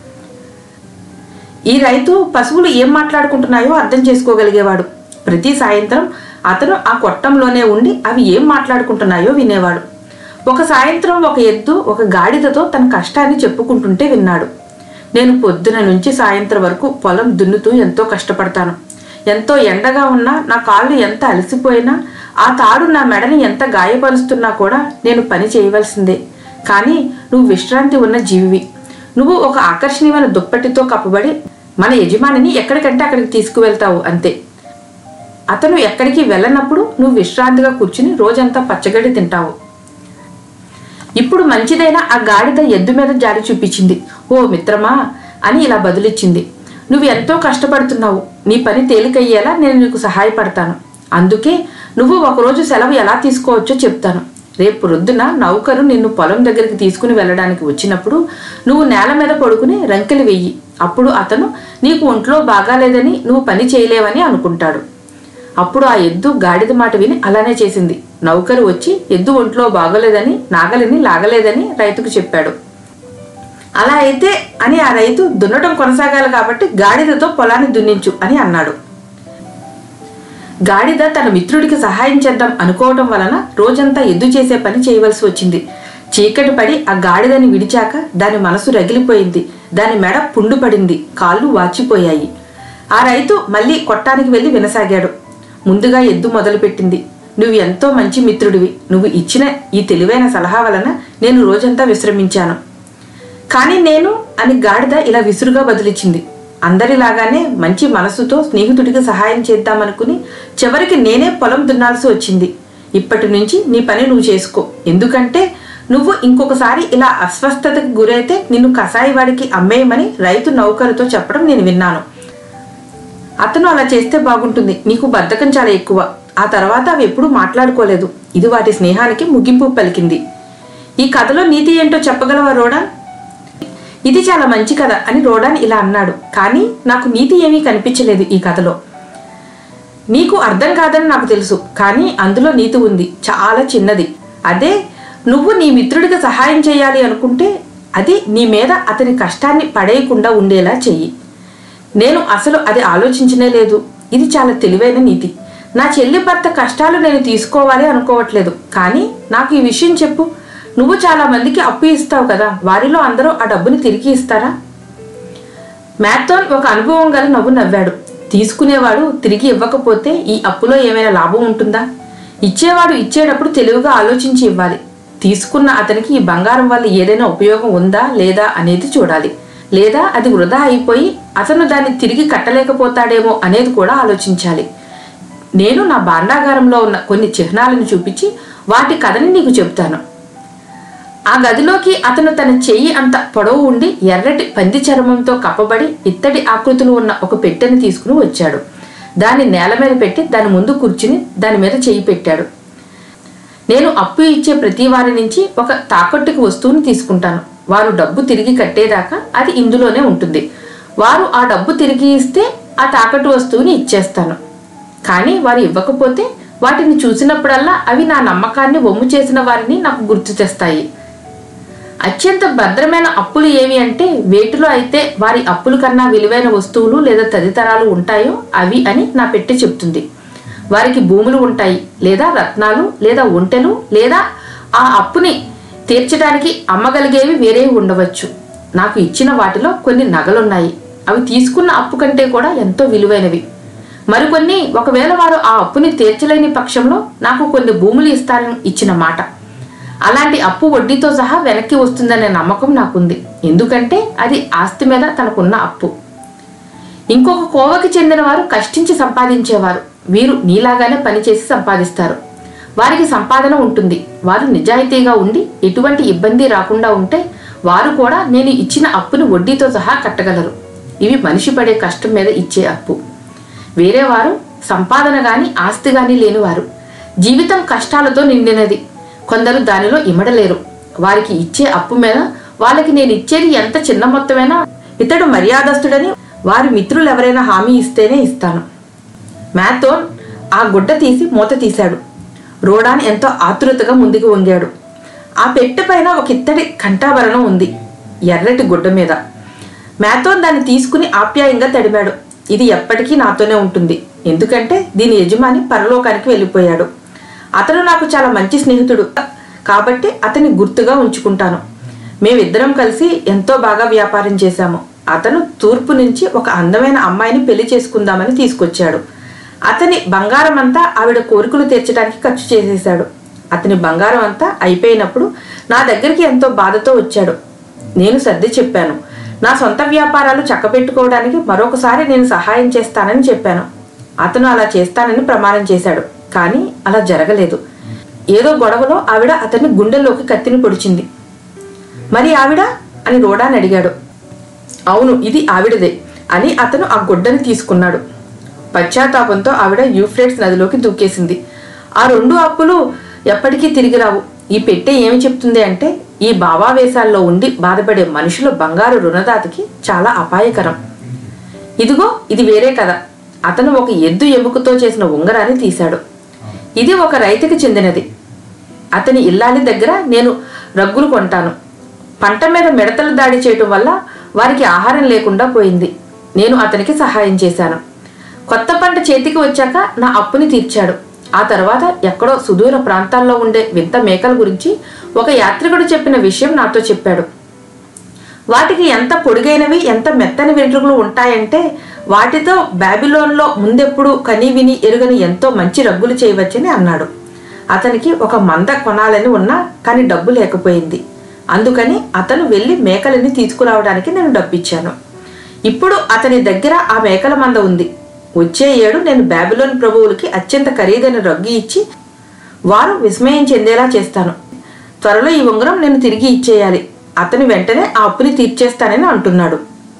ఈ రైతు పశువులు ఏం మాట్లాడుకుంటున్నాయో అర్థం చేసుకోగలిగేవాడు ప్రతి సాయంత్రం అతను ఆ కొట్టంలోనే ఉండి అవి ఏం మాట్లాడుకుంటున్నాయో వినేవాడు ఒక సాయంత్రం ఒక ఎద్దు ఒక గాడిదతో తన కష్టాన్ని చెప్పుకుంటుంటే విన్నాడు నేను పొద్దున నుంచి సాయంత్రం వరకు పొలం దున్నుతూ ఎంతో కష్టపడతాను ఎంతో ఎండగా ఉన్నా నా కాళ్ళు ఎంత అలసిపోయినా ఆ తాడు నా మెడని ఎంత గాయపరుస్తున్నా కూడా నేను పని చేయవలసిందే కానీ నువ్వు విశ్రాంతి ఉన్న జీవివి నువ్వు ఒక ఆకర్షణీయమైన దుప్పటితో కప్పబడి మన యజమానిని ఎక్కడికంటే అక్కడికి తీసుకువెళ్తావు అంతే అతను ఎక్కడికి వెళ్ళనప్పుడు నువ్వు విశ్రాంతిగా కూర్చుని రోజంతా పచ్చగడ్డి తింటావు ఇప్పుడు మంచిదైన ఆ గాడిద ఎద్దు మీద జారి చూపించింది ఓ మిత్రమా అని ఇలా బదులిచ్చింది నువ్వు ఎంతో కష్టపడుతున్నావు నీ పని తేలికయ్యేలా నేను నీకు సహాయపడతాను అందుకే నువ్వు ఒకరోజు సెలవు ఎలా తీసుకోవచ్చో చెప్తాను రేపు రొద్దున నౌకరు నిన్ను పొలం దగ్గరికి తీసుకుని వెళ్ళడానికి వచ్చినప్పుడు నువ్వు నేల మీద పడుకుని రంకెలు వెయ్యి అప్పుడు అతను నీకు ఒంట్లో బాగాలేదని నువ్వు పని చేయలేవని అనుకుంటాడు అప్పుడు ఆ ఎద్దు గాడిద మాట విని అలానే చేసింది నౌకరు వచ్చి ఎద్దు ఒంట్లో బాగోలేదని నాగలిని లాగలేదని రైతుకు చెప్పాడు అలా అయితే అని ఆ రైతు దున్నటం కొనసాగాలి కాబట్టి గాడిదతో పొలాన్ని దున్నించు అని అన్నాడు గాడిద తన మిత్రుడికి సహాయం చేద్దాం అనుకోవటం వలన రోజంతా ఎద్దు చేసే పని చేయవలసి వచ్చింది చీకటి పడి ఆ గాడిదని విడిచాక దాని మనసు రగిలిపోయింది దాని మెడ పుండు పడింది కాళ్ళు వాచిపోయాయి ఆ రైతు మళ్ళీ కొట్టానికి వెళ్ళి వినసాగాడు ముందుగా ఎద్దు మొదలుపెట్టింది నువ్వు ఎంతో మంచి మిత్రుడివి నువ్వు ఇచ్చిన ఈ తెలివైన సలహా వలన నేను రోజంతా విశ్రమించాను కానీ నేను అని గాడిద ఇలా విసురుగా బదిలిచ్చింది అందరిలాగానే మంచి మనసుతో స్నేహితుడికి సహాయం చేద్దామనుకుని చివరికి నేనే పొలం దున్నాల్సి వచ్చింది ఇప్పటి నుంచి నీ పని నువ్వు చేసుకో ఎందుకంటే నువ్వు ఇంకొకసారి ఇలా అస్వస్థతకు గురైతే నిన్ను కసాయివాడికి అమ్మేయమని రైతు నౌకరుతో చెప్పడం నేను విన్నాను అతను అలా చేస్తే బాగుంటుంది నీకు బద్ధకం చాలా ఎక్కువ ఆ తర్వాత అవి ఎప్పుడూ మాట్లాడుకోలేదు ఇది వాటి స్నేహానికి ముగింపు పలికింది ఈ కథలో నీతి ఏంటో చెప్పగలవా రోడాన్ ఇది చాలా మంచి కథ అని రోడాన్ ఇలా అన్నాడు కానీ నాకు నీతి ఏమీ కనిపించలేదు ఈ కథలో నీకు అర్థం కాదని నాకు తెలుసు కానీ అందులో నీతి ఉంది చాలా చిన్నది అదే నువ్వు నీ మిత్రుడికి సహాయం చేయాలి అనుకుంటే అది నీ మీద అతని కష్టాన్ని పడేయకుండా ఉండేలా చెయ్యి నేను అసలు అది ఆలోచించనే లేదు ఇది చాలా తెలివైన నీతి నా చెల్లి భర్త కష్టాలు నేను తీసుకోవాలి అనుకోవట్లేదు కానీ నాకు ఈ విషయం చెప్పు నువ్వు చాలా మందికి అప్పు ఇస్తావు కదా వారిలో అందరూ ఆ డబ్బుని తిరిగి ఇస్తారా మ్యాథాన్ ఒక అనుభవం గల నవ్వు నవ్వాడు తీసుకునేవాడు తిరిగి ఇవ్వకపోతే ఈ అప్పులో ఏమైనా లాభం ఉంటుందా ఇచ్చేవాడు ఇచ్చేటప్పుడు తెలివిగా ఆలోచించి ఇవ్వాలి తీసుకున్న అతనికి ఈ బంగారం వల్ల ఏదైనా ఉపయోగం ఉందా లేదా అనేది చూడాలి లేదా అది వృధా అయిపోయి అతను దాన్ని తిరిగి కట్టలేకపోతాడేమో అనేది కూడా ఆలోచించాలి నేను నా భాండాగారంలో ఉన్న కొన్ని చిహ్నాలను చూపించి వాటి కథని నీకు చెప్తాను ఆ గదిలోకి అతను తన చెయ్యి అంత పొడవు ఉండి ఎర్రటి పంది చర్మంతో కప్పబడి ఇత్తడి ఆకృతులు ఉన్న ఒక పెట్టెని తీసుకుని వచ్చాడు దాన్ని నేల మీద పెట్టి దాని ముందు కూర్చుని దాని మీద చెయ్యి పెట్టాడు నేను అప్పు ఇచ్చే ప్రతి వారి నుంచి ఒక తాకట్టుకి వస్తువుని తీసుకుంటాను వారు డబ్బు తిరిగి కట్టేదాకా అది ఇందులోనే ఉంటుంది వారు ఆ డబ్బు తిరిగి ఇస్తే ఆ తాకట్టు వస్తువుని ఇచ్చేస్తాను కానీ వారు ఇవ్వకపోతే వాటిని చూసినప్పుడల్లా అవి నా నమ్మకాన్ని వమ్ము చేసిన వారిని నాకు గుర్తు తెస్తాయి అత్యంత భద్రమైన అప్పులు ఏవి అంటే వేటిలో అయితే వారి అప్పుల కన్నా విలువైన వస్తువులు లేదా తదితరాలు ఉంటాయో అవి అని నా పెట్టి చెప్తుంది వారికి భూములు ఉంటాయి లేదా రత్నాలు లేదా ఒంటెలు లేదా ఆ అప్పుని తీర్చడానికి అమ్మగలిగేవి వేరే ఉండవచ్చు నాకు ఇచ్చిన వాటిలో కొన్ని నగలున్నాయి అవి తీసుకున్న అప్పు కంటే కూడా ఎంతో విలువైనవి మరికొన్ని ఒకవేళ వారు ఆ అప్పుని తీర్చలేని పక్షంలో నాకు కొన్ని భూములు ఇస్తారని ఇచ్చిన మాట అలాంటి అప్పు వడ్డీతో సహా వెనక్కి వస్తుందనే నమ్మకం నాకుంది ఎందుకంటే అది ఆస్తి మీద తనకున్న అప్పు ఇంకొక కోవకి చెందిన వారు కష్టించి సంపాదించేవారు వీరు నీలాగానే పనిచేసి సంపాదిస్తారు వారికి సంపాదన ఉంటుంది వారు నిజాయితీగా ఉండి ఎటువంటి ఇబ్బంది రాకుండా ఉంటే వారు కూడా నేను ఇచ్చిన అప్పుని వడ్డీతో సహా కట్టగలరు ఇవి మనిషి పడే కష్టం మీద ఇచ్చే అప్పు వేరే వారు సంపాదన గాని ఆస్తి గాని లేనివారు జీవితం కష్టాలతో నిండినది కొందరు దానిలో ఇమడలేరు వారికి ఇచ్చే అప్పు మీద వాళ్ళకి నేను ఇచ్చేది ఎంత చిన్న మొత్తమైనా ఇతడు మర్యాదస్తుడని వారి మిత్రులు ఎవరైనా హామీ ఇస్తేనే ఇస్తాను మ్యాథోన్ ఆ గుడ్డ తీసి మూత తీశాడు రోడాన్ ఎంతో ఆతురతగా ముందుకు వంగాడు ఆ పెట్టె పైన ఒక ఇత్తడి కంఠాభరణం ఉంది ఎర్రటి గుడ్డ మీద మ్యాథోన్ దాన్ని తీసుకుని ఆప్యాయంగా తడిమాడు ఇది ఎప్పటికీ నాతోనే ఉంటుంది ఎందుకంటే దీని యజమాని పరలోకానికి వెళ్ళిపోయాడు అతను నాకు చాలా మంచి స్నేహితుడు కాబట్టి అతన్ని గుర్తుగా ఉంచుకుంటాను మేమిద్దరం కలిసి ఎంతో బాగా వ్యాపారం చేశాము అతను తూర్పు నుంచి ఒక అందమైన అమ్మాయిని పెళ్లి చేసుకుందామని తీసుకొచ్చాడు అతని బంగారం అంతా ఆవిడ కోరికలు తీర్చడానికి ఖర్చు చేసేశాడు అతని బంగారం అంతా అయిపోయినప్పుడు నా దగ్గరికి ఎంతో బాధతో వచ్చాడు నేను సర్ది చెప్పాను నా సొంత వ్యాపారాలు చక్కబెట్టుకోవడానికి మరొకసారి నేను సహాయం చేస్తానని చెప్పాను అతను అలా చేస్తానని ప్రమాణం చేశాడు కానీ అలా జరగలేదు ఏదో గొడవలో ఆవిడ అతని గుండెల్లోకి కత్తిని పొడిచింది మరి ఆవిడ అని రోడాని అడిగాడు అవును ఇది ఆవిడదే అని అతను ఆ గుడ్డని తీసుకున్నాడు పశ్చాత్తాపంతో ఆవిడ యూఫ్రేట్స్ నదిలోకి దూకేసింది ఆ రెండు అప్పులు ఎప్పటికీ తిరిగి రావు ఈ పెట్టె ఏమి చెప్తుంది అంటే ఈ భావావేశాల్లో ఉండి బాధపడే మనుషుల బంగారు రుణదాతకి చాలా అపాయకరం ఇదిగో ఇది వేరే కథ అతను ఒక ఎద్దు ఎముకతో చేసిన ఉంగరాన్ని తీశాడు ఇది ఒక రైతుకి చెందినది అతని ఇల్లాలి దగ్గర నేను రగ్గులు కొంటాను పంట మీద మిడతలు దాడి చేయటం వల్ల వారికి ఆహారం లేకుండా పోయింది నేను అతనికి సహాయం చేశాను కొత్త పంట చేతికి వచ్చాక నా అప్పుని తీర్చాడు ఆ తర్వాత ఎక్కడో సుదూర ప్రాంతాల్లో ఉండే వింత మేకల గురించి ఒక యాత్రికుడు చెప్పిన విషయం నాతో చెప్పాడు వాటికి ఎంత పొడిగైనవి ఎంత మెత్తని వెంట్రుకలు ఉంటాయంటే వాటితో బాబిలోన్లో ముందెప్పుడు కని విని ఎరుగని ఎంతో మంచి రగ్గులు చేయవచ్చని అన్నాడు అతనికి ఒక మంద కొనాలని ఉన్నా కానీ డబ్బు లేకపోయింది అందుకని అతను వెళ్ళి మేకలని తీసుకురావడానికి నేను డబ్బిచ్చాను ఇప్పుడు అతని దగ్గర ఆ మేకల మంద ఉంది వచ్చే ఏడు నేను బాబిలోన్ ప్రభువులకి అత్యంత ఖరీదైన రగ్గు ఇచ్చి వారు విస్మయం చెందేలా చేస్తాను త్వరలో ఈ ఉంగరం నేను తిరిగి ఇచ్చేయాలి అతని వెంటనే ఆ అప్పుని తీర్చేస్తానని అంటున్నాడు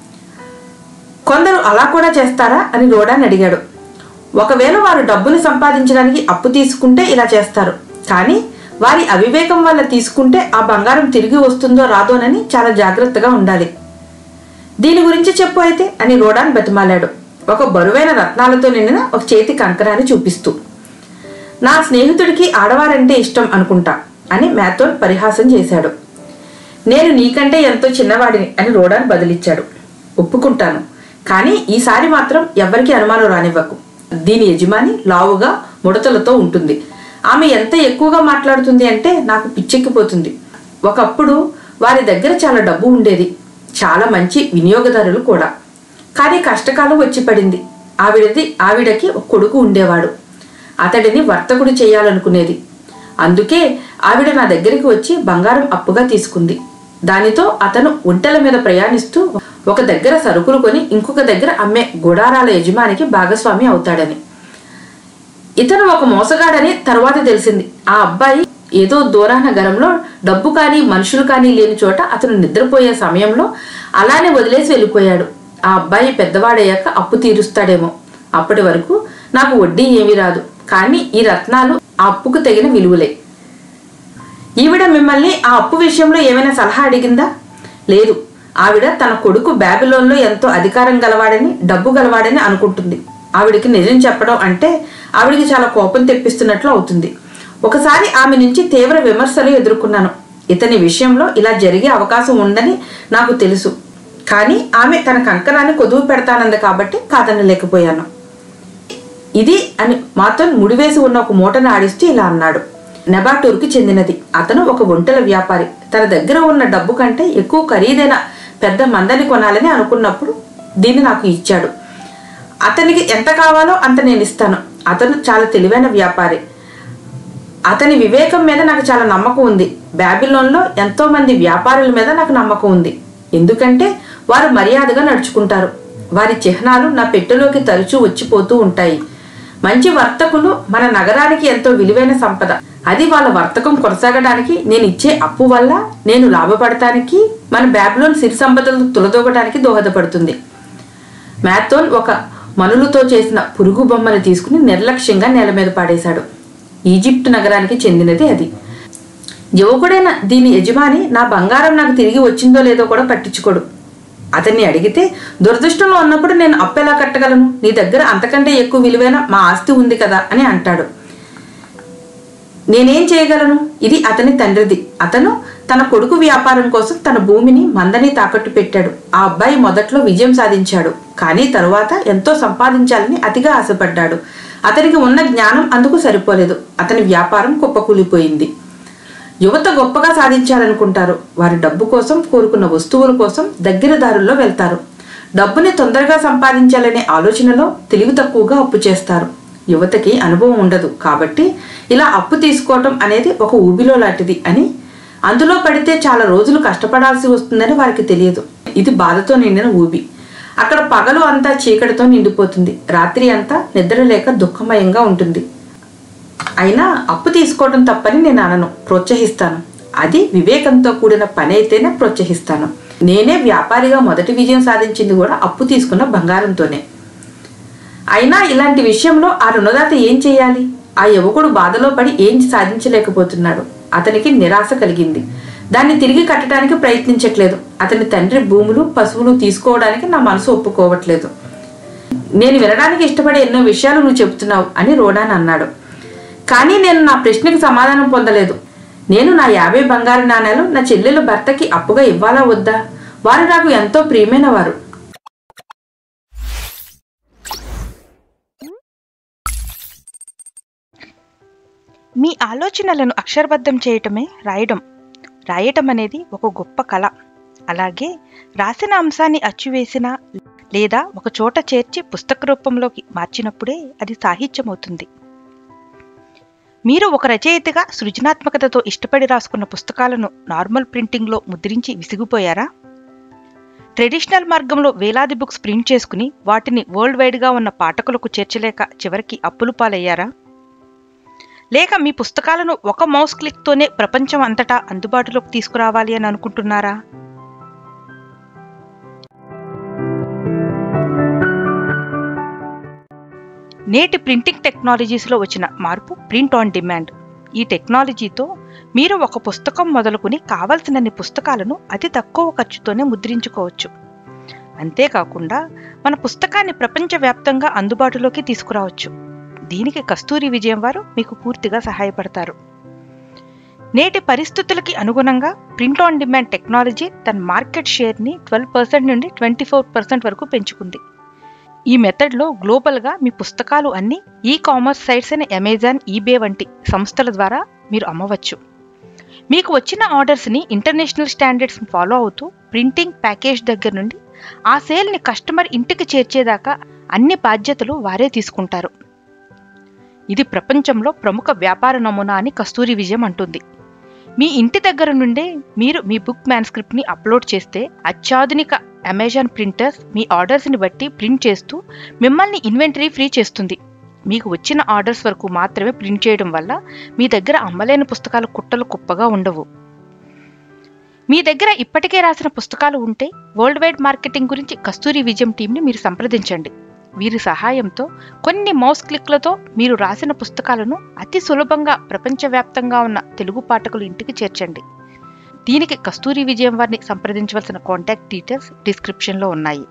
కొందరు అలా కూడా చేస్తారా అని రోడాన్ అడిగాడు ఒకవేళ వారు డబ్బుని సంపాదించడానికి అప్పు తీసుకుంటే ఇలా చేస్తారు కానీ వారి అవివేకం వల్ల తీసుకుంటే ఆ బంగారం తిరిగి వస్తుందో రాదోనని చాలా జాగ్రత్తగా ఉండాలి దీని గురించి చెప్పు అయితే అని రోడాన్ బతిమాలాడు ఒక బరువైన రత్నాలతో నిండిన ఒక చేతి కంకరాన్ని చూపిస్తూ నా స్నేహితుడికి ఆడవారంటే ఇష్టం అనుకుంటా అని మ్యాథోన్ పరిహాసం చేశాడు నేను నీకంటే ఎంతో చిన్నవాడిని అని రోడాన్ బదిలిచ్చాడు ఒప్పుకుంటాను కానీ ఈసారి మాత్రం ఎవ్వరికీ అనుమానం రానివ్వకు దీని యజమాని లావుగా ముడతలతో ఉంటుంది ఆమె ఎంత ఎక్కువగా మాట్లాడుతుంది అంటే నాకు పిచ్చెక్కిపోతుంది ఒకప్పుడు వారి దగ్గర చాలా డబ్బు ఉండేది చాలా మంచి వినియోగదారులు కూడా కానీ కష్టకాలం వచ్చి పడింది ఆవిడది ఆవిడకి ఒక కొడుకు ఉండేవాడు అతడిని వర్తకుడు చేయాలనుకునేది అందుకే ఆవిడ నా దగ్గరికి వచ్చి బంగారం అప్పుగా తీసుకుంది దానితో అతను ఒంటెల మీద ప్రయాణిస్తూ ఒక దగ్గర సరుకులు కొని ఇంకొక దగ్గర అమ్మే గుడారాల యజమానికి భాగస్వామి అవుతాడని ఇతను ఒక మోసగాడని తర్వాత తెలిసింది ఆ అబ్బాయి ఏదో దూరాన గరంలో డబ్బు కానీ మనుషులు కానీ లేని చోట అతను నిద్రపోయే సమయంలో అలానే వదిలేసి వెళ్ళిపోయాడు ఆ అబ్బాయి పెద్దవాడయ్యాక అప్పు తీరుస్తాడేమో అప్పటి వరకు నాకు వడ్డీ ఏమీ రాదు కానీ ఈ రత్నాలు ఆ అప్పుకు తగిన విలువలే ఈవిడ మిమ్మల్ని ఆ అప్పు విషయంలో ఏమైనా సలహా అడిగిందా లేదు ఆవిడ తన కొడుకు బ్యాబిలోన్లో ఎంతో అధికారం గలవాడని డబ్బు గలవాడని అనుకుంటుంది ఆవిడికి నిజం చెప్పడం అంటే ఆవిడికి చాలా కోపం తెప్పిస్తున్నట్లు అవుతుంది ఒకసారి ఆమె నుంచి తీవ్ర విమర్శలు ఎదుర్కొన్నాను ఇతని విషయంలో ఇలా జరిగే అవకాశం ఉందని నాకు తెలుసు కానీ ఆమె తన కంకణాన్ని కొదువు పెడతానంది కాబట్టి కాదనలేకపోయాను ఇది అని మాతో ముడివేసి ఉన్న ఒక మూటను ఆడిస్తూ ఇలా అన్నాడు నెబాటూర్కి చెందినది అతను ఒక ఒంటెల వ్యాపారి తన దగ్గర ఉన్న డబ్బు కంటే ఎక్కువ ఖరీదైన పెద్ద మందని కొనాలని అనుకున్నప్పుడు దీన్ని నాకు ఇచ్చాడు అతనికి ఎంత కావాలో అంత నేను ఇస్తాను అతను చాలా తెలివైన వ్యాపారి అతని వివేకం మీద నాకు చాలా నమ్మకం ఉంది బ్యాబిలోన్లో ఎంతో మంది వ్యాపారుల మీద నాకు నమ్మకం ఉంది ఎందుకంటే వారు మర్యాదగా నడుచుకుంటారు వారి చిహ్నాలు నా పెట్టెలోకి తరచూ వచ్చిపోతూ ఉంటాయి మంచి వర్తకులు మన నగరానికి ఎంతో విలువైన సంపద అది వాళ్ళ వర్తకం కొనసాగడానికి నేను ఇచ్చే అప్పు వల్ల నేను లాభపడటానికి మన బ్యాబిలోన్ సిరి సంపదలు తులదోగడానికి దోహదపడుతుంది మ్యాథోన్ ఒక మనులతో చేసిన పురుగు బొమ్మను తీసుకుని నిర్లక్ష్యంగా నేల మీద పాడేశాడు ఈజిప్ట్ నగరానికి చెందినది అది యువకుడైన దీని యజమాని నా బంగారం నాకు తిరిగి వచ్చిందో లేదో కూడా పట్టించుకోడు అతన్ని అడిగితే దురదృష్టంలో ఉన్నప్పుడు నేను అప్పు ఎలా కట్టగలను నీ దగ్గర అంతకంటే ఎక్కువ విలువైన మా ఆస్తి ఉంది కదా అని అంటాడు నేనేం చేయగలను ఇది అతని తండ్రిది అతను తన కొడుకు వ్యాపారం కోసం తన భూమిని మందని తాకట్టు పెట్టాడు ఆ అబ్బాయి మొదట్లో విజయం సాధించాడు కానీ తరువాత ఎంతో సంపాదించాలని అతిగా ఆశపడ్డాడు అతనికి ఉన్న జ్ఞానం అందుకు సరిపోలేదు అతని వ్యాపారం కుప్పకూలిపోయింది యువత గొప్పగా సాధించాలనుకుంటారు వారి డబ్బు కోసం కోరుకున్న వస్తువుల కోసం దగ్గర దారుల్లో వెళ్తారు డబ్బుని తొందరగా సంపాదించాలనే ఆలోచనలో తెలివి తక్కువగా అప్పు చేస్తారు యువతకి అనుభవం ఉండదు కాబట్టి ఇలా అప్పు తీసుకోవటం అనేది ఒక ఊబిలో లాంటిది అని అందులో పడితే చాలా రోజులు కష్టపడాల్సి వస్తుందని వారికి తెలియదు ఇది బాధతో నిండిన ఊబి అక్కడ పగలు అంతా చీకటితో నిండిపోతుంది రాత్రి అంతా నిద్ర లేక దుఃఖమయంగా ఉంటుంది అయినా అప్పు తీసుకోవడం తప్పని నేను అనను ప్రోత్సహిస్తాను అది వివేకంతో కూడిన పని అయితేనే ప్రోత్సహిస్తాను నేనే వ్యాపారిగా మొదటి విజయం సాధించింది కూడా అప్పు తీసుకున్న బంగారంతోనే అయినా ఇలాంటి విషయంలో ఆ రుణదాత ఏం చేయాలి ఆ యువకుడు బాధలో పడి ఏం సాధించలేకపోతున్నాడు అతనికి నిరాశ కలిగింది దాన్ని తిరిగి కట్టడానికి ప్రయత్నించట్లేదు అతని తండ్రి భూములు పశువులు తీసుకోవడానికి నా మనసు ఒప్పుకోవట్లేదు నేను వినడానికి ఇష్టపడే ఎన్నో విషయాలు నువ్వు చెబుతున్నావు అని రోడాన్ అన్నాడు కానీ నేను నా ప్రశ్నకు సమాధానం పొందలేదు నేను నా యాభై బంగారు నాణేలు నా చెల్లెలు భర్తకి అప్పుగా ఇవ్వాలా వద్దా వారు నాకు ఎంతో ప్రియమైన వారు మీ ఆలోచనలను అక్షరబద్ధం చేయటమే రాయడం రాయటం అనేది ఒక గొప్ప కళ అలాగే రాసిన అంశాన్ని అచ్చువేసిన లేదా ఒక చోట చేర్చి పుస్తక రూపంలోకి మార్చినప్పుడే అది సాహిత్యం అవుతుంది మీరు ఒక రచయితగా సృజనాత్మకతతో ఇష్టపడి రాసుకున్న పుస్తకాలను నార్మల్ ప్రింటింగ్లో ముద్రించి విసిగిపోయారా ట్రెడిషనల్ మార్గంలో వేలాది బుక్స్ ప్రింట్ చేసుకుని వాటిని వరల్డ్ వైడ్గా ఉన్న పాఠకులకు చేర్చలేక చివరికి అప్పులు పాలయ్యారా లేక మీ పుస్తకాలను ఒక మౌస్ క్లిక్తోనే ప్రపంచం అంతటా అందుబాటులోకి తీసుకురావాలి అని అనుకుంటున్నారా నేటి ప్రింటింగ్ టెక్నాలజీస్లో వచ్చిన మార్పు ప్రింట్ ఆన్ డిమాండ్ ఈ టెక్నాలజీతో మీరు ఒక పుస్తకం మొదలుకుని కావలసినన్ని పుస్తకాలను అతి తక్కువ ఖర్చుతోనే ముద్రించుకోవచ్చు అంతేకాకుండా మన పుస్తకాన్ని ప్రపంచవ్యాప్తంగా అందుబాటులోకి తీసుకురావచ్చు దీనికి కస్తూరి విజయం వారు మీకు పూర్తిగా సహాయపడతారు నేటి పరిస్థితులకి అనుగుణంగా ప్రింట్ ఆన్ డిమాండ్ టెక్నాలజీ తన మార్కెట్ షేర్ని ట్వెల్వ్ పర్సెంట్ నుండి ట్వంటీ ఫోర్ పర్సెంట్ వరకు పెంచుకుంది ఈ మెథడ్లో గ్లోబల్గా మీ పుస్తకాలు అన్ని ఈ కామర్స్ సైట్స్ అయిన అమెజాన్ ఈబే వంటి సంస్థల ద్వారా మీరు అమ్మవచ్చు మీకు వచ్చిన ఆర్డర్స్ని ఇంటర్నేషనల్ స్టాండర్డ్స్ ఫాలో అవుతూ ప్రింటింగ్ ప్యాకేజ్ దగ్గర నుండి ఆ సేల్ని కస్టమర్ ఇంటికి చేర్చేదాకా అన్ని బాధ్యతలు వారే తీసుకుంటారు ఇది ప్రపంచంలో ప్రముఖ వ్యాపార నమూనా అని కస్తూరి విజయం అంటుంది మీ ఇంటి దగ్గర నుండే మీరు మీ బుక్ మ్యాన్స్క్రిప్ట్ని అప్లోడ్ చేస్తే అత్యాధునిక అమెజాన్ ప్రింటర్స్ మీ ఆర్డర్స్ని బట్టి ప్రింట్ చేస్తూ మిమ్మల్ని ఇన్వెంటరీ ఫ్రీ చేస్తుంది మీకు వచ్చిన ఆర్డర్స్ వరకు మాత్రమే ప్రింట్ చేయడం వల్ల మీ దగ్గర అమ్మలేని పుస్తకాలు కుట్టలు కుప్పగా ఉండవు మీ దగ్గర ఇప్పటికే రాసిన పుస్తకాలు ఉంటే వరల్డ్ వైడ్ మార్కెటింగ్ గురించి కస్తూరి విజయం టీంని మీరు సంప్రదించండి వీరి సహాయంతో కొన్ని మౌస్ క్లిక్లతో మీరు రాసిన పుస్తకాలను అతి సులభంగా ప్రపంచవ్యాప్తంగా ఉన్న తెలుగు పాఠకుల ఇంటికి చేర్చండి దీనికి కస్తూరి విజయం వారిని సంప్రదించవలసిన కాంటాక్ట్ డీటెయిల్స్ డిస్క్రిప్షన్లో ఉన్నాయి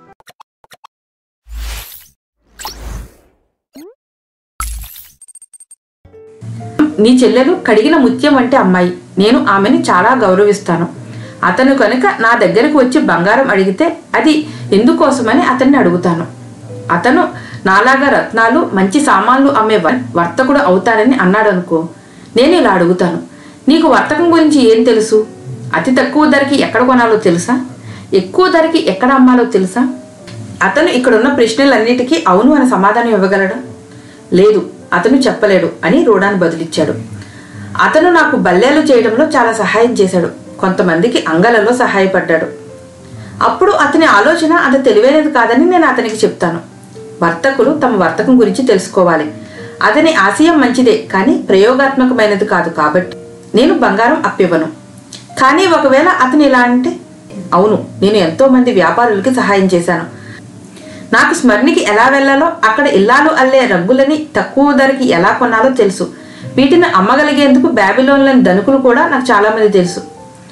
నీ చెల్లెలు కడిగిన ముత్యం వంటి అమ్మాయి నేను ఆమెని చాలా గౌరవిస్తాను అతను కనుక నా దగ్గరకు వచ్చి బంగారం అడిగితే అది ఎందుకోసమని అతన్ని అడుగుతాను అతను నాలాగా రత్నాలు మంచి సామాన్లు అమ్మే వ- వర్తకుడు అవుతాడని అన్నాడనుకో నేను ఇలా అడుగుతాను నీకు వర్తకం గురించి ఏం తెలుసు అతి తక్కువ ధరకి ఎక్కడ కొనాలో తెలుసా ఎక్కువ ధరకి ఎక్కడ అమ్మాలో తెలుసా అతను ఇక్కడున్న ప్రశ్నలన్నిటికీ అవును అని సమాధానం ఇవ్వగలడా లేదు అతను చెప్పలేడు అని రోడాన్ బదులిచ్చాడు అతను నాకు బల్లేలు చేయడంలో చాలా సహాయం చేశాడు కొంతమందికి అంగలలో సహాయపడ్డాడు అప్పుడు అతని ఆలోచన అంత తెలివైనది కాదని నేను అతనికి చెప్తాను వర్తకులు తమ వర్తకం గురించి తెలుసుకోవాలి అతని ఆశయం మంచిదే కానీ ప్రయోగాత్మకమైనది కాదు కాబట్టి నేను బంగారం అప్పివ్వను కానీ ఒకవేళ అతను ఇలా అంటే అవును నేను ఎంతో మంది వ్యాపారులకి సహాయం చేశాను నాకు స్మరణికి ఎలా వెళ్ళాలో అక్కడ ఇల్లాలు అల్లే రగ్గులని తక్కువ ధరకి ఎలా కొనాలో తెలుసు వీటిని అమ్మగలిగేందుకు బ్యాబిలోన్లని ధనుకులు కూడా నాకు చాలా మంది తెలుసు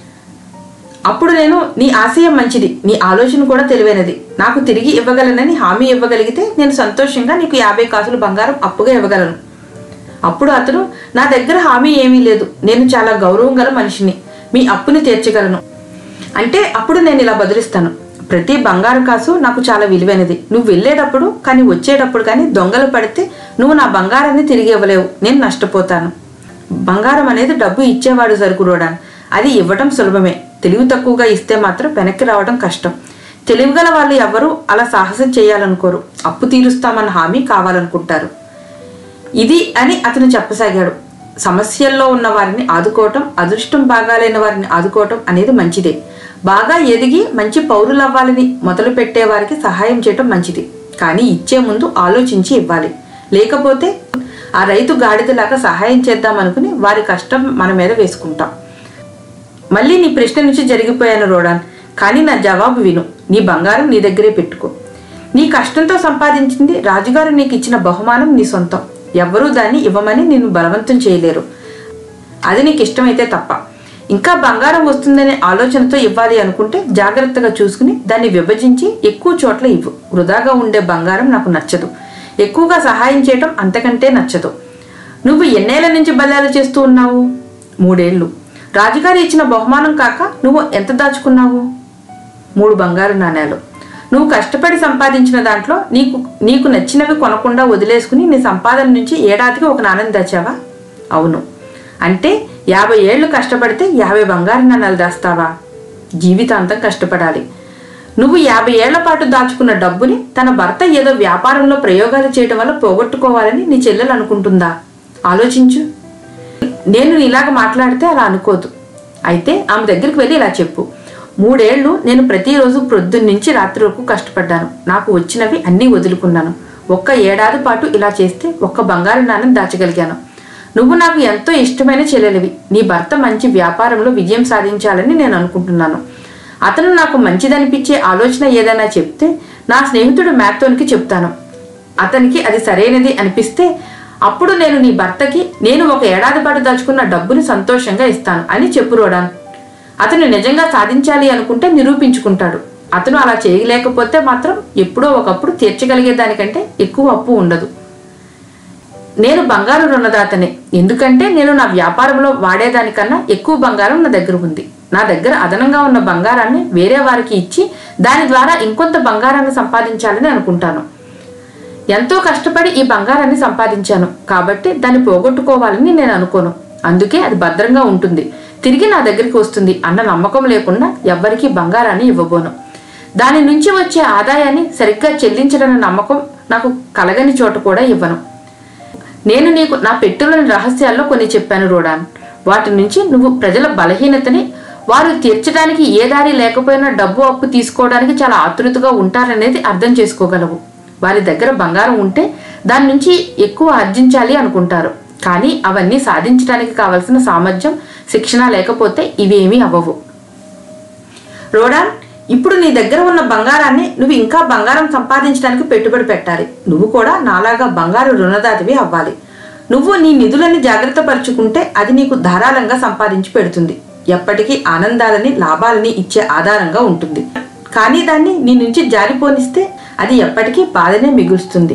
అప్పుడు నేను నీ ఆశయం మంచిది నీ ఆలోచన కూడా తెలివైనది నాకు తిరిగి ఇవ్వగలనని హామీ ఇవ్వగలిగితే నేను సంతోషంగా నీకు యాభై కాసులు బంగారం అప్పుగా ఇవ్వగలను అప్పుడు అతను నా దగ్గర హామీ ఏమీ లేదు నేను చాలా గౌరవం గల మనిషిని మీ అప్పుని తీర్చగలను అంటే అప్పుడు నేను ఇలా బదులిస్తాను ప్రతి బంగారు కాసు నాకు చాలా విలువైనది నువ్వు వెళ్ళేటప్పుడు కానీ వచ్చేటప్పుడు కానీ దొంగలు పడితే నువ్వు నా బంగారాన్ని తిరిగి ఇవ్వలేవు నేను నష్టపోతాను బంగారం అనేది డబ్బు ఇచ్చేవాడు సరుకు రోడాన్ అది ఇవ్వటం సులభమే తెలివి తక్కువగా ఇస్తే మాత్రం వెనక్కి రావడం కష్టం తెలివిగల వాళ్ళు ఎవరు అలా సాహసం చేయాలనుకోరు అప్పు తీరుస్తామన్న హామీ కావాలనుకుంటారు ఇది అని అతను చెప్పసాగాడు సమస్యల్లో ఉన్న వారిని ఆదుకోవటం అదృష్టం బాగాలేని వారిని ఆదుకోవటం అనేది మంచిదే బాగా ఎదిగి మంచి పౌరులవ్వాలని మొదలు పెట్టే వారికి సహాయం చేయటం మంచిది కానీ ఇచ్చే ముందు ఆలోచించి ఇవ్వాలి లేకపోతే ఆ రైతు గాడిదలాగా సహాయం చేద్దామనుకుని వారి కష్టం మన మీద వేసుకుంటాం మళ్ళీ నీ ప్రశ్న నుంచి జరిగిపోయాను రోడాన్ కానీ నా జవాబు విను నీ బంగారం నీ దగ్గరే పెట్టుకో నీ కష్టంతో సంపాదించింది రాజుగారు నీకు ఇచ్చిన బహుమానం నీ సొంతం ఎవ్వరూ దాన్ని ఇవ్వమని నిన్ను బలవంతం చేయలేరు అది నీకు ఇష్టమైతే తప్ప ఇంకా బంగారం వస్తుందనే ఆలోచనతో ఇవ్వాలి అనుకుంటే జాగ్రత్తగా చూసుకుని దాన్ని విభజించి ఎక్కువ చోట్ల ఇవ్వు వృధాగా ఉండే బంగారం నాకు నచ్చదు ఎక్కువగా సహాయం చేయటం అంతకంటే నచ్చదు నువ్వు ఎన్నేళ్ల నుంచి బల్లాలు చేస్తూ ఉన్నావు మూడేళ్లు రాజుగారు ఇచ్చిన బహుమానం కాక నువ్వు ఎంత దాచుకున్నావు మూడు బంగారు నాణేలు నువ్వు కష్టపడి సంపాదించిన దాంట్లో నీకు నీకు నచ్చినవి కొనకుండా వదిలేసుకుని నీ సంపాదన నుంచి ఏడాదికి ఒక నాణ్యం దాచావా అవును అంటే యాభై ఏళ్ళు కష్టపడితే యాభై బంగారు నాణాలు దాస్తావా జీవితాంతం కష్టపడాలి నువ్వు యాభై ఏళ్ల పాటు దాచుకున్న డబ్బుని తన భర్త ఏదో వ్యాపారంలో ప్రయోగాలు చేయడం వల్ల పోగొట్టుకోవాలని నీ చెల్లెలు అనుకుంటుందా ఆలోచించు నేను ఇలాగ మాట్లాడితే అలా అనుకోదు అయితే ఆమె దగ్గరికి వెళ్ళి ఇలా చెప్పు మూడేళ్లు నేను ప్రతిరోజు ప్రొద్దున్నుంచి రాత్రి వరకు కష్టపడ్డాను నాకు వచ్చినవి అన్నీ వదులుకున్నాను ఒక్క ఏడాది పాటు ఇలా చేస్తే ఒక్క బంగారు నాణ్యం దాచగలిగాను నువ్వు నాకు ఎంతో ఇష్టమైన చెల్లెలివి నీ భర్త మంచి వ్యాపారంలో విజయం సాధించాలని నేను అనుకుంటున్నాను అతను నాకు మంచిదనిపించే ఆలోచన ఏదైనా చెప్తే నా స్నేహితుడు మ్యాథోన్కి చెప్తాను అతనికి అది సరైనది అనిపిస్తే అప్పుడు నేను నీ భర్తకి నేను ఒక ఏడాది పాటు దాచుకున్న డబ్బుని సంతోషంగా ఇస్తాను అని చెప్పు రోడాన్ అతను నిజంగా సాధించాలి అనుకుంటే నిరూపించుకుంటాడు అతను అలా చేయలేకపోతే మాత్రం ఎప్పుడో ఒకప్పుడు తీర్చగలిగే దానికంటే ఎక్కువ అప్పు ఉండదు నేను బంగారు రుణదాతనే ఎందుకంటే నేను నా వ్యాపారంలో వాడేదానికన్నా ఎక్కువ బంగారం నా దగ్గర ఉంది నా దగ్గర అదనంగా ఉన్న బంగారాన్ని వేరే వారికి ఇచ్చి దాని ద్వారా ఇంకొంత బంగారాన్ని సంపాదించాలని అనుకుంటాను ఎంతో కష్టపడి ఈ బంగారాన్ని సంపాదించాను కాబట్టి దాన్ని పోగొట్టుకోవాలని నేను అనుకోను అందుకే అది భద్రంగా ఉంటుంది తిరిగి నా దగ్గరికి వస్తుంది అన్న నమ్మకం లేకుండా ఎవ్వరికీ బంగారాన్ని ఇవ్వబోను దాని నుంచి వచ్చే ఆదాయాన్ని సరిగ్గా చెల్లించడన్న నమ్మకం నాకు కలగని చోట కూడా ఇవ్వను నేను నీకు నా పెట్టులోని రహస్యాల్లో కొన్ని చెప్పాను రోడాన్ వాటి నుంచి నువ్వు ప్రజల బలహీనతని వారు తీర్చడానికి ఏ దారి లేకపోయినా డబ్బు అప్పు తీసుకోవడానికి చాలా ఆతృతగా ఉంటారనేది అర్థం చేసుకోగలవు వారి దగ్గర బంగారం ఉంటే దాని నుంచి ఎక్కువ ఆర్జించాలి అనుకుంటారు కానీ అవన్నీ సాధించడానికి కావలసిన సామర్థ్యం శిక్షణ లేకపోతే ఇవేమీ అవ్వవు రోడాన్ ఇప్పుడు నీ దగ్గర ఉన్న బంగారాన్ని నువ్వు ఇంకా బంగారం సంపాదించడానికి పెట్టుబడి పెట్టాలి నువ్వు కూడా నాలాగా బంగారు రుణదాతివి అవ్వాలి నువ్వు నీ నిధులని జాగ్రత్త పరుచుకుంటే అది నీకు ధారాళంగా సంపాదించి పెడుతుంది ఎప్పటికీ ఆనందాలని లాభాలని ఇచ్చే ఆధారంగా ఉంటుంది కానీ దాన్ని నీ నుంచి జారిపోనిస్తే అది ఎప్పటికీ బాధనే మిగులుస్తుంది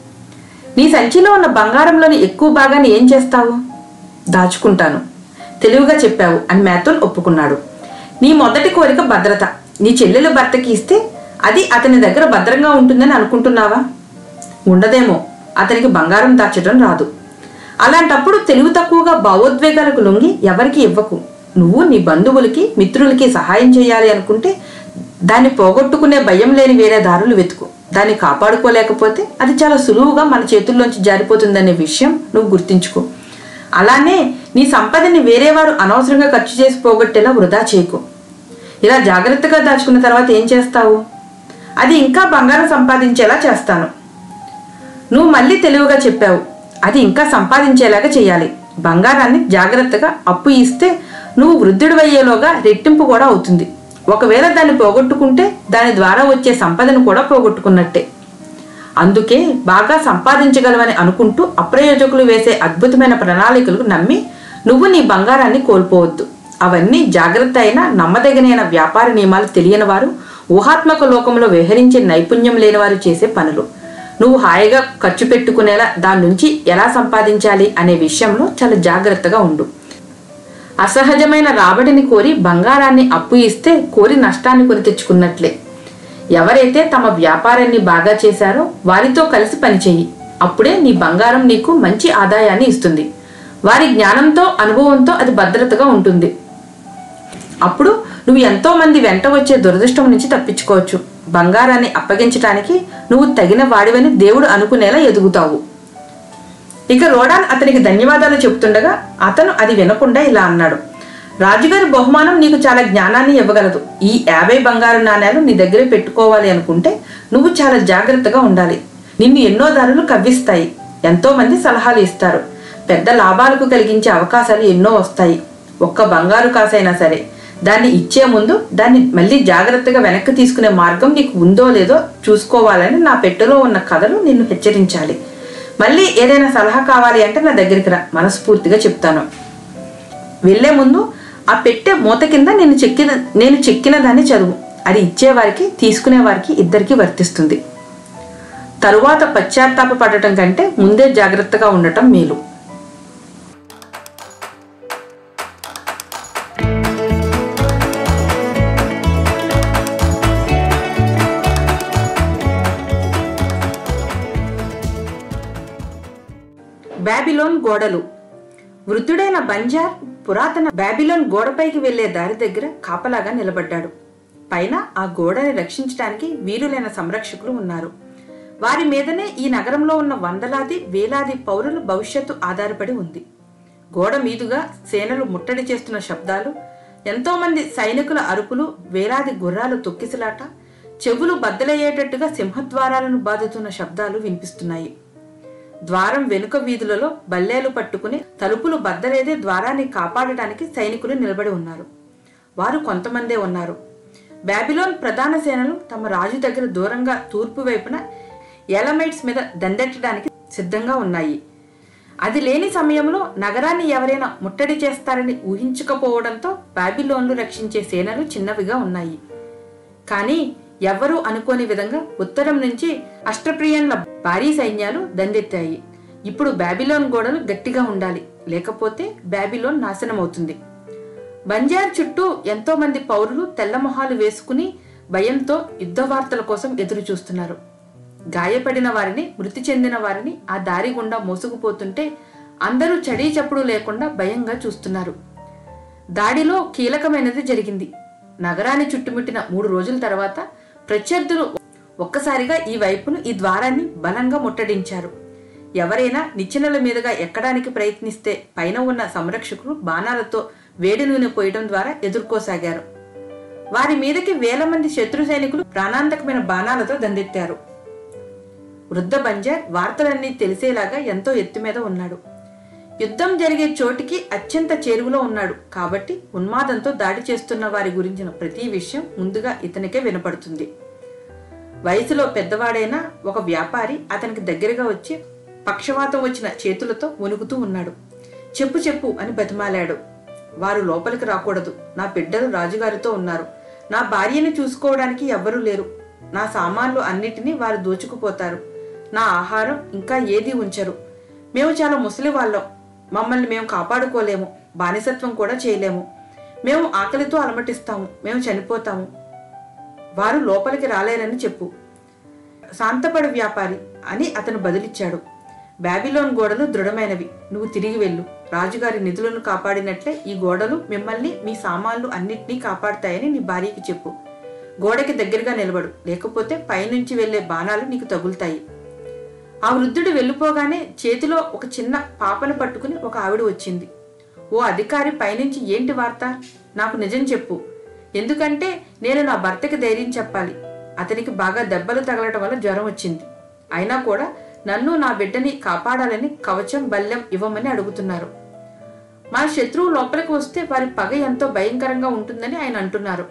నీ సంచిలో ఉన్న బంగారంలోని ఎక్కువ భాగాన్ని ఏం చేస్తావు దాచుకుంటాను తెలివిగా చెప్పావు అని మ్యాథోన్ ఒప్పుకున్నాడు నీ మొదటి కోరిక భద్రత నీ చెల్లెలు భర్తకి ఇస్తే అది అతని దగ్గర భద్రంగా ఉంటుందని అనుకుంటున్నావా ఉండదేమో అతనికి బంగారం దాచడం రాదు అలాంటప్పుడు తెలివి తక్కువగా భావోద్వేగాలకు లొంగి ఎవరికి ఇవ్వకు నువ్వు నీ బంధువులకి మిత్రులకి సహాయం చేయాలి అనుకుంటే దాన్ని పోగొట్టుకునే భయం లేని వేరే దారులు వెతుకు దాన్ని కాపాడుకోలేకపోతే అది చాలా సులువుగా మన చేతుల్లోంచి జారిపోతుందనే విషయం నువ్వు గుర్తించుకో అలానే నీ సంపదని వేరేవారు అనవసరంగా ఖర్చు చేసి పోగొట్టేలా వృధా చేయకు ఇలా జాగ్రత్తగా దాచుకున్న తర్వాత ఏం చేస్తావు అది ఇంకా బంగారం సంపాదించేలా చేస్తాను నువ్వు మళ్ళీ తెలివిగా చెప్పావు అది ఇంకా సంపాదించేలాగా చేయాలి బంగారాన్ని జాగ్రత్తగా అప్పు ఇస్తే నువ్వు వృద్ధుడివయ్యేలోగా రెట్టింపు కూడా అవుతుంది ఒకవేళ దాన్ని పోగొట్టుకుంటే దాని ద్వారా వచ్చే సంపదను కూడా పోగొట్టుకున్నట్టే అందుకే బాగా సంపాదించగలవని అనుకుంటూ అప్రయోజకులు వేసే అద్భుతమైన ప్రణాళికలు నమ్మి నువ్వు నీ బంగారాన్ని కోల్పోవద్దు అవన్నీ జాగ్రత్త అయిన నమ్మదగినైన వ్యాపార నియమాలు తెలియని వారు ఊహాత్మక లోకంలో వ్యవహరించే నైపుణ్యం లేని వారు చేసే పనులు నువ్వు హాయిగా ఖర్చు పెట్టుకునేలా దాని నుంచి ఎలా సంపాదించాలి అనే విషయంలో చాలా జాగ్రత్తగా ఉండు అసహజమైన రాబడిని కోరి బంగారాన్ని అప్పు ఇస్తే కోరి నష్టాన్ని కొని తెచ్చుకున్నట్లే ఎవరైతే తమ వ్యాపారాన్ని బాగా చేశారో వారితో కలిసి పనిచేయి అప్పుడే నీ బంగారం నీకు మంచి ఆదాయాన్ని ఇస్తుంది వారి జ్ఞానంతో అనుభవంతో అది భద్రతగా ఉంటుంది అప్పుడు నువ్వు ఎంతో మంది వెంట వచ్చే దురదృష్టం నుంచి తప్పించుకోవచ్చు బంగారాన్ని అప్పగించటానికి నువ్వు తగిన వాడివని దేవుడు అనుకునేలా ఎదుగుతావు ఇక రోడాన్ అతనికి ధన్యవాదాలు చెప్తుండగా అతను అది వినకుండా ఇలా అన్నాడు రాజుగారి బహుమానం నీకు చాలా జ్ఞానాన్ని ఇవ్వగలదు ఈ యాభై బంగారు నాణేలు నీ దగ్గరే పెట్టుకోవాలి అనుకుంటే నువ్వు చాలా జాగ్రత్తగా ఉండాలి నిన్ను ఎన్నో దారులు కవ్విస్తాయి ఎంతో మంది సలహాలు ఇస్తారు పెద్ద లాభాలకు కలిగించే అవకాశాలు ఎన్నో వస్తాయి ఒక్క బంగారు కాసైనా సరే దాన్ని ఇచ్చే ముందు దాన్ని మళ్ళీ జాగ్రత్తగా వెనక్కి తీసుకునే మార్గం నీకు ఉందో లేదో చూసుకోవాలని నా పెట్టెలో ఉన్న కథలు నిన్ను హెచ్చరించాలి మళ్ళీ ఏదైనా సలహా కావాలి అంటే నా దగ్గరికి రా మనస్ఫూర్తిగా చెప్తాను వెళ్లే ముందు ఆ పెట్టె మూత కింద నేను చెక్కిన నేను చెక్కిన దాన్ని చదువు అది ఇచ్చేవారికి తీసుకునే వారికి ఇద్దరికి వర్తిస్తుంది తరువాత పశ్చాత్తాప పడటం కంటే ముందే జాగ్రత్తగా ఉండటం మేలు బాబిలోన్ గోడలు వృద్ధుడైన బంజార్ పురాతన బాబిలోన్ గోడపైకి వెళ్లే దారి దగ్గర కాపలాగా నిలబడ్డాడు పైన ఆ గోడని రక్షించడానికి వీరులైన సంరక్షకులు ఉన్నారు వారి మీదనే ఈ నగరంలో ఉన్న వందలాది వేలాది పౌరుల భవిష్యత్తు ఆధారపడి ఉంది గోడ మీదుగా సేనలు ముట్టడి చేస్తున్న శబ్దాలు ఎంతో మంది సైనికుల అరుపులు వేలాది గుర్రాలు తొక్కిసలాట చెవులు బద్దలయ్యేటట్టుగా సింహద్వారాలను బాదుతున్న శబ్దాలు వినిపిస్తున్నాయి ద్వారం వెనుక వీధులలో బల్లేలు పట్టుకుని తలుపులు బద్దలేదే ద్వారాన్ని కాపాడటానికి సైనికులు నిలబడి ఉన్నారు వారు కొంతమందే ఉన్నారు బాబిలోన్ ప్రధాన సేనలు తమ రాజు దగ్గర దూరంగా తూర్పు వైపున ఎలమైట్స్ మీద దండెట్టడానికి సిద్ధంగా ఉన్నాయి అది లేని సమయంలో నగరాన్ని ఎవరైనా ముట్టడి చేస్తారని ఊహించకపోవడంతో బాబిలోన్లు రక్షించే సేనలు చిన్నవిగా ఉన్నాయి కానీ ఎవ్వరూ అనుకోని విధంగా ఉత్తరం నుంచి అష్టప్రియన్ల భారీ సైన్యాలు దండెత్తాయి ఇప్పుడు బాబిలోన్ గోడలు గట్టిగా ఉండాలి లేకపోతే బాబిలోన్ నాశనమవుతుంది బంజార్ చుట్టూ ఎంతో మంది పౌరులు తెల్లమొహాలు వేసుకుని భయంతో యుద్ధ వార్తల కోసం ఎదురు చూస్తున్నారు గాయపడిన వారిని మృతి చెందిన వారిని ఆ దారి గుండా మోసుకుపోతుంటే అందరూ చడీ చప్పుడు లేకుండా భయంగా చూస్తున్నారు దాడిలో కీలకమైనది జరిగింది నగరాన్ని చుట్టుముట్టిన మూడు రోజుల తర్వాత ప్రత్యర్థులు ఒక్కసారిగా ఈ వైపును ఈ ద్వారాన్ని బలంగా ముట్టడించారు ఎవరైనా నిచ్చెనల మీదుగా ఎక్కడానికి ప్రయత్నిస్తే పైన ఉన్న సంరక్షకులు బాణాలతో వేడి నూనె పోయడం ద్వారా ఎదుర్కోసాగారు వారి మీదకి వేల మంది శత్రు సైనికులు ప్రాణాంతకమైన బాణాలతో దండెత్తారు వృద్ధ బంజార్ వార్తలన్నీ తెలిసేలాగా ఎంతో ఎత్తు మీద ఉన్నాడు యుద్ధం జరిగే చోటికి అత్యంత చేరువలో ఉన్నాడు కాబట్టి ఉన్మాదంతో దాడి చేస్తున్న వారి గురించిన ప్రతి విషయం ముందుగా ఇతనికే వినపడుతుంది వయసులో పెద్దవాడైన ఒక వ్యాపారి అతనికి దగ్గరగా వచ్చి పక్షవాతం వచ్చిన చేతులతో వణుకుతూ ఉన్నాడు చెప్పు చెప్పు అని బతిమాలాడు వారు లోపలికి రాకూడదు నా బిడ్డలు రాజుగారితో ఉన్నారు నా భార్యని చూసుకోవడానికి ఎవ్వరూ లేరు నా సామాన్లు అన్నిటినీ వారు దోచుకుపోతారు నా ఆహారం ఇంకా ఏది ఉంచరు మేము చాలా ముసలి వాళ్ళం మమ్మల్ని మేము కాపాడుకోలేము బానిసత్వం కూడా చేయలేము మేము ఆకలితో అలమటిస్తాము మేము చనిపోతాము వారు లోపలికి రాలేరని చెప్పు శాంతపడు వ్యాపారి అని అతను బదులిచ్చాడు బాబిలోన్ గోడలు దృఢమైనవి నువ్వు తిరిగి వెళ్ళు రాజుగారి నిధులను కాపాడినట్లే ఈ గోడలు మిమ్మల్ని మీ సామాన్లు అన్నిటినీ కాపాడతాయని నీ భార్యకి చెప్పు గోడకి దగ్గరగా నిలబడు లేకపోతే పైనుంచి వెళ్లే బాణాలు నీకు తగులుతాయి ఆ వృద్ధుడు వెళ్ళిపోగానే చేతిలో ఒక చిన్న పాపను పట్టుకుని ఒక ఆవిడ వచ్చింది ఓ అధికారి పైనుంచి ఏంటి వార్త నాకు నిజం చెప్పు ఎందుకంటే నేను నా భర్తకి ధైర్యం చెప్పాలి అతనికి బాగా దెబ్బలు తగలటం వల్ల జ్వరం వచ్చింది అయినా కూడా నన్ను నా బిడ్డని కాపాడాలని కవచం బల్యం ఇవ్వమని అడుగుతున్నారు మా శత్రువు లోపలికి వస్తే వారి పగ ఎంతో భయంకరంగా ఉంటుందని ఆయన అంటున్నారు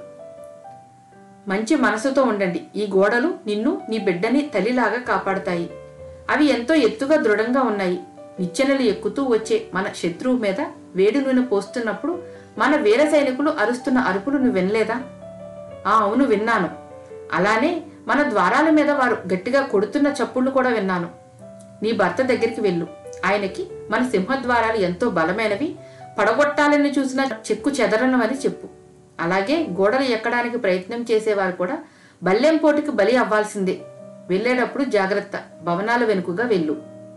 మంచి మనసుతో ఉండండి ఈ గోడలు నిన్ను నీ బిడ్డని తల్లిలాగా కాపాడతాయి అవి ఎంతో ఎత్తుగా దృఢంగా ఉన్నాయి నిచ్చెనలు ఎక్కుతూ వచ్చే మన శత్రువు మీద వేడి నూనె పోస్తున్నప్పుడు మన వీర సైనికులు అరుస్తున్న అరుపులు నువ్వు వినలేదా ఆ అవును విన్నాను అలానే మన ద్వారాల మీద వారు గట్టిగా కొడుతున్న చప్పుళ్ళు కూడా విన్నాను నీ భర్త దగ్గరికి వెళ్ళు ఆయనకి మన సింహద్వారాలు ఎంతో బలమైనవి పడగొట్టాలని చూసిన చెక్కు చెదరనమని చెప్పు అలాగే గోడలు ఎక్కడానికి ప్రయత్నం చేసేవారు కూడా బల్లెం పోటుకి బలి అవ్వాల్సిందే వెళ్ళేటప్పుడు జాగ్రత్త భవనాల వెనుకగా వెళ్ళు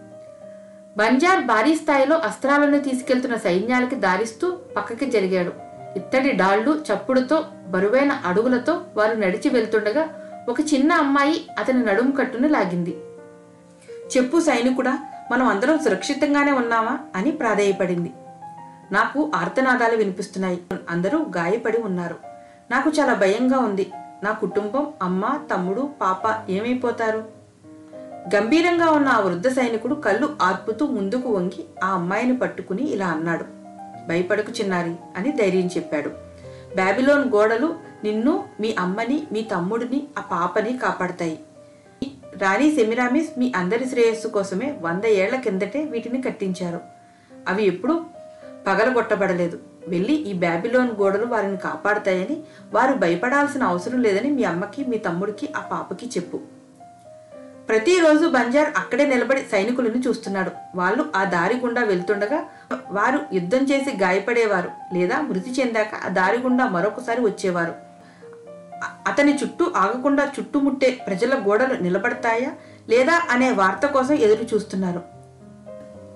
బంజార్ భారీ స్థాయిలో అస్త్రాలను తీసుకెళ్తున్న సైన్యాలకి దారిస్తూ పక్కకి జరిగాడు ఇత్తడి డాళ్లు చప్పుడుతో బరువైన అడుగులతో వారు నడిచి వెళ్తుండగా ఒక చిన్న అమ్మాయి అతని నడుము కట్టును లాగింది చెప్పు సైనికుడా మనం అందరం సురక్షితంగానే ఉన్నామా అని ప్రాధేయపడింది నాకు ఆర్తనాదాలు వినిపిస్తున్నాయి అందరూ గాయపడి ఉన్నారు నాకు చాలా భయంగా ఉంది నా కుటుంబం అమ్మ తమ్ముడు పాప ఏమైపోతారు గంభీరంగా ఉన్న ఆ వృద్ధ సైనికుడు కళ్ళు ఆర్పుతూ ముందుకు వంగి ఆ అమ్మాయిని పట్టుకుని ఇలా అన్నాడు భయపడకు చిన్నారి అని ధైర్యం చెప్పాడు బాబిలోన్ గోడలు నిన్ను మీ అమ్మని మీ తమ్ముడిని ఆ పాపని కాపాడతాయి రాణి సెమిరామిస్ మీ అందరి శ్రేయస్సు కోసమే వంద ఏళ్ల కిందటే వీటిని కట్టించారు అవి ఎప్పుడూ పగలగొట్టబడలేదు వెళ్ళి ఈ బాబిలోన్ గోడలు వారిని కాపాడతాయని వారు భయపడాల్సిన అవసరం లేదని మీ అమ్మకి మీ తమ్ముడికి ఆ పాపకి చెప్పు ప్రతిరోజు బంజార్ అక్కడే నిలబడి సైనికులను చూస్తున్నాడు వాళ్ళు ఆ దారి గుండా వెళ్తుండగా వారు యుద్ధం చేసి గాయపడేవారు లేదా మృతి చెందాక ఆ దారి గుండా మరొకసారి వచ్చేవారు అ- అతని చుట్టూ ఆగకుండా చుట్టుముట్టే ప్రజల గోడలు నిలబడతాయా లేదా అనే వార్త కోసం ఎదురు చూస్తున్నారు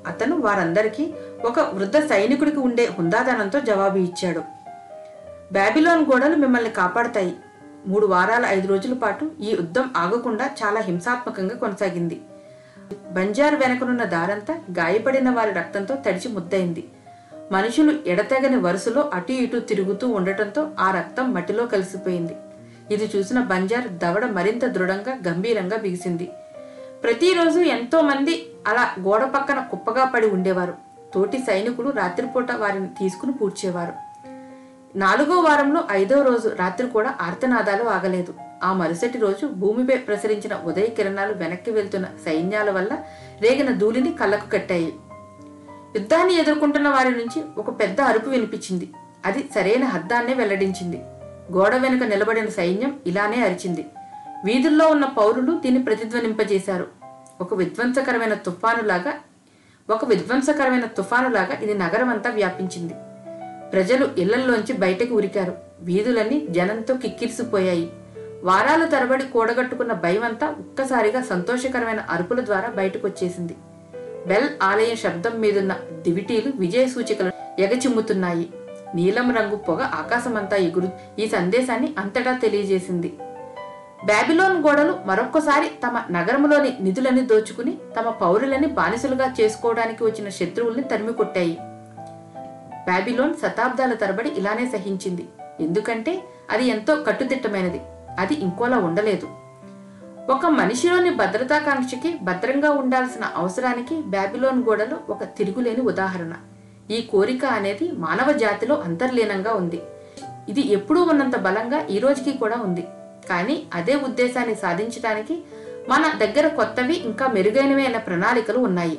అతను వారందరికీ ఒక వృద్ధ సైనికుడికి ఉండే హుందాదనంతో జవాబు ఇచ్చాడు బాబిలోన్ గోడలు మిమ్మల్ని కాపాడతాయి మూడు వారాల ఐదు రోజుల పాటు ఈ యుద్ధం ఆగకుండా చాలా హింసాత్మకంగా కొనసాగింది బంజారు వెనకనున్న దారంతా గాయపడిన వారి రక్తంతో తడిచి ముద్దయింది మనుషులు ఎడతెగని వరుసలో అటు ఇటు తిరుగుతూ ఉండటంతో ఆ రక్తం మట్టిలో కలిసిపోయింది ఇది చూసిన బంజార్ దవడ మరింత దృఢంగా గంభీరంగా బిగిసింది ప్రతిరోజు ఎంతో మంది అలా గోడ పక్కన కుప్పగా పడి ఉండేవారు తోటి సైనికులు రాత్రిపూట వారిని తీసుకుని పూడ్చేవారు నాలుగో వారంలో ఐదో రోజు రాత్రి కూడా ఆర్తనాదాలు ఆగలేదు ఆ మరుసటి రోజు భూమిపై ప్రసరించిన ఉదయ కిరణాలు వెనక్కి వెళ్తున్న సైన్యాల వల్ల రేగిన ధూళిని కళ్ళకు కట్టాయి యుద్ధాన్ని ఎదుర్కొంటున్న వారి నుంచి ఒక పెద్ద అరుపు వినిపించింది అది సరైన హద్దాన్నే వెల్లడించింది గోడ వెనుక నిలబడిన సైన్యం ఇలానే అరిచింది వీధుల్లో ఉన్న పౌరులు దీన్ని ప్రతిధ్వనింపజేశారు ఒక విధ్వంసకరమైన తుఫానులాగా ఒక విధ్వంసకరమైన తుఫానులాగా ఇది నగరమంతా వ్యాపించింది ప్రజలు ఇళ్లల్లోంచి బయటకు ఉరికారు వీధులన్నీ జనంతో కిక్కిరిసిపోయాయి వారాలు తరబడి కూడగట్టుకున్న భయమంతా ఒక్కసారిగా సంతోషకరమైన అరుపుల ద్వారా బయటకొచ్చేసింది బెల్ ఆలయం శబ్దం మీదున్న దివిటీలు విజయ సూచికలు ఎగచిమ్ముతున్నాయి నీలం రంగు పొగ ఆకాశమంతా ఎగురు ఈ సందేశాన్ని అంతటా తెలియజేసింది బాబిలోన్ గోడలు మరొక్కసారి తమ నగరంలోని నిధులని దోచుకుని తమ పౌరులని బానిసలుగా చేసుకోవడానికి వచ్చిన శత్రువుల్ని తరిమి కొట్టాయి బాబిలోన్ శతాబ్దాల తరబడి ఇలానే సహించింది ఎందుకంటే అది ఎంతో కట్టుదిట్టమైనది అది ఇంకోలా ఉండలేదు ఒక మనిషిలోని భద్రతాకాంక్షకి భద్రంగా ఉండాల్సిన అవసరానికి బాబిలోన్ గోడలు ఒక తిరుగులేని ఉదాహరణ ఈ కోరిక అనేది మానవ జాతిలో అంతర్లీనంగా ఉంది ఇది ఎప్పుడూ ఉన్నంత బలంగా ఈ రోజుకి కూడా ఉంది కానీ అదే ఉద్దేశాన్ని సాధించడానికి మన దగ్గర కొత్తవి ఇంకా మెరుగైనవి అయిన ప్రణాళికలు ఉన్నాయి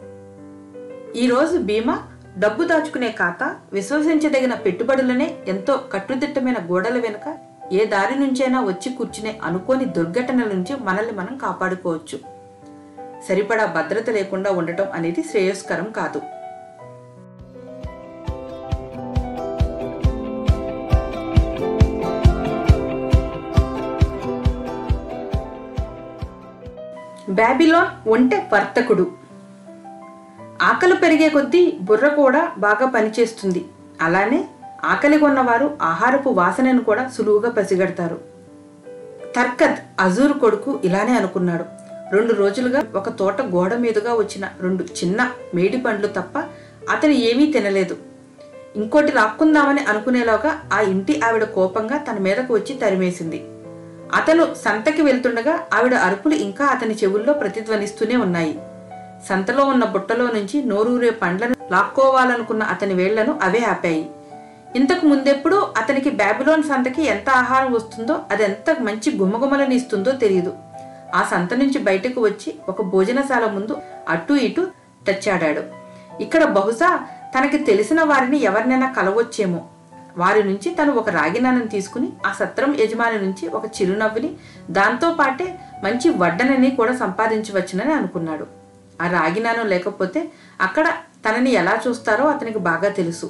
ఈరోజు బీమా డబ్బు దాచుకునే ఖాతా విశ్వసించదగిన పెట్టుబడులనే ఎంతో కట్టుదిట్టమైన గోడల వెనుక ఏ దారి నుంచైనా వచ్చి కూర్చునే అనుకోని దుర్ఘటనల నుంచి మనల్ని మనం కాపాడుకోవచ్చు సరిపడా భద్రత లేకుండా ఉండటం అనేది శ్రేయస్కరం కాదు బాబిలోన్ ఒంటె వర్తకుడు ఆకలి పెరిగే కొద్దీ బుర్ర కూడా బాగా పనిచేస్తుంది అలానే ఆకలి కొన్నవారు ఆహారపు వాసనను కూడా సులువుగా పసిగడతారు తర్కత్ అజూర్ కొడుకు ఇలానే అనుకున్నాడు రెండు రోజులుగా ఒక తోట గోడ మీదుగా వచ్చిన రెండు చిన్న మేడి పండ్లు తప్ప అతను ఏమీ తినలేదు ఇంకోటి లాక్కుందామని అనుకునేలోగా ఆ ఇంటి ఆవిడ కోపంగా తన మీదకు వచ్చి తరిమేసింది అతను సంతకి వెళ్తుండగా ఆవిడ అరుపులు ఇంకా అతని చెవుల్లో ప్రతిధ్వనిస్తూనే ఉన్నాయి సంతలో ఉన్న బుట్టలో నుంచి నోరూరే పండ్లను లాక్కోవాలనుకున్న అతని వేళ్లను అవే ఆపాయి ఇంతకు ముందెప్పుడు అతనికి బాబిలోన్ సంతకి ఎంత ఆహారం వస్తుందో అది ఎంత మంచి గుమగుమలని ఇస్తుందో తెలియదు ఆ సంత నుంచి బయటకు వచ్చి ఒక భోజనశాల ముందు అటు ఇటు టచ్చాడాడు ఇక్కడ బహుశా తనకి తెలిసిన వారిని ఎవరినైనా కలవచ్చేమో వారి నుంచి తను ఒక రాగినానం తీసుకుని ఆ సత్రం యజమాని నుంచి ఒక చిరునవ్వుని దాంతో పాటే మంచి వడ్డనని కూడా సంపాదించవచ్చునని అనుకున్నాడు ఆ రాగినానం లేకపోతే అక్కడ తనని ఎలా చూస్తారో అతనికి బాగా తెలుసు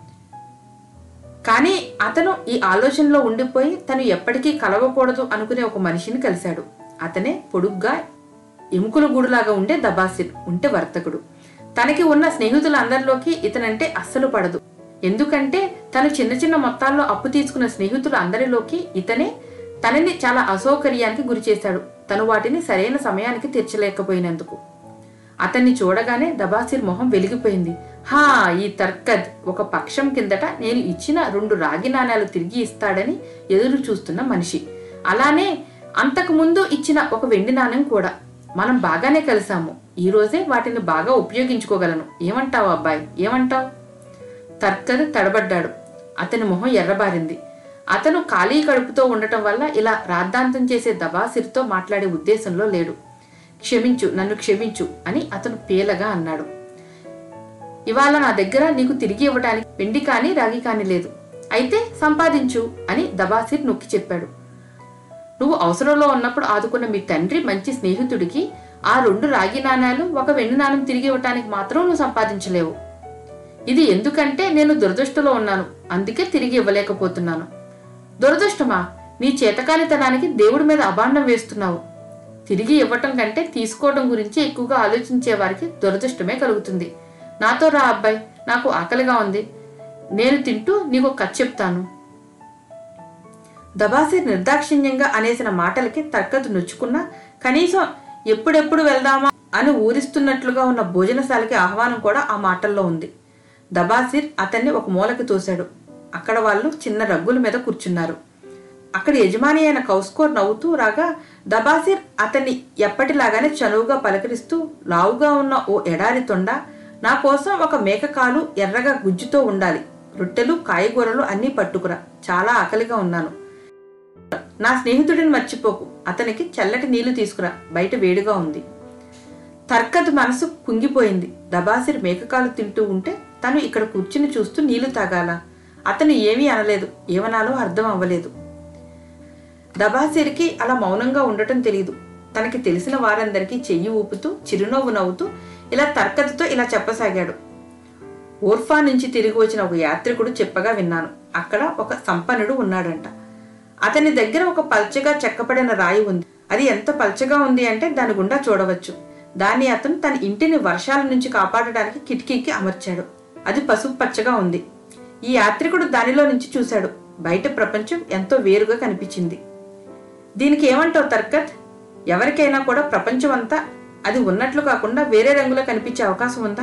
కానీ అతను ఈ ఆలోచనలో ఉండిపోయి తను ఎప్పటికీ కలవకూడదు అనుకునే ఒక మనిషిని కలిశాడు అతనే పొడుగ్గా ఎముకల గూడులాగా ఉండే దబాసిర్ ఉంటే వర్తకుడు తనకి ఉన్న స్నేహితులందరిలోకి ఇతనంటే అస్సలు పడదు ఎందుకంటే తను చిన్న చిన్న మొత్తాల్లో అప్పు తీసుకున్న స్నేహితులు అందరిలోకి ఇతనే తనని చాలా అసౌకర్యానికి గురి చేశాడు తను వాటిని సరైన సమయానికి తీర్చలేకపోయినందుకు అతన్ని చూడగానే దబాసిర్ మొహం వెలిగిపోయింది హా ఈ తర్కద్ ఒక పక్షం కిందట నేను ఇచ్చిన రెండు రాగి నాణాలు తిరిగి ఇస్తాడని ఎదురు చూస్తున్న మనిషి అలానే అంతకు ముందు ఇచ్చిన ఒక వెండి నాణెం కూడా మనం బాగానే కలిసాము ఈ రోజే వాటిని బాగా ఉపయోగించుకోగలను ఏమంటావు అబ్బాయి ఏమంటావు తర్కద్ తడబడ్డాడు అతని మొహం ఎర్రబారింది అతను ఖాళీ కడుపుతో ఉండటం వల్ల ఇలా రాద్ధాంతం చేసే దబాసిర్తో మాట్లాడే ఉద్దేశంలో లేడు క్షమించు నన్ను క్షమించు అని అతను పేలగా అన్నాడు ఇవాళ నా దగ్గర నీకు తిరిగి ఇవ్వడానికి వెండి కానీ రాగి కానీ లేదు అయితే సంపాదించు అని దబాసిర్ నొక్కి చెప్పాడు నువ్వు అవసరంలో ఉన్నప్పుడు ఆదుకున్న మీ తండ్రి మంచి స్నేహితుడికి ఆ రెండు రాగి నాణాలు ఒక వెండి నాణం తిరిగి ఇవ్వటానికి మాత్రం నువ్వు సంపాదించలేవు ఇది ఎందుకంటే నేను దురదృష్టలో ఉన్నాను అందుకే తిరిగి ఇవ్వలేకపోతున్నాను దురదృష్టమా నీ చేతకానితనానికి దేవుడి మీద అభాండం వేస్తున్నావు తిరిగి ఇవ్వటం కంటే తీసుకోవడం గురించి ఎక్కువగా ఆలోచించే వారికి దురదృష్టమే కలుగుతుంది నాతో రా అబ్బాయి నాకు ఆకలిగా ఉంది నేను తింటూ నీకు కథ చెప్తాను దబాసిర్ నిర్దాక్షిణ్యంగా అనేసిన మాటలకి తర్కతు నొచ్చుకున్నా కనీసం ఎప్పుడెప్పుడు వెళ్దామా అని ఊరిస్తున్నట్లుగా ఉన్న భోజనశాలకి ఆహ్వానం కూడా ఆ మాటల్లో ఉంది దబాసిర్ అతన్ని ఒక మూలకి తోశాడు అక్కడ వాళ్ళు చిన్న రగ్గుల మీద కూర్చున్నారు అక్కడ యజమాని అయిన కౌస్కోర్ నవ్వుతూ రాగా దబాసిర్ అతన్ని ఎప్పటిలాగానే చనువుగా పలకరిస్తూ లావుగా ఉన్న ఓ ఎడారి తొండ నా కోసం ఒక మేకకాలు ఎర్రగా గుజ్జుతో ఉండాలి రొట్టెలు కాయగూరలు అన్నీ పట్టుకురా చాలా ఆకలిగా ఉన్నాను నా స్నేహితుడిని మర్చిపోకు అతనికి చల్లటి నీళ్లు తీసుకురా బయట వేడిగా ఉంది తర్కత్ మనసు కుంగిపోయింది దబాసిర్ మేకకాలు తింటూ ఉంటే తను ఇక్కడ కూర్చుని చూస్తూ నీళ్లు తాగాల అతను ఏమీ అనలేదు ఏమనాలో అర్థం అవ్వలేదు దబాసిర్కి అలా మౌనంగా ఉండటం తెలియదు తనకి తెలిసిన వారందరికీ చెయ్యి ఊపుతూ చిరునవ్వు నవ్వుతూ ఇలా తర్కత్తో ఇలా చెప్పసాగాడు ఓర్ఫా నుంచి తిరిగి వచ్చిన ఒక యాత్రికుడు చెప్పగా విన్నాను అక్కడ ఒక సంపన్నుడు ఉన్నాడంట అతని దగ్గర ఒక పల్చగా చెక్కబడిన రాయి ఉంది అది ఎంత పల్చగా ఉంది అంటే దాని గుండా చూడవచ్చు దాన్ని అతను తన ఇంటిని వర్షాల నుంచి కాపాడడానికి కిటికీకి అమర్చాడు అది పసుపు పచ్చగా ఉంది ఈ యాత్రికుడు దానిలో నుంచి చూశాడు బయట ప్రపంచం ఎంతో వేరుగా కనిపించింది దీనికి ఏమంటావు తర్కత్ ఎవరికైనా కూడా ప్రపంచం అంతా అది ఉన్నట్లు కాకుండా వేరే రంగులో కనిపించే అవకాశం ఉందా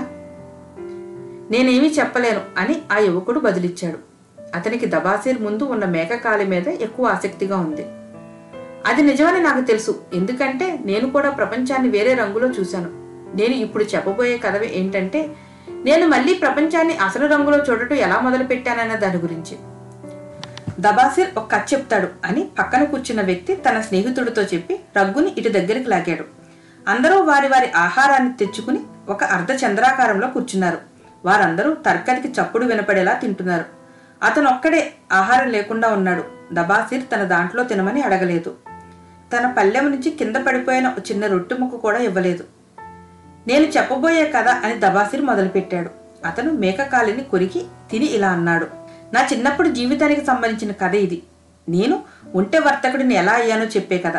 నేనేమీ చెప్పలేను అని ఆ యువకుడు బదులిచ్చాడు అతనికి దబాసీర్ ముందు ఉన్న మేకకాలి మీద ఎక్కువ ఆసక్తిగా ఉంది అది నిజమని నాకు తెలుసు ఎందుకంటే నేను కూడా ప్రపంచాన్ని వేరే రంగులో చూశాను నేను ఇప్పుడు చెప్పబోయే కథ ఏంటంటే నేను మళ్ళీ ప్రపంచాన్ని అసలు రంగులో చూడటం ఎలా మొదలు పెట్టానన్న దాని గురించి దబాసిర్ ఒక కథ చెప్తాడు అని పక్కన కూర్చున్న వ్యక్తి తన స్నేహితుడితో చెప్పి రగ్గుని ఇటు దగ్గరికి లాగాడు అందరూ వారి వారి ఆహారాన్ని తెచ్చుకుని ఒక అర్ధ చంద్రాకారంలో కూర్చున్నారు వారందరూ తర్కతికి చప్పుడు వినపడేలా తింటున్నారు అతను ఒక్కడే ఆహారం లేకుండా ఉన్నాడు దబాసిర్ తన దాంట్లో తినమని అడగలేదు తన పల్లెం నుంచి కింద పడిపోయిన ఒక చిన్న రొట్టె ముక్క కూడా ఇవ్వలేదు నేను చెప్పబోయే కథ అని దబాసిర్ మొదలుపెట్టాడు అతను మేకకాలిని కొరికి తిని ఇలా అన్నాడు నా చిన్నప్పుడు జీవితానికి సంబంధించిన కథ ఇది నేను ఒంటె వర్తకుడిని ఎలా అయ్యానో చెప్పే కథ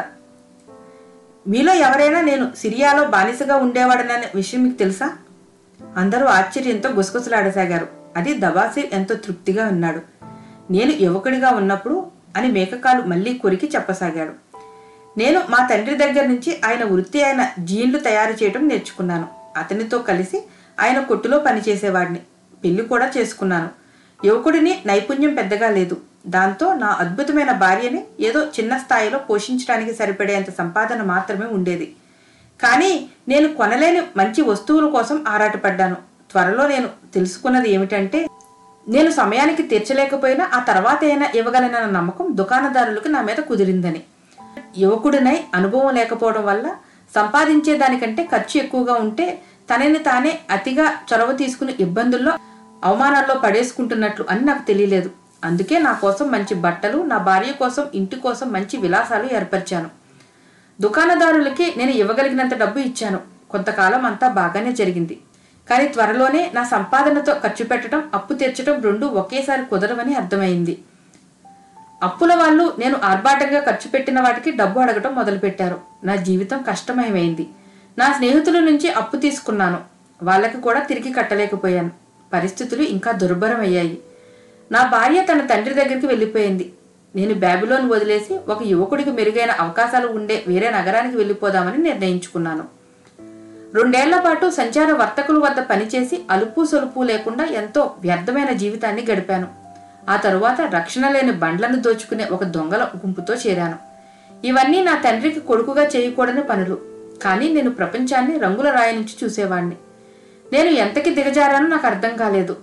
మీలో ఎవరైనా నేను సిరియాలో బానిసగా ఉండేవాడననే విషయం మీకు తెలుసా అందరూ ఆశ్చర్యంతో గుసగుసలాడసాగారు అది దబాసిర్ ఎంతో తృప్తిగా ఉన్నాడు నేను యువకుడిగా ఉన్నప్పుడు అని మేకకాలు మళ్ళీ కొరికి చెప్పసాగాడు నేను మా తండ్రి దగ్గర నుంచి ఆయన వృత్తి అయిన జీన్లు తయారు చేయడం నేర్చుకున్నాను అతనితో కలిసి ఆయన కొట్టులో పనిచేసేవాడిని పెళ్లి కూడా చేసుకున్నాను యువకుడిని నైపుణ్యం పెద్దగా లేదు దాంతో నా అద్భుతమైన భార్యని ఏదో చిన్న స్థాయిలో పోషించడానికి సరిపడేంత సంపాదన మాత్రమే ఉండేది కానీ నేను కొనలేని మంచి వస్తువుల కోసం ఆరాటపడ్డాను త్వరలో నేను తెలుసుకున్నది ఏమిటంటే నేను సమయానికి తీర్చలేకపోయినా ఆ తర్వాత అయినా ఇవ్వగలనన్న నమ్మకం దుకాణదారులకు నా మీద కుదిరిందని యువకుడినై అనుభవం లేకపోవడం వల్ల సంపాదించే దానికంటే ఖర్చు ఎక్కువగా ఉంటే తనని తానే అతిగా చొరవ తీసుకుని ఇబ్బందుల్లో అవమానాల్లో పడేసుకుంటున్నట్లు అని నాకు తెలియలేదు అందుకే నా కోసం మంచి బట్టలు నా భార్య కోసం ఇంటి కోసం మంచి విలాసాలు ఏర్పరిచాను దుకాణదారులకి నేను ఇవ్వగలిగినంత డబ్బు ఇచ్చాను కొంతకాలం అంతా బాగానే జరిగింది కానీ త్వరలోనే నా సంపాదనతో ఖర్చు పెట్టడం అప్పు తీర్చడం రెండు ఒకేసారి కుదరవని అర్థమైంది అప్పుల వాళ్ళు నేను ఆర్భాటంగా ఖర్చు పెట్టిన వాటికి డబ్బు అడగటం మొదలుపెట్టారు నా జీవితం కష్టమయమైంది నా స్నేహితుల నుంచి అప్పు తీసుకున్నాను వాళ్ళకి కూడా తిరిగి కట్టలేకపోయాను పరిస్థితులు ఇంకా దుర్భరమయ్యాయి నా భార్య తన తండ్రి దగ్గరికి వెళ్ళిపోయింది నేను బ్యాబిలోన్ వదిలేసి ఒక యువకుడికి మెరుగైన అవకాశాలు ఉండే వేరే నగరానికి వెళ్ళిపోదామని నిర్ణయించుకున్నాను రెండేళ్ల పాటు సంచార వర్తకుల వద్ద పనిచేసి అలుపు సొలుపు లేకుండా ఎంతో వ్యర్థమైన జీవితాన్ని గడిపాను ఆ తరువాత రక్షణ లేని బండ్లను దోచుకునే ఒక దొంగల గుంపుతో చేరాను ఇవన్నీ నా తండ్రికి కొడుకుగా చేయకూడని పనులు కానీ నేను ప్రపంచాన్ని రంగుల రాయి నుంచి చూసేవాణ్ణి నేను ఎంతకి దిగజారానో నాకు అర్థం కాలేదు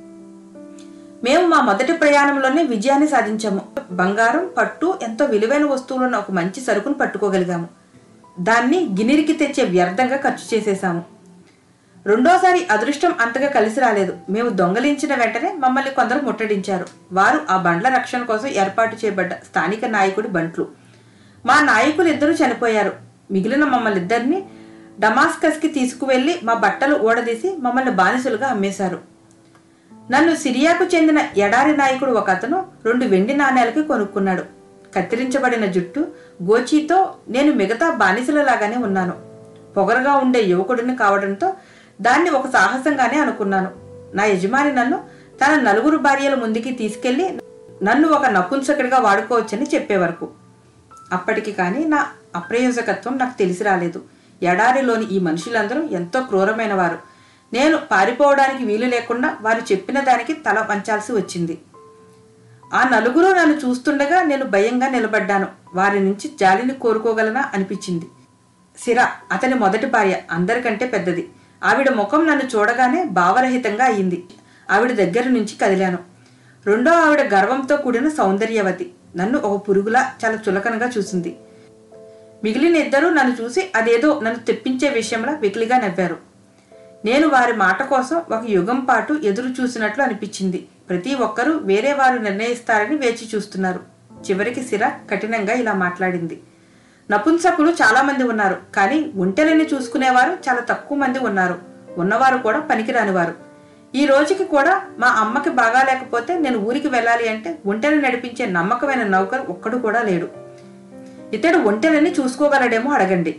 మేము మా మొదటి ప్రయాణంలోనే విజయాన్ని సాధించాము బంగారం పట్టు ఎంతో విలువైన వస్తువులున్న ఒక మంచి సరుకును పట్టుకోగలిగాము దాన్ని గినిరికి తెచ్చే వ్యర్థంగా ఖర్చు చేసేశాము రెండోసారి అదృష్టం అంతగా కలిసి రాలేదు మేము దొంగలించిన వెంటనే మమ్మల్ని కొందరు ముట్టడించారు వారు ఆ బండ్ల రక్షణ కోసం ఏర్పాటు చేయబడ్డ స్థానిక నాయకుడి బంట్లు మా నాయకులు ఇద్దరు చనిపోయారు మిగిలిన మమ్మల్ని ఇద్దరిని డమాస్కస్కి తీసుకువెళ్లి మా బట్టలు ఊడదీసి మమ్మల్ని బానిసలుగా అమ్మేశారు నన్ను సిరియాకు చెందిన ఎడారి నాయకుడు ఒక అతను రెండు వెండి నాణేలకి కొనుక్కున్నాడు కత్తిరించబడిన జుట్టు గోచీతో నేను మిగతా బానిసలలాగానే ఉన్నాను పొగరుగా ఉండే యువకుడిని కావడంతో దాన్ని ఒక సాహసంగానే అనుకున్నాను నా యజమాని నన్ను తన నలుగురు భార్యల ముందుకి తీసుకెళ్లి నన్ను ఒక నపుంసకుడిగా వాడుకోవచ్చని చెప్పే వరకు అప్పటికి కానీ నా అప్రయోజకత్వం నాకు తెలిసి రాలేదు ఎడారిలోని ఈ మనుషులందరూ ఎంతో క్రూరమైన వారు నేను పారిపోవడానికి వీలు లేకుండా వారు చెప్పిన దానికి తల వంచాల్సి వచ్చింది ఆ నలుగురు నన్ను చూస్తుండగా నేను భయంగా నిలబడ్డాను వారి నుంచి జాలిని కోరుకోగలనా అనిపించింది సిర అతని మొదటి భార్య అందరికంటే పెద్దది ఆవిడ ముఖం నన్ను చూడగానే భావరహితంగా అయింది ఆవిడ దగ్గర నుంచి కదిలాను రెండో ఆవిడ గర్వంతో కూడిన సౌందర్యవతి నన్ను ఒక పురుగులా చాలా చులకనగా చూసింది మిగిలిన ఇద్దరూ నన్ను చూసి అదేదో నన్ను తెప్పించే విషయంలో వెకిలిగా నవ్వారు నేను వారి మాట కోసం ఒక యుగం పాటు ఎదురు చూసినట్లు అనిపించింది ప్రతి ఒక్కరూ వేరే వారు నిర్ణయిస్తారని వేచి చూస్తున్నారు చివరికి సిర కఠినంగా ఇలా మాట్లాడింది నపుంసకులు చాలా మంది ఉన్నారు కానీ ఒంటెలని చూసుకునేవారు చాలా తక్కువ మంది ఉన్నారు ఉన్నవారు కూడా పనికిరానివారు ఈ రోజుకి కూడా మా అమ్మకి బాగా లేకపోతే నేను ఊరికి వెళ్ళాలి అంటే ఒంటెని నడిపించే నమ్మకమైన నౌకరు ఒక్కడు కూడా లేడు ఇతడు ఒంటెలని చూసుకోగలడేమో అడగండి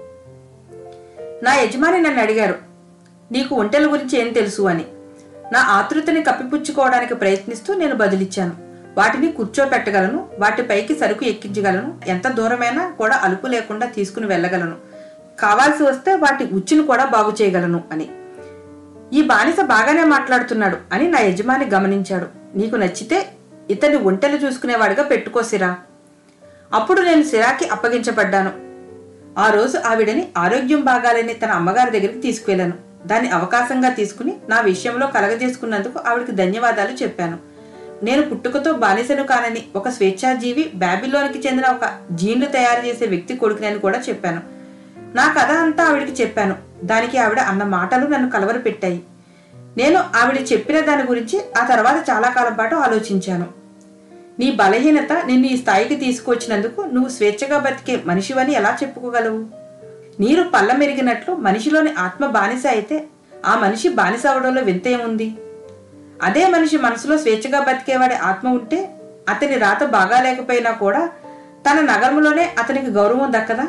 నా యజమాని నన్ను అడిగారు నీకు ఒంటెల గురించి ఏం తెలుసు అని నా ఆతృతని కప్పిపుచ్చుకోవడానికి ప్రయత్నిస్తూ నేను బదిలిచ్చాను వాటిని కూర్చోపెట్టగలను వాటిపైకి సరుకు ఎక్కించగలను ఎంత దూరమైనా కూడా అలుపు లేకుండా తీసుకుని వెళ్ళగలను కావాల్సి వస్తే వాటి ఉచ్చును కూడా బాగు చేయగలను అని ఈ బానిస బాగానే మాట్లాడుతున్నాడు అని నా యజమాని గమనించాడు నీకు నచ్చితే ఇతన్ని ఒంటెలు చూసుకునేవాడిగా పెట్టుకోసిరా అప్పుడు నేను సిరాకి అప్పగించబడ్డాను ఆ రోజు ఆవిడని ఆరోగ్యం బాగాలేని తన అమ్మగారి దగ్గరికి తీసుకువెళ్ళాను దాన్ని అవకాశంగా తీసుకుని నా విషయంలో కలగజేసుకున్నందుకు ఆవిడకి ధన్యవాదాలు చెప్పాను నేను పుట్టుకతో బానిసను కానని ఒక స్వేచ్ఛాజీవి బ్యాబిలోనికి చెందిన ఒక జీన్లు తయారు చేసే వ్యక్తి కొడుకునని కూడా చెప్పాను నా కథ అంతా ఆవిడకి చెప్పాను దానికి ఆవిడ అన్న మాటలు నన్ను కలవర పెట్టాయి నేను ఆవిడ చెప్పిన దాని గురించి ఆ తర్వాత చాలా కాలం పాటు ఆలోచించాను నీ బలహీనత నిన్ను ఈ స్థాయికి తీసుకొచ్చినందుకు నువ్వు స్వేచ్ఛగా బతికే మనిషివని ఎలా చెప్పుకోగలవు నీరు పళ్ళ మెరిగినట్లు మనిషిలోని ఆత్మ బానిస అయితే ఆ మనిషి బానిస అవడంలో వింత ఏముంది అదే మనిషి మనసులో స్వేచ్ఛగా బతికేవాడి ఆత్మ ఉంటే అతని రాత బాగా లేకపోయినా కూడా తన నగరంలోనే అతనికి గౌరవం దక్కదా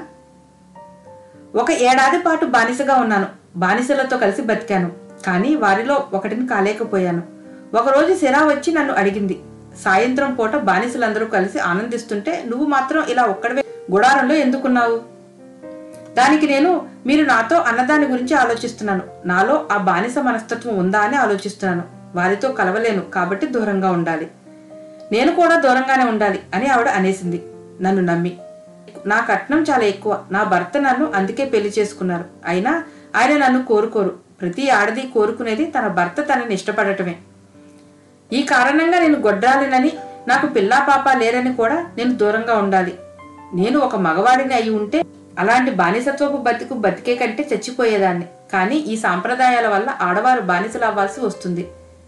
ఒక ఏడాది పాటు బానిసగా ఉన్నాను బానిసలతో కలిసి బతికాను కానీ వారిలో ఒకటిని కాలేకపోయాను ఒకరోజు సిరా వచ్చి నన్ను అడిగింది సాయంత్రం పూట బానిసలందరూ కలిసి ఆనందిస్తుంటే నువ్వు మాత్రం ఇలా ఒక్కడవే గుడారంలో ఎందుకున్నావు దానికి నేను మీరు నాతో అన్నదాని గురించి ఆలోచిస్తున్నాను నాలో ఆ బానిస మనస్తత్వం ఉందా అని ఆలోచిస్తున్నాను వారితో కలవలేను కాబట్టి దూరంగా ఉండాలి నేను కూడా దూరంగానే ఉండాలి అని ఆవిడ అనేసింది నన్ను నమ్మి నా కట్నం చాలా ఎక్కువ నా భర్త నన్ను అందుకే పెళ్లి చేసుకున్నారు అయినా ఆయన నన్ను కోరుకోరు ప్రతి ఆడది కోరుకునేది తన భర్త తనని ఇష్టపడటమే ఈ కారణంగా నేను గొడ్రాలినని నాకు పిల్లా పాప లేరని కూడా నేను దూరంగా ఉండాలి నేను ఒక మగవాడిని అయి ఉంటే అలాంటి బానిసత్వపు బతుకు బతికే కంటే చచ్చిపోయేదాన్ని కానీ ఈ సాంప్రదాయాల వల్ల ఆడవారు బానిసలు అవ్వాల్సి వస్తుంది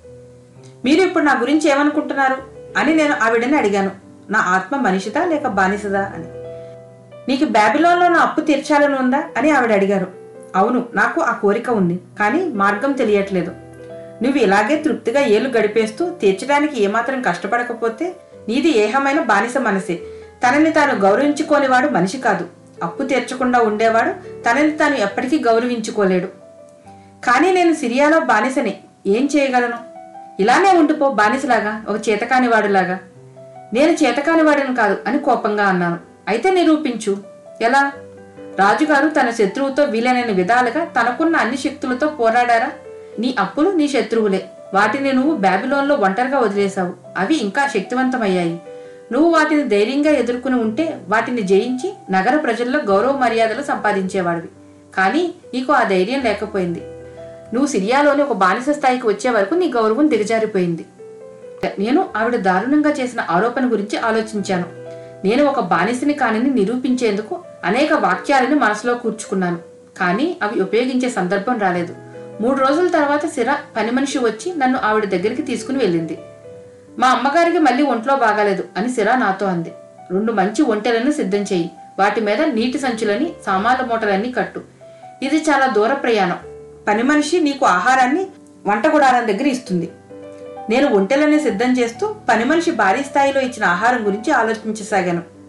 మీరు ఇప్పుడు నా గురించి ఏమనుకుంటున్నారు అని నేను ఆవిడని అడిగాను నా ఆత్మ మనిషిదా లేక బానిసదా అని నీకు బ్యాబిలోన్లో నా అప్పు తీర్చాలని ఉందా అని ఆవిడ అడిగారు అవును నాకు ఆ కోరిక ఉంది కానీ మార్గం తెలియట్లేదు నువ్వు ఇలాగే తృప్తిగా ఏళ్ళు గడిపేస్తూ తీర్చడానికి ఏమాత్రం కష్టపడకపోతే నీది ఏహమైన బానిస మనసే తనని తాను గౌరవించుకోనివాడు మనిషి కాదు అప్పు తీర్చకుండా ఉండేవాడు తనని తాను ఎప్పటికీ గౌరవించుకోలేడు కానీ నేను సిరియాలో బానిసని ఏం చేయగలను ఇలానే ఉండిపో బానిసలాగా ఒక చేతకానివాడులాగా నేను చేతకానివాడిని కాదు అని కోపంగా అన్నాను అయితే నిరూపించు ఎలా రాజుగారు తన శత్రువుతో వీలైన విధాలుగా తనకున్న అన్ని శక్తులతో పోరాడారా నీ అప్పులు నీ శత్రువులే వాటిని నువ్వు బ్యాబిలోన్లో ఒంటరిగా వదిలేశావు అవి ఇంకా శక్తివంతమయ్యాయి నువ్వు వాటిని ధైర్యంగా ఎదుర్కొని ఉంటే వాటిని జయించి నగర ప్రజల్లో గౌరవ మర్యాదలు సంపాదించేవాడివి కానీ నీకు ఆ ధైర్యం లేకపోయింది నువ్వు సిరియాలోని ఒక బానిస స్థాయికి వచ్చే వరకు నీ గౌరవం దిగజారిపోయింది నేను ఆవిడ దారుణంగా చేసిన ఆరోపణ గురించి ఆలోచించాను నేను ఒక బానిసని కానని నిరూపించేందుకు అనేక వాక్యాలను మనసులో కూర్చుకున్నాను కానీ అవి ఉపయోగించే సందర్భం రాలేదు మూడు రోజుల తర్వాత సిర పని మనిషి వచ్చి నన్ను ఆవిడ దగ్గరికి తీసుకుని వెళ్ళింది మా అమ్మగారికి మళ్ళీ ఒంట్లో బాగాలేదు అని సిరా నాతో అంది రెండు మంచి ఒంటెలను సిద్ధం చెయ్యి వాటి మీద నీటి సంచులని సామాన్ల మూటలన్నీ కట్టు ఇది చాలా దూర ప్రయాణం పని మనిషి నీకు ఆహారాన్ని వంట గుడారం దగ్గర ఇస్తుంది నేను ఒంటెలని సిద్ధం చేస్తూ పని మనిషి భారీ స్థాయిలో ఇచ్చిన ఆహారం గురించి ఆలోచించసాగాను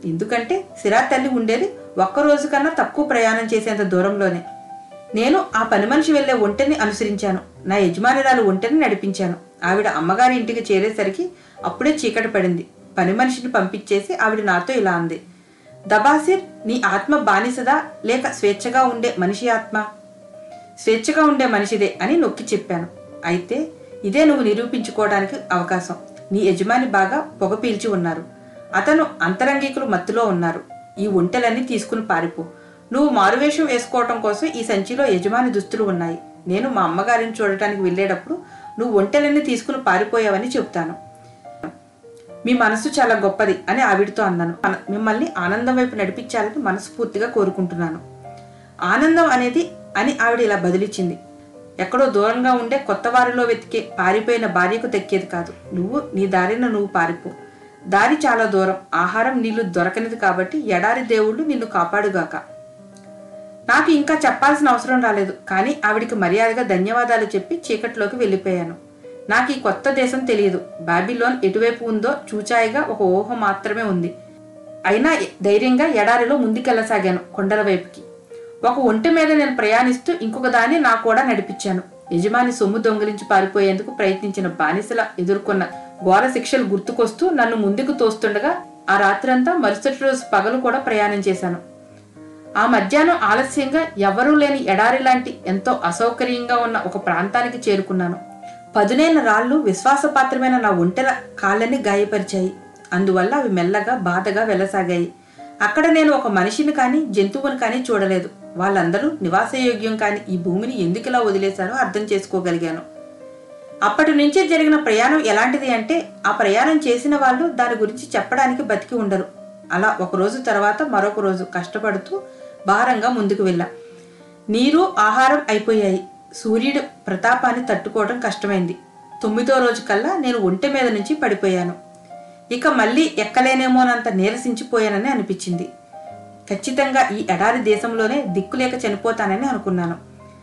ఎందుకంటే సిరా తల్లి ఉండేది ఒక్క రోజు కన్నా తక్కువ ప్రయాణం చేసేంత దూరంలోనే నేను ఆ పని మనిషి వెళ్లే ఒంటెని అనుసరించాను నా యజమానురాలు ఒంటెని నడిపించాను ఆవిడ అమ్మగారి ఇంటికి చేరేసరికి అప్పుడే చీకటి పడింది పని మనిషిని పంపించేసి ఆవిడ నాతో ఇలా అంది దబాసిర్ నీ ఆత్మ బానిసదా లేక స్వేచ్ఛగా ఉండే మనిషి ఆత్మ స్వేచ్ఛగా ఉండే మనిషిదే అని నొక్కి చెప్పాను అయితే ఇదే నువ్వు నిరూపించుకోవడానికి అవకాశం నీ యజమాని బాగా పొగ పీల్చి ఉన్నారు అతను అంతరంగికులు మత్తులో ఉన్నారు ఈ ఒంటెలన్నీ తీసుకుని పారిపో నువ్వు మారువేషం వేసుకోవటం కోసం ఈ సంచిలో యజమాని దుస్తులు ఉన్నాయి నేను మా అమ్మగారిని చూడటానికి వెళ్ళేటప్పుడు నువ్వు ఒంటెలన్నీ తీసుకుని పారిపోయావని చెప్తాను మీ మనసు చాలా గొప్పది అని ఆవిడతో అన్నాను అన- మిమ్మల్ని ఆనందం వైపు నడిపించాలని మనస్ఫూర్తిగా కోరుకుంటున్నాను ఆనందం అనేది అని ఆవిడ ఇలా బదిలిచ్చింది ఎక్కడో దూరంగా ఉండే కొత్త వారిలో వెతికే పారిపోయిన భార్యకు దక్కేది కాదు నువ్వు నీ దారిన నువ్వు పారిపో దారి చాలా దూరం ఆహారం నీళ్లు దొరకనిది కాబట్టి ఎడారి దేవుళ్ళు నిన్ను కాపాడుగాక నాకు ఇంకా చెప్పాల్సిన అవసరం రాలేదు కానీ ఆవిడికి మర్యాదగా ధన్యవాదాలు చెప్పి చీకట్లోకి వెళ్ళిపోయాను నాకు ఈ కొత్త దేశం తెలియదు బాబిలోన్ ఎటువైపు ఉందో చూచాయిగా ఒక ఊహ మాత్రమే ఉంది అయినా ధైర్యంగా ఎడారిలో ముందుకెళ్ళసాగాను కొండల వైపుకి ఒక ఒంటె మీద నేను ప్రయాణిస్తూ ఇంకొక దాన్ని నా కూడా నడిపించాను యజమాని సొమ్ము దొంగిలించి పారిపోయేందుకు ప్రయత్నించిన బానిసల ఎదుర్కొన్న ఘోర శిక్షలు గుర్తుకొస్తూ నన్ను ముందుకు తోస్తుండగా ఆ రాత్రంతా మరుసటి రోజు పగలు కూడా ప్రయాణం చేశాను ఆ మధ్యాహ్నం ఆలస్యంగా ఎవరూ లేని ఎడారి లాంటి ఎంతో అసౌకర్యంగా ఉన్న ఒక ప్రాంతానికి చేరుకున్నాను పదునైన రాళ్ళు విశ్వాసపాత్రమైన నా ఒంటెల కాళ్ళని గాయపరిచాయి అందువల్ల అవి మెల్లగా బాధగా వెళ్ళసాగాయి అక్కడ నేను ఒక మనిషిని కానీ జంతువుని కానీ చూడలేదు వాళ్ళందరూ నివాసయోగ్యం కాని ఈ భూమిని ఎందుకిలా వదిలేశారో అర్థం చేసుకోగలిగాను అప్పటి నుంచి జరిగిన ప్రయాణం ఎలాంటిది అంటే ఆ ప్రయాణం చేసిన వాళ్ళు దాని గురించి చెప్పడానికి బతికి ఉండరు అలా ఒక రోజు తర్వాత మరొక రోజు కష్టపడుతూ భారంగా ముందుకు వెళ్ళాం నీరు ఆహారం అయిపోయాయి సూర్యుడు ప్రతాపాన్ని తట్టుకోవడం కష్టమైంది తొమ్మిదో రోజు కల్లా నేను ఒంటె మీద నుంచి పడిపోయాను ఇక మళ్ళీ ఎక్కలేనేమోనంత నీరసించిపోయానని అనిపించింది ఖచ్చితంగా ఈ ఎడారి దేశంలోనే దిక్కులేక చనిపోతానని అనుకున్నాను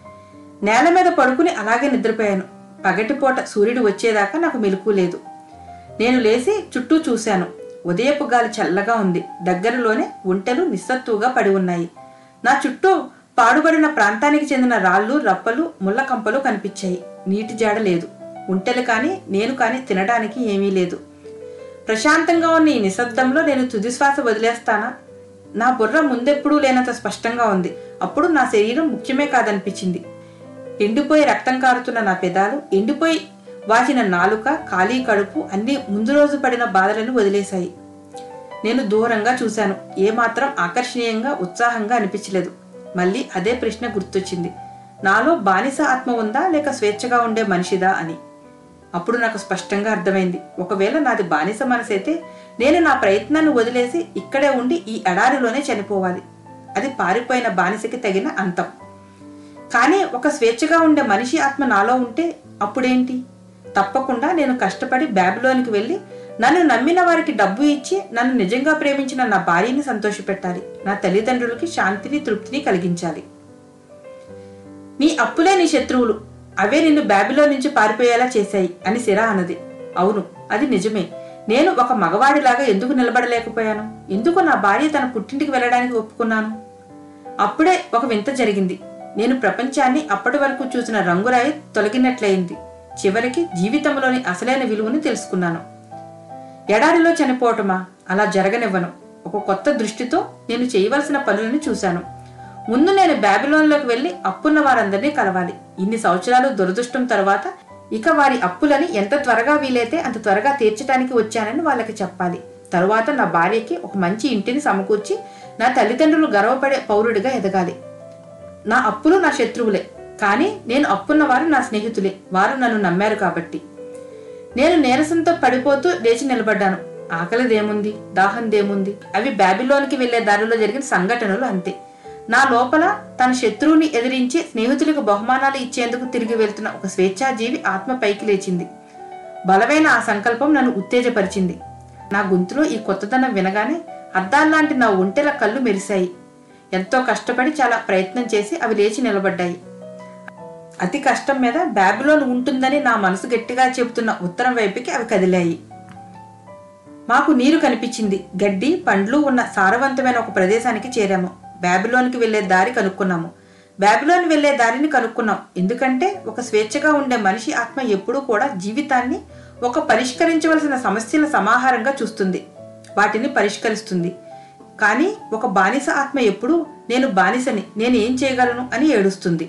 నేల మీద పడుకుని అలాగే నిద్రపోయాను పగటిపూట సూర్యుడు వచ్చేదాకా నాకు మెలకు లేదు నేను లేచి చుట్టూ చూశాను ఉదయపు గాలి చల్లగా ఉంది దగ్గరలోనే ఒంటెలు నిస్సత్తుగా పడి ఉన్నాయి నా చుట్టూ పాడుబడిన ప్రాంతానికి చెందిన రాళ్ళు రప్పలు ముళ్ళ కంపలు కనిపించాయి నీటి జాడ లేదు ఒంటెలు కానీ నేను కానీ తినడానికి ఏమీ లేదు ప్రశాంతంగా ఉన్న ఈ నిశ్శబ్దంలో నేను తుదిశ్వాస వదిలేస్తానా నా బుర్ర ముందెప్పుడూ లేనంత స్పష్టంగా ఉంది అప్పుడు నా శరీరం ముఖ్యమే కాదనిపించింది ఎండిపోయి రక్తం కారుతున్న నా పెదాలు ఎండిపోయి వాచిన నాలుక ఖాళీ కడుపు అన్ని ముందు రోజు పడిన బాధలను వదిలేశాయి నేను దూరంగా చూశాను ఏమాత్రం ఆకర్షణీయంగా ఉత్సాహంగా అనిపించలేదు మళ్ళీ అదే ప్రశ్న గుర్తొచ్చింది నాలో బానిస ఆత్మ ఉందా లేక స్వేచ్ఛగా ఉండే మనిషిదా అని అప్పుడు నాకు స్పష్టంగా అర్థమైంది ఒకవేళ నాది బానిస మనసైతే నేను నా ప్రయత్నాన్ని వదిలేసి ఇక్కడే ఉండి ఈ ఎడారిలోనే చనిపోవాలి అది పారిపోయిన బానిసకి తగిన అంతం కానీ ఒక స్వేచ్ఛగా ఉండే మనిషి ఆత్మ నాలో ఉంటే అప్పుడేంటి తప్పకుండా నేను కష్టపడి బ్యాబిలోనికి వెళ్ళి నన్ను నమ్మిన వారికి డబ్బు ఇచ్చి నన్ను నిజంగా ప్రేమించిన నా భార్యని సంతోషపెట్టాలి నా తల్లిదండ్రులకి శాంతిని తృప్తిని కలిగించాలి నీ అప్పులే నీ శత్రువులు అవే నిన్ను బ్యాబిలో నుంచి పారిపోయేలా చేశాయి అని సిరా అన్నది అవును అది నిజమే నేను ఒక మగవాడిలాగా ఎందుకు నిలబడలేకపోయాను ఎందుకు నా భార్య తన పుట్టింటికి వెళ్ళడానికి ఒప్పుకున్నాను అప్పుడే ఒక వింత జరిగింది నేను ప్రపంచాన్ని అప్పటి వరకు చూసిన రంగురాయి తొలగినట్లయింది చివరికి జీవితంలోని అసలైన విలువను తెలుసుకున్నాను ఎడారిలో చనిపోవటమా అలా జరగనివ్వను ఒక కొత్త దృష్టితో నేను చేయవలసిన పనులను చూశాను ముందు నేను బ్యాబిలోన్లోకి వెళ్ళి అప్పున్న వారందరినీ కలవాలి ఇన్ని సంవత్సరాలు దురదృష్టం తర్వాత ఇక వారి అప్పులని ఎంత త్వరగా వీలైతే అంత త్వరగా తీర్చడానికి వచ్చానని వాళ్ళకి చెప్పాలి తరువాత నా భార్యకి ఒక మంచి ఇంటిని సమకూర్చి నా తల్లిదండ్రులు గర్వపడే పౌరుడిగా ఎదగాలి నా అప్పులు నా శత్రువులే కానీ నేను అప్పున్న వారు నా స్నేహితులే వారు నన్ను నమ్మారు కాబట్టి నేను నీరసంతో పడిపోతూ లేచి నిలబడ్డాను ఆకలిదేముంది దాహందేముంది అవి బ్యాబిలోనికి వెళ్లే దారిలో జరిగిన సంఘటనలు అంతే నా లోపల తన శత్రువుని ఎదిరించి స్నేహితులకు బహుమానాలు ఇచ్చేందుకు తిరిగి వెళ్తున్న ఒక స్వేచ్ఛాజీవి ఆత్మ పైకి లేచింది బలమైన ఆ సంకల్పం నన్ను ఉత్తేజపరిచింది నా గొంతులో ఈ కొత్తదనం వినగానే అద్దాల్లాంటి నా ఒంటెల కళ్ళు మెరిశాయి ఎంతో కష్టపడి చాలా ప్రయత్నం చేసి అవి లేచి నిలబడ్డాయి అతి కష్టం మీద బ్యాబిలోన్ ఉంటుందని నా మనసు గట్టిగా చెబుతున్న ఉత్తరం వైపుకి అవి కదిలాయి మాకు నీరు కనిపించింది గడ్డి పండ్లు ఉన్న సారవంతమైన ఒక ప్రదేశానికి చేరాము బ్యాబిలోన్కి వెళ్లే దారి కనుక్కున్నాము బ్యాబిలోన్ వెళ్లే దారిని కనుక్కున్నాం ఎందుకంటే ఒక స్వేచ్ఛగా ఉండే మనిషి ఆత్మ ఎప్పుడూ కూడా జీవితాన్ని ఒక పరిష్కరించవలసిన సమస్యల సమాహారంగా చూస్తుంది వాటిని పరిష్కరిస్తుంది కానీ ఒక బానిస ఆత్మ ఎప్పుడూ నేను బానిసని నేను ఏం చేయగలను అని ఏడుస్తుంది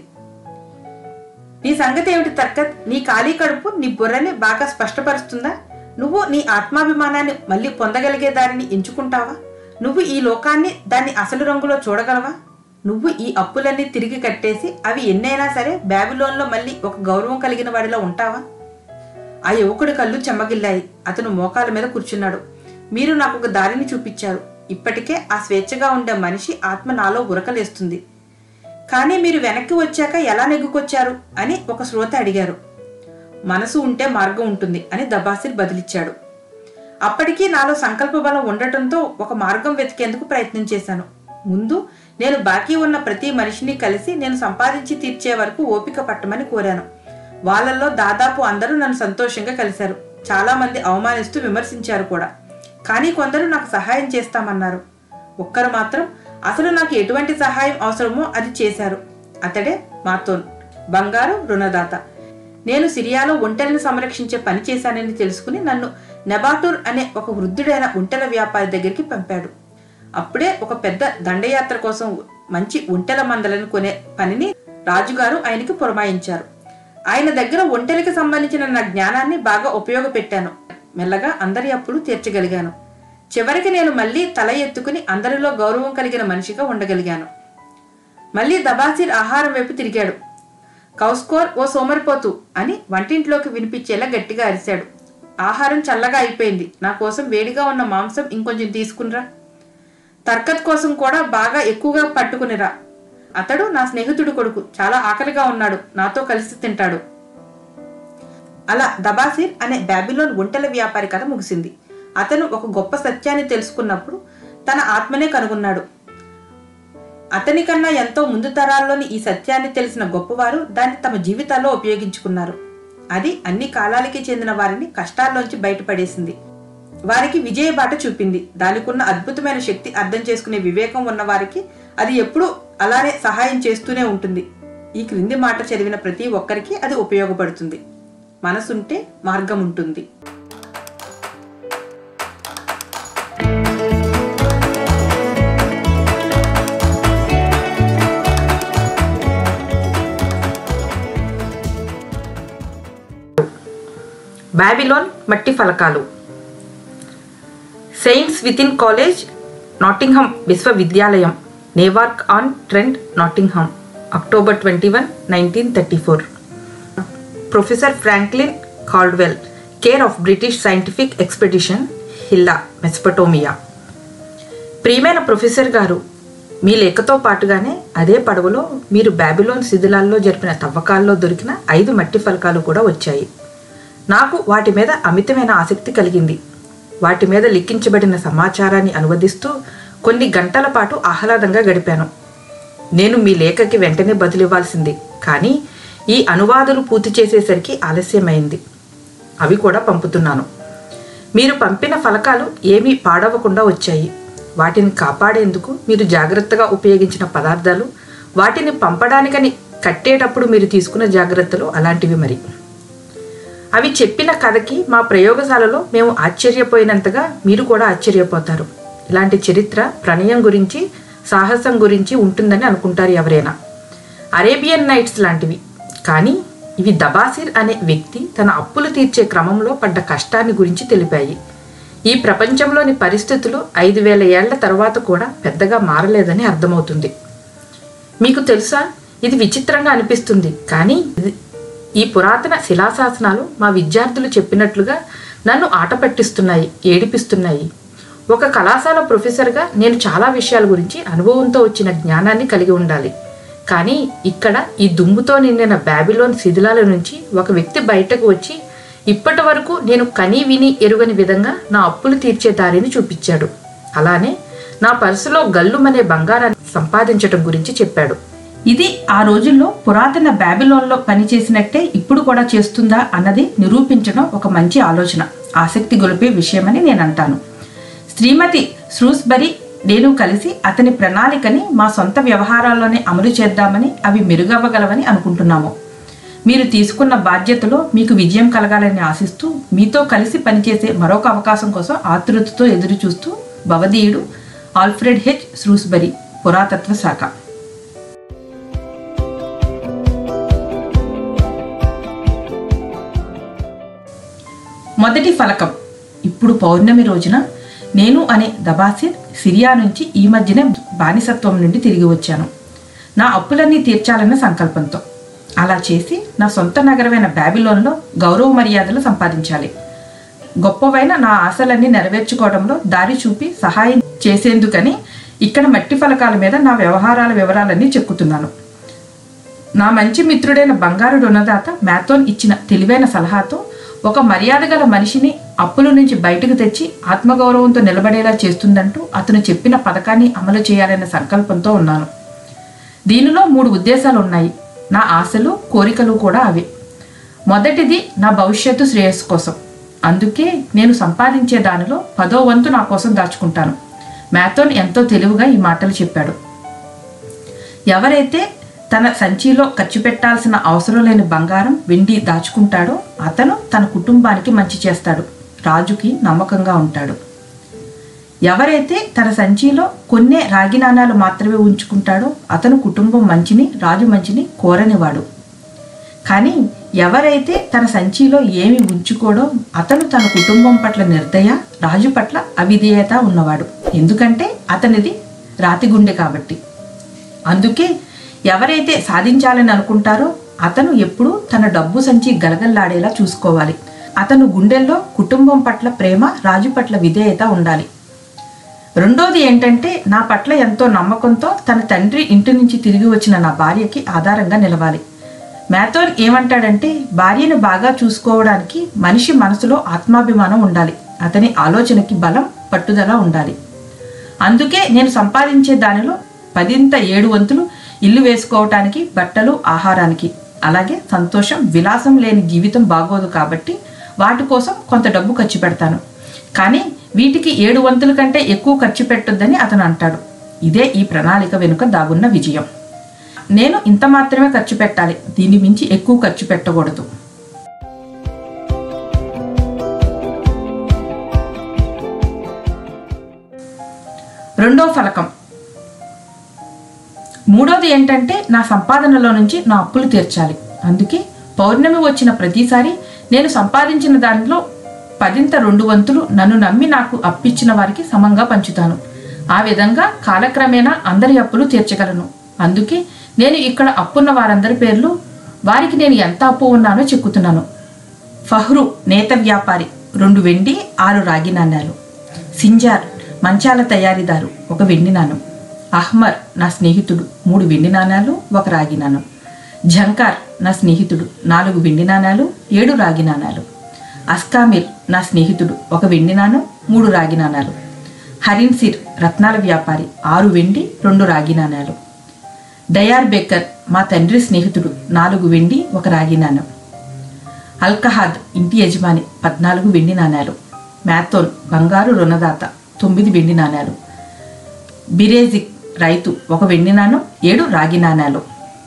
నీ సంగతి ఏమిటి తర్కత్ నీ ఖాళీ కడుపు నీ బుర్రని బాగా స్పష్టపరుస్తుందా నువ్వు నీ ఆత్మాభిమానాన్ని మళ్ళీ పొందగలిగే దారిని ఎంచుకుంటావా నువ్వు ఈ లోకాన్ని దాన్ని అసలు రంగులో చూడగలవా నువ్వు ఈ అప్పులన్నీ తిరిగి కట్టేసి అవి ఎన్నైనా సరే బ్యాబిలోన్లో మళ్ళీ ఒక గౌరవం కలిగిన వాడిలో ఉంటావా ఆ యువకుడి కళ్ళు చెమ్మగిల్లాయి అతను మోకాల మీద కూర్చున్నాడు మీరు నాకు ఒక దారిని చూపించారు ఇప్పటికే ఆ స్వేచ్ఛగా ఉండే మనిషి ఆత్మ నాలో ఉరకలేస్తుంది కానీ మీరు వెనక్కి వచ్చాక ఎలా నెగ్గుకొచ్చారు అని ఒక శ్రోత అడిగారు మనసు ఉంటే మార్గం ఉంటుంది అని దబాసిర్ బదిలిచ్చాడు అప్పటికీ నాలో సంకల్ప బలం ఉండటంతో ఒక మార్గం వెతికేందుకు ప్రయత్నం చేశాను ముందు నేను బాకీ ఉన్న ప్రతి మనిషిని కలిసి నేను సంపాదించి తీర్చే వరకు ఓపిక పట్టమని కోరాను వాళ్ళల్లో దాదాపు అందరూ నన్ను సంతోషంగా కలిశారు చాలా మంది అవమానిస్తూ విమర్శించారు కూడా కానీ కొందరు నాకు సహాయం చేస్తామన్నారు ఒక్కరు మాత్రం అసలు నాకు ఎటువంటి సహాయం అవసరమో అది చేశారు అతడే మాతోన్ బంగారు రుణదాత నేను సిరియాలో ఒంటెలను సంరక్షించే పని చేశానని తెలుసుకుని నన్ను నెబాటూర్ అనే ఒక వృద్ధుడైన ఒంటెల వ్యాపారి దగ్గరికి పంపాడు అప్పుడే ఒక పెద్ద దండయాత్ర కోసం మంచి ఒంటెల మందలను కొనే పనిని రాజుగారు ఆయనకి పురమాయించారు ఆయన దగ్గర ఒంటెలకి సంబంధించిన నా జ్ఞానాన్ని బాగా ఉపయోగపెట్టాను మెల్లగా అందరి అప్పుడు తీర్చగలిగాను చివరికి నేను మళ్ళీ తల ఎత్తుకుని అందరిలో గౌరవం కలిగిన మనిషిగా ఉండగలిగాను మళ్ళీ దబాసిర్ ఆహారం వైపు తిరిగాడు కౌస్కోర్ ఓ సోమరిపోతు అని వంటింట్లోకి వినిపించేలా గట్టిగా అరిశాడు ఆహారం చల్లగా అయిపోయింది నా కోసం వేడిగా ఉన్న మాంసం ఇంకొంచెం తీసుకునిరా తర్కత్ కోసం కూడా బాగా ఎక్కువగా పట్టుకునిరా అతడు నా స్నేహితుడు కొడుకు చాలా ఆకలిగా ఉన్నాడు నాతో కలిసి తింటాడు అలా దబాసిర్ అనే బాబిలోన్ ఒంటెల వ్యాపారి కథ ముగిసింది అతను ఒక గొప్ప సత్యాన్ని తెలుసుకున్నప్పుడు తన ఆత్మనే కనుగొన్నాడు అతని కన్నా ఎంతో ముందు తరాల్లోని ఈ సత్యాన్ని తెలిసిన గొప్పవారు దాన్ని తమ జీవితాల్లో ఉపయోగించుకున్నారు అది అన్ని కాలాలకి చెందిన వారిని కష్టాల్లోంచి బయటపడేసింది వారికి విజయ బాట చూపింది దానికున్న అద్భుతమైన శక్తి అర్థం చేసుకునే వివేకం ఉన్న వారికి అది ఎప్పుడూ అలానే సహాయం చేస్తూనే ఉంటుంది ఈ క్రింది మాట చదివిన ప్రతి ఒక్కరికి అది ఉపయోగపడుతుంది మనసుంటే మార్గం ఉంటుంది బాబిలోన్ మట్టి ఫలకాలు సెయింట్స్ వితిన్ కాలేజ్ నాటింగ్హమ్ విశ్వవిద్యాలయం Newark on Trent Nottingham October twenty one nineteen thirty four professor Franklin Caldwell care of British scientific expedition Hilla Mesopotamia ప్రియమైన ప్రొఫెసర్ గారు మీ లేఖతో పాటుగానే అదే పడవలో మీరు బాబిలోన్ శిథిలాల్లో జరిపిన తవ్వకాల్లో దొరికిన ఐదు మట్టి ఫలకాలు కూడా వచ్చాయి నాకు వాటి మీద అమితమైన ఆసక్తి కలిగింది వాటి మీద లిఖించబడిన సమాచారాన్ని అనువదిస్తూ కొన్ని గంటల పాటు ఆహ్లాదంగా గడిపాను నేను మీ లేఖకి వెంటనే బదులివ్వాల్సింది కానీ ఈ అనువాదులు పూర్తి చేసేసరికి ఆలస్యమైంది అవి కూడా పంపుతున్నాను మీరు పంపిన ఫలకాలు ఏమీ పాడవకుండా వచ్చాయి వాటిని కాపాడేందుకు మీరు జాగ్రత్తగా ఉపయోగించిన పదార్థాలు వాటిని పంపడానికని కట్టేటప్పుడు మీరు తీసుకున్న జాగ్రత్తలు అలాంటివి మరి అవి చెప్పిన కథకి మా ప్రయోగశాలలో మేము ఆశ్చర్యపోయినంతగా మీరు కూడా ఆశ్చర్యపోతారు ఇలాంటి చరిత్ర ప్రణయం గురించి సాహసం గురించి ఉంటుందని అనుకుంటారు ఎవరైనా అరేబియన్ నైట్స్ లాంటివి కానీ ఇవి దబాసిర్ అనే వ్యక్తి తన అప్పులు తీర్చే క్రమంలో పడ్డ కష్టాన్ని గురించి తెలిపాయి ఈ ప్రపంచంలోని పరిస్థితులు ఐదు వేల ఏళ్ల తర్వాత కూడా పెద్దగా మారలేదని అర్థమవుతుంది మీకు తెలుసా ఇది విచిత్రంగా అనిపిస్తుంది కానీ ఇది- ఈ పురాతన శిలాశాసనాలు మా విద్యార్థులు చెప్పినట్లుగా నన్ను ఆట పట్టిస్తున్నాయి ఏడిపిస్తున్నాయి ఒక కళాశాల ప్రొఫెసర్గా నేను చాలా విషయాల గురించి అనుభవంతో వచ్చిన జ్ఞానాన్ని కలిగి ఉండాలి కానీ ఇక్కడ ఈ దుమ్ముతో నిండిన బాబిలోన్ శిథిలాల నుంచి ఒక వ్యక్తి బయటకు వచ్చి ఇప్పటి వరకు నేను కని విని ఎరుగని విధంగా నా అప్పులు తీర్చే దారిని చూపించాడు అలానే నా పర్సులో గల్లుమనే బంగారాన్ని సంపాదించటం గురించి చెప్పాడు ఇది ఆ రోజుల్లో పురాతన బాబిలోన్లో పనిచేసినట్టే ఇప్పుడు కూడా చేస్తుందా అన్నది నిరూపించడం ఒక మంచి ఆలోచన ఆసక్తి గొలిపే విషయమని నేను అంటాను శ్రీమతి స్రూస్బరి నేను కలిసి అతని ప్రణాళికని మా సొంత వ్యవహారాల్లోనే అమలు చేద్దామని అవి మెరుగవ్వగలవని అనుకుంటున్నాము మీరు తీసుకున్న బాధ్యతలో మీకు విజయం కలగాలని ఆశిస్తూ మీతో కలిసి పనిచేసే మరొక అవకాశం కోసం ఆతృతతో ఎదురు చూస్తూ భవదీయుడు ఆల్ఫ్రెడ్ హెచ్ స్రూస్బరి పురాతత్వ శాఖ మొదటి ఫలకం ఇప్పుడు పౌర్ణమి రోజున నేను అనే దబాసిర్ సిరియా నుంచి ఈ మధ్యనే బానిసత్వం నుండి తిరిగి వచ్చాను నా అప్పులన్నీ తీర్చాలన్న సంకల్పంతో అలా చేసి నా సొంత నగరమైన బ్యాబిలోన్లో గౌరవ మర్యాదలు సంపాదించాలి గొప్పవైన నా ఆశలన్నీ నెరవేర్చుకోవడంలో దారి చూపి సహాయం చేసేందుకని ఇక్కడ మట్టి ఫలకాల మీద నా వ్యవహారాల వివరాలన్నీ చెక్కుతున్నాను నా మంచి మిత్రుడైన బంగారు రుణదాత మ్యాథోన్ ఇచ్చిన తెలివైన సలహాతో ఒక మర్యాద గల మనిషిని అప్పుల నుంచి బయటకు తెచ్చి ఆత్మగౌరవంతో నిలబడేలా చేస్తుందంటూ అతను చెప్పిన పథకాన్ని అమలు చేయాలనే సంకల్పంతో ఉన్నాను దీనిలో మూడు ఉద్దేశాలు ఉన్నాయి నా ఆశలు కోరికలు కూడా అవే మొదటిది నా భవిష్యత్తు శ్రేయస్సు కోసం అందుకే నేను సంపాదించే దానిలో పదో వంతు నా కోసం దాచుకుంటాను మ్యాథోన్ ఎంతో తెలివిగా ఈ మాటలు చెప్పాడు ఎవరైతే తన సంచిలో ఖర్చు పెట్టాల్సిన అవసరం లేని బంగారం వెండి దాచుకుంటాడో అతను తన కుటుంబానికి మంచి చేస్తాడు రాజుకి నమ్మకంగా ఉంటాడు ఎవరైతే తన సంచిలో కొన్నే రాగి నాణాలు మాత్రమే ఉంచుకుంటాడో అతను కుటుంబం మంచిని రాజు మంచిని కోరనివాడు కానీ ఎవరైతే తన సంచిలో ఏమి ఉంచుకోడో అతను తన కుటుంబం పట్ల నిర్దయ రాజు పట్ల అవిధేయత ఉన్నవాడు ఎందుకంటే అతనిది రాతి గుండె కాబట్టి అందుకే ఎవరైతే సాధించాలని అనుకుంటారో అతను ఎప్పుడూ తన డబ్బు సంచి గలగల్లాడేలా చూసుకోవాలి అతను గుండెల్లో కుటుంబం పట్ల ప్రేమ రాజు పట్ల విధేయత ఉండాలి రెండోది ఏంటంటే నా పట్ల ఎంతో నమ్మకంతో తన తండ్రి ఇంటి నుంచి తిరిగి వచ్చిన నా భార్యకి ఆధారంగా నిలవాలి మ్యాథోన్ ఏమంటాడంటే భార్యను బాగా చూసుకోవడానికి మనిషి మనసులో ఆత్మాభిమానం ఉండాలి అతని ఆలోచనకి బలం పట్టుదల ఉండాలి అందుకే నేను సంపాదించే దానిలో పదింత ఏడు వంతులు ఇల్లు వేసుకోవటానికి బట్టలు ఆహారానికి అలాగే సంతోషం విలాసం లేని జీవితం బాగోదు కాబట్టి వాటి కోసం కొంత డబ్బు ఖర్చు పెడతాను కానీ వీటికి ఏడు వంతుల కంటే ఎక్కువ ఖర్చు పెట్టొద్దని అతను అంటాడు ఇదే ఈ ప్రణాళిక వెనుక దాగున్న విజయం నేను ఇంత మాత్రమే ఖర్చు పెట్టాలి దీని మించి ఎక్కువ ఖర్చు పెట్టకూడదు రెండో ఫలకం మూడోది ఏంటంటే నా సంపాదనలో నుంచి నా అప్పులు తీర్చాలి అందుకే పౌర్ణమి వచ్చిన ప్రతిసారి నేను సంపాదించిన దానిలో పదింత రెండు వంతులు నన్ను నమ్మి నాకు అప్పిచ్చిన వారికి సమంగా పంచుతాను ఆ విధంగా కాలక్రమేణా అందరి అప్పులు తీర్చగలను అందుకే నేను ఇక్కడ అప్పున్న వారందరి పేర్లు వారికి నేను ఎంత అప్పు ఉన్నానో చెక్కుతున్నాను ఫహ్రు నేత వ్యాపారి రెండు వెండి ఆరు రాగి నాణ్యాలు సింజార్ మంచాల తయారీదారు ఒక వెండి నాణం అహ్మర్ నా స్నేహితుడు మూడు వెండి నాణాలు ఒక రాగి నాణం జంకార్ నా స్నేహితుడు నాలుగు వెండి నాణాలు ఏడు రాగి నాణాలు అస్కామిర్ నా స్నేహితుడు ఒక వెండి నాణం మూడు రాగి నాణాలు హరిన్సిర్ రత్నాల వ్యాపారి ఆరు వెండి రెండు రాగి నాణాలు డయార్ బేకర్ మా తండ్రి స్నేహితుడు నాలుగు వెండి ఒక రాగి నాణం అల్కహాద్ ఇంటి యజమాని పద్నాలుగు వెండి నాణాలు మ్యాథోన్ బంగారు రుణదాత తొమ్మిది వెండి నాణాలు బిరేజిక్ రైతు ఒక వెండి నాణం ఏడు రాగి నాణాలు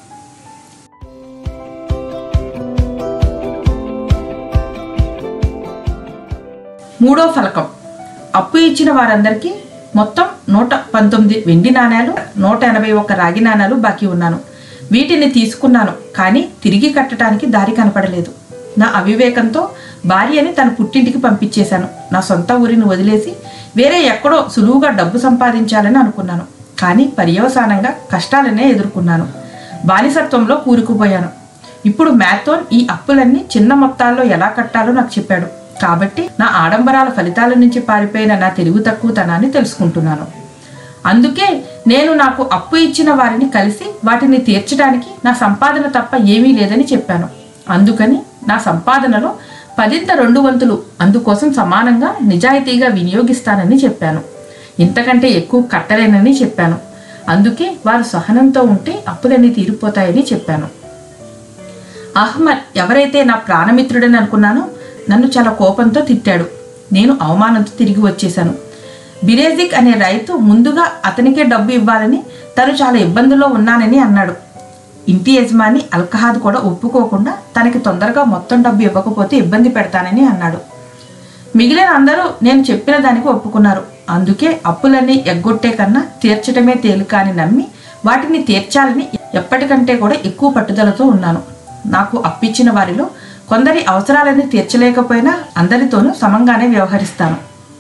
మూడో ఫలకం అప్పు ఇచ్చిన వారందరికీ మొత్తం నూట పంతొమ్మిది వెండి నాణేలు నూట ఎనభై ఒక్క రాగి నాణేలు బాకీ ఉన్నాను వీటిని తీసుకున్నాను కానీ తిరిగి కట్టడానికి దారి కనపడలేదు నా అవివేకంతో భార్యని తన పుట్టింటికి పంపించేశాను నా సొంత ఊరిని వదిలేసి వేరే ఎక్కడో సులువుగా డబ్బు సంపాదించాలని అనుకున్నాను కానీ పర్యవసానంగా కష్టాలనే ఎదుర్కొన్నాను బానిసత్వంలో కూరుకుపోయాను ఇప్పుడు మ్యాథోన్ ఈ అప్పులన్నీ చిన్న మొత్తాల్లో ఎలా కట్టాలో నాకు చెప్పాడు కాబట్టి నా ఆడంబరాల ఫలితాల నుంచి పారిపోయిన నా తెలివి తక్కువతనాన్ని తెలుసుకుంటున్నాను అందుకే నేను నాకు అప్పు ఇచ్చిన వారిని కలిసి వాటిని తీర్చడానికి నా సంపాదన తప్ప ఏమీ లేదని చెప్పాను అందుకని నా సంపాదనలో పదింత రెండు వంతులు అందుకోసం సమానంగా నిజాయితీగా వినియోగిస్తానని చెప్పాను ఇంతకంటే ఎక్కువ కట్టలేనని చెప్పాను అందుకే వారు సహనంతో ఉంటే అప్పులన్నీ తీరిపోతాయని చెప్పాను అహ్మద్ ఎవరైతే నా ప్రాణమిత్రుడని అనుకున్నానో నన్ను చాలా కోపంతో తిట్టాడు నేను అవమానంతో తిరిగి వచ్చేశాను బిరేజిక్ అనే రైతు ముందుగా అతనికే డబ్బు ఇవ్వాలని తను చాలా ఇబ్బందుల్లో ఉన్నానని అన్నాడు ఇంటి యజమాని అల్కహాద్ కూడా ఒప్పుకోకుండా తనకి తొందరగా మొత్తం డబ్బు ఇవ్వకపోతే ఇబ్బంది పెడతానని అన్నాడు మిగిలిన అందరూ నేను చెప్పిన దానికి ఒప్పుకున్నారు అందుకే అప్పులన్నీ ఎగ్గొట్టే కన్నా తీర్చడమే తేలిక అని నమ్మి వాటిని తీర్చాలని ఎప్పటికంటే కూడా ఎక్కువ పట్టుదలతో ఉన్నాను నాకు అప్పిచ్చిన వారిలో కొందరి అవసరాలని తీర్చలేకపోయినా అందరితోనూ సమంగానే వ్యవహరిస్తాను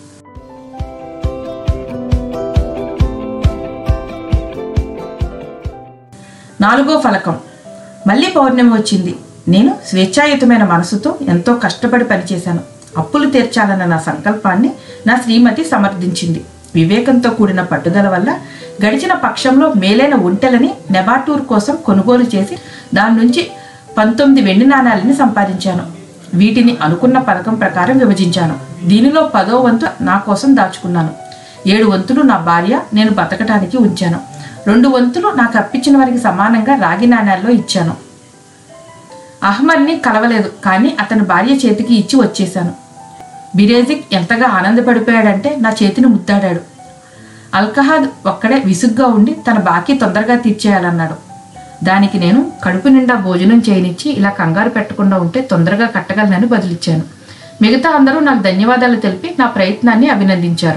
నాలుగో ఫలకం మళ్ళీ పౌర్ణమి వచ్చింది నేను స్వేచ్ఛాయుతమైన మనసుతో ఎంతో కష్టపడి పనిచేశాను అప్పులు తీర్చాలన్న నా సంకల్పాన్ని నా శ్రీమతి సమర్థించింది వివేకంతో కూడిన పట్టుదల వల్ల గడిచిన పక్షంలో మేలైన ఒంటెలని నెబాటూర్ కోసం కొనుగోలు చేసి దాని నుంచి పంతొమ్మిది వెండి నాణాలని సంపాదించాను వీటిని అనుకున్న పథకం ప్రకారం విభజించాను దీనిలో పదో వంతు నా కోసం దాచుకున్నాను ఏడు వంతులు నా భార్య నేను బతకటానికి ఉంచాను రెండు వంతులు నాకు అప్పించిన వారికి సమానంగా రాగి నాణ్యాల్లో ఇచ్చాను అహ్మద్ని కలవలేదు కానీ అతని భార్య చేతికి ఇచ్చి వచ్చేశాను బిరేజిక్ ఎంతగా ఆనందపడిపోయాడంటే నా చేతిని ముద్దాడాడు అల్కహాద్ ఒక్కడే విసుగ్గా ఉండి తన బాకీ తొందరగా తీర్చేయాలన్నాడు దానికి నేను కడుపు నిండా భోజనం చేయనిచ్చి ఇలా కంగారు పెట్టకుండా ఉంటే తొందరగా కట్టగలనని బదిలిచ్చాను మిగతా అందరూ నాకు ధన్యవాదాలు తెలిపి నా ప్రయత్నాన్ని అభినందించారు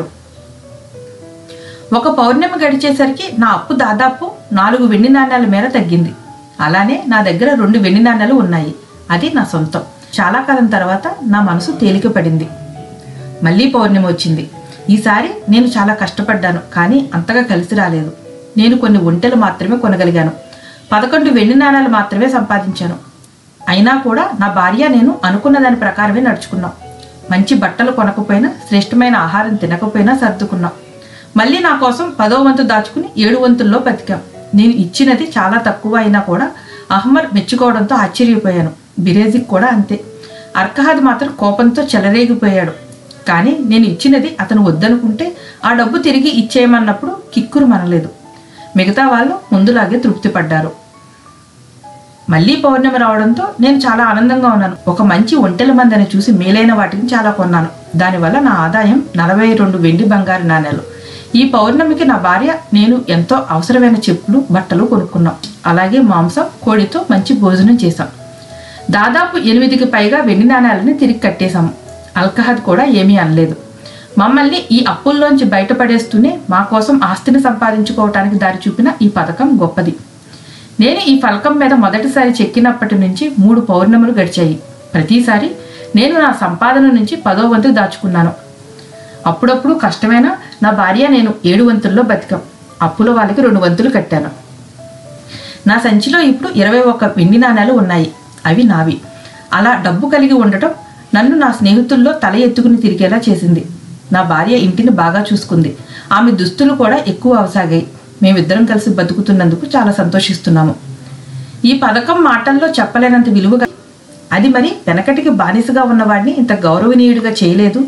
ఒక పౌర్ణమి గడిచేసరికి నా అప్పు దాదాపు నాలుగు వెండి నాణ్యాల మేర తగ్గింది అలానే నా దగ్గర రెండు వెండి నాణ్యాలు ఉన్నాయి అది నా సొంతం చాలా కాలం తర్వాత నా మనసు తేలిక పడింది మళ్ళీ పౌర్ణమి వచ్చింది ఈసారి నేను చాలా కష్టపడ్డాను కానీ అంతగా కలిసి రాలేదు నేను కొన్ని ఒంటెలు మాత్రమే కొనగలిగాను పదకొండు వెండి నాణాలు మాత్రమే సంపాదించాను అయినా కూడా నా భార్య నేను అనుకున్న దాని ప్రకారమే నడుచుకున్నాం మంచి బట్టలు కొనకపోయినా శ్రేష్టమైన ఆహారం తినకపోయినా సర్దుకున్నాం మళ్ళీ నా కోసం పదో వంతు దాచుకుని ఏడు వంతుల్లో బతికాం నేను ఇచ్చినది చాలా తక్కువ అయినా కూడా అహ్మద్ మెచ్చుకోవడంతో ఆశ్చర్యపోయాను బిరేజిక్ కూడా అంతే అర్కహాద్ మాత్రం కోపంతో చెలరేగిపోయాడు కానీ నేను ఇచ్చినది అతను వద్దనుకుంటే ఆ డబ్బు తిరిగి ఇచ్చేయమన్నప్పుడు కిక్కురు మనలేదు మిగతా వాళ్ళు ముందులాగే తృప్తి పడ్డారు మళ్ళీ పౌర్ణమి రావడంతో నేను చాలా ఆనందంగా ఉన్నాను ఒక మంచి ఒంటెల మందని చూసి మేలైన వాటిని చాలా కొన్నాను దానివల్ల నా ఆదాయం నలభై రెండు వెండి బంగారు నాణేలు ఈ పౌర్ణమికి నా భార్య నేను ఎంతో అవసరమైన చెప్పులు బట్టలు కొనుక్కున్నాం అలాగే మాంసం కోడితో మంచి భోజనం చేశాం దాదాపు ఎనిమిదికి పైగా వెండి నాణేలని తిరిగి కట్టేశాము అల్కహద్ కూడా ఏమీ అనలేదు మమ్మల్ని ఈ అప్పుల్లోంచి బయటపడేస్తూనే మా కోసం ఆస్తిని సంపాదించుకోవటానికి దారి చూపిన ఈ పథకం గొప్పది నేను ఈ ఫలకం మీద మొదటిసారి చెక్కినప్పటి నుంచి మూడు పౌర్ణములు గడిచాయి ప్రతిసారి నేను నా సంపాదన నుంచి పదో వంతు దాచుకున్నాను అప్పుడప్పుడు కష్టమైన నా భార్య నేను ఏడు వంతుల్లో బతికాం అప్పుల వాళ్ళకి రెండు వంతులు కట్టాను నా సంచిలో ఇప్పుడు ఇరవై ఒక్క వెండి నాణాలు ఉన్నాయి అవి నావి అలా డబ్బు కలిగి ఉండటం నన్ను నా స్నేహితుల్లో తల ఎత్తుకుని తిరిగేలా చేసింది నా భార్య ఇంటిని బాగా చూసుకుంది ఆమె దుస్తులు కూడా ఎక్కువ అవసాగాయి మేమిద్దరం కలిసి బతుకుతున్నందుకు చాలా సంతోషిస్తున్నాము ఈ పథకం మాటల్లో చెప్పలేనంత విలువగా అది మరి వెనకటికి బానిసగా ఉన్నవాడిని ఇంత గౌరవనీయుడిగా చేయలేదు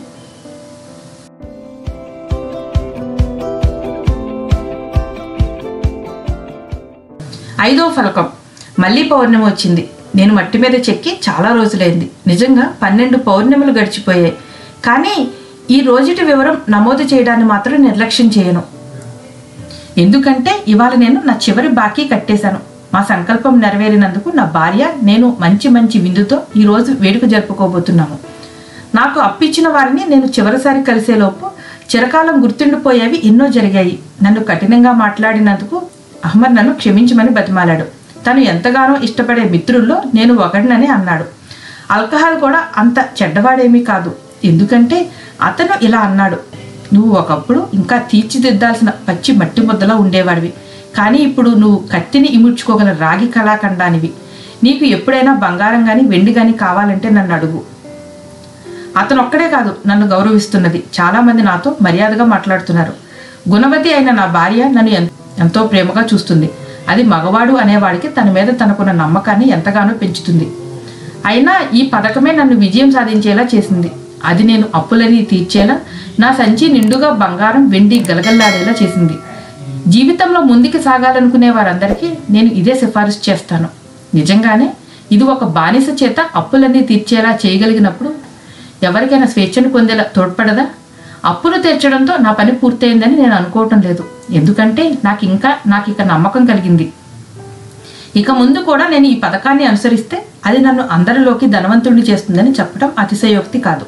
ఐదో ఫలకం మళ్ళీ పౌర్ణమి వచ్చింది నేను మట్టి మీద చెక్కి చాలా రోజులైంది నిజంగా పన్నెండు పౌర్ణములు గడిచిపోయాయి కానీ ఈ రోజుటి వివరం నమోదు చేయడాన్ని మాత్రం నిర్లక్ష్యం చేయను ఎందుకంటే ఇవాళ నేను నా చివరి బాకీ కట్టేశాను మా సంకల్పం నెరవేరినందుకు నా భార్య నేను మంచి మంచి విందుతో ఈ రోజు వేడుక జరుపుకోబోతున్నాము నాకు అప్పిచ్చిన వారిని నేను చివరిసారి కలిసేలోపు చిరకాలం గుర్తుండిపోయేవి ఎన్నో జరిగాయి నన్ను కఠినంగా మాట్లాడినందుకు అహ్మద్ నన్ను క్షమించమని బతిమాలాడు తను ఎంతగానో ఇష్టపడే మిత్రుల్లో నేను ఒకడినని అన్నాడు అల్కహాల్ కూడా అంత చెడ్డవాడేమీ కాదు ఎందుకంటే అతను ఇలా అన్నాడు నువ్వు ఒకప్పుడు ఇంకా తీర్చిదిద్దాల్సిన పచ్చి మట్టి ముద్దలా ఉండేవాడివి కానీ ఇప్పుడు నువ్వు కత్తిని ఇముడ్చుకోగల రాగి కళాఖండానివి నీకు ఎప్పుడైనా బంగారం కానీ వెండి కానీ కావాలంటే నన్ను అడుగు అతను ఒక్కడే కాదు నన్ను గౌరవిస్తున్నది చాలా మంది నాతో మర్యాదగా మాట్లాడుతున్నారు గుణవతి అయిన నా భార్య నన్ను ఎన్- ఎంతో ప్రేమగా చూస్తుంది అది మగవాడు అనేవాడికి తన మీద తనకున్న నమ్మకాన్ని ఎంతగానో పెంచుతుంది అయినా ఈ పథకమే నన్ను విజయం సాధించేలా చేసింది అది నేను అప్పులని తీర్చేలా నా సంచి నిండుగా బంగారం వెండి గలగల్లాడేలా చేసింది జీవితంలో ముందుకు సాగాలనుకునే వారందరికీ నేను ఇదే సిఫారసు చేస్తాను నిజంగానే ఇది ఒక బానిస చేత అప్పులన్నీ తీర్చేలా చేయగలిగినప్పుడు ఎవరికైనా స్వేచ్ఛను పొందేలా తోడ్పడదా అప్పులు తీర్చడంతో నా పని పూర్తయిందని నేను అనుకోవటం లేదు ఎందుకంటే నాకు ఇంకా నాకు ఇక నమ్మకం కలిగింది ఇక ముందు కూడా నేను ఈ పథకాన్ని అనుసరిస్తే అది నన్ను అందరిలోకి ధనవంతుడిని చేస్తుందని చెప్పడం అతిశయోక్తి కాదు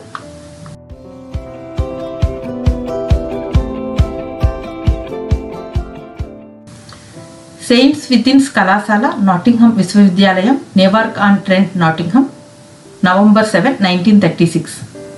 సెయింట్స్ వితిన్స్ కళాశాల నాటింగ్హమ్ విశ్వవిద్యాలయం Newark on Trent Nottingham November seven nineteen thirty six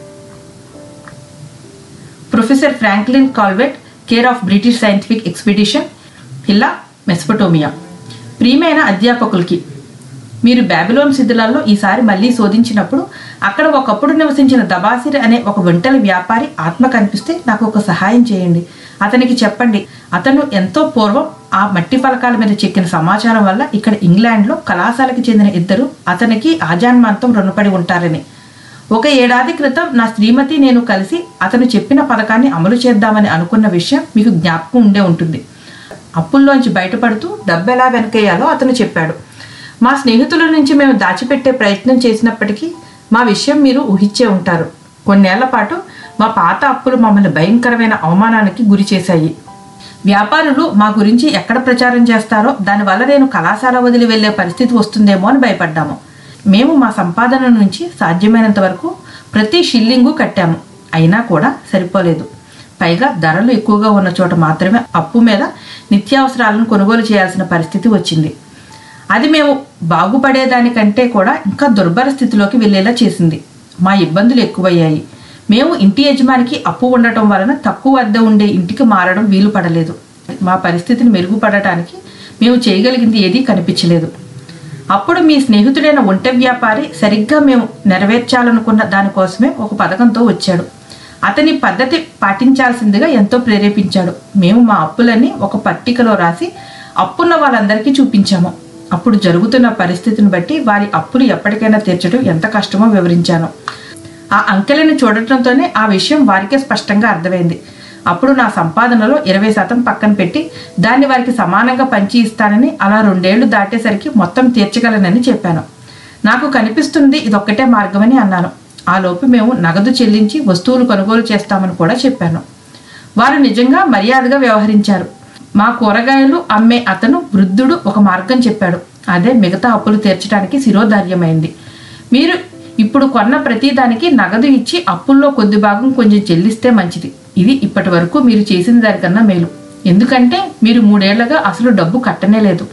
professor Franklin Calvert care of British scientific expedition Hilla Mesopotamia ప్రియమైన అధ్యాపకులకి మీరు బ్యాబిలోన్ శిథిలాల్లో ఈసారి మళ్ళీ శోధించినప్పుడు అక్కడ ఒకప్పుడు నివసించిన దబాసిరి అనే ఒక ఒంటరి వ్యాపారి ఆత్మ కనిపిస్తే నాకు ఒక సహాయం చేయండి అతనికి చెప్పండి అతను ఎంతో పూర్వం ఆ మట్టి ఫలకాల మీద చెక్కిన సమాచారం వల్ల ఇక్కడ ఇంగ్లాండ్లో కళాశాలకు చెందిన ఇద్దరు అతనికి ఆజాన్మాంతం రుణపడి ఉంటారని ఒక ఏడాది క్రితం నా శ్రీమతి నేను కలిసి అతను చెప్పిన పథకాన్ని అమలు చేద్దామని అనుకున్న విషయం మీకు జ్ఞాపకం ఉండే ఉంటుంది అప్పుల్లోంచి బయటపడుతూ డబ్బు ఎలా వెనకేయాలో అతను చెప్పాడు మా స్నేహితుల నుంచి మేము దాచిపెట్టే ప్రయత్నం చేసినప్పటికీ మా విషయం మీరు ఊహించే ఉంటారు కొన్నేళ్ల పాటు మా పాత అప్పులు మమ్మల్ని భయంకరమైన అవమానానికి గురి చేశాయి వ్యాపారులు మా గురించి ఎక్కడ ప్రచారం చేస్తారో దానివల్ల నేను కళాశాల వదిలి వెళ్ళే పరిస్థితి వస్తుందేమో అని భయపడ్డాము మేము మా సంపాదన నుంచి సాధ్యమైనంత వరకు ప్రతి షిల్లింగు కట్టాము అయినా కూడా సరిపోలేదు పైగా ధరలు ఎక్కువగా ఉన్న చోట మాత్రమే అప్పు మీద నిత్యావసరాలను కొనుగోలు చేయాల్సిన పరిస్థితి వచ్చింది అది మేము బాగుపడేదానికంటే కూడా ఇంకా దుర్భర స్థితిలోకి వెళ్ళేలా చేసింది మా ఇబ్బందులు ఎక్కువయ్యాయి మేము ఇంటి యజమానికి అప్పు ఉండటం వలన తక్కువ అద్దె ఉండే ఇంటికి మారడం వీలు పడలేదు మా పరిస్థితిని మెరుగుపడటానికి మేము చేయగలిగింది ఏదీ కనిపించలేదు అప్పుడు మీ స్నేహితుడైన ఒంటె వ్యాపారి సరిగ్గా మేము నెరవేర్చాలనుకున్న దానికోసమే ఒక పథకంతో వచ్చాడు అతని పద్ధతి పాటించాల్సిందిగా ఎంతో ప్రేరేపించాడు మేము మా అప్పులన్నీ ఒక పట్టికలో రాసి అప్పున్న వాళ్ళందరికీ చూపించాము అప్పుడు జరుగుతున్న పరిస్థితిని బట్టి వారి అప్పులు ఎప్పటికైనా తీర్చడం ఎంత కష్టమో వివరించాను ఆ అంకెలను చూడటంతోనే ఆ విషయం వారికే స్పష్టంగా అర్థమైంది అప్పుడు నా సంపాదనలో ఇరవై శాతం పక్కన పెట్టి దాన్ని వారికి సమానంగా పంచి ఇస్తానని అలా రెండేళ్లు దాటేసరికి మొత్తం తీర్చగలనని చెప్పాను నాకు కనిపిస్తుంది ఇదొక్కటే మార్గమని అన్నాను ఆ లోపు మేము నగదు చెల్లించి వస్తువులు కొనుగోలు చేస్తామని కూడా చెప్పాను వారు నిజంగా మర్యాదగా వ్యవహరించారు మా కూరగాయలు అమ్మే అతను వృద్ధుడు ఒక మార్గం చెప్పాడు అదే మిగతా అప్పులు తీర్చడానికి శిరోధార్యమైంది మీరు ఇప్పుడు కొన్న ప్రతి దానికి నగదు ఇచ్చి అప్పుల్లో కొద్ది భాగం కొంచెం చెల్లిస్తే మంచిది ఇది ఇప్పటి వరకు మీరు చేసిన దానికన్నా మేలు ఎందుకంటే మీరు మూడేళ్లుగా అసలు డబ్బు కట్టనే లేదు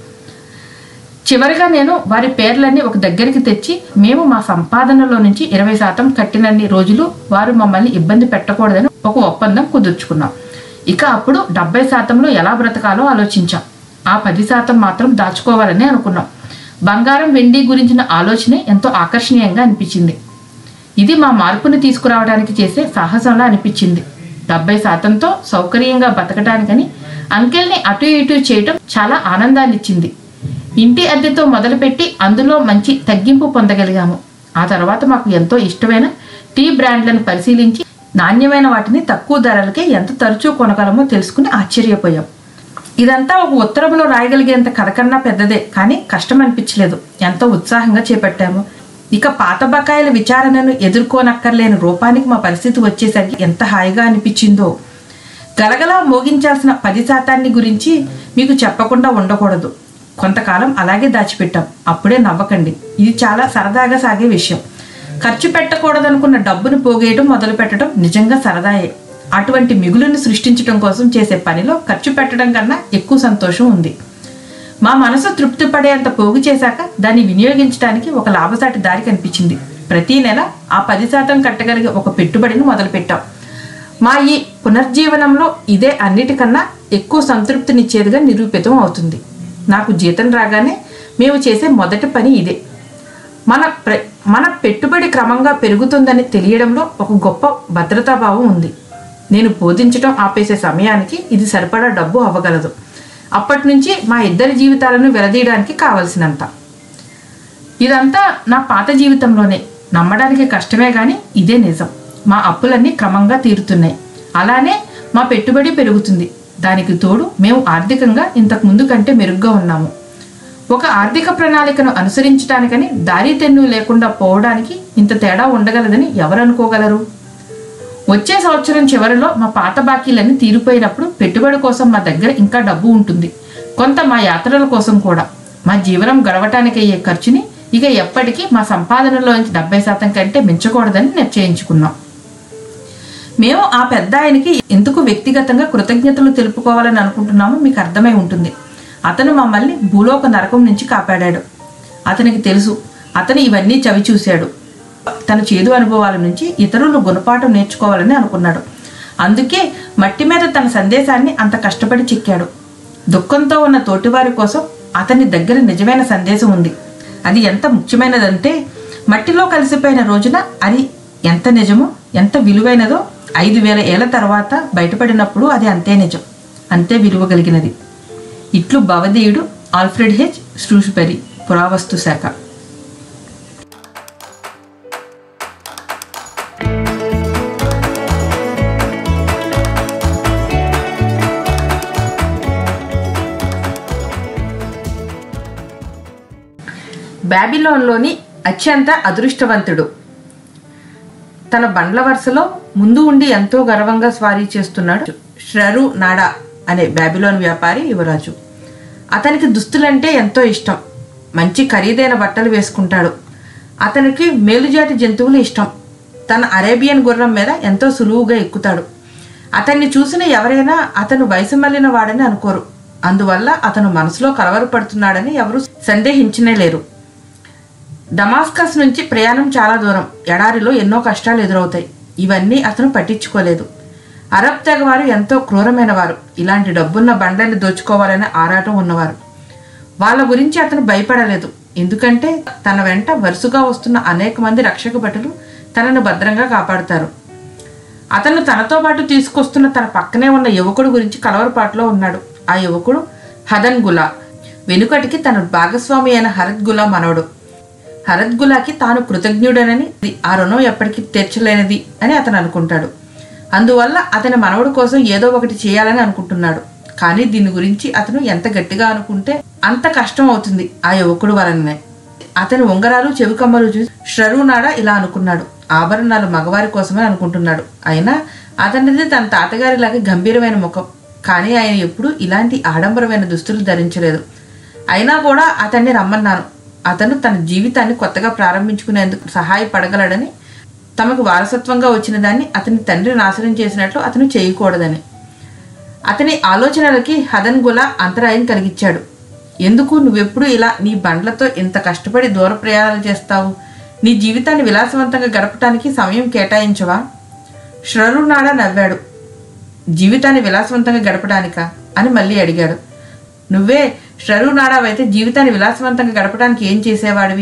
చివరిగా నేను వారి పేర్లన్నీ ఒక దగ్గరికి తెచ్చి మేము మా సంపాదనలో నుంచి ఇరవై శాతం కట్టినన్ని రోజులు వారు మమ్మల్ని ఇబ్బంది పెట్టకూడదని ఒక ఒప్పందం కుదుర్చుకున్నాం ఇక అప్పుడు డెబ్బై శాతంలో ఎలా బ్రతకాలో ఆలోచించాం ఆ పది శాతం మాత్రం దాచుకోవాలని అనుకున్నాం బంగారం వెండి గురించిన ఆలోచనే ఎంతో ఆకర్షణీయంగా అనిపించింది ఇది మా మార్పుని తీసుకురావడానికి చేసే సాహసంలా అనిపించింది డెబ్బై శాతంతో సౌకర్యంగా బతకడానికని అంకెల్ని అటు ఇటు చేయటం చాలా ఆనందాన్ని ఇచ్చింది ఇంటి అద్దెతో మొదలుపెట్టి అందులో మంచి తగ్గింపు పొందగలిగాము ఆ తర్వాత మాకు ఎంతో ఇష్టమైన టీ బ్రాండ్లను పరిశీలించి నాణ్యమైన వాటిని తక్కువ ధరలకే ఎంత తరచూ కొనగలమో తెలుసుకుని ఆశ్చర్యపోయాం ఇదంతా ఒక ఉత్తరంలో రాయగలిగేంత కథ కన్నా పెద్దదే కానీ కష్టం అనిపించలేదు ఎంతో ఉత్సాహంగా చేపట్టాము ఇక పాత బకాయిల విచారణను ఎదుర్కోనక్కర్లేని రూపానికి మా పరిస్థితి వచ్చేసరికి ఎంత హాయిగా అనిపించిందో గలగలా మోగించాల్సిన పది శాతాన్ని గురించి మీకు చెప్పకుండా ఉండకూడదు కొంతకాలం అలాగే దాచిపెట్టాం అప్పుడే నవ్వకండి ఇది చాలా సరదాగా సాగే విషయం ఖర్చు పెట్టకూడదనుకున్న డబ్బును పోగేయడం మొదలు పెట్టడం నిజంగా సరదాయే అటువంటి మిగులుని సృష్టించడం కోసం చేసే పనిలో ఖర్చు పెట్టడం కన్నా ఎక్కువ సంతోషం ఉంది మా మనసు తృప్తి పడేంత పోగు చేశాక దాన్ని వినియోగించడానికి ఒక లాభసాటి దారి కనిపించింది ప్రతి నెల ఆ పది శాతం కట్టగలిగే ఒక పెట్టుబడిని మొదలుపెట్టాం మా ఈ పునర్జీవనంలో ఇదే అన్నిటికన్నా ఎక్కువ సంతృప్తినిచ్చేదిగా నిరూపితం అవుతుంది నాకు జీతం రాగానే మేము చేసే మొదటి పని ఇదే మన ప్ర మన పెట్టుబడి క్రమంగా పెరుగుతుందని తెలియడంలో ఒక గొప్ప భద్రతాభావం ఉంది నేను బోధించడం ఆపేసే సమయానికి ఇది సరిపడా డబ్బు అవ్వగలదు అప్పటి నుంచి మా ఇద్దరి జీవితాలను విడదీయడానికి కావలసినంత ఇదంతా నా పాత జీవితంలోనే నమ్మడానికి కష్టమే కానీ ఇదే నిజం మా అప్పులన్నీ క్రమంగా తీరుతున్నాయి అలానే మా పెట్టుబడి పెరుగుతుంది దానికి తోడు మేము ఆర్థికంగా ఇంతకు ముందు కంటే మెరుగ్గా ఉన్నాము ఒక ఆర్థిక ప్రణాళికను అనుసరించడానికని దారి తెన్ను లేకుండా పోవడానికి ఇంత తేడా ఉండగలదని ఎవరు అనుకోగలరు వచ్చే సంవత్సరం చివరిలో మా పాత బాకీలన్నీ తీరిపోయినప్పుడు పెట్టుబడి కోసం మా దగ్గర ఇంకా డబ్బు ఉంటుంది కొంత మా యాత్రల కోసం కూడా మా జీవనం గడవటానికి అయ్యే ఖర్చుని ఇక ఎప్పటికీ మా సంపాదనలోంచి డెబ్బై శాతం కంటే మించకూడదని నిశ్చయించుకున్నాం మేము ఆ పెద్ద ఆయనకి ఎందుకు వ్యక్తిగతంగా కృతజ్ఞతలు తెలుపుకోవాలని అనుకుంటున్నామో మీకు అర్థమై ఉంటుంది అతను మమ్మల్ని భూలోక నరకం నుంచి కాపాడాడు అతనికి తెలుసు అతను ఇవన్నీ చవి చూశాడు తన చేదు అనుభవాల నుంచి ఇతరులు గుణపాఠం నేర్చుకోవాలని అనుకున్నాడు అందుకే మట్టి మీద తన సందేశాన్ని అంత కష్టపడి చిక్కాడు దుఃఖంతో ఉన్న తోటివారి కోసం అతని దగ్గర నిజమైన సందేశం ఉంది అది ఎంత ముఖ్యమైనదంటే మట్టిలో కలిసిపోయిన రోజున అది ఎంత నిజమో ఎంత విలువైనదో ఐదు వేల ఏళ్ల తర్వాత బయటపడినప్పుడు అది అంతే నిజం అంతే విలువ కలిగినది ఇట్లు భవదీయుడు ఆల్ఫ్రెడ్ హెచ్ స్ట్రూస్బెరీ పురావస్తు శాఖ బాబిలోన్లోని అత్యంత అదృష్టవంతుడు తన బండ్ల వరుసలో ముందు ఉండి ఎంతో గర్వంగా స్వారీ చేస్తున్నాడు ష్రరు నాడా అనే బాబిలోన్ వ్యాపారి యువరాజు అతనికి దుస్తులంటే ఎంతో ఇష్టం మంచి ఖరీదైన బట్టలు వేసుకుంటాడు అతనికి మేలుజాతి జంతువులు ఇష్టం తన అరేబియన్ గుర్రం మీద ఎంతో సులువుగా ఎక్కుతాడు అతన్ని చూసిన ఎవరైనా అతను వయసు మళ్ళిన వాడని అనుకోరు అందువల్ల అతను మనసులో కలవరపడుతున్నాడని ఎవరు సందేహించనే లేరు డమాస్కస్ నుంచి ప్రయాణం చాలా దూరం ఎడారిలో ఎన్నో కష్టాలు ఎదురవుతాయి ఇవన్నీ అతను పట్టించుకోలేదు అరబ్ తెగవారు ఎంతో క్రూరమైన వారు ఇలాంటి డబ్బున్న బండ్లని దోచుకోవాలనే ఆరాటం ఉన్నవారు వాళ్ళ గురించి అతను భయపడలేదు ఎందుకంటే తన వెంట వరుసగా వస్తున్న అనేక మంది రక్షక భటులు తనను భద్రంగా కాపాడుతారు అతను తనతో పాటు తీసుకొస్తున్న తన పక్కనే ఉన్న యువకుడు గురించి కలవరపాటులో ఉన్నాడు ఆ యువకుడు హదన్ గులా వెనుకటికి తన భాగస్వామి అయిన హరత్ గులా మనవడు హరత్ గులాకి తాను కృతజ్ఞుడనని ఆ రుణం ఎప్పటికీ తీర్చలేనిది అని అతను అనుకుంటాడు అందువల్ల అతని మనవడు కోసం ఏదో ఒకటి చేయాలని అనుకుంటున్నాడు కానీ దీని గురించి అతను ఎంత గట్టిగా అనుకుంటే అంత కష్టం అవుతుంది ఆ యువకుడు వలననే అతని ఉంగరాలు చెవికమ్మలు చూసి శ్రరునాడ ఇలా అనుకున్నాడు ఆభరణాలు మగవారి కోసమే అనుకుంటున్నాడు అయినా అతనిది తన తాతగారిలాగా గంభీరమైన ముఖం కానీ ఆయన ఎప్పుడూ ఇలాంటి ఆడంబరమైన దుస్తులు ధరించలేదు అయినా కూడా అతన్ని రమ్మన్నాను అతను తన జీవితాన్ని కొత్తగా ప్రారంభించుకునేందుకు సహాయపడగలడని తమకు వారసత్వంగా వచ్చిన దాన్ని అతని తండ్రి నాశనం చేసినట్లు అతను చేయకూడదని అతని ఆలోచనలకి హదన్ గులా అంతరాయం కలిగించాడు ఎందుకు నువ్వెప్పుడు ఇలా నీ బండ్లతో ఇంత కష్టపడి దూర ప్రయాణాలు చేస్తావు నీ జీవితాన్ని విలాసవంతంగా గడపటానికి సమయం కేటాయించవా శ్రరునాడ నవ్వాడు జీవితాన్ని విలాసవంతంగా గడపడానికా అని మళ్ళీ అడిగాడు నువ్వే శ్రరునాడావైతే జీవితాన్ని విలాసవంతంగా గడపడానికి ఏం చేసేవాడివి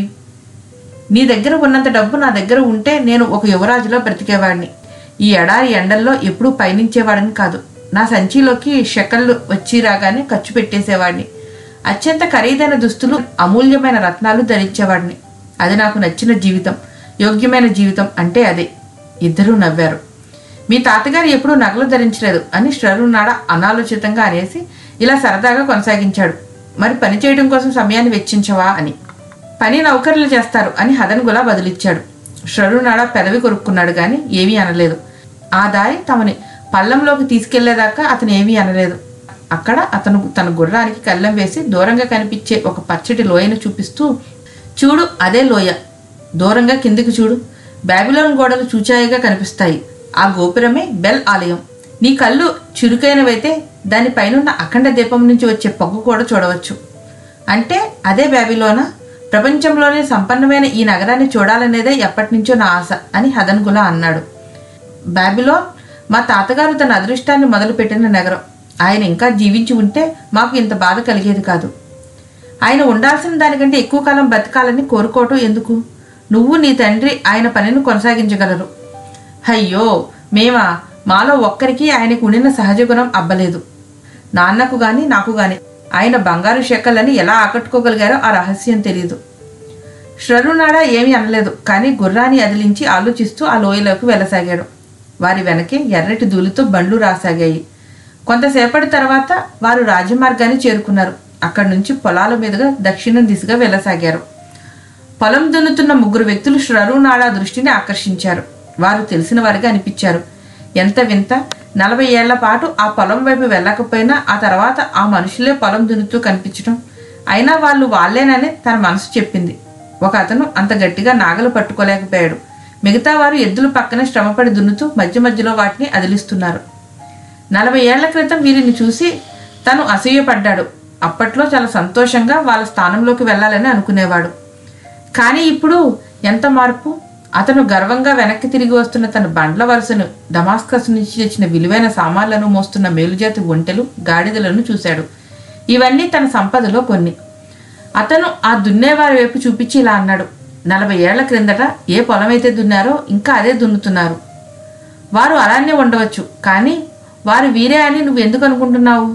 నీ దగ్గర ఉన్నంత డబ్బు నా దగ్గర ఉంటే నేను ఒక యువరాజులో బ్రతికేవాడిని ఈ ఎడారి ఎండల్లో ఎప్పుడూ పయనించేవాడిని కాదు నా సంచిలోకి షెకళ్ళు వచ్చి రాగానే ఖర్చు పెట్టేసేవాడిని అత్యంత ఖరీదైన దుస్తులు అమూల్యమైన రత్నాలు ధరించేవాడిని అది నాకు నచ్చిన జీవితం యోగ్యమైన జీవితం అంటే అదే ఇద్దరూ నవ్వారు మీ తాతగారు ఎప్పుడూ నగలు ధరించలేదు అని శ్రరునాడ అనాలోచితంగా అనేసి ఇలా సరదాగా కొనసాగించాడు మరి పని చేయడం కోసం సమయాన్ని వెచ్చించవా అని పని నౌకర్లు చేస్తారు అని హదన్ గులా బదులిచ్చాడు శ్రరునాడ పెదవి కొరుక్కున్నాడు కానీ ఏమీ అనలేదు ఆ దారి తమని పల్లంలోకి తీసుకెళ్లేదాకా అతను ఏమీ అనలేదు అక్కడ అతను తన గుర్రానికి కళ్ళెం వేసి దూరంగా కనిపించే ఒక పచ్చటి లోయను చూపిస్తూ చూడు అదే లోయ దూరంగా కిందికి చూడు బాబిలోన్ గోడలు చూచాయిగా కనిపిస్తాయి ఆ గోపురమే బెల్ ఆలయం నీ కళ్ళు చురుకైనవైతే దానిపైనున్న అఖండ దీపం నుంచి వచ్చే పొగ కూడా చూడవచ్చు అంటే అదే బాబిలోన ప్రపంచంలోనే సంపన్నమైన ఈ నగరాన్ని చూడాలనేదే ఎప్పటి నుంచో నా ఆశ అని హదన్ గులా అన్నాడు బాబిలోన్ మా తాతగారు తన అదృష్టాన్ని మొదలుపెట్టిన నగరం ఆయన ఇంకా జీవించి ఉంటే మాకు ఇంత బాధ కలిగేది కాదు ఆయన ఉండాల్సిన దానికంటే ఎక్కువ కాలం బతకాలని కోరుకోవటం ఎందుకు నువ్వు నీ తండ్రి ఆయన పనిని కొనసాగించగలరు అయ్యో మేమా మాలో ఒక్కరికి ఆయనకు ఉండిన సహజ గుణం అబ్బలేదు నాన్నకు గాని నాకు గాని ఆయన బంగారు షెక్కలని ఎలా ఆకట్టుకోగలిగారో ఆ రహస్యం తెలియదు శ్రరునాడ ఏమీ అనలేదు కానీ గుర్రాన్ని అదిలించి ఆలోచిస్తూ ఆ లోయలోకి వెళ్ళసాగాడు వారి వెనకే ఎర్రటి ధూళితో బండ్లు రాసాగాయి కొంతసేపటి తర్వాత వారు రాజమార్గాన్ని చేరుకున్నారు అక్కడి నుంచి పొలాల మీదుగా దక్షిణం దిశగా వెళ్ళసాగారు పొలం దున్నుతున్న ముగ్గురు వ్యక్తులు శ్రరునాడ దృష్టిని ఆకర్షించారు వారు తెలిసిన వారిగా అనిపించారు ఎంత వింత నలభై ఏళ్ల పాటు ఆ పొలం వైపు వెళ్ళకపోయినా ఆ తర్వాత ఆ మనుషులే పొలం దున్నుతూ కనిపించడం అయినా వాళ్ళు వాళ్ళేనని తన మనసు చెప్పింది ఒక అతను అంత గట్టిగా నాగలు పట్టుకోలేకపోయాడు మిగతా వారు ఎద్దుల పక్కన శ్రమపడి దున్నుతూ మధ్య మధ్యలో వాటిని అదిలిస్తున్నారు నలభై ఏళ్ల క్రితం వీరిని చూసి తను అసూయపడ్డాడు అప్పట్లో చాలా సంతోషంగా వాళ్ళ స్థానంలోకి వెళ్ళాలని అనుకునేవాడు కానీ ఇప్పుడు ఎంత మార్పు అతను గర్వంగా వెనక్కి తిరిగి వస్తున్న తన బండ్ల వరుసను డమాస్కస్ నుంచి తెచ్చిన విలువైన సామాన్లను మోస్తున్న మేలుజాతి ఒంటెలు గాడిదలను చూశాడు ఇవన్నీ తన సంపదలో కొన్ని అతను ఆ దున్నేవారి వైపు చూపించి ఇలా అన్నాడు నలభై ఏళ్ల క్రిందట ఏ పొలమైతే దున్నారో ఇంకా అదే దున్నుతున్నారు వారు అలానే ఉండవచ్చు కానీ వారు వీరే అని నువ్వు ఎందుకు అనుకుంటున్నావు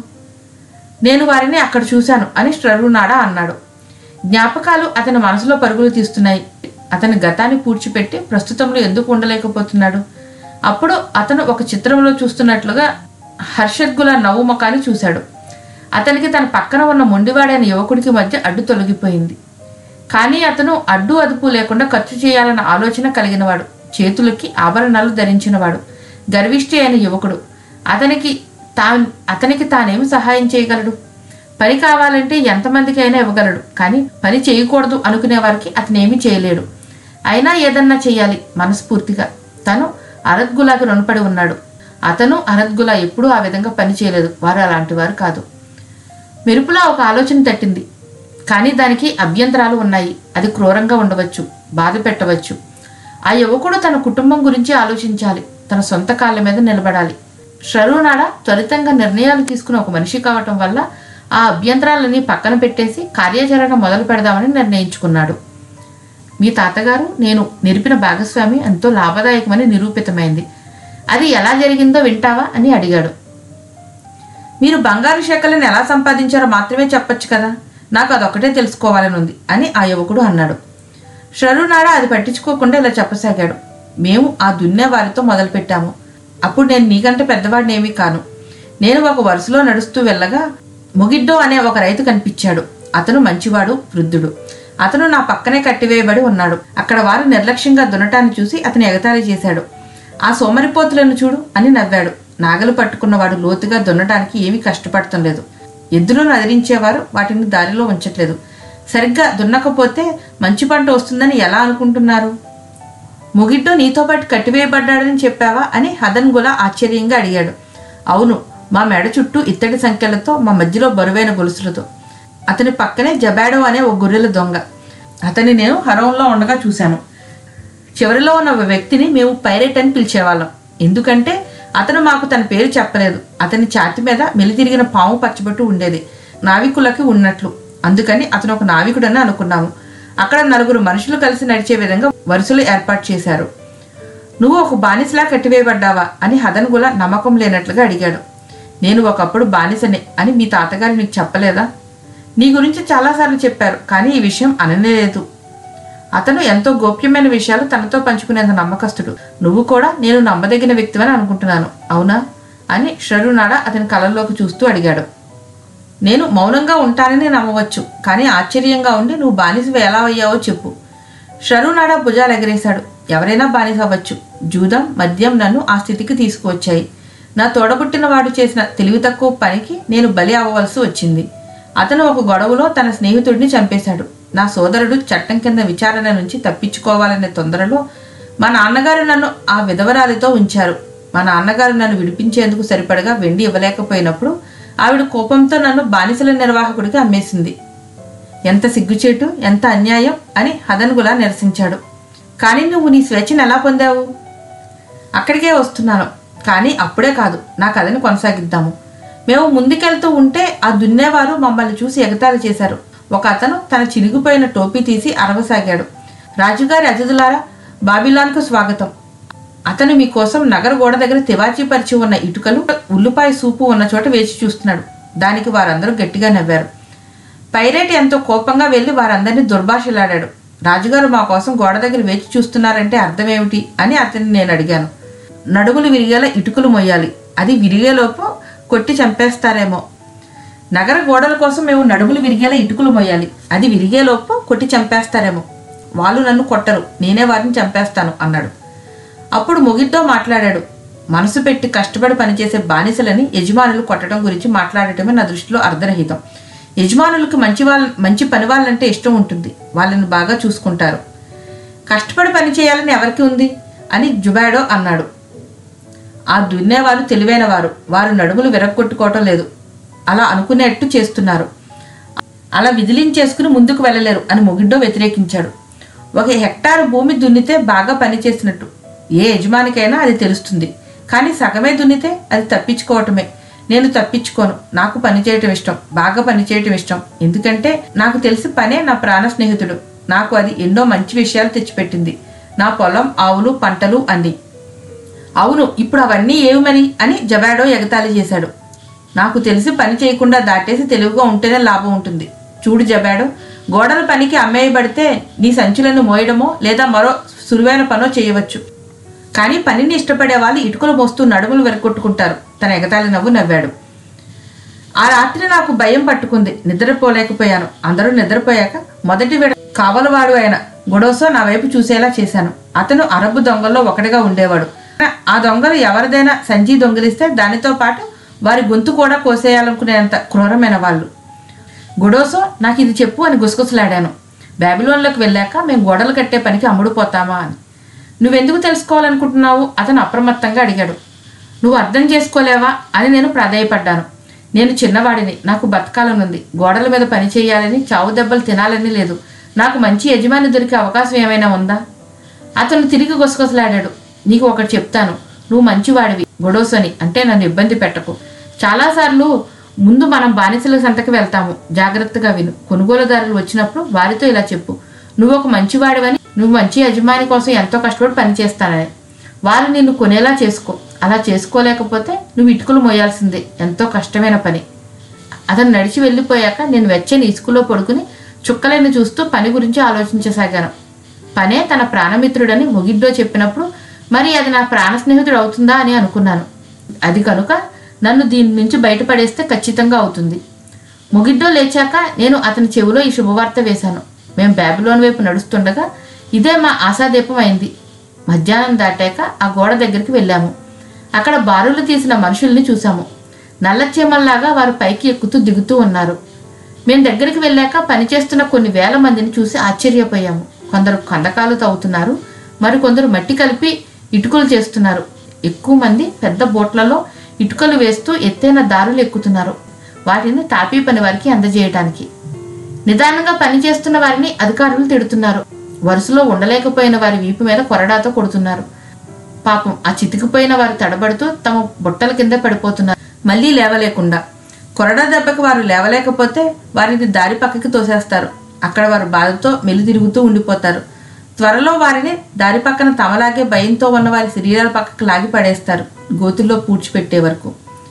నేను వారిని అక్కడ చూశాను అని శ్రరునాడా అన్నాడు జ్ఞాపకాలు అతని మనసులో పరుగులు తీస్తున్నాయి అతని గతాన్ని పూడ్చిపెట్టి ప్రస్తుతంలో ఎందుకు ఉండలేకపోతున్నాడు అప్పుడు అతను ఒక చిత్రంలో చూస్తున్నట్లుగా హర్షద్గుల నవ్వు ముఖాన్ని చూశాడు అతనికి తన పక్కన ఉన్న మొండివాడైన యువకుడికి మధ్య అడ్డు తొలగిపోయింది కానీ అతను అడ్డు అదుపు లేకుండా ఖర్చు చేయాలన్న ఆలోచన కలిగినవాడు చేతులకి ఆభరణాలు ధరించినవాడు గర్విష్ఠి అయిన యువకుడు అతనికి తా అతనికి తానేమి సహాయం చేయగలడు పని కావాలంటే ఎంతమందికి అయినా ఇవ్వగలడు కానీ పని చేయకూడదు అనుకునే వారికి అతనేమీ చేయలేడు అయినా ఏదన్నా చేయాలి మనస్ఫూర్తిగా తను అరద్గులాకి రుణపడి ఉన్నాడు అతను అరద్గులా ఎప్పుడూ ఆ విధంగా పని చేయలేదు వారు అలాంటి వారు కాదు మెరుపులా ఒక ఆలోచన తట్టింది కానీ దానికి అభ్యంతరాలు ఉన్నాయి అది క్రూరంగా ఉండవచ్చు బాధ పెట్టవచ్చు ఆ యువకుడు తన కుటుంబం గురించి ఆలోచించాలి తన సొంత కాళ్ళ మీద నిలబడాలి షరూనాడ త్వరితంగా నిర్ణయాలు తీసుకున్న ఒక మనిషి కావటం వల్ల ఆ అభ్యంతరాలని పక్కన పెట్టేసి కార్యాచరణ మొదలు పెడదామని నిర్ణయించుకున్నాడు మీ తాతగారు నేను నిరిపిన భాగస్వామి ఎంతో లాభదాయకమని నిరూపితమైంది అది ఎలా జరిగిందో వింటావా అని అడిగాడు మీరు బంగారు శాఖలను ఎలా సంపాదించారో మాత్రమే చెప్పొచ్చు కదా నాకు అదొకటే తెలుసుకోవాలని ఉంది అని ఆ యువకుడు అన్నాడు షరునాడ అది పట్టించుకోకుండా ఇలా చెప్పసాగాడు మేము ఆ దున్నే వారితో మొదలుపెట్టాము అప్పుడు నేను నీకంటే పెద్దవాడినేమీ కాను నేను ఒక వరుసలో నడుస్తూ వెళ్ళగా ముగిడ్డో అనే ఒక రైతు కనిపించాడు అతను మంచివాడు వృద్ధుడు అతను నా పక్కనే కట్టివేయబడి ఉన్నాడు అక్కడ వారు నిర్లక్ష్యంగా దున్నటాన్ని చూసి అతను ఎగతాళి చేశాడు ఆ సోమరిపోతులను చూడు అని నవ్వాడు నాగలు పట్టుకున్నవాడు లోతుగా దున్నడానికి ఏమీ కష్టపడటం లేదు ఎద్దులను అదిరించేవారు వాటిని దారిలో ఉంచట్లేదు సరిగ్గా దున్నకపోతే మంచి పంట వస్తుందని ఎలా అనుకుంటున్నారు ముగిడ్డో నీతో పాటు కట్టివేయబడ్డాడని చెప్పావా అని హదన్ గుల ఆశ్చర్యంగా అడిగాడు అవును మా మెడ చుట్టూ ఇత్తడి సంఖ్యలతో మా మధ్యలో బరువైన గొలుసులతో అతని పక్కనే జబాడో అనే ఒక గొర్రెల దొంగ అతన్ని నేను హరంలో ఉండగా చూశాను చివరిలో ఉన్న ఒక వ్యక్తిని మేము పైరేట్ అని పిలిచేవాళ్ళం ఎందుకంటే అతను మాకు తన పేరు చెప్పలేదు అతని ఛాతి మీద మెలితిరిగిన పాము పచ్చబట్టు ఉండేది నావికులకి ఉన్నట్లు అందుకని అతను ఒక నావికుడని అనుకున్నాము అక్కడ నలుగురు మనుషులు కలిసి నడిచే విధంగా వరుసలు ఏర్పాటు చేశారు నువ్వు ఒక బానిసలా కట్టివేయబడ్డావా అని హదన్ గుల నమ్మకం లేనట్లుగా అడిగాడు నేను ఒకప్పుడు బానిసనే అని మీ తాతగారు నీకు చెప్పలేదా నీ గురించి చాలాసార్లు చెప్పారు కానీ ఈ విషయం అనలేదు అతను ఎంతో గోప్యమైన విషయాలు తనతో పంచుకునేంత నమ్మకస్తుడు నువ్వు కూడా నేను నమ్మదగిన వ్యక్తివని అనుకుంటున్నాను అవునా అని షరునాడ అతని కళ్ళల్లోకి చూస్తూ అడిగాడు నేను మౌనంగా ఉంటానని నమ్మవచ్చు కానీ ఆశ్చర్యంగా ఉండి నువ్వు బానిసవి ఎలా అయ్యావో చెప్పు షరునాడ భుజాలు ఎగరేశాడు ఎవరైనా బానిస అవ్వచ్చు జూదం మద్యం నన్ను ఆ స్థితికి తీసుకువచ్చాయి నా తోడబుట్టిన వాడు చేసిన తెలివి తక్కువ పనికి నేను బలి అవ్వవలసి వచ్చింది అతను ఒక గొడవలో తన స్నేహితుడిని చంపేశాడు నా సోదరుడు చట్టం కింద విచారణ నుంచి తప్పించుకోవాలనే తొందరలో మా నాన్నగారు నన్ను ఆ విధవరాలితో ఉంచారు మా నాన్నగారు నన్ను విడిపించేందుకు సరిపడగా వెండి ఇవ్వలేకపోయినప్పుడు ఆవిడ కోపంతో నన్ను బానిసల నిర్వాహకుడికి అమ్మేసింది ఎంత సిగ్గుచేటు ఎంత అన్యాయం అని హదన్గులా నిరసించాడు కానీ నువ్వు నీ స్వేచ్ఛను ఎలా పొందావు అక్కడికే వస్తున్నాను కానీ అప్పుడే కాదు నా కథని కొనసాగిద్దాము మేము ముందుకెళ్తూ ఉంటే ఆ దున్నేవారు మమ్మల్ని చూసి ఎగతాళి చేశారు ఒక అతను తన చిరిగిపోయిన టోపీ తీసి అరవసాగాడు రాజుగారి అతిథులారా బాబిలాన్కు స్వాగతం అతను మీకోసం నగర గోడ దగ్గర తివాచీ పరిచి ఉన్న ఇటుకలు ఉల్లిపాయ సూపు ఉన్న చోట వేచి చూస్తున్నాడు దానికి వారందరూ గట్టిగా నవ్వారు పైరేట్ ఎంతో కోపంగా వెళ్ళి వారందరినీ దుర్భాషలాడాడు రాజుగారు మా కోసం గోడ దగ్గర వేచి చూస్తున్నారంటే అర్థమేమిటి అని అతన్ని నేను అడిగాను నడుములు విరిగేలా ఇటుకలు మొయ్యాలి అది విరిగేలోపు కొట్టి చంపేస్తారేమో నగర గోడల కోసం మేము నడుములు విరిగేలా ఇటుకలు మొయ్యాలి అది విరిగేలోపు కొట్టి చంపేస్తారేమో వాళ్ళు నన్ను కొట్టరు నేనే వారిని చంపేస్తాను అన్నాడు అప్పుడు ముగిడ్డో మాట్లాడాడు మనసు పెట్టి కష్టపడి పనిచేసే బానిసలని యజమానులు కొట్టడం గురించి మాట్లాడటమే నా దృష్టిలో అర్ధరహితం యజమానులకు మంచి వాళ్ళ మంచి పని వాళ్ళంటే ఇష్టం ఉంటుంది వాళ్ళని బాగా చూసుకుంటారు కష్టపడి పని చేయాలని ఎవరికి ఉంది అని జుబాడో అన్నాడు ఆ దున్నేవారు తెలివైన వారు వారు నడుములు విరగొట్టుకోవటం లేదు అలా అనుకునేట్టు చేస్తున్నారు అలా విదిలించేసుకుని ముందుకు వెళ్ళలేరు అని మొగిడ్డో వ్యతిరేకించాడు ఒక హెక్టారు భూమి దున్నితే బాగా పని చేసినట్టు ఏ యజమానికైనా అది తెలుస్తుంది కానీ సగమే దున్నితే అది తప్పించుకోవటమే నేను తప్పించుకోను నాకు పని చేయటం ఇష్టం బాగా పని చేయటం ఇష్టం ఎందుకంటే నాకు తెలిసి పనే నా ప్రాణ స్నేహితుడు నాకు అది ఎన్నో మంచి విషయాలు తెచ్చిపెట్టింది నా పొలం ఆవులు పంటలు అన్నీ అవును ఇప్పుడు అవన్నీ ఏవి మరి అని జబాడో ఎగతాళి చేశాడు నాకు తెలిసి పని చేయకుండా దాటేసి తెలివిగా ఉంటేనే లాభం ఉంటుంది చూడు జబాడో గోడల పనికి అమ్మేయబడితే నీ సంచులను మోయడమో లేదా మరో సులువైన పనో చేయవచ్చు కానీ పనిని ఇష్టపడే వాళ్ళు ఇటుకలు మోస్తూ నడుములు వెరగొట్టుకుంటారు తన ఎగతాళి నవ్వు నవ్వాడు ఆ రాత్రి నాకు భయం పట్టుకుంది నిద్రపోలేకపోయాను అందరూ నిద్రపోయాక మొదటి విడ కావలవాడు అయిన గొడవసో నా వైపు చూసేలా చేశాను అతను అరబు దొంగల్లో ఒకటిగా ఉండేవాడు ఆ దొంగలు ఎవరిదైనా సంజీ దొంగిలిస్తే దానితో పాటు వారి గొంతు కూడా కోసేయాలనుకునేంత క్రూరమైన వాళ్ళు గొడోసో నాకు ఇది చెప్పు అని గుసగుసలాడాను బ్యాబిలోన్లోకి వెళ్ళాక మేము గోడలు కట్టే పనికి అమ్ముడుపోతామా అని నువ్వెందుకు తెలుసుకోవాలనుకుంటున్నావు అతను అప్రమత్తంగా అడిగాడు నువ్వు అర్థం చేసుకోలేవా అని నేను ప్రాధాయపడ్డాను నేను చిన్నవాడిని నాకు బతకాలనుంది గోడల మీద పని చేయాలని చావు దెబ్బలు తినాలని లేదు నాకు మంచి యజమాని దొరికే అవకాశం ఏమైనా ఉందా అతను తిరిగి గుసగుసలాడాడు నీకు ఒకటి చెప్తాను నువ్వు మంచివాడివి గొడవసని అంటే నన్ను ఇబ్బంది పెట్టకు చాలాసార్లు ముందు మనం బానిసల సంతకి వెళ్తాము జాగ్రత్తగా విను కొనుగోలుదారులు వచ్చినప్పుడు వారితో ఇలా చెప్పు నువ్వు ఒక మంచివాడివని నువ్వు మంచి యజమాని కోసం ఎంతో కష్టపడి పనిచేస్తానని వారు నిన్ను కొనేలా చేసుకో అలా చేసుకోలేకపోతే నువ్వు ఇటుకలు మోయాల్సిందే ఎంతో కష్టమైన పని అతను నడిచి వెళ్ళిపోయాక నేను వెచ్చని ఇసుకలో పడుకుని చుక్కలను చూస్తూ పని గురించి ఆలోచించసాగాను పనే తన ప్రాణమిత్రుడని మొగిడ్డో చెప్పినప్పుడు మరి అది నా ప్రాణ స్నేహితుడు అవుతుందా అని అనుకున్నాను అది కనుక నన్ను దీని నుంచి బయటపడేస్తే ఖచ్చితంగా అవుతుంది మొగిడ్డో లేచాక నేను అతని చెవిలో ఈ శుభవార్త వేశాను మేము బ్యాబిలోన్ వైపు నడుస్తుండగా ఇదే మా ఆశాదీపం అయింది మధ్యాహ్నం దాటాక ఆ గోడ దగ్గరికి వెళ్ళాము అక్కడ బారులు తీసిన మనుషుల్ని చూసాము నల్ల చీమల్లాగా వారు పైకి ఎక్కుతూ దిగుతూ ఉన్నారు మేము దగ్గరికి వెళ్ళాక పనిచేస్తున్న కొన్ని వేల మందిని చూసి ఆశ్చర్యపోయాము కొందరు కందకాలు తవ్వుతున్నారు మరికొందరు మట్టి కలిపి ఇటుకలు చేస్తున్నారు ఎక్కువ మంది పెద్ద బోట్లలో ఇటుకలు వేస్తూ ఎత్తైన దారులు ఎక్కుతున్నారు వాటిని తాపీ పని వారికి అందజేయడానికి నిదానంగా పనిచేస్తున్న వారిని అధికారులు తిడుతున్నారు వరుసలో ఉండలేకపోయిన వారి వీపు మీద కొరడాతో కొడుతున్నారు పాపం ఆ చితికిపోయిన వారు తడబడుతూ తమ బుట్టల కింద పడిపోతున్నారు మళ్ళీ లేవలేకుండా కొరడా దెబ్బకి వారు లేవలేకపోతే వారిని దారి పక్కకి తోసేస్తారు అక్కడ వారు బాధతో మెలి తిరుగుతూ ఉండిపోతారు త్వరలో వారిని దారి పక్కన తమలాగే భయంతో ఉన్న వారి శరీరాల పక్కకు లాగి పడేస్తారు గోతుల్లో పూడ్చిపెట్టే వరకు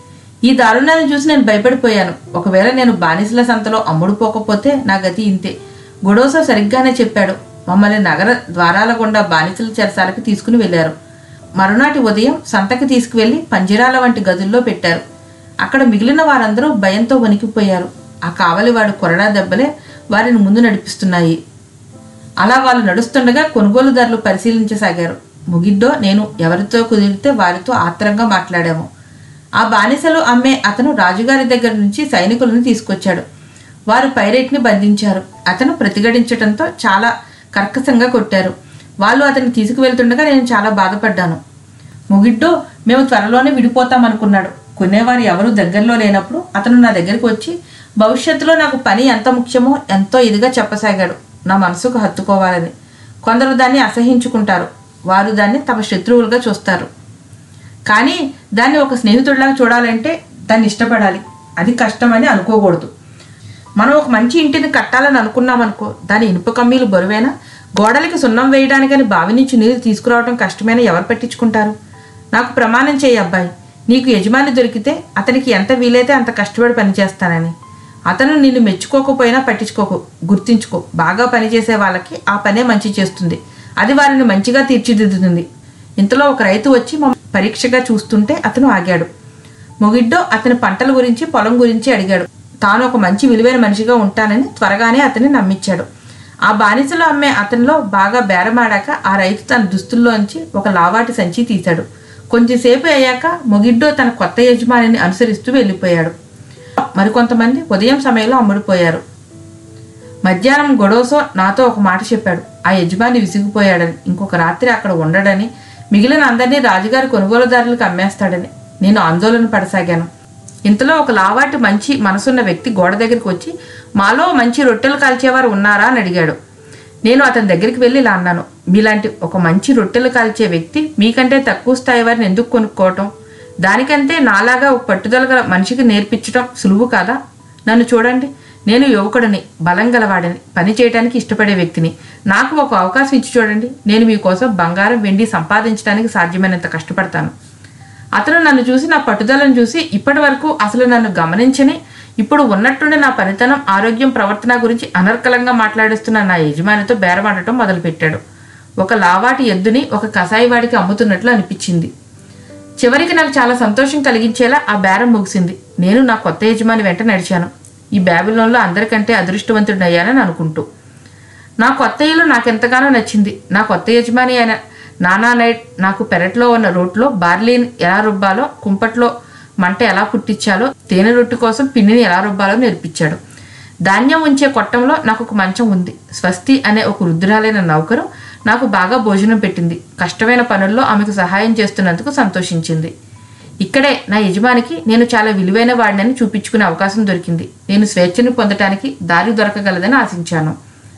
ఈ దారుణాన్ని చూసి నేను భయపడిపోయాను ఒకవేళ నేను బానిసల సంతలో అమ్ముడుపోకపోతే నా గతి ఇంతే గొడోసో సరిగ్గానే చెప్పాడు మమ్మల్ని నగర ద్వారాల గుండా బానిసల చెరసాలకి తీసుకుని వెళ్ళారు మరునాటి ఉదయం సంతకి తీసుకువెళ్లి పంజరాల వంటి గదుల్లో పెట్టారు అక్కడ మిగిలిన వారందరూ భయంతో వణికిపోయారు ఆ కావలివాడు కొరడా దెబ్బలే వారిని ముందు నడిపిస్తున్నాయి అలా వాళ్ళు నడుస్తుండగా కొనుగోలుదారులు పరిశీలించసాగారు ముగిడ్డో నేను ఎవరితో కుదిరితే వారితో ఆత్రంగా మాట్లాడాము ఆ బానిసలు అమ్మే అతను రాజుగారి దగ్గర నుంచి సైనికులను తీసుకొచ్చాడు వారు పైరేట్ని బంధించారు అతను ప్రతిఘటించడంతో చాలా కర్కశంగా కొట్టారు వాళ్ళు అతన్ని తీసుకువెళ్తుండగా నేను చాలా బాధపడ్డాను ముగిడ్డో మేము త్వరలోనే విడిపోతాం అనుకున్నాడు కొనేవారు ఎవరు దగ్గరలో లేనప్పుడు అతను నా దగ్గరికి వచ్చి భవిష్యత్తులో నాకు పని ఎంత ముఖ్యమో ఎంతో ఇదిగా చెప్పసాగాడు నా మనసుకు హత్తుకోవాలని కొందరు దాన్ని అసహించుకుంటారు వారు దాన్ని తమ శత్రువులుగా చూస్తారు కానీ దాన్ని ఒక స్నేహితుడిలాగా చూడాలంటే దాన్ని ఇష్టపడాలి అది కష్టమని అనుకోకూడదు మనం ఒక మంచి ఇంటిని కట్టాలని అనుకున్నామనుకో దాని ఇనుప కమ్మీలు బరువేనా గోడలకి సున్నం వేయడానికని బావి నుంచి నీరు తీసుకురావడం కష్టమైన ఎవరు పట్టించుకుంటారు నాకు ప్రమాణం చేయి అబ్బాయి నీకు యజమాని దొరికితే అతనికి ఎంత వీలైతే అంత కష్టపడి పనిచేస్తానని అతను నిన్ను మెచ్చుకోకపోయినా పట్టించుకోకు గుర్తించుకో బాగా పనిచేసే వాళ్ళకి ఆ పనే మంచి చేస్తుంది అది వారిని మంచిగా తీర్చిదిద్దుతుంది ఇంతలో ఒక రైతు వచ్చి మమ్మల్ని పరీక్షగా చూస్తుంటే అతను ఆగాడు మొగిడ్డో అతని పంటల గురించి పొలం గురించి అడిగాడు తాను ఒక మంచి విలువైన మనిషిగా ఉంటానని త్వరగానే అతన్ని నమ్మించాడు ఆ బానిసలు అమ్మే అతనిలో బాగా బేరమాడాక ఆ రైతు తన దుస్తుల్లోంచి ఒక లావాటి సంచి తీశాడు కొంచెంసేపు అయ్యాక మొగిడ్డో తన కొత్త యజమానిని అనుసరిస్తూ వెళ్ళిపోయాడు మరికొంతమంది ఉదయం సమయంలో అమ్ముడుపోయారు మధ్యాహ్నం గొడవసో నాతో ఒక మాట చెప్పాడు ఆ యజమాని విసిగిపోయాడని ఇంకొక రాత్రి అక్కడ ఉండడని మిగిలిన అందరినీ రాజుగారి కొనుగోలుదారులకు అమ్మేస్తాడని నేను ఆందోళన పడసాగాను ఇంతలో ఒక లావాటి మంచి మనసున్న వ్యక్తి గోడ దగ్గరికి వచ్చి మాలో మంచి రొట్టెలు కాల్చేవారు ఉన్నారా అని అడిగాడు నేను అతని దగ్గరికి వెళ్ళి ఇలా అన్నాను మీలాంటి ఒక మంచి రొట్టెలు కాల్చే వ్యక్తి మీకంటే తక్కువ స్థాయి వారిని ఎందుకు కొనుక్కోవటం దానికంటే నాలాగా ఒక పట్టుదల గల మనిషికి నేర్పించడం సులువు కాదా నన్ను చూడండి నేను యువకుడిని బలం గలవాడిని పని చేయడానికి ఇష్టపడే వ్యక్తిని నాకు ఒక అవకాశం ఇచ్చి చూడండి నేను మీకోసం బంగారం వెండి సంపాదించడానికి సాధ్యమైనంత కష్టపడతాను అతను నన్ను చూసి నా పట్టుదలను చూసి ఇప్పటి వరకు అసలు నన్ను గమనించని ఇప్పుడు ఉన్నట్టుండి నా పనితనం ఆరోగ్యం ప్రవర్తన గురించి అనర్కలంగా మాట్లాడిస్తున్న నా యజమానితో బేరమాడటం మొదలుపెట్టాడు ఒక లావాటి ఎద్దుని ఒక కసాయివాడికి అమ్ముతున్నట్లు అనిపించింది చివరికి నాకు చాలా సంతోషం కలిగించేలా ఆ బేరం ముగిసింది నేను నా కొత్త యజమాని వెంట నడిచాను ఈ బ్యాబిలోన్లో అందరికంటే అదృష్టవంతుడయ్యానని అనుకుంటూ నా కొత్త ఇల్లు నాకెంతగానో నచ్చింది నా కొత్త యజమాని అయిన నానా నైట్ నాకు పెరట్లో ఉన్న రోట్లో బార్లీని ఎలా రుబ్బాలో కుంపట్లో మంట ఎలా పుట్టించాలో తేనె రొట్టె కోసం పిండిని ఎలా రుబ్బాలో నేర్పించాడు ధాన్యం ఉంచే కొట్టంలో నాకు ఒక మంచం ఉంది స్వస్తి అనే ఒక వృద్ధురాలైన నౌకరు నాకు బాగా భోజనం పెట్టింది కష్టమైన పనుల్లో ఆమెకు సహాయం చేస్తున్నందుకు సంతోషించింది ఇక్కడే నా యజమానికి నేను చాలా విలువైన వాడినని చూపించుకునే అవకాశం దొరికింది నేను స్వేచ్ఛను పొందటానికి దారి దొరకగలదని ఆశించాను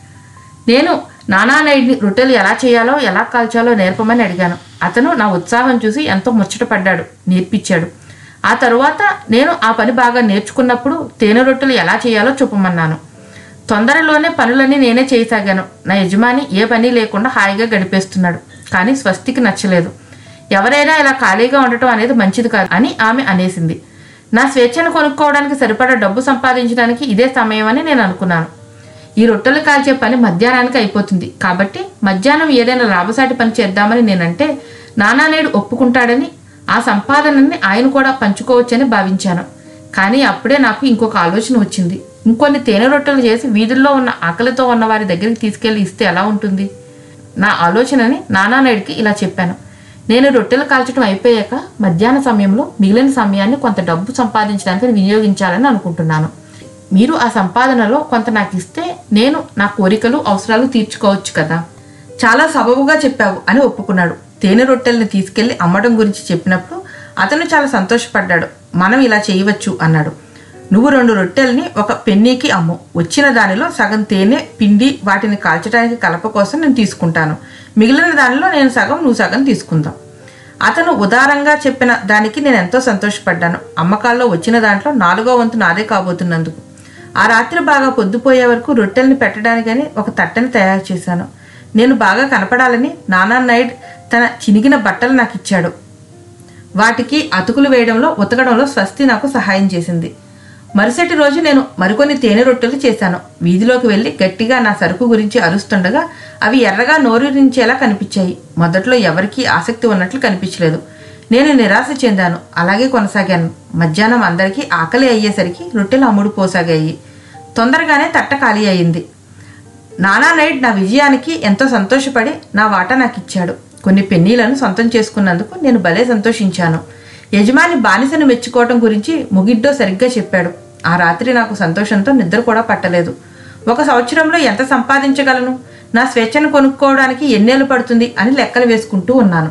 నేను నానా నైడ్ని రొట్టెలు ఎలా చేయాలో ఎలా కాల్చాలో నేర్పమని అడిగాను అతను నా ఉత్సాహం చూసి ఎంతో ముచ్చటపడ్డాడు నేర్పించాడు ఆ తరువాత నేను ఆ పని బాగా నేర్చుకున్నప్పుడు తేనె రొట్టెలు ఎలా చేయాలో చూపమన్నాను తొందరలోనే పనులన్నీ నేనే చేయసాగాను నా యజమాని ఏ పని లేకుండా హాయిగా గడిపేస్తున్నాడు కానీ స్వస్తికి నచ్చలేదు ఎవరైనా ఇలా ఖాళీగా ఉండటం అనేది మంచిది కాదు అని ఆమె అనేసింది నా స్వేచ్ఛను కొనుక్కోవడానికి సరిపడా డబ్బు సంపాదించడానికి ఇదే సమయం అని నేను అనుకున్నాను ఈ రొట్టెలు కాల్చే పని మధ్యాహ్నానికి అయిపోతుంది కాబట్టి మధ్యాహ్నం ఏదైనా లాభసాటి పని చేద్దామని నేనంటే నానానేడు ఒప్పుకుంటాడని ఆ సంపాదనని ఆయన కూడా పంచుకోవచ్చని భావించాను కానీ అప్పుడే నాకు ఇంకొక ఆలోచన వచ్చింది ఇంకొన్ని తేనె రొట్టెలు చేసి వీధుల్లో ఉన్న ఆకలితో ఉన్న వారి దగ్గరికి తీసుకెళ్లి ఇస్తే ఎలా ఉంటుంది నా ఆలోచనని నానానాయుడికి ఇలా చెప్పాను నేను రొట్టెలు కాల్చడం అయిపోయాక మధ్యాహ్న సమయంలో మిగిలిన సమయాన్ని కొంత డబ్బు సంపాదించడానికి వినియోగించాలని అనుకుంటున్నాను మీరు ఆ సంపాదనలో కొంత నాకు ఇస్తే నేను నా కోరికలు అవసరాలు తీర్చుకోవచ్చు కదా చాలా సబబుగా చెప్పావు అని ఒప్పుకున్నాడు తేనె రొట్టెల్ని తీసుకెళ్లి అమ్మడం గురించి చెప్పినప్పుడు అతను చాలా సంతోషపడ్డాడు మనం ఇలా చేయవచ్చు అన్నాడు నువ్వు రెండు రొట్టెల్ని ఒక పెన్నీకి అమ్ము వచ్చిన దానిలో సగం తేనె పిండి వాటిని కాల్చడానికి కలప కోసం నేను తీసుకుంటాను మిగిలిన దానిలో నేను సగం నువ్వు సగం తీసుకుందాం అతను ఉదారంగా చెప్పిన దానికి నేను ఎంతో సంతోషపడ్డాను అమ్మకాల్లో వచ్చిన దాంట్లో నాలుగో వంతు నాదే కాబోతున్నందుకు ఆ రాత్రి బాగా పొద్దుపోయే వరకు రొట్టెల్ని పెట్టడానికని ఒక తట్టని తయారు చేశాను నేను బాగా కనపడాలని నానా నైట్ తన చినిగిన బట్టలు నాకు ఇచ్చాడు వాటికి అతుకులు వేయడంలో ఉతకడంలో స్వస్తి నాకు సహాయం చేసింది మరుసటి రోజు నేను మరికొన్ని తేనె రొట్టెలు చేశాను వీధిలోకి వెళ్ళి గట్టిగా నా సరుకు గురించి అరుస్తుండగా అవి ఎర్రగా నోరూరించేలా కనిపించాయి మొదట్లో ఎవరికీ ఆసక్తి ఉన్నట్లు కనిపించలేదు నేను నిరాశ చెందాను అలాగే కొనసాగాను మధ్యాహ్నం అందరికీ ఆకలి అయ్యేసరికి రొట్టెలు అమ్ముడు పోసాగాయి తొందరగానే తట్ట ఖాళీ అయింది నానా నైట్ నా విజయానికి ఎంతో సంతోషపడి నా వాటా నాకు ఇచ్చాడు కొన్ని పెన్నీలను సొంతం చేసుకున్నందుకు నేను భలే సంతోషించాను యజమాని బానిసను మెచ్చుకోవటం గురించి ముగిడ్డో సరిగ్గా చెప్పాడు ఆ రాత్రి నాకు సంతోషంతో నిద్ర కూడా పట్టలేదు ఒక సంవత్సరంలో ఎంత సంపాదించగలను నా స్వేచ్ఛను కొనుక్కోవడానికి ఎన్నేళ్ళు పడుతుంది అని లెక్కలు వేసుకుంటూ ఉన్నాను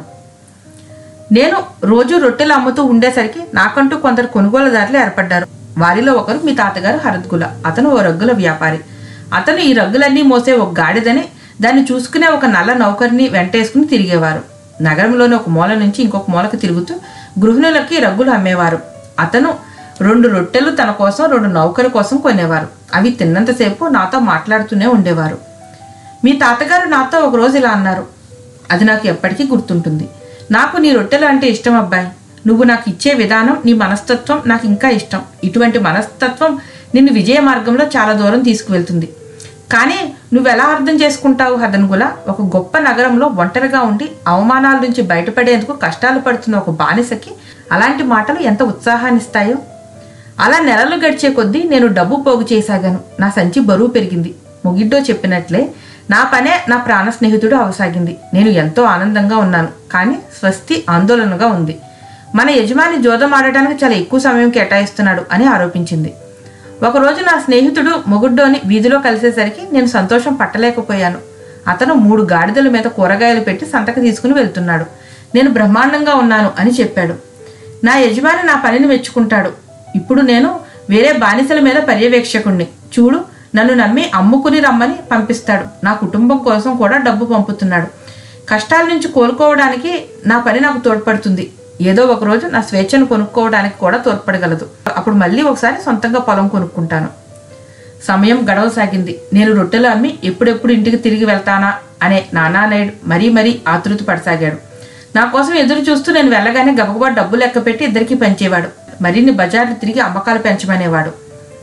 నేను రోజు రొట్టెలు అమ్ముతూ ఉండేసరికి నాకంటూ కొందరు కొనుగోలుదారులు ఏర్పడ్డారు వారిలో ఒకరు మీ తాతగారు హరద్గుల అతను ఓ రగ్గుల వ్యాపారి అతను ఈ రగ్గులన్నీ మోసే ఒక గాడిదని దాన్ని చూసుకునే ఒక నల్ల నౌకరిని వెంటేసుకుని తిరిగేవారు నగరంలోని ఒక మూల నుంచి ఇంకొక మూలకు తిరుగుతూ గృహిణులకి రగ్గులు అమ్మేవారు అతను రెండు రొట్టెలు తన కోసం రెండు నౌకరు కోసం కొనేవారు అవి తిన్నంతసేపు నాతో మాట్లాడుతూనే ఉండేవారు మీ తాతగారు నాతో ఒక రోజు ఇలా అన్నారు అది నాకు ఎప్పటికీ గుర్తుంటుంది నాకు నీ రొట్టెలు అంటే ఇష్టం అబ్బాయి నువ్వు నాకు ఇచ్చే విధానం నీ మనస్తత్వం నాకు ఇంకా ఇష్టం ఇటువంటి మనస్తత్వం నిన్ను విజయ మార్గంలో చాలా దూరం తీసుకువెళ్తుంది కానీ నువ్వెలా అర్థం చేసుకుంటావు హదన్గుల ఒక గొప్ప నగరంలో ఒంటరిగా ఉండి అవమానాల నుంచి బయటపడేందుకు కష్టాలు పడుతున్న ఒక బానిసకి అలాంటి మాటలు ఎంత ఉత్సాహాన్నిస్తాయో అలా నెలలు గడిచే కొద్దీ నేను డబ్బు పోగు చేసాగాను నా సంచి బరువు పెరిగింది మొగిడ్డో చెప్పినట్లే నా పనే నా ప్రాణ స్నేహితుడు అవసాగింది నేను ఎంతో ఆనందంగా ఉన్నాను కానీ స్వస్తి ఆందోళనగా ఉంది మన యజమాని జోదం ఆడటానికి చాలా ఎక్కువ సమయం కేటాయిస్తున్నాడు అని ఆరోపించింది ఒకరోజు నా స్నేహితుడు మొగుడ్డోని వీధిలో కలిసేసరికి నేను సంతోషం పట్టలేకపోయాను అతను మూడు గాడిదల మీద కూరగాయలు పెట్టి సంతక తీసుకుని వెళ్తున్నాడు నేను బ్రహ్మాండంగా ఉన్నాను అని చెప్పాడు నా యజమాని నా పనిని మెచ్చుకుంటాడు ఇప్పుడు నేను వేరే బానిసల మీద పర్యవేక్షకుణ్ణి చూడు నన్ను నమ్మి అమ్ముకుని రమ్మని పంపిస్తాడు నా కుటుంబం కోసం కూడా డబ్బు పంపుతున్నాడు కష్టాల నుంచి కోలుకోవడానికి నా పని నాకు తోడ్పడుతుంది ఏదో ఒక రోజు నా స్వేచ్ఛను కొనుక్కోవడానికి కూడా తోడ్పడగలదు అప్పుడు మళ్ళీ ఒకసారి సొంతంగా పొలం కొనుక్కుంటాను సమయం గడవసాగింది నేను రొట్టెలు అమ్మి ఎప్పుడెప్పుడు ఇంటికి తిరిగి వెళ్తానా అనే నానా నాయుడు మరీ మరీ ఆతృత పడసాగాడు నా కోసం ఎదురు చూస్తూ నేను వెళ్ళగానే గబగబా డబ్బు లెక్క పెట్టి ఇద్దరికి పంచేవాడు మరిన్ని బజార్లు తిరిగి అమ్మకాలు పెంచమనేవాడు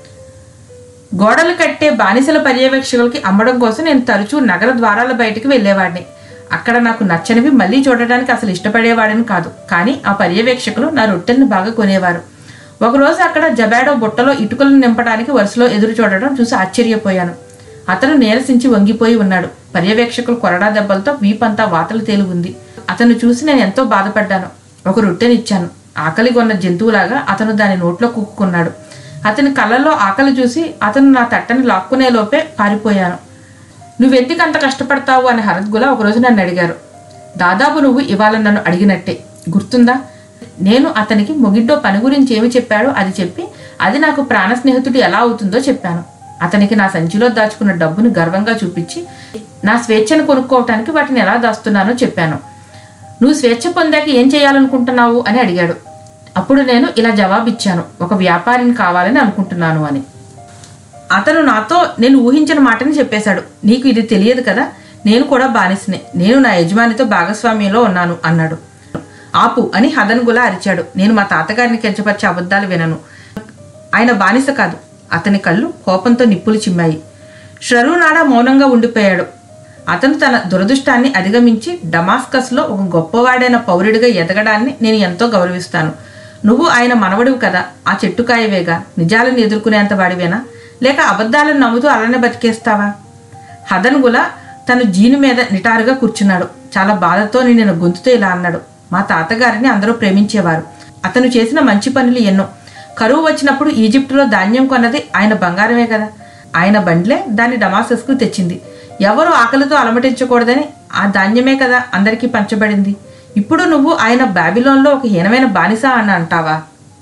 గోడలు కట్టే బానిసల పర్యవేక్షకులకి అమ్మడం కోసం నేను తరచూ నగర ద్వారాల బయటికి వెళ్ళేవాడిని అక్కడ నాకు నచ్చనివి మళ్ళీ చూడడానికి అసలు ఇష్టపడేవాడిని కాదు కానీ ఆ పర్యవేక్షకులు నా రొట్టెల్ని బాగా కొనేవారు ఒకరోజు అక్కడ జబాడో బుట్టలో ఇటుకలను నింపడానికి వరుసలో ఎదురు చూడడం చూసి ఆశ్చర్యపోయాను అతను నీరసించి వంగిపోయి ఉన్నాడు పర్యవేక్షకులు కొరడా దెబ్బలతో వీపంతా వాతలు తేలి ఉంది అతను చూసి నేను ఎంతో బాధపడ్డాను ఒక రొట్టెనిచ్చాను ఆకలి కొన్న జంతువులాగా అతను దాని నోట్లో కుక్కున్నాడు అతని కళ్ళల్లో ఆకలి చూసి అతను నా తట్టని లాక్కునే లోపే పారిపోయాను నువ్వెందుకు అంత కష్టపడతావు అని హరద్గుల ఒకరోజు నన్ను అడిగారు దాదాపు నువ్వు ఇవాళ నన్ను అడిగినట్టే గుర్తుందా నేను అతనికి మొగిడ్డో పని గురించి ఏమి చెప్పాడో అది చెప్పి అది నాకు ప్రాణ స్నేహితుడు ఎలా అవుతుందో చెప్పాను అతనికి నా సంచిలో దాచుకున్న డబ్బును గర్వంగా చూపించి నా స్వేచ్ఛను కొనుక్కోవటానికి వాటిని ఎలా దాస్తున్నానో చెప్పాను నువ్వు స్వేచ్ఛ పొందాక ఏం చేయాలనుకుంటున్నావు అని అడిగాడు అప్పుడు నేను ఇలా జవాబిచ్చాను ఒక వ్యాపారిని కావాలని అనుకుంటున్నాను అని అతను నాతో నేను ఊహించిన మాటని చెప్పేశాడు నీకు ఇది తెలియదు కదా నేను కూడా బానిసనే నేను నా యజమానితో భాగస్వామ్యంలో ఉన్నాను అన్నాడు ఆపు అని హదన్గులా అరిచాడు నేను మా తాతగారిని కించపరిచే అబద్ధాలు వినను ఆయన బానిస కాదు అతని కళ్ళు కోపంతో నిప్పులు చిమ్మాయి శ్రరునాడా మౌనంగా ఉండిపోయాడు అతను తన దురదృష్టాన్ని అధిగమించి డమాస్కస్లో ఒక గొప్పవాడైన పౌరుడిగా ఎదగడాన్ని నేను ఎంతో గౌరవిస్తాను నువ్వు ఆయన మనవడివి కదా ఆ చెట్టుకాయవేగా నిజాలను ఎదుర్కొనేంత వాడివేనా లేక అబద్ధాలను నమ్ముతూ అలానే బతికేస్తావా హదన్గుల తను జీను మీద నిటారుగా కూర్చున్నాడు చాలా బాధతో నిన్న గొంతుతో ఇలా అన్నాడు మా తాతగారిని అందరూ ప్రేమించేవారు అతను చేసిన మంచి పనులు ఎన్నో కరువు వచ్చినప్పుడు ఈజిప్టులో ధాన్యం కొన్నది ఆయన బంగారమే కదా ఆయన బండ్లే దాన్ని డమాసస్కు తెచ్చింది ఎవరు ఆకలితో అలమటించకూడదని ఆ ధాన్యమే కదా అందరికీ పంచబడింది ఇప్పుడు నువ్వు ఆయన బాబిలోన్లో ఒక హీనమైన బానిస అని అంటావా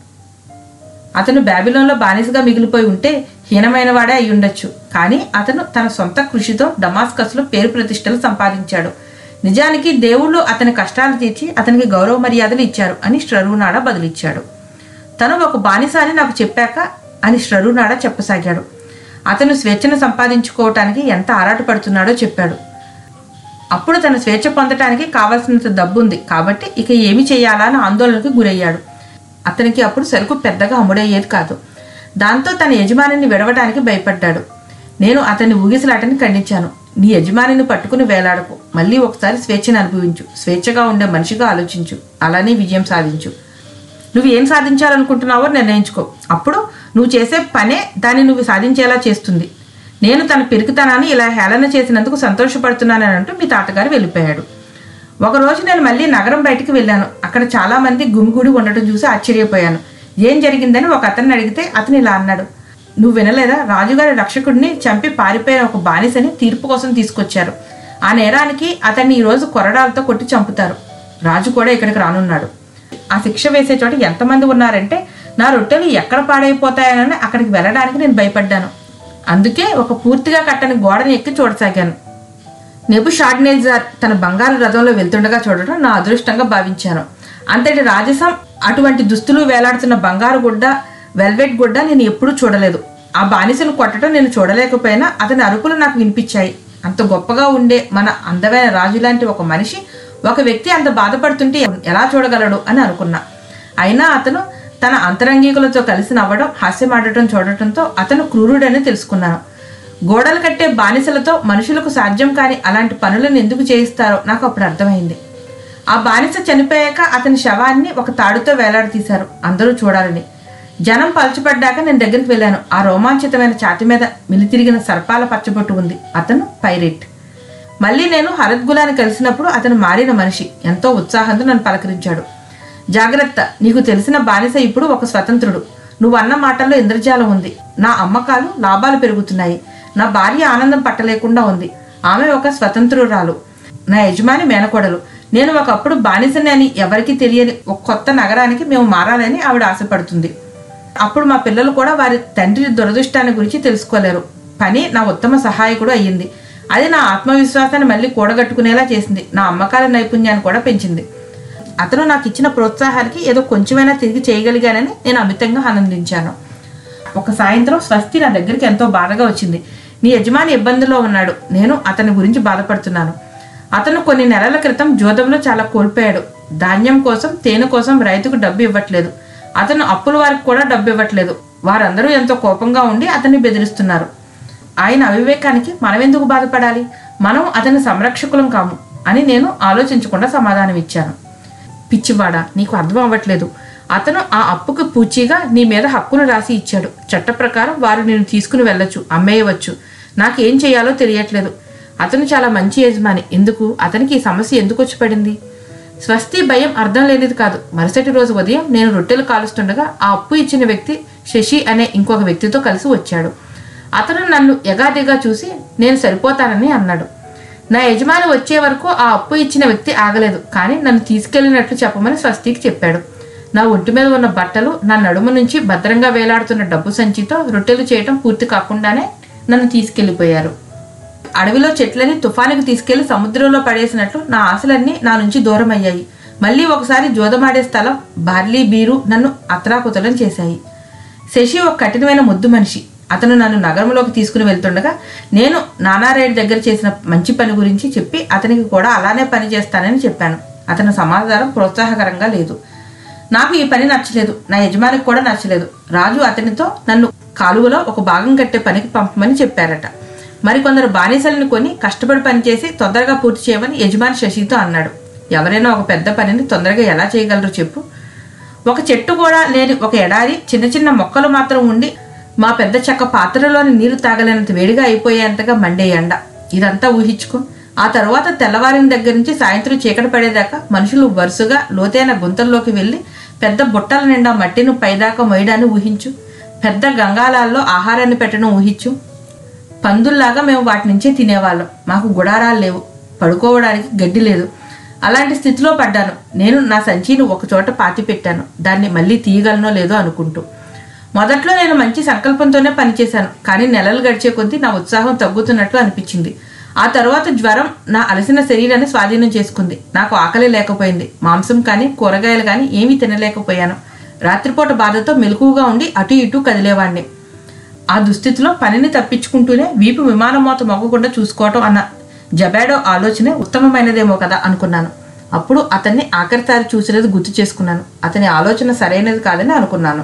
అతను బాబిలోన్లో బానిసగా మిగిలిపోయి ఉంటే హీనమైన వాడే అయి ఉండొచ్చు కానీ అతను తన సొంత కృషితో డమాస్కస్లో పేరు ప్రతిష్టలు సంపాదించాడు నిజానికి దేవుళ్ళు అతని కష్టాలు తీర్చి అతనికి గౌరవ మర్యాదలు ఇచ్చారు అని శ్రరునాడ బదులిచ్చాడు తను ఒక బానిస అని నాకు చెప్పాక అని శ్రరునాడ చెప్పసాగాడు అతను స్వేచ్ఛను సంపాదించుకోవటానికి ఎంత ఆరాటపడుతున్నాడో చెప్పాడు అప్పుడు తన స్వేచ్ఛ పొందటానికి కావలసినంత డబ్బు ఉంది కాబట్టి ఇక ఏమి చేయాలా అని ఆందోళనకు గురయ్యాడు అతనికి అప్పుడు సరుకు పెద్దగా అమ్ముడయ్యేది కాదు దాంతో తన యజమానిని విడవడానికి భయపడ్డాడు నేను అతని ఊగిసలాటని ఖండించాను నీ యజమానిని పట్టుకుని వేలాడకు మళ్ళీ ఒకసారి స్వేచ్ఛను అనుభవించు స్వేచ్ఛగా ఉండే మనిషిగా ఆలోచించు అలానే విజయం సాధించు నువ్వు ఏం సాధించాలనుకుంటున్నావో నిర్ణయించుకో అప్పుడు నువ్వు చేసే పనే దాన్ని నువ్వు సాధించేలా చేస్తుంది నేను తన పిరికితనాన్ని ఇలా హేళన చేసినందుకు సంతోషపడుతున్నానని అంటూ మీ తాతగారు వెళ్ళిపోయాడు ఒకరోజు నేను మళ్ళీ నగరం బయటికి వెళ్ళాను అక్కడ చాలా మంది గుమిగూడి ఉండటం చూసి ఆశ్చర్యపోయాను ఏం జరిగిందని ఒక అతన్ని అడిగితే అతను ఇలా అన్నాడు నువ్వు వినలేదా రాజుగారి రక్షకుడిని చంపి పారిపోయిన ఒక బానిసని తీర్పు కోసం తీసుకొచ్చారు ఆ నేరానికి అతన్ని ఈరోజు కొరడాలతో కొట్టి చంపుతారు రాజు కూడా ఇక్కడికి రానున్నాడు ఆ శిక్ష వేసే చోట ఎంతమంది ఉన్నారంటే నా రొట్టెలు ఎక్కడ పాడైపోతాయనని అక్కడికి వెళ్ళడానికి నేను భయపడ్డాను అందుకే ఒక పూర్తిగా కట్టని గోడని ఎక్కి చూడసాగాను నెబు షాడ్నేజర్ తన బంగారు రథంలో వెళ్తుండగా చూడటం నా అదృష్టంగా భావించాను అంతటి రాజసం అటువంటి దుస్తులు వేలాడుతున్న బంగారు గుడ్డ వెల్వెట్ గుడ్డ నేను ఎప్పుడూ చూడలేదు ఆ బానిసను కొట్టడం నేను చూడలేకపోయినా అతని అరుపులు నాకు వినిపించాయి అంత గొప్పగా ఉండే మన అందమైన రాజు లాంటి ఒక మనిషి ఒక వ్యక్తి అంత బాధపడుతుంటే ఎలా చూడగలడు అని అనుకున్నా అయినా అతను తన అంతరంగికులతో కలిసి నవ్వడం హాస్యమాడటం చూడటంతో అతను క్రూరుడని తెలుసుకున్నాను గోడలు కట్టే బానిసలతో మనుషులకు సాధ్యం కాని అలాంటి పనులను ఎందుకు చేయిస్తారో నాకు అప్పుడు అర్థమైంది ఆ బానిస చనిపోయాక అతని శవాన్ని ఒక తాడుతో వేలాడదీశారు అందరూ చూడాలని జనం పలచబడ్డాక నేను దగ్గరికి వెళ్ళాను ఆ రోమాంచితమైన ఛాతి మీద మిలితిరిగిన సర్పాల పచ్చబొట్టు ఉంది అతను పైరెట్ మళ్ళీ నేను హరద్గులాని కలిసినప్పుడు అతను మారిన మనిషి ఎంతో ఉత్సాహంతో నన్ను పలకరించాడు జాగ్రత్త నీకు తెలిసిన బానిస ఇప్పుడు ఒక స్వతంత్రుడు నువ్వు అన్న మాటల్లో ఇంద్రజాలం ఉంది నా అమ్మకాలు లాభాలు పెరుగుతున్నాయి నా భార్య ఆనందం పట్టలేకుండా ఉంది ఆమె ఒక స్వతంత్రురాలు నా యజమాని మేనకోడలు నేను ఒకప్పుడు బానిసని అని ఎవరికీ తెలియని ఒక కొత్త నగరానికి మేము మారాలని ఆవిడ ఆశపడుతుంది అప్పుడు మా పిల్లలు కూడా వారి తండ్రి దురదృష్టాన్ని గురించి తెలుసుకోలేరు పని నా ఉత్తమ సహాయకుడు అయ్యింది అది నా ఆత్మవిశ్వాసాన్ని మళ్ళీ కూడగట్టుకునేలా చేసింది నా అమ్మకాల నైపుణ్యాన్ని కూడా పెంచింది అతను నాకు ఇచ్చిన ప్రోత్సాహానికి ఏదో కొంచెమైనా తిరిగి చేయగలిగానని నేను అమితంగా ఆనందించాను ఒక సాయంత్రం స్వస్తి నా దగ్గరికి ఎంతో బాధగా వచ్చింది నీ యజమాని ఇబ్బందుల్లో ఉన్నాడు నేను అతని గురించి బాధపడుతున్నాను అతను కొన్ని నెలల క్రితం జోదంలో చాలా కోల్పోయాడు ధాన్యం కోసం తేనె కోసం రైతుకు డబ్బు ఇవ్వట్లేదు అతను అప్పుల వారికి కూడా డబ్బు ఇవ్వట్లేదు వారందరూ ఎంతో కోపంగా ఉండి అతన్ని బెదిరిస్తున్నారు ఆయన అవివేకానికి మనం ఎందుకు బాధపడాలి మనం అతని సంరక్షకులం కాము అని నేను ఆలోచించకుండా సమాధానం ఇచ్చాను పిచ్చివాడా నీకు అర్థం అవ్వట్లేదు అతను ఆ అప్పుకు పూచీగా నీ మీద హక్కును రాసి ఇచ్చాడు చట్ట ప్రకారం వారు నేను తీసుకుని వెళ్ళొచ్చు అమ్మేయవచ్చు నాకేం చేయాలో తెలియట్లేదు అతను చాలా మంచి యజమాని ఎందుకు అతనికి ఈ సమస్య ఎందుకు వచ్చి పడింది స్వస్తి భయం అర్థం లేనిది కాదు మరుసటి రోజు ఉదయం నేను రొట్టెలు కాలుస్తుండగా ఆ అప్పు ఇచ్చిన వ్యక్తి శశి అనే ఇంకొక వ్యక్తితో కలిసి వచ్చాడు అతను నన్ను ఎగాదిగా చూసి నేను సరిపోతానని అన్నాడు నా యజమాని వచ్చే వరకు ఆ అప్పు ఇచ్చిన వ్యక్తి ఆగలేదు కానీ నన్ను తీసుకెళ్లినట్లు చెప్పమని స్వస్తికి చెప్పాడు నా ఒంటి మీద ఉన్న బట్టలు నా నడుము నుంచి భద్రంగా వేలాడుతున్న డబ్బు సంచితో రొట్టెలు చేయటం పూర్తి కాకుండానే నన్ను తీసుకెళ్లిపోయారు అడవిలో చెట్లని తుఫానుకు తీసుకెళ్లి సముద్రంలో పడేసినట్లు నా ఆశలన్నీ నా నుంచి దూరం అయ్యాయి మళ్ళీ ఒకసారి జోదమాడే స్థలం బార్లీ బీరు నన్ను అత్రాకుతలం చేశాయి శశి ఒక కఠినమైన ముద్దు మనిషి అతను నన్ను నగరంలోకి తీసుకుని వెళ్తుండగా నేను నానారాయుడు దగ్గర చేసిన మంచి పని గురించి చెప్పి అతనికి కూడా అలానే పని చేస్తానని చెప్పాను అతని సమాధానం ప్రోత్సాహకరంగా లేదు నాకు ఈ పని నచ్చలేదు నా యజమానికి కూడా నచ్చలేదు రాజు అతనితో నన్ను కాలువలో ఒక భాగం కట్టే పనికి పంపమని చెప్పారట మరికొందరు బానిసలను కొని కష్టపడి పనిచేసి తొందరగా పూర్తి చేయమని యజమాని శశితో అన్నాడు ఎవరైనా ఒక పెద్ద పనిని తొందరగా ఎలా చేయగలరు చెప్పు ఒక చెట్టు కూడా లేని ఒక ఎడారి చిన్న చిన్న మొక్కలు మాత్రం ఉండి మా పెద్ద చెక్క పాత్రలోని నీళ్లు తాగలేనంత వేడిగా అయిపోయేంతగా మండే ఎండ ఇదంతా ఊహించుకో ఆ తర్వాత తెల్లవారిన దగ్గర నుంచి సాయంత్రం చీకటి పడేదాకా మనుషులు వరుసగా లోతైన గుంతల్లోకి వెళ్ళి పెద్ద బుట్టల నిండా మట్టిని పైదాకా మొయ్యడాన్ని ఊహించు పెద్ద గంగాలాల్లో ఆహారాన్ని పెట్టడం ఊహించు పందుల్లాగా మేము వాటి నుంచే తినేవాళ్ళం మాకు గుడారాలు లేవు పడుకోవడానికి గడ్డి లేదు అలాంటి స్థితిలో పడ్డాను నేను నా సంచిని ఒక చోట పాతి పెట్టాను దాన్ని మళ్ళీ తీయగలనో లేదో అనుకుంటూ మొదట్లో నేను మంచి సంకల్పంతోనే పనిచేశాను కానీ నెలలు గడిచే కొద్దీ నా ఉత్సాహం తగ్గుతున్నట్లు అనిపించింది ఆ తర్వాత జ్వరం నా అలసిన శరీరాన్ని స్వాధీనం చేసుకుంది నాకు ఆకలి లేకపోయింది మాంసం కానీ కూరగాయలు కానీ ఏమీ తినలేకపోయాను రాత్రిపూట బాధతో మెలకువగా ఉండి అటు ఇటు కదిలేవాడిని ఆ దుస్థితిలో పనిని తప్పించుకుంటూనే వీపు విమానం మోత మొగ్గకుండా చూసుకోవటం అన్న జబాడో ఆలోచనే ఉత్తమమైనదేమో కదా అనుకున్నాను అప్పుడు అతన్ని ఆఖరిసారి చూసినది గుర్తు చేసుకున్నాను అతని ఆలోచన సరైనది కాదని అనుకున్నాను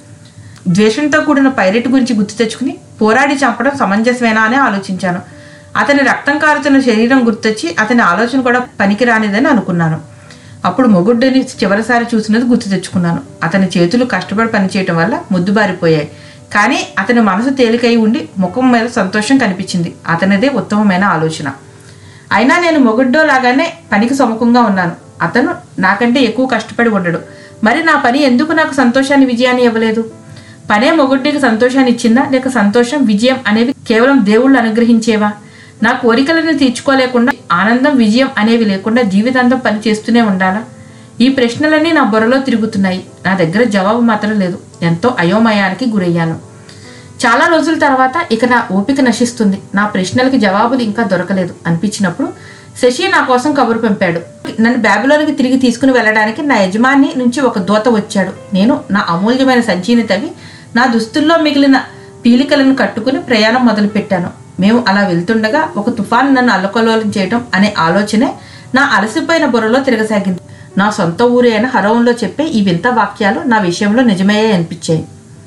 ద్వేషంతో కూడిన పైరెట్ గురించి గుర్తు తెచ్చుకుని పోరాడి చంపడం సమంజసమేనా అని ఆలోచించాను అతని రక్తం కారుతున్న శరీరం గుర్తొచ్చి అతని ఆలోచన కూడా పనికిరానిదని అనుకున్నాను అప్పుడు మొగుడ్డని చివరిసారి చూసినది గుర్తు తెచ్చుకున్నాను అతని చేతులు కష్టపడి పనిచేయటం వల్ల ముద్దుబారిపోయాయి కానీ అతని మనసు తేలికై ఉండి ముఖం మీద సంతోషం కనిపించింది అతనిదే ఉత్తమమైన ఆలోచన అయినా నేను మొగుడ్డో లాగానే పనికి సముఖంగా ఉన్నాను అతను నాకంటే ఎక్కువ కష్టపడి ఉండడు మరి నా పని ఎందుకు నాకు సంతోషాన్ని విజయాన్ని ఇవ్వలేదు పనే మొగుడ్డికి సంతోషాన్ని ఇచ్చిందా లేక సంతోషం విజయం అనేవి కేవలం దేవుళ్ళు అనుగ్రహించేవా నా కోరికలను తీర్చుకోలేకుండా ఆనందం విజయం అనేవి లేకుండా జీవితాంతం పని చేస్తూనే ఉండాలా ఈ ప్రశ్నలన్నీ నా బుర్రలో తిరుగుతున్నాయి నా దగ్గర జవాబు మాత్రం లేదు ఎంతో అయోమయానికి గురయ్యాను చాలా రోజుల తర్వాత ఇక నా ఓపిక నశిస్తుంది నా ప్రశ్నలకి జవాబులు ఇంకా దొరకలేదు అనిపించినప్పుడు శశి నా కోసం కబురు పంపాడు నన్ను బ్యాబిలోనికి తిరిగి తీసుకుని వెళ్ళడానికి నా యజమాని నుంచి ఒక దూత వచ్చాడు నేను నా అమూల్యమైన సంచిని తవ్వి నా దుస్తుల్లో మిగిలిన పీలికలను కట్టుకుని ప్రయాణం మొదలుపెట్టాను మేము అలా వెళ్తుండగా ఒక తుఫాను నన్ను అల్లకల్లోలం చేయడం అనే ఆలోచనే నా అలసిపోయిన బుర్రలో తిరగసాగింది నా సొంత ఊరి అయిన హరవంలో చెప్పే ఈ వింత వాక్యాలు నా విషయంలో నిజమయ్యాయి అనిపించాయి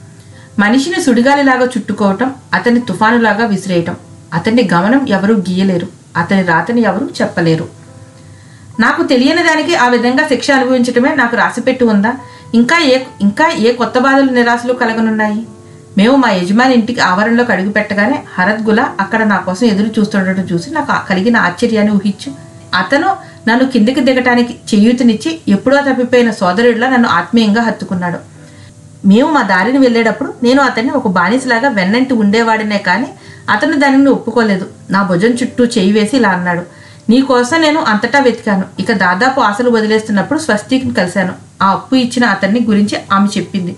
మనిషిని సుడిగాలిలాగా చుట్టుకోవటం అతన్ని తుఫానులాగా విసిరేయటం అతన్ని గమనం ఎవరూ గీయలేరు అతని రాతని ఎవరూ చెప్పలేరు నాకు తెలియని దానికి ఆ విధంగా శిక్ష అనుభవించటమే నాకు రాసిపెట్టి ఉందా ఇంకా ఏ ఇంకా ఏ కొత్త బాధలు నిరాశలు కలగనున్నాయి మేము మా యజమాని ఇంటికి ఆవరణలోకి అడుగు పెట్టగానే హరత్ గులా అక్కడ నా కోసం ఎదురు చూస్తుండటం చూసి నాకు ఆ- కలిగిన ఆశ్చర్యాన్ని ఊహించు అతను నన్ను కిందికి దిగటానికి చేయూతనిచ్చి ఎప్పుడో తప్పిపోయిన సోదరుడిలా నన్ను ఆత్మీయంగా హత్తుకున్నాడు మేము మా దారిని వెళ్ళేటప్పుడు నేను అతన్ని ఒక బానిసలాగా వెన్నంటి ఉండేవాడినే కానీ అతను దానిని ఒప్పుకోలేదు నా భుజం చుట్టూ చేయి వేసి ఇలా అన్నాడు నీ కోసం నేను అంతటా వెతికాను ఇక దాదాపు ఆశలు వదిలేస్తున్నప్పుడు స్వస్తికి కలిశాను ఆ అప్పు ఇచ్చిన అతన్ని గురించి ఆమె చెప్పింది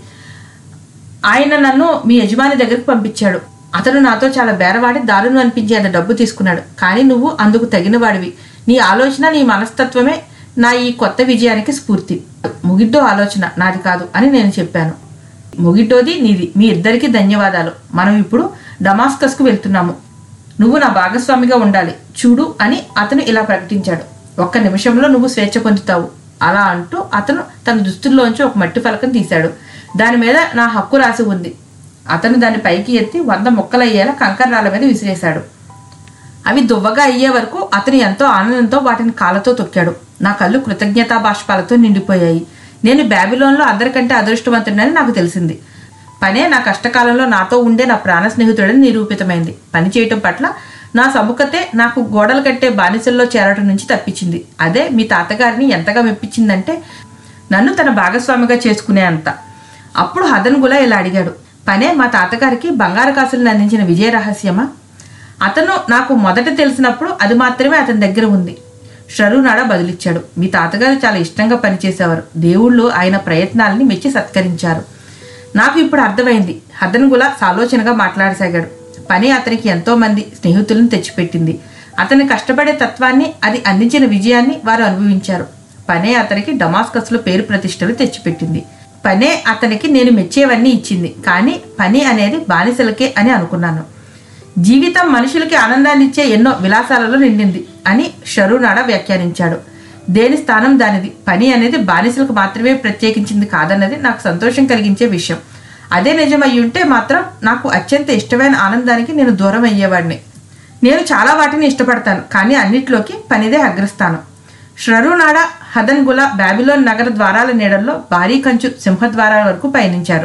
ఆయన నన్ను మీ యజమాని దగ్గరికి పంపించాడు అతను నాతో చాలా బేరవాడి దారుణం అనిపించేంత డబ్బు తీసుకున్నాడు కానీ నువ్వు అందుకు తగిన వాడివి నీ ఆలోచన నీ మనస్తత్వమే నా ఈ కొత్త విజయానికి స్ఫూర్తి ముగిడ్డో ఆలోచన నాది కాదు అని నేను చెప్పాను ముగిడ్డోది నీది మీ ఇద్దరికి ధన్యవాదాలు మనం ఇప్పుడు డమాస్కస్కు వెళ్తున్నాము నువ్వు నా భాగస్వామిగా ఉండాలి చూడు అని అతను ఇలా ప్రకటించాడు ఒక్క నిమిషంలో నువ్వు స్వేచ్ఛ పొందుతావు అలా అంటూ అతను తన దుస్తుల్లోంచి ఒక మట్టి ఫలకం తీశాడు దాని మీద నా హక్కు రాసి ఉంది అతను దాన్ని పైకి ఎత్తి వంద ముక్కలయ్యేలా కంకర్రాల మీద విసిరేశాడు అవి దువ్వగా అయ్యే వరకు అతను ఎంతో ఆనందంతో వాటిని కాళ్ళతో తొక్కాడు నా కళ్ళు కృతజ్ఞతా బాష్పాలతో నిండిపోయాయి నేను బ్యాబిలోన్లో అందరికంటే అదృష్టవంతుడని నాకు తెలిసింది పనే నా కష్టకాలంలో నాతో ఉండే నా ప్రాణ స్నేహితుడని నిరూపితమైంది పని చేయటం పట్ల నా సముఖతే నాకు గోడలు కట్టే బానిసల్లో చేరటం నుంచి తప్పించింది అదే మీ తాతగారిని ఎంతగా మెప్పించిందంటే నన్ను తన భాగస్వామిగా చేసుకునే అంత అప్పుడు హదన్ గులా ఇలా అడిగాడు పనే మా తాతగారికి బంగారు కాసులను అందించిన విజయ రహస్యమా అతను నాకు మొదట తెలిసినప్పుడు అది మాత్రమే అతని దగ్గర ఉంది షరునాడ బదులిచ్చాడు మీ తాతగారు చాలా ఇష్టంగా పనిచేసేవారు దేవుళ్ళు ఆయన ప్రయత్నాలని మెచ్చి సత్కరించారు నాకు ఇప్పుడు అర్థమైంది హదన్ గులా సాలోచనగా మాట్లాడసాగాడు పని అతనికి ఎంతో మంది స్నేహితులను తెచ్చిపెట్టింది అతని కష్టపడే తత్వాన్ని అది అందించిన విజయాన్ని వారు అనుభవించారు పనే అతనికి డమాస్కస్లో పేరు ప్రతిష్టలు తెచ్చిపెట్టింది పనే అతనికి నేను మెచ్చేవన్నీ ఇచ్చింది కానీ పని అనేది బానిసలకే అని అనుకున్నాను జీవితం మనుషులకి ఆనందాన్ని ఇచ్చే ఎన్నో విలాసాలలో నిండింది అని షరునాడ వ్యాఖ్యానించాడు దేని స్థానం దానిది పని అనేది బానిసలకు మాత్రమే ప్రత్యేకించింది కాదన్నది నాకు సంతోషం కలిగించే విషయం అదే నిజమై ఉంటే మాత్రం నాకు అత్యంత ఇష్టమైన ఆనందానికి నేను దూరం అయ్యేవాడిని నేను చాలా వాటిని ఇష్టపడతాను కానీ అన్నిట్లోకి పనిదే అగ్రస్థానం ష్రరునాడ హదన్ గులా బాబిలోన్ నగర ద్వారాల నీడల్లో భారీ కంచు సింహద్వారాల వరకు పయనించారు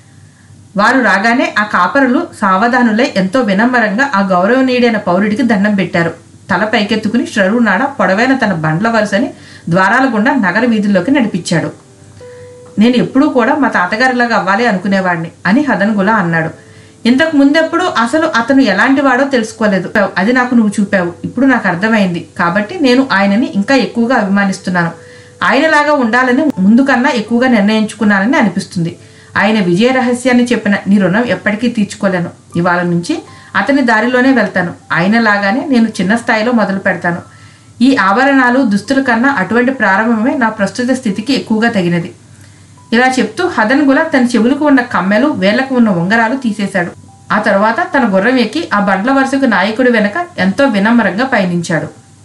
వారు రాగానే ఆ కాపరులు సావధానులై ఎంతో వినమ్రంగా ఆ గౌరవనీయుడైన పౌరుడికి దండం పెట్టారు తల పైకెత్తుకుని శ్రరునాడ పొడవైన తన బండ్ల వరుసని ద్వారాల గుండా నగర వీధుల్లోకి నడిపించాడు నేను ఎప్పుడూ కూడా మా తాతగారిలాగా అవ్వాలి అనుకునేవాడిని అని హదన్ గులా అన్నాడు ఇంతకు ముందెప్పుడు అసలు అతను ఎలాంటి వాడో తెలుసుకోలేదు అది నాకు నువ్వు చూపావు ఇప్పుడు నాకు అర్థమైంది కాబట్టి నేను ఆయనని ఇంకా ఎక్కువగా అభిమానిస్తున్నాను ఆయనలాగా ఉండాలని ముందు కన్నా ఎక్కువగా నిర్ణయించుకున్నానని అనిపిస్తుంది ఆయన విజయ రహస్యాన్ని చెప్పిన నీ రుణం ఎప్పటికీ తీర్చుకోలేను ఇవాళ నుంచి అతని దారిలోనే వెళ్తాను ఆయనలాగానే నేను చిన్న స్థాయిలో మొదలు పెడతాను ఈ ఆభరణాలు దుస్తుల కన్నా అటువంటి ప్రారంభమే నా ప్రస్తుత స్థితికి ఎక్కువగా తగినది ఇలా చెప్తూ హదన్ గులా తన చెవులకు ఉన్న కమ్మెలు వేళ్లకు ఉన్న ఉంగరాలు తీసేశాడు ఆ తర్వాత తన గుర్రం ఎక్కి ఆ బండ్ల వరుసకు నాయకుడి వెనక ఎంతో వినమ్రంగా పయనించాడు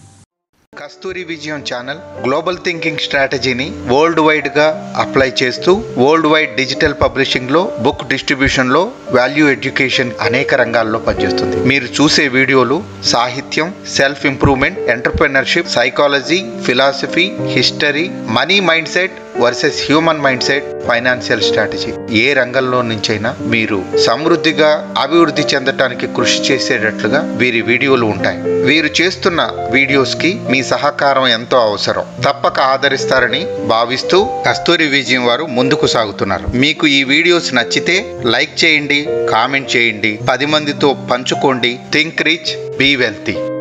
Kasturi Vijayam channel global thinking స్ట్రాటజీని వరల్డ్ వైడ్ గా అప్లై చేస్తూ వరల్డ్ వైడ్ డిజిటల్ పబ్లిషింగ్ లో బుక్ డిస్ట్రిబ్యూషన్ లో వాల్యూ ఎడ్యుకేషన్ అనేక రంగాల్లో పనిచేస్తుంది మీరు చూసే వీడియోలు సాహిత్యం self improvement entrepreneurship psychology philosophy history money mindset versus human mindset financial strategy ఏ రంగంలో నుంచైనా మీరు సమృద్ధిగా అభివృద్ధి చెందటానికి కృషి చేసేటట్లుగా వీరి వీడియోలు ఉంటాయి వీరు చేస్తున్న వీడియోస్ కి మీ సహకారం ఎంతో అవసరం తప్పక ఆదరిస్తారని భావిస్తూ కస్తూరి విజయం వారు ముందుకు సాగుతున్నారు మీకు ఈ వీడియోస్ నచ్చితే లైక్ చేయండి కామెంట్ చేయండి పది మందితో పంచుకోండి థింక్ రిచ్ బీ వెల్తీ